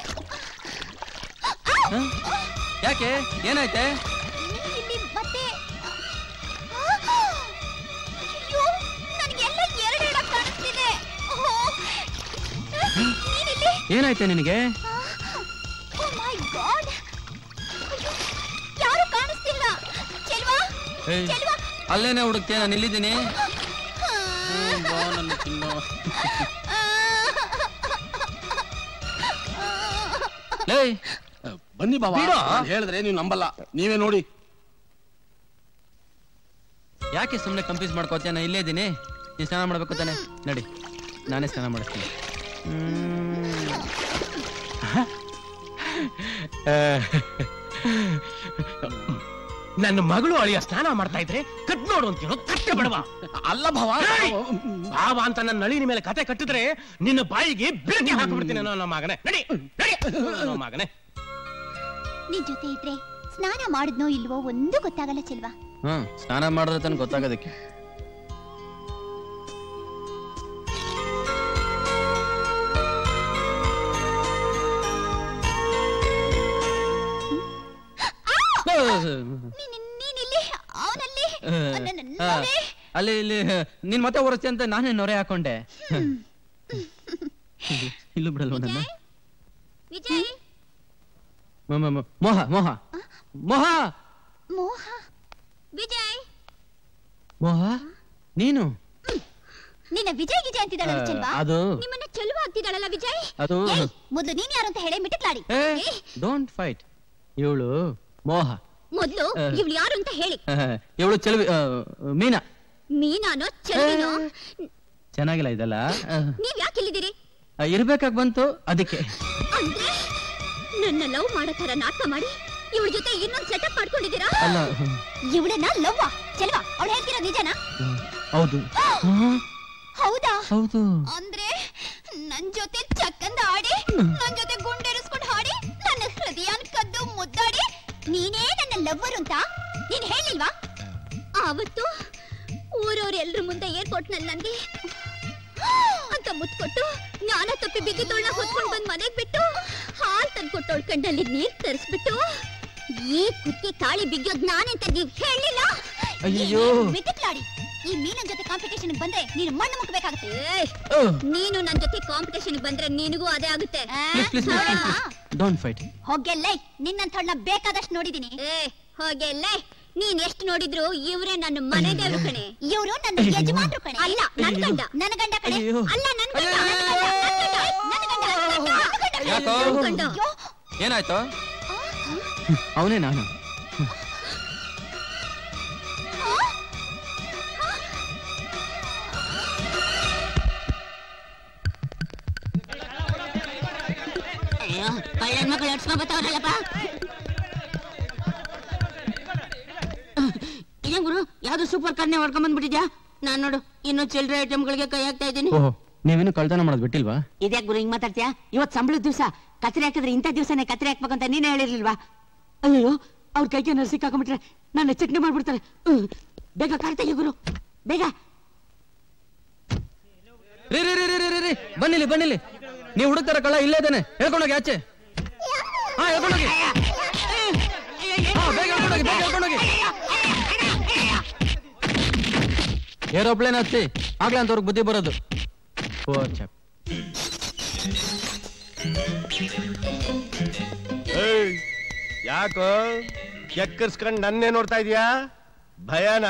ಹ? ಯಾಕೆ ಏನಾಯ್ತೆ ಇಲ್ಲಿ ಮತ್ತೆ ಅಯ್ಯೋ ನನಗೆಲ್ಲ ಎರಡು ಎಡ ಕಾಣಿಸ್ತಿದೆ ಓಹೋ. ನೀನಿಲ್ಲಿ ಏನಾಯ್ತೆ ನಿನಗೆ ಓ ಮೈ ಗಾಡ್ ಯಾರು ಕಾಣಿಸ್ತಿಲ್ಲ ಚೆಲ್ವಾ ಏಯ್, ಚೆಲ್ವಾ ಅಲ್ಲೇನೆ ಹುಡುಕ್ತೆ ನಾನು ಇಲ್ಲಿದ್ದೀನಿ ಹ್ಮ್, ಬಾ ನನ್ನ ತಿನ್ನು. ಲೇಯ್ ಬನ್ನಿ ಬಾಬಾ ಬಿಡು. ನಾನ್ ಹೇಳಿದ್ರೆ ನೀವು ನಂಬಲ್ಲ ನೀವೇ ನೋಡಿ ಯಾಕೆ ಸುಮ್ಮನೆ ಕಂಪ್ಯೂಸ್ ಮಾಡ್ಕೋತೀಯ ನಾ ಇಲ್ಲೇ ಇದ್ದೀನಿ ನೀನ್ ಸ್ನಾನ ಮಾಡ್ಬೇಕು ತಾನೆ ನಡಿ ನಾನೇ ಸ್ನಾನ ಮಾಡಿಸ್ತೀನಿ ನನ್ನ ಮಗಳು ಅಳಿಯ ಸ್ನಾನ ಮಾಡ್ತಾ ಇದ್ರೆ ಕಟ್ ನೋಡು ಅಂತೀರೋ ಕಟ್ಟೆ ಬಡವ ಅಲ್ಲ ಭವ ಭಾವ ಅಂತ ನನ್ನ ನಳಿನ ಮೇಲೆ ಕತೆ ಕಟ್ಟಿದ್ರೆ ನಿನ್ನ ಬಾಯಿಗೆ ಬೆಂಕಿ ಹಾಕಿಬಿಡ್ತೀನಿ ನನ್ನ ಮಗನೇ ನಡಿ ನಡಿ ನನ್ನ ಮಗನೇ ನಿನ್ ಜೊತೆ ಇದ್ರೆ ಸ್ನಾನ ಮಾಡಿದ್ನೋ ಇಲ್ವೋ ಒಂದು ಗೊತ್ತಾಗಲ್ಲ ಚೆಲ್ವಾ ಹ್ಮ್ ಸ್ನಾನ ಮಾಡಿದ್ರೆ ತಾನೆ ಗೊತ್ತಾಗೋದಕ್ಕೆ ನೀನಿಲ್ಲಿ ಅವನಲ್ಲಿ ಆ, ಅಲ್ಲಿ ಇಲ್ಲಿ ನೀನ್ ಮತ್ತೆ ಓರಿಸ್ತಿ ಅಂತ ನಾನೇ ನೊರೆ ಹಾಕೊಂಡೆ ಇಲ್ಲೂ ಬಿಡಲ್ವ ನನ್ನ ವಿಜಯ್ ಮ- ಮ- ಮ- ಮೋಹ ಮೋಹ ಮೋಹ ಮೋಹ ವಿಜಯ್ ಮೋಹ ನೀನು ನಿನ್ನ ವಿಜಯ್ ಗಿಜಯ್ ಅಂತಿದ್ದಾಳಲ್ಲ ಆ, ಚೆಲ್ವಾ ಅದು ನಿಮ್ಮನ್ನ ಚೆಲುವ ಆಗ್ತಿದ್ದಾಳಲ್ಲ ವಿಜಯ್ ಅದು ಏಯ್, ಮೊದ್ಲು ನೀನ್ ಯಾರು ಅಂತ ಹೇಳಿ ಮಿಟಕ್ಲಾಡಿ ಏ ಡೋಂಟ್ ಫೈಟ್ ಇವಳು ಮೋಹ ಮೊದ್ಲು ಆ. ಇವ್ಳು ಯಾರು ಅಂತ ಹೇಳಿ ಇವಳು ಚೆಲುವಿ ಆ, ಮೀನಾ ಮೀನಾನೋ ಚೆಲ್ವಿನೋ ಚೆನ್ನಾಗಿಲ್ಲ ಇದೆಲ್ಲ ಆ, ನೀವ್ ಯಾಕೆ ಇಲ್ಲಿದ್ದೀರಿ ಆ, ಇರ್ಬೇಕಾಗ್ ಬಂತು ಅದಕ್ಕೆ ಅಂದ್ರೆ ನನ್ನ ಲವ್ ಮಾಡೋ ತರ ನಾಟಕ ಮಾಡಿ ಇವಳ ಜೊತೆ ಇನ್ನೊಂದ್ ಸೆಟಪ್ ಮಾಡ್ಕೊಂಡಿದ್ದೀರಾ ಅಲ್ಲ ಇವಳನ್ನ ಲವ್ವ ಚೆಲ್ವಾ ಅವಳು ಹೇಳ್ತಿರೋ ನಿಜನಾ ಹೌದು ಆ, ಹೌದಾ ಹೌದು ಅಂದ್ರೆ ನನ್ ಜೊತೆ ಚಕ್ಕಂದ ಆಡಿ ನನ್ ಜೊತೆ ಗುಂಡೆರಿಸ್ಕೊಂಡು ಹಾಡಿ ನನ್ನ ಹೃದಯನ್ ಕದ್ದು ಮುದ್ದಾಡಿ ನೀನೇ ನನ್ನ ಲವ್ವರ್ ಅಂತ ನೀನ್ ಹೇಳಿಲ್ವಾ ಆವತ್ತು ಊರವ್ರ ಎಲ್ರ ಮುಂದೆ ಏರ್ಪೋರ್ಟ್ ನಲ್ಲಿ ನನ್ಗೆ ಅಂತ ಮುತ್ಕೊಟ್ಟು ಜ್ಞಾನ ತಪ್ಪಿ ಬಿದ್ದಿದ್ದೋಳ್ನ ಹೊತ್ಕೊಂಡ್ ಬಂದ್ ಮನೆಗ್ ಬಿಟ್ಟು ಹಾಲ್ ತಂದ್ಕೊಟ್ಟೋಳ್ ಕಣ್ಣಲ್ಲಿ ನೀರ್ ತರಿಸ್ಬಿಟ್ಟು ಈ ಕುತ್ತಿ ತಾಳಿ ಬಿಗ್ಯೋದ್ ನಾನೆಂತ ನೀವ್ ಹೇಳಿಲ್ಲ ಅಯ್ಯಯ್ಯೋ. ಮಿಟಿಕ್ಲಾಡಿ ಈ ಮೀನನ್ ಜೊತೆ ಕಾಂಪಿಟೇಷನ್ ಬಂದ್ರೆ ನೀನು ಮಣ್ಣು ಮುಕ್ಕಬೇಕಾಗುತ್ತೆ ನೀನು ನನ್ ಜೊತೆ ಕಾಂಪಿಟೇಷನ್ ಬಂದ್ರೆ ನಿನಗೂ ಅದೇ ಆಗುತ್ತೆ ಪ್ಲೀಸ್ ಪ್ಲೀಸ್ ಡೋಂಟ್ ಫೈಟ್ ಹೋಗೆಲ್ಲೇ ನಿನ್ನಂಥವ್ಳನ್ನ ಬೇಕಾದಷ್ಟು ನೋಡಿದೀನಿ ಏ ಹೋಗೆಲ್ಲೇ ನೀನ್ ಎಷ್ಟು ನೋಡಿದ್ರು ಇವ್ರೇ ನನ್ನ ಮನೆ ದೇವ್ರು ಕಣೆ ಇವ್ರು ನನ್ನ ಯಜಮಾನ್ರು ಕಣೆ ಅಲ್ಲ ನನ್ ಅಯ್ಯೋ. ಗಂಡ ನನ್ನ ಗಂಡ ಕಣೆ ಅಯ್ಯೋ. ಅಲ್ಲ ನನ್ ಗಂಡ ನನ್ ಗಂಡ, ನನ್ ಗಂಡ, ನನ್ ಗಂಡ, ನನ್ ಗಂಡ, ಯಾಕೋ? ನನ್ ಗಂಡ. ಅಯ್ಯೋ, ಏನಾಯ್ತು ಅವನೇ ನಾನು ಅಯ್ಯೋ ಕಳ್ಳನ್ ಮಕ್ಕಳು ಎಡ್ಸ್ಕೊಂಡ್ ಬರ್ತಾವ್ರಲ್ಲಪ್ಪ ಇದೇನ್ ಗುರು ಯಾವ್ದು ಸೂಪರ್ ಕಾರ್ನೆ ಹೊಡ್ಕೊಂಡ್ ಬಂದ್ಬಿಟ್ಟಿದ್ಯಾ ನಾನ್ ನೋಡು ಇನ್ನು ಚಿಲ್ಡ್ರೆ ಐಟಮ್ಗಳಿಗೆ ಕೈ ಹಾಕ್ತಾ ಇದ್ದೀನಿ ಓಹೋ ನೀವೇನು ಕಳ್ತನ ಮಾಡೋದು ಬಿಟ್ಟಿಲ್ವಾ ಇದ್ಯಾಕ್ ಗುರು ಹಿಂಗ್ ಮಾತಾಡ್ತೀಯಾ ಇವತ್ ಸಂಬಳದ ದಿವಸ ಕತ್ರಿ ಹಾಕಿದ್ರೆ ಇಂಥ ದಿವಸನೇ ಕತ್ರಿ ಹಾಕ್ಬೇಕು ಅಂತ ನೀನೇ ಹೇಳಿರ್ಲಿಲ್ವಾ ಅಯ್ಯೋ ಅವ್ರ ಕೈಗೆ ಏನಾದ್ರು ಸಿಕ್ಕಾಕೊಂಡ್ಬಿಟ್ರೆ ನನ್ನ ಚಟ್ನಿ ಮಾಡ್ಬಿಡ್ತಾರೆ ಹ್ಮ್. ಬೇಗ ಕಾರ್ ತೆಗಿ ಗುರು ಬೇಗ ರೀ ರೀ ರೀ ರೀ ರೀ, ರೀ ರೀ ಬನ್ನಿಲಿ ಬನ್ನಿಲಿ ನೀವು ಹುಡುಕ್ತಾರ ಕಳ್ಳ ಇಲ್ಲೇ ಇದ್ದಾನೆ ಹೇಳ್ಕೊಂಡೋಗಿ ಆಚೆ ಹಾ ಹೇಳ್ಕೊಂಡೋಗಿ ಹಾ ಬೇಗ ಹೇಳ್ಕೊಂಡೋಗಿ ಬೇಗ ಹೇಳ್ಕೊಂಡೋಗಿ ಏರೋಪ್ಲೇನ್ ಹತ್ತಿ ಆಗ್ಲೇ ಅಂತವ್ರಿಗೆ ಬುದ್ಧಿ ಬರೋದು ಓ ಚಪ್ ಏಯ್ ಯಾಕೋ ಕೆಕ್ಕರ್ಸ್ಕೊಂಡ್ ನನ್ನೇ ನೋಡ್ತಾ ಇದೀಯಾ ಭಯನ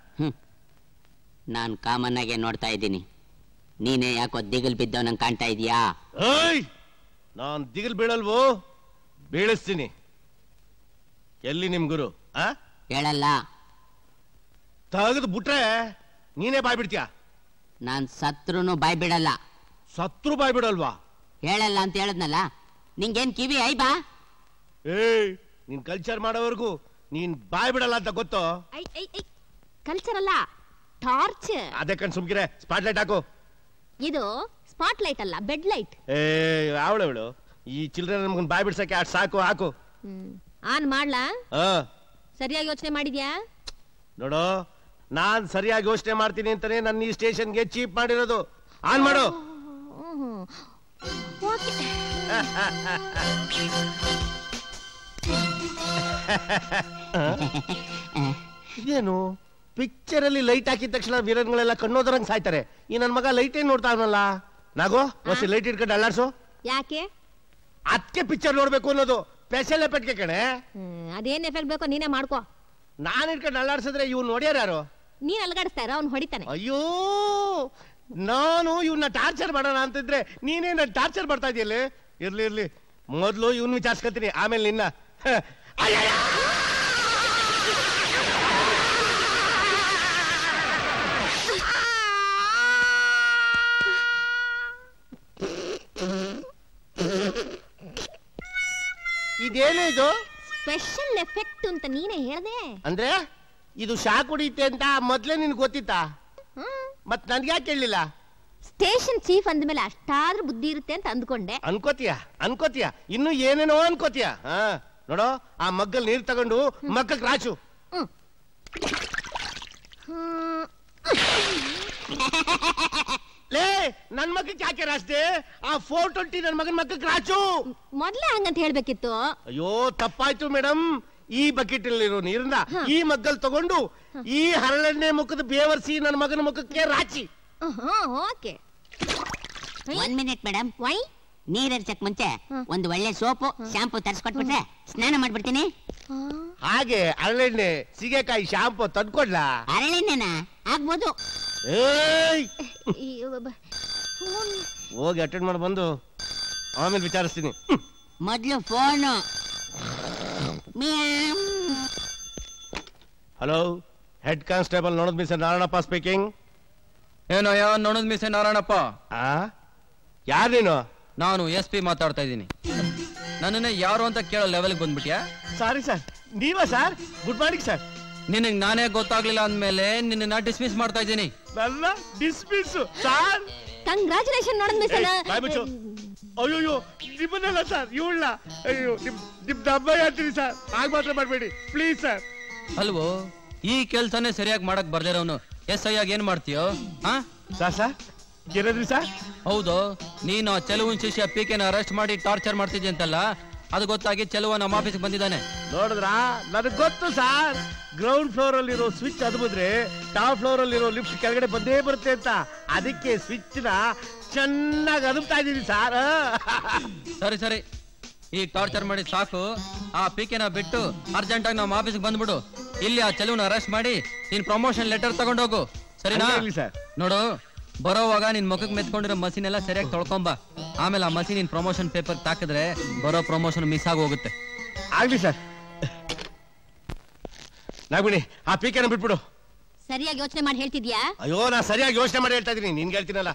ನಾನ್ ಕಾಮನ್ ಆಗಿ ನೋಡ್ತಾ ಇದ್ದೀನಿ ನೀನೇ ಯಾಕೋ ದಿಗಲ್ ಬಿದ್ದವ್ ನಂಗೆ ಕಾಣ್ತಾ ಇದೀಯಾ ಏಯ್ ನಾನ್ ದಿಗಿಲ್ ಬೀಳಲ್ವೋ ಬೀಳಿಸ್ತೀನಿ ಎಲ್ಲಿ ನಿಮ್ ಗುರು ಆ ಹೇಳಲ್ಲ ತೆಗೆದು ಬಿಟ್ರೆ ನೀನೇ ಬಾಯ್ ಬಿಡ್ತೀಯ ನಾನ್ ಸತ್ರುನು ಬಾಯ್ ಬಿಡಲ್ಲ ಸತ್ರು ಬಾಯ್ ಬಿಡಲ್ವಾ ಹೇಳಲ್ಲ ಅಂತ ಹೇಳದ್ನಲ್ಲ ನಿಂಗೇನ್ ಕಿವಿ ಐ ಬಾ ಏಯ್ ನೀನ್ ಕಲ್ಚರ್ ಮಾಡೋವರೆಗೂ ನೀನ್ ಬಾಯ್ ಬಿಡಲ್ಲ ಅಂತ ಗೊತ್ತೋ ಐ ಐ ಐ ಕಲ್ಚರ್ ಅಲ್ಲ ಟಾರ್ಚ್ ಅದೇ ಕಣ್ ಸುಮ್ಕಿರೆ ಸ್ಪಾಟ್ ಲೈಟ್ ಹಾಕು ಇದು ಸ್ಪಾಟ್ ಲೈಟ್ ಅಲ್ಲ ಬೆಡ್ ಲೈಟ್ ಏ ಅವಳವಳು ಈ ಚಿಲ್ಡ್ರನ್ ನಮ್ಗೊಂದು ಬಾಯ್ ಬಿಡ್ಸಕ್ಕೆ ಅಷ್ಟು ಸಾಕು ಹಾಕು ಆನ್ ಮಾಡ್ಲಾ ಹಾ ಸರಿಯಾಗಿ ಯೋಚನೆ ಮಾಡಿದ್ಯಾ ನೋಡು ನಾನ್ ಸರಿಯಾಗಿ ಯೋಚನೆ ಮಾಡ್ತೀನಿ ಅಂತಾನೆ ನನ್ನ ಈ ಸ್ಟೇಷನ್ಗೆ ಚೀಪ್ ಮಾಡಿರೋದು ಆನ್ ಮಾಡು ಇದೇನು ಪಿಕ್ಚರ್ ಅಲ್ಲಿ ಲೈಟ್ ಹಾಕಿದ ತಕ್ಷಣ ವೀರನ್ಗಳೆಲ್ಲ ಕಣ್ಣೋದ್ರಂಗ್ ಸಾಯ್ತಾರೆ ಈ ನನ್ ಮಗ ಲೈಟ್ ಏನ್ ನೋಡ್ತಾ ಅವನಲ್ಲ ನಾಗೋ ಹೊಸ ಲೈಟ್ ಇಟ್ಕೊಂಡು ಅಲ್ಲಾಡ್ಸು ಯಾಕೆ ಅದಕ್ಕೆ ಪಿಕ್ಚರ್ ನೋಡ್ಬೇಕು ಅನ್ನೋದು ಸ್ಪೆಷಲ್ ಎಫೆಕ್ಟ್ಗೆ ಕಣೆ ಹ್ಮ್, ಅದೇನ್ ಎಫೆಕ್ಟ್ ಬೇಕೋ ನೀನೇ ಮಾಡ್ಕೋ ನಾನ್ ಇಟ್ಕೊಂಡು ಅಲ್ಲಾಡ್ಸಿದ್ರೆ ಇವ್ನು ನೋಡ್ಯಾರ ಯಾರು ನೀನ್ ಅಲ್ಗಾಡಿಸ್ತಾ ಇರೋ ಅವ್ನು ಹೊಡಿತಾನೆ ಅಯ್ಯೋ ನಾನು ಇವನ್ನ ಟಾರ್ಚರ್ ಮಾಡೋಣ ಅಂತಿದ್ರೆ ನೀನೇ ನನ್ನ ಟಾರ್ಚರ್ ಮಾಡ್ತಾ ಇದೆಯಲ್ಲ ಇರ್ಲಿ ಇರ್ಲಿ ಮೊದ್ಲು ಇವನ್ ವಿಚಾರಿಸ್ಕೊತೀನಿ ಆಮೇಲೆ ನಿನ್ನ ಹ. ಅಯ್ಯಯ್ಯ! ಇದೇನು ಇದು ಸ್ಪೆಷಲ್ ಎಫೆಕ್ಟ್ ಅಂತ ನೀನೇ ಹೇಳ್ದೆ ಅಂದ್ರೆ ಇದು ಶಾಕ್ ಹೊಡಿಯುತ್ತೆ ಅಂತ ಮೊದ್ಲೇ ನಿನ್ ಗೊತ್ತಿತ್ತಾ ಮತ್ ನನ್ಗೆ ಯಾಕೆ ಕೇಳಲಿಲ್ಲ ಸ್ಟೇಷನ್ ಚೀಫ್ ಅಂದ್ಮೇಲೆ ಅಷ್ಟಾದ್ರೂ ಬುದ್ಧಿ ಇರುತ್ತೆ ಅಂತ ಅಂದ್ಕೊಂಡೆ ಅನ್ಕೋತೀಯ ಅನ್ಕೋತೀಯ ಇನ್ನು ಏನೇನೋ ಅನ್ಕೋತೀಯ ಹಾ ನೋಡೋ ಆ ಮಗ್ಗಲ್ ನೀರ್ ತಗೊಂಡು ಮಕ್ಕಕ್ ರಾಚು ಲೇ ನನ್ ಮಕ್ಕಕ್ಕೆ ಯಾಕೆ ರಾಸ್ತೆ ಆ ಫೋರ್ ಟ್ವೆಂಟಿ ನನ್ ಮಗನ್ ಮಕ್ಕಕ್ ರಾಚು ಮೊದ್ಲೇ ಹಂಗಂತ ಹೇಳ್ಬೇಕಿತ್ತು ಅಯ್ಯೋ ತಪ್ಪಾಯ್ತು ಮೇಡಮ್ ಈ ಬಕೆಟ್ ಅಲ್ಲಿರೋ ನೀರನ್ನ ಈ ಮಗ್ಗಲ್ ತಗೊಂಡು ಈ ಹರಳೆಣ್ಣೆ ಮುಖದ ಬೇವರ್ಸಿ ನನ್ನ ಮಗನ ಮುಖಕ್ಕೆ ರಾಚಿ ಓಕೆ ಒಂದ್ ಮಿನಿಟ್ ಮೇಡಮ್ ವೈ ನೀರ್ ಹರ್ಸಕ್ ಮುಂಚೆ ಒಂದು ಒಳ್ಳೆ ಸೋಪು ಶಾಂಪು ತರ್ಸ್ಕೊಟ್ಬಿಟ್ರೆ ಸ್ನಾನ ಮಾಡ್ಬಿಡ್ತೀನಿ ಹಾಗೆ ಹರಳೆಣ್ಣೆ ಸೀಗೆಕಾಯಿ ಶಾಂಪು ತಂದ್ಕೊಡ್ಲಾ ಹರಳೆಣ್ಣೆನ ಆಗ್ಬೋದು ಏಯ್ ಹೋಗಿ ಅಟೆಂಡ್ ಮಾಡಿ ಬಂದು ಆಮೇಲೆ ವಿಚಾರಿಸ್ತೀನಿ ಮೊದ್ಲು phone ma'am hello head constable ನೋಡದ್ ಮಿಸ್ ನಾರಾಯಣಪ್ಪ ಸ್ಪೀಕಿಂಗ್ ಏನೋ ಯಾವ ನೋಡೋದ್ ಮಿಸ್ ನಾರಾಯಣಪ್ಪ ಯಾರು ನೀನು ನಾನು ಎಸ್ ಪಿ ಮಾತಾಡ್ತಾ ಇದ್ದೀನಿ ನನ್ನನ್ನ ಯಾರು ಅಂತ ಕೇಳೋ ಲೆವೆಲ್ಗೆ ಬಂದ್ಬಿಟ್ಯಾ ಸಾರಿ ಸರ್ ನೀವಾ ಸರ್ ಗುಡ್ ಮಾರ್ನಿಂಗ್ ಸರ್ ನಿನಗ್ ನಾನೇ ಗೊತ್ತಾಗ್ಲಿಲ್ಲ ಅಂದ್ಮೇಲೆ ನಿನ್ನ ಡಿಸ್ಮಿಸ್ ಮಾಡ್ತಾ ಇದ್ದೀನಿ ನನ್ನ ಡಿಸ್ಮಿಸ್ ಸರ್ ಕಂಗ್ರಾಚುಲೇಷನ್ ನೋಡದ್ ಮಿಸ್ ಬಾಯ್ ಮುಚ್ಚು ಅಯ್ಯೋ ನಿಮ್ಮನ್ನೆಲ್ಲ ಸರ್ ಇವಳ ಅಯ್ಯೋ ನಿಮ್ ನಿಮ್ ದಬ್ಬ ಹೇಳ್ತೀನಿ ಸರ್ ಆಗ ಮಾತ್ರ ಮಾಡಬೇಡಿ ಪ್ಲೀಸ್ ಸರ್ ಅಲ್ವೋ ಈ ಕೆಲ್ಸನೇ ಸರಿಯಾಗಿ ಮಾಡಕ್ ಬರ್ದಿರೋನು ಎಸ್ ಐ ಆಗಿ ಏನ್ ಮಾಡ್ತೀಯೋ ಹಾ ಸರ್ ಸರ್ ಏನಂದ್ರಿ ಸರ್ ಹೌದು ನೀನು ಆ ಚೆಲುವನ್ ಶಿಷ್ಯ ಪಿ ಕೆನ ಅರೆಸ್ಟ್ ಮಾಡಿ ಟಾರ್ಚರ್ ಮಾಡ್ತಿದ್ದೆ ಅಂತಲ್ಲ ಅದು ಗೊತ್ತಾಗಿ ಚೆಲುವ ನಮ್ಮ ಆಫೀಸ್ಗೆ ಬಂದಿದ್ದಾನೆ ನೋಡಿದ್ರಾ ನನಗೆ ಗೊತ್ತು ಸರ್ ಗ್ರೌಂಡ್ ಫ್ಲೋರ್ ಅಲ್ಲಿರೋ ಸ್ವಿಚ್ ಅದು ಬಂದ್ರೆ ಟಾಪ್ ಫ್ಲೋರ್ ಅಲ್ಲಿರೋ ಲಿಫ್ಟ್ ಕೆಳಗಡೆ ಬಂದೇ ಬರುತ್ತೆ ಅಂತ ಅದಕ್ಕೆ ಸ್ವಿಚ್ ನ ಚೆನ್ನಾಗಿ ಅದುಪ್ತಾ ಇದೀನಿ ಸರ್ ಸರಿ ಸರಿ ಈಗ ಟಾರ್ಚರ್ ಮಾಡಿ ಸಾಕು ಆ ಪಿ ಕೆನ ಬಿಟ್ಟು ಅರ್ಜೆಂಟ್ ಆಗಿ ನಮ್ಮ ಆಫೀಸ್ಗೆ ಬಂದ್ಬಿಡು ಇಲ್ಲಿ ಆ ಚೆಲುವನ ಅರೆಸ್ಟ್ ಮಾಡಿ ನೀನ್ ಪ್ರಮೋಷನ್ ಲೆಟರ್ ತಗೊಂಡೋಗು ಸರಿನಾ ಹಂಗೆ ಆಗ್ಲಿ ಸರ್. ನೋಡು ಬರೋವಾಗ ನಿನ್ ಮುಖಕ್ಕೆ ಮೆತ್ಕೊಂಡಿರೋ ಮಸೀನ್ ಎಲ್ಲ ಸರಿಯಾಗಿ ತೊಳ್ಕೊಂಬ ಆಮೇಲೆ ಆ ಮಸೀನ್ ನಿನ್ ಪ್ರಮೋಷನ್ ಪೇಪರ್ ತಾಕಿದ್ರೆ ಬರೋ ಪ್ರಮೋಷನ್ ಮಿಸ್ ಆಗಿ ಹೋಗುತ್ತೆ ಆಗ್ಲಿ ಸರ್ ನಾಗ್ಬಿಡಿ ಆ ಪೀಕೆನ ಬಿಟ್ಬಿಡು ಸರಿಯಾಗಿ ಯೋಚನೆ ಮಾಡಿ ಹೇಳ್ತಿದ್ಯಾ ಅಯ್ಯೋ ನಾ ಸರಿಯಾಗಿ ಯೋಚನೆ ಮಾಡಿ ಹೇಳ್ತಾ ಇದೀನಿ ನಿನ್ಗೆ ಹೇಳ್ತೀನಲ್ಲ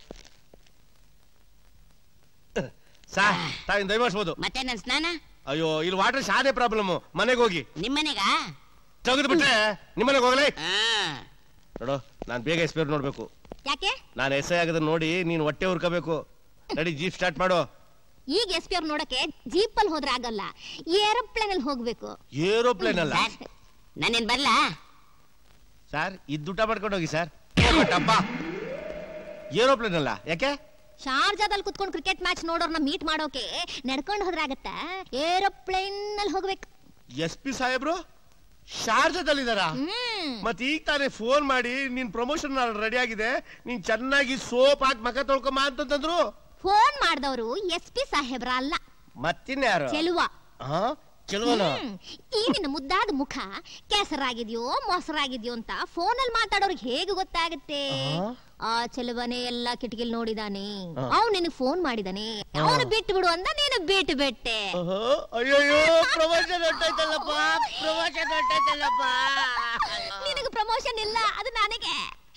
ಸಾರ್ ತಾವಿನ್ ದಯಮಾಡಿಸ್ಬೋದು ಮತ್ತೆ ನನ್ ಸ್ನಾನ ಅಯ್ಯೋ ಇಲ್ಲಿ ವಾಟರ್ ಶಾದೆ ಪ್ರಾಬ್ಲಮ್ ಮನೆಗೆ ಹೋಗಿ ನಿಮ್ಮನೆಗ ತೆಗೆದು ಬಿಟ್ರೆ ನಿಮ್ಮನೆಗೆ ಹೋಗ್ಲಿ ನೋಡು ನಾನ್ ಬೇಗ ಎಸ್ ನೋಡ್ಬೇಕು ಯಾಕೆ ನಾನು ಎಸ್ ಐ ಆಗದನ್ನ ನೋಡಿ ನೀನ್ ಹೊಟ್ಟೆ ಹುರ್ಕೋಬೇಕು ನಡಿ ಜೀಪ್ ಸ್ಟಾರ್ಟ್ ಮಾಡು ಈಗ ಎಸ್ ಪಿ ಅವ್ರು ನೋಡಕ್ಕೆ ಜೀಪ್ ಅಲ್ಲಿ ಹೋದ್ರೆ ಆಗಲ್ಲ ಏರೋಪ್ಲೇನ್ ಅಲ್ಲಿ ಹೋಗ್ಬೇಕು ಏರೋಪ್ಲೇನ್ ಅಲ್ಲ ನಾನೇನ್ ಬರ್ಲಾ ಸರ್ ಇದ್ ಊಟ ಮಾಡ್ಕೊಂಡು ಹೋಗಿ ಸರ್ ಟಪ್ಪ ಏರೋಪ್ಲೇನ್ ಅಲ್ಲ ಯಾಕೆ ಶಾರ್ಜಾದಲ್ಲಿ ಕುತ್ಕೊಂಡು ಕ್ರಿಕೆಟ್ ಮ್ಯಾಚ್ ನೋಡೋರ್ನ ಮೀಟ್ ಮಾಡೋಕೆ ನಡ್ಕೊಂಡು ಹೋದ್ರೆ ಆಗತ್ತಾ ಏರೋಪ್ಲೇನ್ ಅಲ್ಲಿ ಹೋಗ್ಬೇಕು ಎಸ್ ಪಿ ಸಾಹೇಬ್ರು ಶಾರ್ಜಾದಲ್ಲಿದಾರ ಮತ್ ಈಗ ತಾನೇ ಫೋನ್ ಮಾಡಿ ನಿನ್ ಪ್ರಮೋಷನ್ ರೆಡಿ ಆಗಿದೆ ನೀನ್ ಚೆನ್ನಾಗಿ ಸೋಪ್ ಹಾಕಿ ಮಕ ತೊಳ್ಕೊಂಬ ಅಂತಂದ್ರು ಫೋನ್ ಮಾಡ್ದವ್ರು ಎಸ್ ಪಿ ಸಾಹೇಬ್ರ ಅಲ್ಲ ಮತ್ತಿನ್ಯಾರು ಚೆಲುವ ಹಾ ಚೆಲುವನ ಹ್ಮ್. ಈ ನಿನ್ನ ಮುದ್ದಾದ ಮುಖ ಕೆಸರಾಗಿದ್ಯೋ ಮೊಸರಾಗಿದ್ಯೋ ಅಂತ ಫೋನಲ್ಲಿ ಮಾತಾಡೋರ್ಗೆ ಹೇಗೆ ಗೊತ್ತಾಗುತ್ತೆ ಆ ಚೆಲುವನೇ ಎಲ್ಲಾ ಕಿಟಕಿಲ್ ನೋಡಿದಾನೆ ಆ. ಅವ್ನು ನಿನಗೆ ಫೋನ್ ಮಾಡಿದಾನೆ ಅವನು ಬಿಟ್ಟು ಬಿಡು ಅಂತ ನೀನು ಬಿಟ್ಟು ಬಿಟ್ಟೆ ಅಯ್ಯಯ್ಯೋ ಪ್ರಮೋಷನ್ ಹೊಟ್ಟೈತಲ್ಲಪ್ಪ ಪ್ರಮೋಷನ್ ಹೊಟ್ಟೈತಲ್ಲಪ್ಪ ನಿನಗೆ ಪ್ರಮೋಷನ್ ಇಲ್ಲ ಅದು ನನಗೆ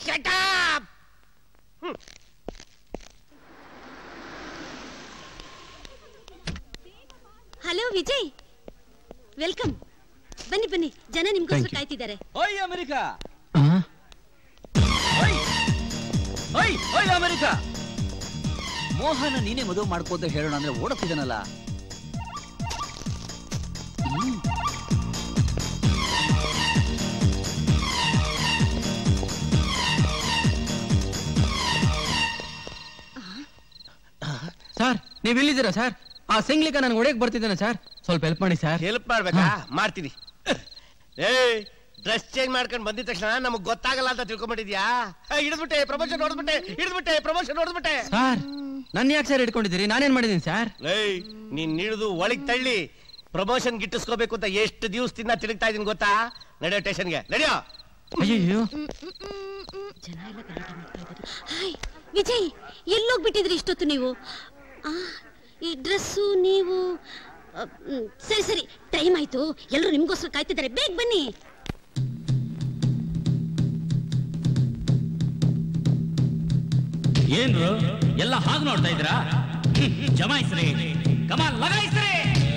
ಹಲೋ ವಿಜಯ್ ವೆಲ್ಕಮ್ ಬನ್ನಿ ಬನ್ನಿ ಜನ ನಿಮ್ಗೋಸ್ಕರ ಕಾಯ್ತಿದ್ದಾರೆ ಓಯ್ ಅಮೆರಿಕಾ ಓಯ್ ಓಯ್ ಅಮೆರಿಕಾ ಮೋಹನ ನೀನೇ ಮದುವೆ ಮಾಡ್ಕೋತ ಹೇಳೋಣ ಅಂದ್ರೆ ಓಡುತ್ತಿದ್ದಾನಲ್ಲ ಸರ್ ನೀವ್ ಇಲ್ಲಿದ್ದೀರಾ ಸರ್ ಆ ಸಿಂಗ್ಲಿಕ ನನ್ಗೆ ಹೊಡೆಯಕ್ ಬರ್ತಿದ್ದಾನೆ ಸರ್ ಸ್ವಲ್ಪ ಹೆಲ್ಪ್ ಮಾಡಿ ಸರ್ ಹೆಲ್ಪ್ ಮಾಡ್ಬೇಕಾ ಮಾಡ್ತೀನಿ ಏ ಡ್ರೆಸ್ ಚೇಂಜ್ ಮಾಡ್ಕೊಂಡು ಬಂದಿದ ತಕ್ಷಣ ನಮಗ್ ಗೊತ್ತಾಗಲ್ಲ ಅಂತ ತಿಳ್ಕೊಂಡ್ಬಿಟ್ಟಿದ್ಯಾ ಹಿಡಿದ್ಬಿಟ್ಟೆ ಪ್ರಮೋಷನ್ ಹೊಡೆದ್ಬಿಟ್ಟೆ ಹಿಡಿದ್ಬಿಟ್ಟೆ ಪ್ರಮೋಷನ್ ಹೊಡೆದ್ಬಿಟ್ಟೆ ಸರ್ ನನ್ನ ಯಾಕೆ ಸರ್ ಇಟ್ಕೊಂಡಿದ್ದೀರಿ ನಾನೇನ್ ಮಾಡಿದ್ದೀನಿ ಸರ್ ಏಯ್ ನೀನ್ ಹಿಡಿದು ಒಳಗ್ ತಳ್ಳಿ ಪ್ರಮೋಷನ್ ಗಿಟ್ಟಿಸ್ಕೋಬೇಕು ಅಂತ ಎಷ್ಟು ದಿವಸದಿಂದ ತಿರುಗ್ತಾ ಇದೀನಿ ಗೊತ್ತಾ ನಡೆಯೋ ಸ್ಟೇಷನ್ಗೆ ನಡೆಯೋ ಅಯ್ಯೋ ಜನ ಎಲ್ಲ ಗಲಾಟೆ ಮಾಡ್ತಾ ಇದ್ದಾರೆ ಹಾಯ್ ವಿಜಯ್ ಎಲ್ಲೋಗ್ಬಿಟ್ಟಿದ್ರಿ ಇಷ್ಟೊತ್ತು ನೀವು ಆ, ಈ ಡ್ರೆಸ್ಸು ನೀವು ಅ, ಮ್, ಸರಿ ಸರಿ ಟೈಮ್ ಆಯ್ತು ಎಲ್ಲರೂ ನಿಮ್ಗೋಸ್ಕರ ಕಾಯ್ತಿದ್ದಾರೆ ಬೇಗ ಬನ್ನಿ ಏನ್ರು ಎಲ್ಲ ಹಾಗೆ ನೋಡ್ತಾ ಇದ್ದೀರಾ ಹ್ಮ್, ಜಮಾಯಿಸ್ರಿ ಕಮಾಲ್ ಲಗಾಯಿಸ್ರಿ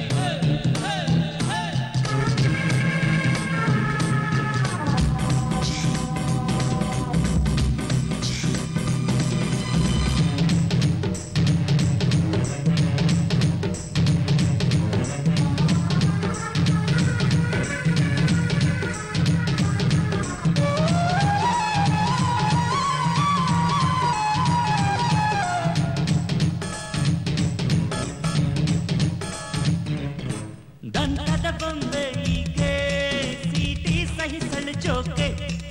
ದಂಡದ ಬೊಂಬೆಗೆ ಸೀಟಿ ಸಹಿಸಲು ಜೋಕೆ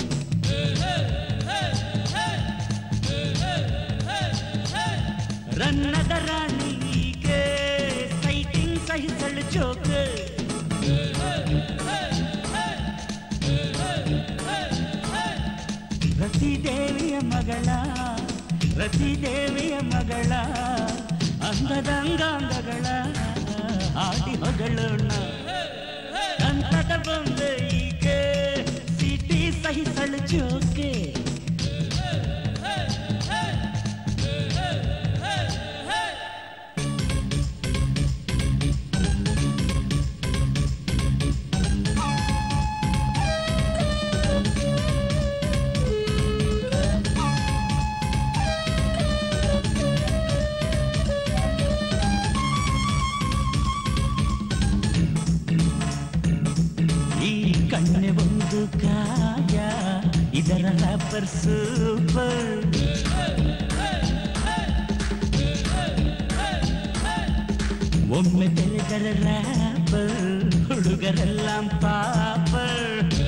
ರನ್ನದ ರಾಣಿಗೆ ಸೈಟಿಂಗ್ ಸಹಿಸಲು ಜೋಕೆ ರತಿದೇವಿಯ ಮಗಳ ರತಿದೇವಿಯ ಮಗಳ ಅಂಗದ ಅಂಗಾಂಗಗಳ ಆಡಿ ಹೊಗಳೋಣ ದಂತದ ಬೊಂಬೆಗೆ ಜೋಕೆ ಈ ಕಣ್ಣೆ ಒಂದು ಕಾಯ ಇದರ ರ್ಯಾಪರ್ ಸೂಪರ್ ಒಮ್ಮೆ ತೆರೆದರ ರ್ಯಾಪರ್ ಹುಡುಗರೆಲ್ಲ ಪಾಪರ್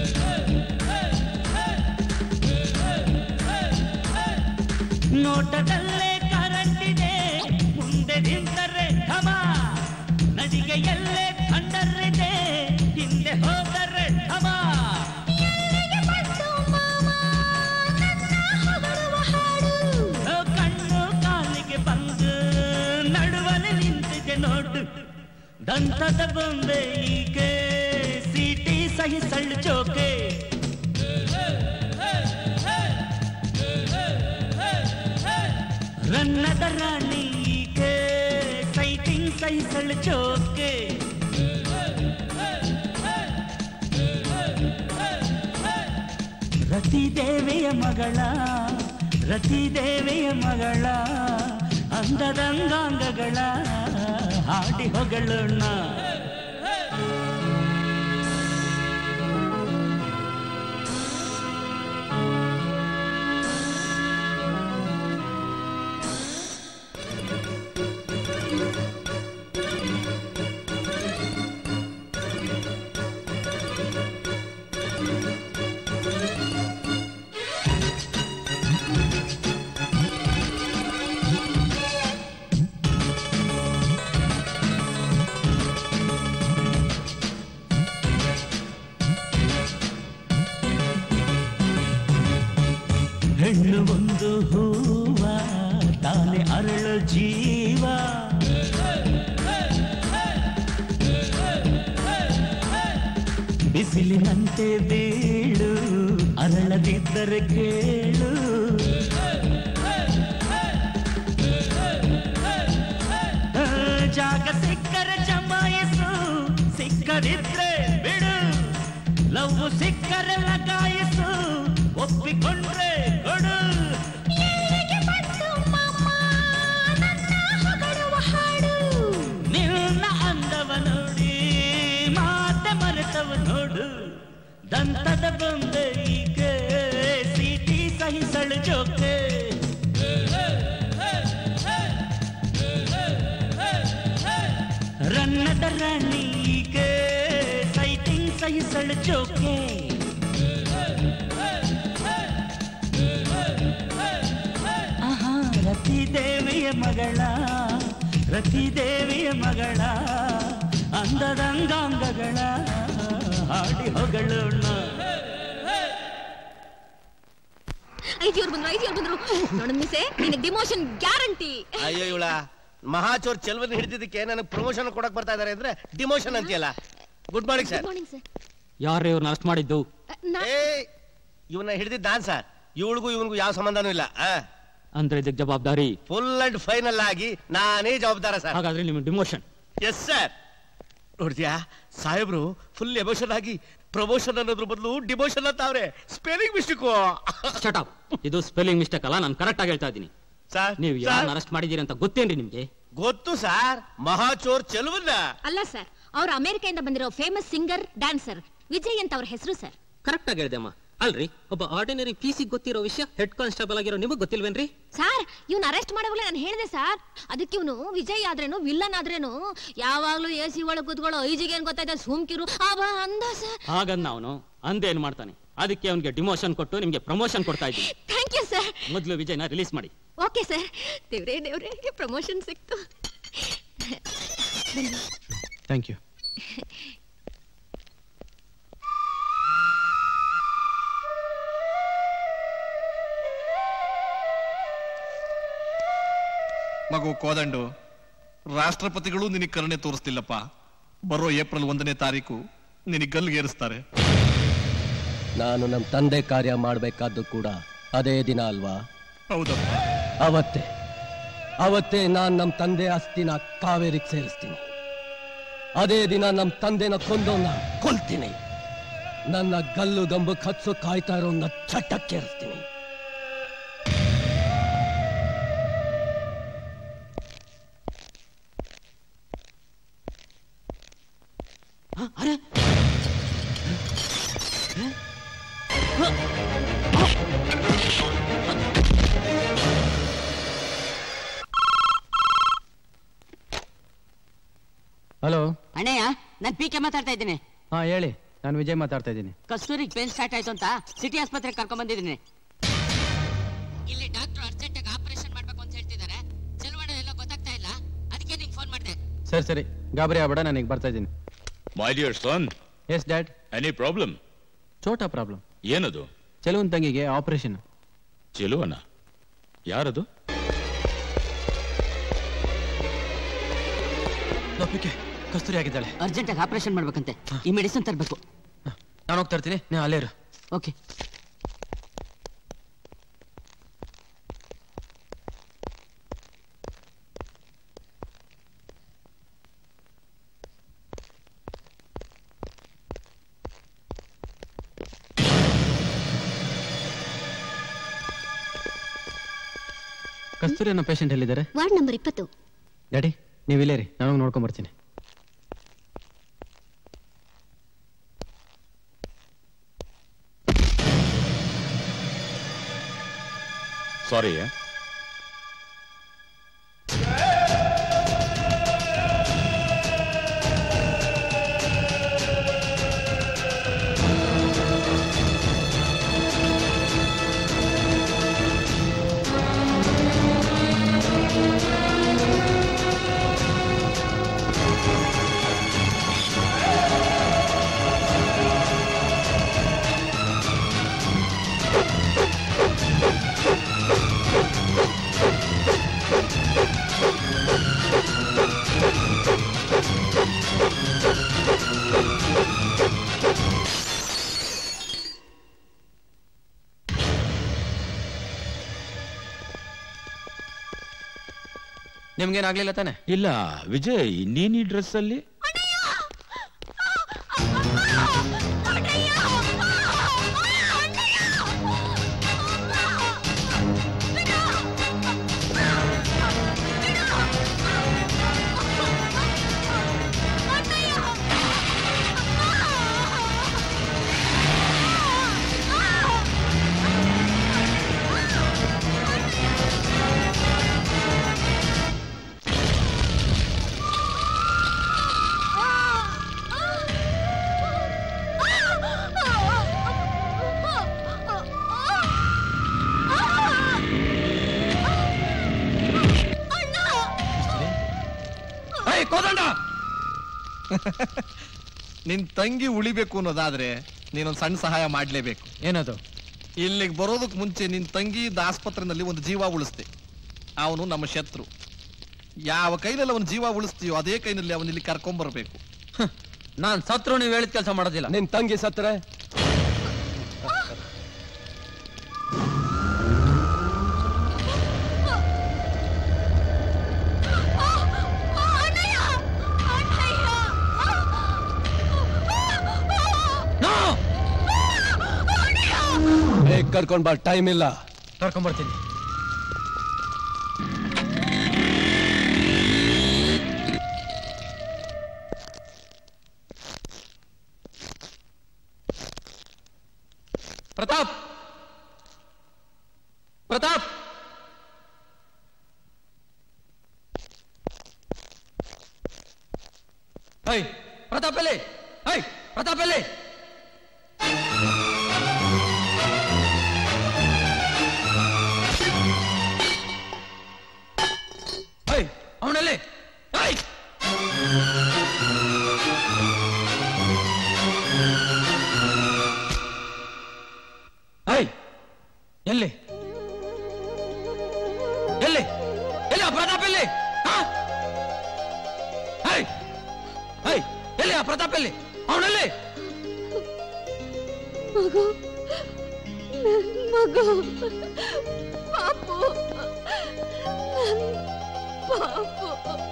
ನೋಟದಲ್ಲೇ ಕರೆಂಟ್ ಇದೆ ಮುಂದೆ ನಿಂತರೆ ಘಮ ನಡಿಗೆಯಲ್ಲೇ ಥಂಡರ್ ಇದೆ ಹಿಂದೆ ಹೋದರೆ ಘಮ ಓ, ಕಣ್ಣು ಕಾಲಿಗೆ ಬಂದು ನಡುವಲ್ಲಿ ನಿಂತಿದೆ ನೋಡು ದಂತದ ಬೊಂಬೆ ಈಗ ಸಿಟಿ ಸಹಿಸಳ್ಳು ಜೋಕೆ ರನ್ನದ ರಾಣಿ ಈಗ ಸೈಟಿಂಗ್ ಸಹಿಸಳ್ಳು ಜೋಕೆ ರತಿದೇವಿಯ ಮಗಳ ರತಿದೇವಿಯ ಮಗಳ ಅಂದದಂಗಾಂಗಗಳ ಹಾಡಿ ಹೊಗಳೋಣ ಹೆಣ್ಣು ಒಂದು ಹೂವ ತಾನೆ ಅರಳು ಜೀವ ಬಿಸಿಲಿನಂತೆ ಬೀಳು ಅರಳದಿದ್ದರೆ ಕೇಳು ಆ, ಜಾಗ ಸಿಕ್ಕರೆ ಜಮಾಯಿಸು ಸಿಕ್ಕದಿದ್ರೆ ಬಿಡು ಲವ್ ಸಿಕ್ಕರೆ ಲಗಾಯಿಸು ಒಪ್ಪಿಕೊಂಡ್ರೆ ಕೊಡು ನಿನ್ನ ಅಂದವ ನೋಡಿ ಮಾತೆ ಮರೆತವ ನೋಡು ದಂತದ ಬೊಂಬೆ ಈಗ ಸಿಟಿ ಸಹಿಸಳು ಜೋಕೆ ರನ್ನದ ರಾಣಿ ಈಗ ಸೈಟಿಂಗ್ ಸಹಿಸಳು ಜೋಕೆ ಆಹಾ ರತಿದೇವಿಯ ಮಗಳ ರತಿದೇವಿಯ ಮಗಳ ಅಂದದಂಗಾಂಗಗಳ ಹಾಡಿ ಹೊಗಳೋಣ ಐದಿಯವ್ರು ಬಂದ್ರು ಐದಿಯವ್ರು ಬಂದ್ರು ನೋಡ ಮಿಸೆ ನಿನಗೆ ಡಿಮೋಷನ್ ಗ್ಯಾರಂಟಿ ಅಯ್ಯೋ ಇವಳ ಮಹಾಚೋರ್ ಚೆಲ್ವನ್ ಹಿಡಿದಿದ್ದಕ್ಕೆ ನನಗೆ ಪ್ರಮೋಷನ್ ಕೊಡಕ್ ಬರ್ತಾ ಇದಾರೆ ಅಂದ್ರೆ ಡಿಮೋಷನ್ ಅಂತೀಯಲ್ಲ good morning sir morning sir ಯಾರು ಇವ್ರನ್ನ ಅರೆಸ್ಟ್ ಮಾಡಿದ್ದು ಏ ಇವನ್ನ ಹಿಡಿದಿದ್ದ ನಾನ್ ಸರ್ ಇವಳಿಗೂ ಇವನಿಗೂ ಯಾವ ಸಂಬಂಧನೂ ಇಲ್ಲ ಅಂದ್ರೆ ಇದಕ್ಕೆ ಜವಾಬ್ದಾರಿ ಫುಲ್ ಅಂಡ್ ಫೈನಲ್ ಆಗಿ ನಾನೇ ಜವಾಬ್ದಾರ ಸರ್ ಹಾಗಾದ್ರೆ ನಿಮ್ಗೆ ಡಿಮೋಷನ್ ಎಸ್ ಸರ್ ನೋಡ್ತೀಯಾ ಸಾಹೇಬ್ರು ಫುಲ್ ಎಮೋಷನ್ ಆಗಿ ಪ್ರಮೋಷನ್ ಅನ್ನೋದ್ರ ಬದಲು ಡಿಮೋಷನ್ ಅಂತ ಅವ್ರೆ ಸ್ಪೆಲ್ಲಿಂಗ್ ಮಿಸ್ಟೇಕು ಶಟ್ ಇದು ಸ್ಪೆಲ್ಲಿಂಗ್ ಮಿಸ್ಟೇಕ್ ಅಲ್ಲ ನಾನು ಕರೆಕ್ಟ್ ಆಗಿ ಹೇಳ್ತಾ ಇದ್ದೀನಿ ಸರ್ ನೀವು ಯಾರನ್ನ ಅರೆಸ್ಟ್ ಮಾಡಿದೀರಿ ಅಂತ ಗೊತ್ತೇನ್ರಿ ನಿಮ್ಗೆ ಗೊತ್ತು ಸರ್ ಮಹಾಚೋರ್ ಚೆಲುವನ್ನ ಅಲ್ಲ ಸರ್ ಅವ್ರು ಅಮೆರಿಕೆಯಿಂದ ಬಂದಿರೋ ಫೇಮಸ್ ಸಿಂಗರ್ ಡ್ಯಾನ್ಸರ್ ವಿಜಯ್ ಅಂತ ಅವ್ರ ಹೆಸರು ಸರ್ ಕರೆಕ್ಟ್ ಆಗಿ ಹೇಳಿದೆ ಅಮ್ಮ ಅಲ್ರಿ ಒಬ್ಬ ಆರ್ಡಿನರಿ ಪಿ ಸಿ ಗೊತ್ತಿರೋ ವಿಷಯ ಹೆಡ್ ಕಾನ್ಸ್ಟೇಬಲ್ ಆಗಿರೋ ನಿಮಗೆ ಗೊತ್ತಿಲ್ವೇನ್ರಿ ಸರ್ ಇವ್ನ ಅರೆಸ್ಟ್ ಮಾಡೋವಾಗಲೇ ನಾನು ಹೇಳಿದೆ ಸರ್ ಅದಕ್ಕೆ ಇವನು ವಿಜಯ್ ಆದ್ರೇನು ವಿಲ್ಲನ್ ಆದ್ರೇನು ಯಾವಾಗ್ಲೂ ಎ ಸಿ ಒಳಗೆ ಕೂತ್ಕೊಳ್ಳೋ ಐಜಿಗೆ ಏನ್ ಗೊತ್ತಾಯ್ತಾ ಸುಮ್ಕಿರು ಅವ ಅಂದ ಸರ್ ಹಾಗನ್ನ ಅವನು ಅಂದೆ ಏನ್ ಮಾಡ್ತಾನೆ ಅದಕ್ಕೆ ಅವನಿಗೆ ಡಿಮೋಷನ್ ಕೊಟ್ಟು ನಿಮ್ಗೆ ಪ್ರಮೋಷನ್ ಕೊಡ್ತಾ ಇದ್ದೀನಿ ಥ್ಯಾಂಕ್ ಯು ಸರ್ ಮೊದಲು ವಿಜಯ್ನ ರಿಲೀಸ್ ಮಾಡಿ ಓಕೆ ಸರ್ ದೇವ್ರೇ ದೇವ್ರೇ ಪ್ರಮೋಷನ್ ಸಿಕ್ತು ಬನ್ನಿ. ಥ್ಯಾಂಕ್ ಯು ಮಗು ಕೋದಂಡು ರಾಷ್ಟ್ರಪತಿಗಳು ನಿನಗೆ ಕರುಣೆ ತೋರಿಸ್ತಿಲ್ಲಪ್ಪ ಬರೋ ಏಪ್ರಿಲ್ ಒಂದನೇ ತಾರೀಕು ನಿನಗೆ ಗಲ್ಲಿಗೇರಿಸ್ತಾರೆ ನಾನು ನಮ್ಮ ತಂದೆ ಕಾರ್ಯ ಮಾಡಬೇಕಾದ್ದು ಕೂಡ ಅದೇ ದಿನ ಅಲ್ವಾ ಹೌದಪ್ಪ ಅವತ್ತೇ ಅವತ್ತೇ ನಾನು ನಮ್ಮ ತಂದೆ ಅಸ್ಥಿನ ಕಾವೇರಿಗೆ ಸೇರಿಸ್ತೀನಿ ಅದೇ ದಿನ ನಮ್ಮ ತಂದೆನ ಕೊಂದವನ್ನ ಕೊಲ್ತೀನಿ ನನ್ನ ಗಲ್ಲು ಗಂಬಕ್ಕೆ ಹಚ್ಚು ಕಾಯ್ತಾ ಇರೋನ್ನ ಚಟ್ಟಕ್ಕೇರಿಸ್ತೀನಿ ಅರೆ ಹಲೋ ಅಣ್ಣಯ್ಯ ನಾನು ಪಿ ಕೆ ಮಾತಾಡ್ತಾ ಇದ್ದೀನಿ ಹಾ ಹೇಳಿ ನಾನು ವಿಜಯ್ ಮಾತಾಡ್ತಾ ಇದ್ದೀನಿ ಕಸ್ತೂರಿಗೆ ಪೇನ್ ಸ್ಟಾರ್ಟ್ ಆಯ್ತು ಅಂತ ಸಿಟಿ ಆಸ್ಪತ್ರೆಗೆ ಕರ್ಕೊಂಡ್ ಬಂದಿದ್ದೀನಿ ಇಲ್ಲಿ ಡಾಕ್ಟರ್ ಅರ್ಜೆಂಟ್ ಆಗಿ ಆಪರೇಷನ್ ಮಾಡ್ಬೇಕು ಅಂತ ಹೇಳ್ತಿದ್ದಾರೆ ಚೆಲುವಣ್ಣ ಎಲ್ಲ ಗೊತ್ತಾಗ್ತಾ ಇಲ್ಲ ಅದಕ್ಕೆ ನಿಂಗೆ ಫೋನ್ ಮಾಡಿದೆ ಸರಿ ಸರಿ ಗಾಬರಿ ಆಗ್ಬೇಡ ನಾನು ಈಗ ಬರ್ತಾ ಇದ್ದೀನಿ my dear son yes dad any problem ಚೋಟಾ ಪ್ರಾಬ್ಲಮ್ ಏನದು ಚೆಲುವನ್ ತಂಗಿಗೆ ಆಪರೇಷನ್ ಚೆಲುವನ ಯಾರದು ಕಸ್ತೂರಿ ಆಗಿದ್ದಾಳೆ ಅರ್ಜೆಂಟ್ ಆಗಿ ಆಪರೇಷನ್ ಮಾಡ್ಬೇಕಂತೆ ಈ ಮೆಡಿಸಿನ್ ತರಬೇಕು ನಾನು ಹೋಗ್ತಾ ಇರ್ತೀನಿ ನೀವು ಅಲ್ಲೇ ಇರು ಓಕೆ ಕಸ್ತೂರಿ ಅನ್ನೋ ಪೇಷಂಟ್ ಎಲ್ಲಿದ್ದಾರೆ ವಾರ್ಡ್ ನಂಬರ್ ಇಪ್ಪತ್ತು ಡ್ಯಾಡಿ ನೀವು ಇಲ್ಲೇ ರೀ ನಾನು ನೋಡ್ಕೊಂಡ್ ಬರ್ತೀನಿ ಸಾರಿ ನಿಮ್ಗೇನಾಗ್ಲಿಲ್ಲ ತಾನೆ ಇಲ್ಲ ವಿಜಯ್ ನೀನ್ ಈ ಡ್ರೆಸ್ ಅಲ್ಲಿ ಕೋದಂಡ ನಿನ್ ತಂಗಿ ಉಳಿಬೇಕು ಅನ್ನೋದಾದ್ರೆ ನೀನೊಂದು ಸಣ್ಣ ಸಹಾಯ ಮಾಡ್ಲೇಬೇಕು ಏನದು ಇಲ್ಲಿಗೆ ಬರೋದಕ್ ಮುಂಚೆ ನಿನ್ ತಂಗಿ ಇದ್ದ ಆಸ್ಪತ್ರೆನಲ್ಲಿ ಒಂದು ಜೀವ ಉಳಿಸ್ತೆ ಅವನು ನಮ್ಮ ಶತ್ರು ಯಾವ ಕೈನಲ್ಲಿ ಅವನ ಜೀವ ಉಳಿಸ್ತೀಯೋ ಅದೇ ಕೈನಲ್ಲಿ ಅವನ ಇಲ್ಲಿ ಕರ್ಕೊಂಬರ್ಬೇಕು ನಾನ್ ಸತ್ರು ನೀವು ಹೇಳಿದ ಕೆಲಸ ಮಾಡೋದಿಲ್ಲ ನಿನ್ ತಂಗಿ ಸತ್ರೆ ಬೇಗ ಕರ್ಕೊಂಡ್ ಬಾ ಟೈಮ್ ಇಲ್ಲ ಕರ್ಕೊಂಡ್ ಬರ್ತೀನಿ ಪ್ರತಾಪ್ ಪ್ರತಾಪ್ ಹೈ ಪ್ರತಾಪ್ ಎಲ್ಲಿ ಹೈ ಪ್ರತಾಪ್ ಎಲ್ಲಿ ಹೈ ಅವನಲ್ಲಿ ಹೈ ಹೈ ಎಲ್ಲಿ ಎಲ್ಲಿ ಎಲ್ಲಿ ಆ ಪ್ರತಾಪ್ ಎಲ್ಲಿ ಹಾ? ಹೈ ಹೈ ಎಲ್ಲಿ ಆ ಪ್ರತಾಪ್ ಎಲ್ಲಿ ಅವನಲ್ಲಿ ಮಗು ನನ್ ಮಗು ಪಾಪು ನನ್ ಪಾಪು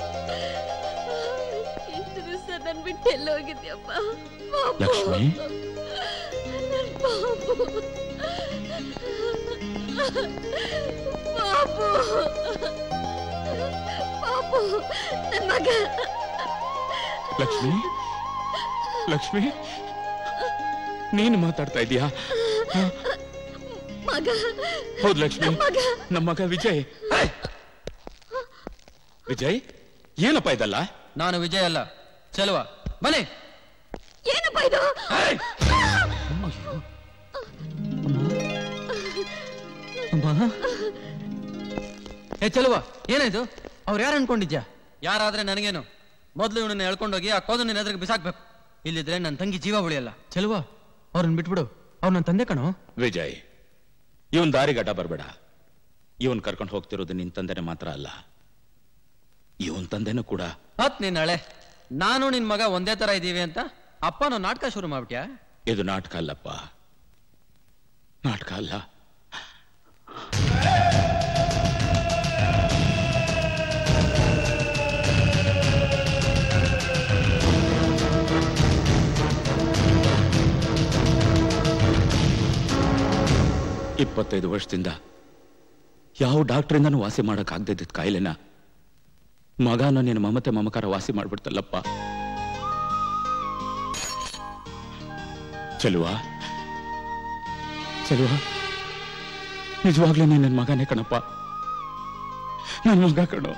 ಇಷ್ಟು ದಿವಸ ನನ್ ಬಿಟ್ಟು ಎಲ್ಲೋಗಿದ್ಯಪ್ಪ ಪಾಪು ಲಕ್ಷ್ಮಿ? ನನ್ ಪಾಪು ಪಾಪು ಪಾಪು ನನ್ ಮಗ ಲಕ್ಷ್ಮಿ ಲಕ್ಷ್ಮಿ ನೀನು ಮಾತಾಡ್ತಾ ಇದೀಯಾ ಮಗ ಹೌದು ಲಕ್ಷ್ಮಿ ನನ್ ಮಗ ನಮ್ಮ ಮಗ ವಿಜಯ್ ವಿಜಯ್ ಏನಪ್ಪ ಇದಲ್ಲ ನಾನು ವಿಜಯ್ ಅಲ್ಲ ಚಲುವ ಬನ್ನಿ ಏನಪ್ಪ ಇದು ಏ ಚಲುವ ಏನಾಯ್ತು ಅವ್ರು ಯಾರು ಅನ್ಕೊಂಡಿದ್ಯಾ ಯಾರಾದ್ರೆ ನನಗೇನು ಮೊದ್ಲು ಇವನನ್ನ ಎಳ್ಕೊಂಡೋಗಿ ಆ ಕೋದು ನಿನ್ನ ಎದುರಿಗೆ ಬಿಸಾಕ್ಬೇಕು ಇಲ್ಲಿದ್ರೆ ನನ್ನ ತಂಗಿ ಜೀವ ಉಳಿಯಲ್ಲ ಚಲುವ ಅವ್ರನ್ನ ಬಿಟ್ಬಿಡು ಅವ್ರು ನನ್ನ ತಂದೆ ಕಣೋ ವಿಜಯ್ ಇವನ್ ದಾರಿಗಡ್ಡ ಬರ್ಬೇಡ ಇವನ್ ಕರ್ಕೊಂಡು ಹೋಗ್ತಿರೋದು ನಿನ್ ತಂದೆನೆ ಮಾತ್ರ ಅಲ್ಲ ಇವನ್ ತಂದೆನೂ ಕೂಡ ಹತ್ ನಿನ್ನ ಹಳೆ ನಾನು ನಿನ್ ಮಗ ಒಂದೇ ತರ ಇದೀವಿ ಅಂತ ಅಪ್ಪನೂ ನಾಟಕ ಶುರು ಮಾಡ್ಬಿಟ್ಯಾ ಇದು ನಾಟಕ ಅಲ್ಲಪ್ಪ ನಾಟಕ ಅಲ್ಲ ಇಪ್ಪತ್ತೈದು ವರ್ಷದಿಂದ ಯಾವ ಡಾಕ್ಟ್ರಿಂದನೂ ವಾಸಿ ಮಾಡಕ್ ಆಗದಿದ್ದ ಕಾಯಿಲೆನ ಮಗನ ನಿನ್ನ ಮಮತೆ ಮಮಕಾರ ವಾಸಿ ಮಾಡ್ಬಿಡ್ತಲ್ಲಪ್ಪ ಚಲುವ ಚಲುವ ನಿಜವಾಗ್ಲೂ ನೀನ್ ನನ್ನ ಮಗನೇ ಕಣಪ್ಪ ನನ್ನ ಮಗ ಕಣೋ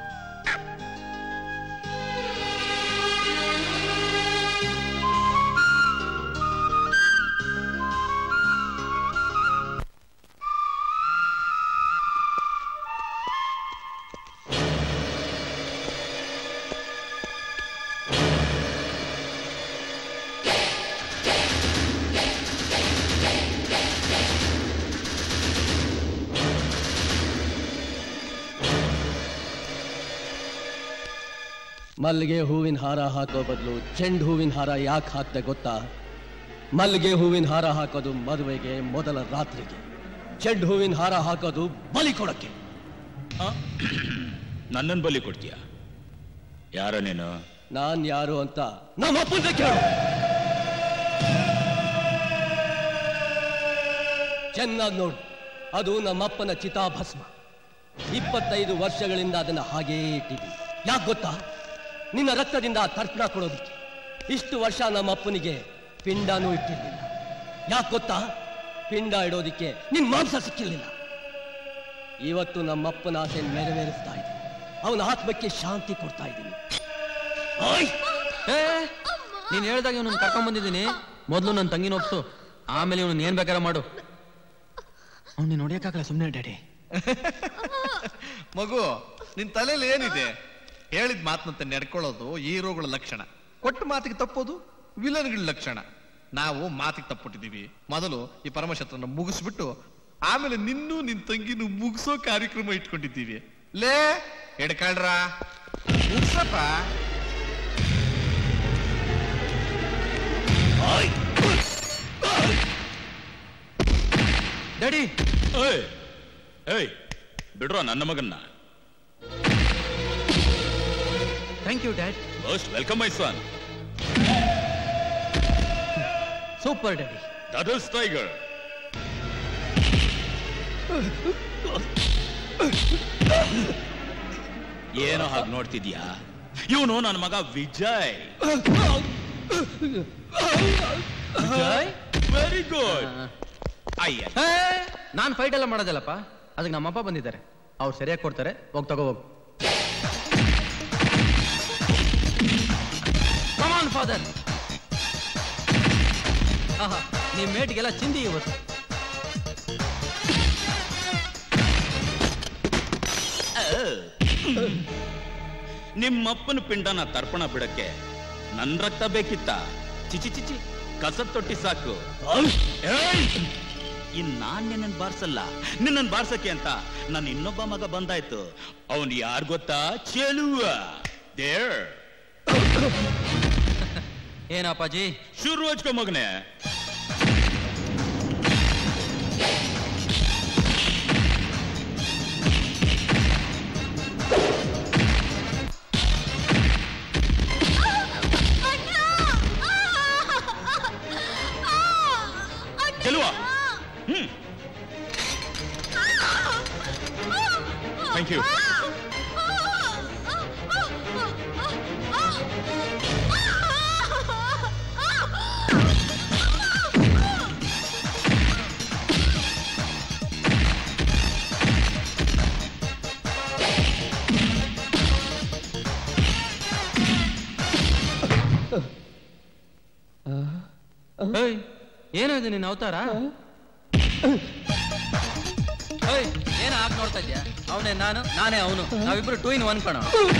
ಮಲ್ಲಿಗೆ ಹೂವಿನ ಹಾರ ಹಾಕೋ ಬದಲು ಚೆಂಡು ಹೂವಿನ ಹಾರ ಯಾಕೆ ಹಾಕ್ದೆ ಗೊತ್ತಾ ಮಲ್ಲಿಗೆ ಹೂವಿನ ಹಾರ ಹಾಕೋದು ಮದುವೆಗೆ ಮೊದಲ ರಾತ್ರಿಗೆ ಚೆಂಡು ಹೂವಿನ ಹಾರ ಹಾಕೋದು ಬಲಿ ಕೊಡಕ್ಕೆ ನನ್ನನ್ ಬಲಿ ಕೊಡ್ತೀಯ ಯಾರ ನೀನು ನಾನ್ ಯಾರು ಅಂತ ನಮ್ಮ ಅಪ್ಪಂದೆ ಕೇಳು ಚೆನ್ನಾಗಿ ನೋಡು ಅದು ನಮ್ಮಪ್ಪನ ಚಿತಾಭಸ್ಮ ಇಪ್ಪತ್ತೈದು ವರ್ಷಗಳಿಂದ ಅದನ್ನ ಹಾಗೇ ಇಟ್ಟಿದ್ವಿ ಯಾಕೆ ಗೊತ್ತಾ ನಿನ್ನ ರಕ್ತದಿಂದ ತರ್ಪಣ ಕೊಡೋದಕ್ಕೆ ಇಷ್ಟು ವರ್ಷ ನಮ್ಮ ಅಪ್ಪನಿಗೆ ಪಿಂಡನೂ ಇಟ್ಟಿರ್ಲಿಲ್ಲ ಯಾಕೆ ಗೊತ್ತಾ ಪಿಂಡ ಇಡೋದಿಕ್ಕೆ ನಿನ್ ಮಾಂಸ ಸಿಕ್ಕಿರ್ಲಿಲ್ಲ ಇವತ್ತು ನಮ್ಮಪ್ಪನ ಆಸೆ ನೆರವೇರಿಸ್ತಾ ಇದ್ದೀನಿ ಅವನ ಆತ್ಮಕ್ಕೆ ಶಾಂತಿ ಕೊಡ್ತಾ ಇದ್ದೀನಿ ಓಯ್! ಏ ನೀನ್ ಹೇಳ್ದಾಗ ಇವನನ್ನ ಕರ್ಕೊಂಡ್ ಬಂದಿದ್ದೀನಿ ಮೊದ್ಲು ನನ್ನ ತಂಗಿನ ಒಪ್ಸು ಆಮೇಲೆ ಇವನು ಏನ್ ಬೇಕಾದ್ರೆ ಮಾಡು ಅವ್ನು ನೀನ್ ಹೊಡಿಯಕ್ಕಾಗಲ್ಲ ಸುಮ್ಮನೆ ಡ್ಯಾಡಿ ಮಗು ನಿನ್ ತಲೆಯಲ್ಲಿ ಏನಿದೆ ಹೇಳಿದ ಮಾತನಂತೆ ನಡ್ಕೊಳ್ಳೋದು ಹೀರೋಗಳ ಲಕ್ಷಣ ಕೊಟ್ಟ ಮಾತಿಗೆ ತಪ್ಪೋದು ವಿಲನ್ಗಳ ಲಕ್ಷಣ ನಾವು ಮಾತಿಗೆ ತಪ್ಪುಟ್ಟಿದೀವಿ ಮೊದಲು ಈ ಪರಮಶತ್ರನ ಮುಗಿಸ್ಬಿಟ್ಟು ಆಮೇಲೆ ನಿನ್ನೂ ನಿನ್ ತಂಗಿನೂ ಮುಗಿಸೋ ಕಾರ್ಯಕ್ರಮ ಇಟ್ಕೊಂಡಿದ್ದೀವಿ ಲೇ ಹಿಡ್ಕಳ್ರ ಮುಗ್ಸಪ್ಪ ಡ್ಯಾಡಿ ಏಯ್ ಏಯ್ ಬಿಡ್ರೋ ನನ್ನ ಮಗನ್ನ thank you dad most welcome my son super daddy that is tiger ಏನೋ ಹಾಗೆ ನೋಡ್ತಿದ್ಯಾ ಇವನು ನನ್ನ ಮಗ ವಿಜಯ್ ವಿಜಯ್ ವೆರಿ ಗುಡ್ ಅಯ್ಯ ನಾನ್ ಫೈಟ್ ಎಲ್ಲ ಮಾಡೋದಲ್ಲಪ್ಪ ಅದಕ್ಕೆ ನಮ್ಮಪ್ಪ ಬಂದಿದ್ದಾರೆ ಅವ್ರು ಸರಿಯಾಗಿ ಕೊಡ್ತಾರೆ ಹೋಗ್ ತಗೋ ಹೋಗು ಕಮಾನ್ ಫಾದರ್ ಆಹಾ ನಿಮ್ ಮೇಟ್ಗೆಲ್ಲ ಚಿಂದಿ ಇವತ್ತು ನಿಮ್ಮಪ್ಪನ ಪಿಂಡನ ತರ್ಪಣ ಬಿಡಕ್ಕೆ ನನ್ ರಕ್ತ ಬೇಕಿತ್ತ ಚಿಚಿ ಚಿಚಿ ಕಸದ್ ತೊಟ್ಟಿ ಸಾಕು ಏಯ್! ಇನ್ ನಾನ್ ನಿನ್ನನ್ ಬಾರ್ಸಲ್ಲ ನಿನ್ನನ್ ಬಾರ್ಸಕ್ಕೆ ಅಂತ ನನ್ನ ಇನ್ನೊಬ್ಬ ಮಗ ಬಂದಾಯ್ತು ಅವನ್ ಯಾರ್ ಗೊತ್ತಾ ಚೆಲುವ ದೇರ್ ಏನಪ್ಪಾಜಿ ಶುರು ಹಚ್ಕೊ ಮಗನೇ ಚೆಲುವ ಹ್ಮ್ ಥ್ಯಾಂಕ್ ಯು ಏಯ್, ಏನೋ ಇದು ನಿನ್ನ ಅವತಾರ ಏಯ್, ಏನ ಆಗ್ ನೋಡ್ತಾ ಇದ್ಯಾ ಅವನೇ ನಾನು ನಾನೇ ಅವನು ನಾವಿಬ್ರು ಟೂ ಇನ್ ಒನ್ ಕಣ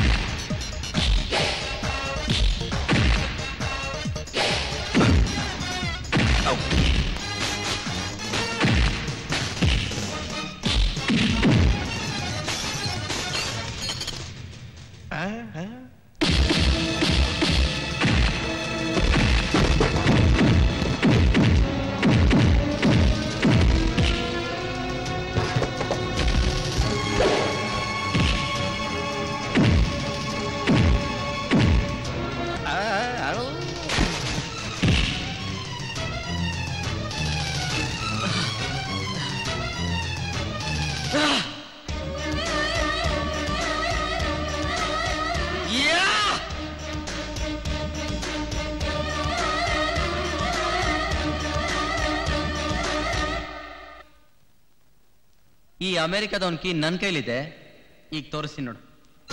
ಈ ಅಮೆರಿಕದವನ್ ಕೀ ನನ್ನ ಕೈಲಿದೆ ಈಗ ತೋರಿಸ್ತೀನಿ ನೋಡು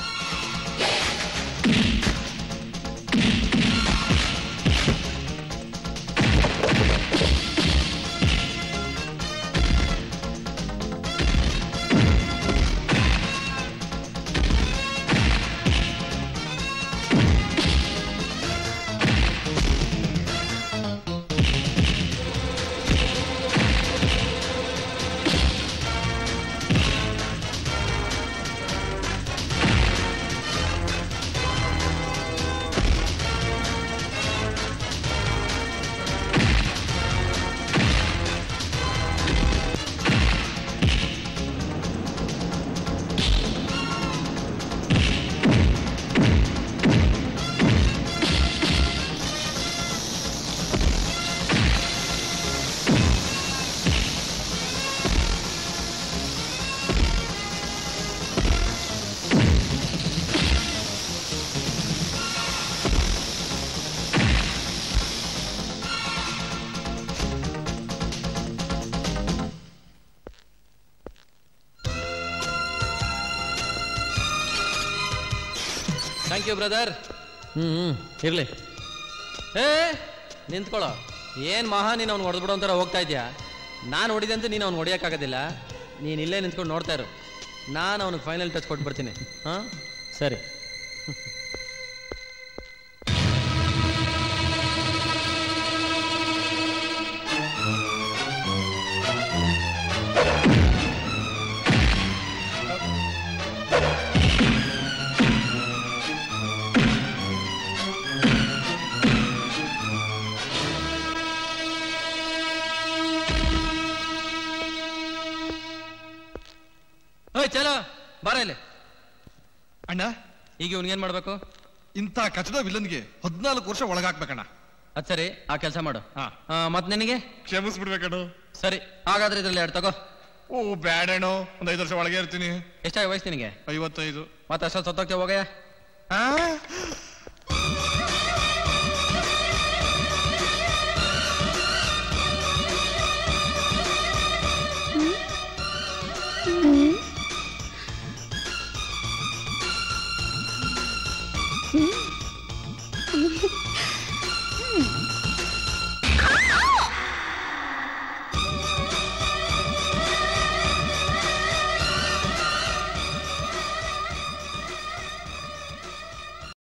ಥ್ಯಾಂಕ್ ಯು ಬ್ರದರ್ ಹ್ಞೂ ಹ್ಞೂ ಇರಲಿ ಏ ನಿಂತ್ಕೊಳ್ಳೋ ಏನು ಮಹಾ ನೀನು ಅವ್ನು ಹೊಡೆದ್ಬಿಡೋ ಒಂಥರ ಹೋಗ್ತಾ ಇದೆಯಾ ನಾನು ಹೊಡಿದಂತೆ ನೀನು ಅವ್ನು ಹೊಡಿಯೋಕ್ಕಾಗೋದಿಲ್ಲ ನೀನು ಇಲ್ಲೇ ನಿಂತ್ಕೊಂಡು ನೋಡ್ತಾ ಇರು ನಾನು ಅವ್ನಿಗೆ ಫೈನಲ್ ಟಚ್ ಕೊಟ್ಬಿಡ್ತೀನಿ ಹಾಂ ಸರಿ ಓಯ್ ಚಲೋ ಬಾರ ಇಲ್ಲಿ ಅಣ್ಣ ಈಗ ಇವ್ನಿಗೇನ್ ಮಾಡ್ಬೇಕು ಇಂಥ ಕಚಡ ವಿಲನ್ಗೆ ಹದಿನಾಲ್ಕು ವರ್ಷ ಒಳಗಾಕ್ಬೇಕಣ್ಣ ಅದ್ ಸರಿ ಆ ಕೆಲಸ ಮಾಡು ಆ, ಮತ್ ನಿನಗೆ ಕ್ಷಮಿಸ್ಬಿಡ್ಬೇಕಣ್ಣ ಸರಿ ಹಾಗಾದ್ರೆ ಇದ್ರಲ್ಲಿ ಎರಡು ತಗೋ ಓ ಬ್ಯಾಡಣ್ಣು ಒಂದ್ ಐದು ವರ್ಷ ಒಳಗೆ ಇರ್ತೀನಿ ಎಷ್ಟಾಗಿ ವಯಸ್ಸು ನಿನಗೆ ಐವತ್ತೈದು ಮತ್ತೆ ಅಷ್ಟೊಂದು ಸತ್ತೋಗ್ತೇವೆ ಹೋಗಯ್ಯ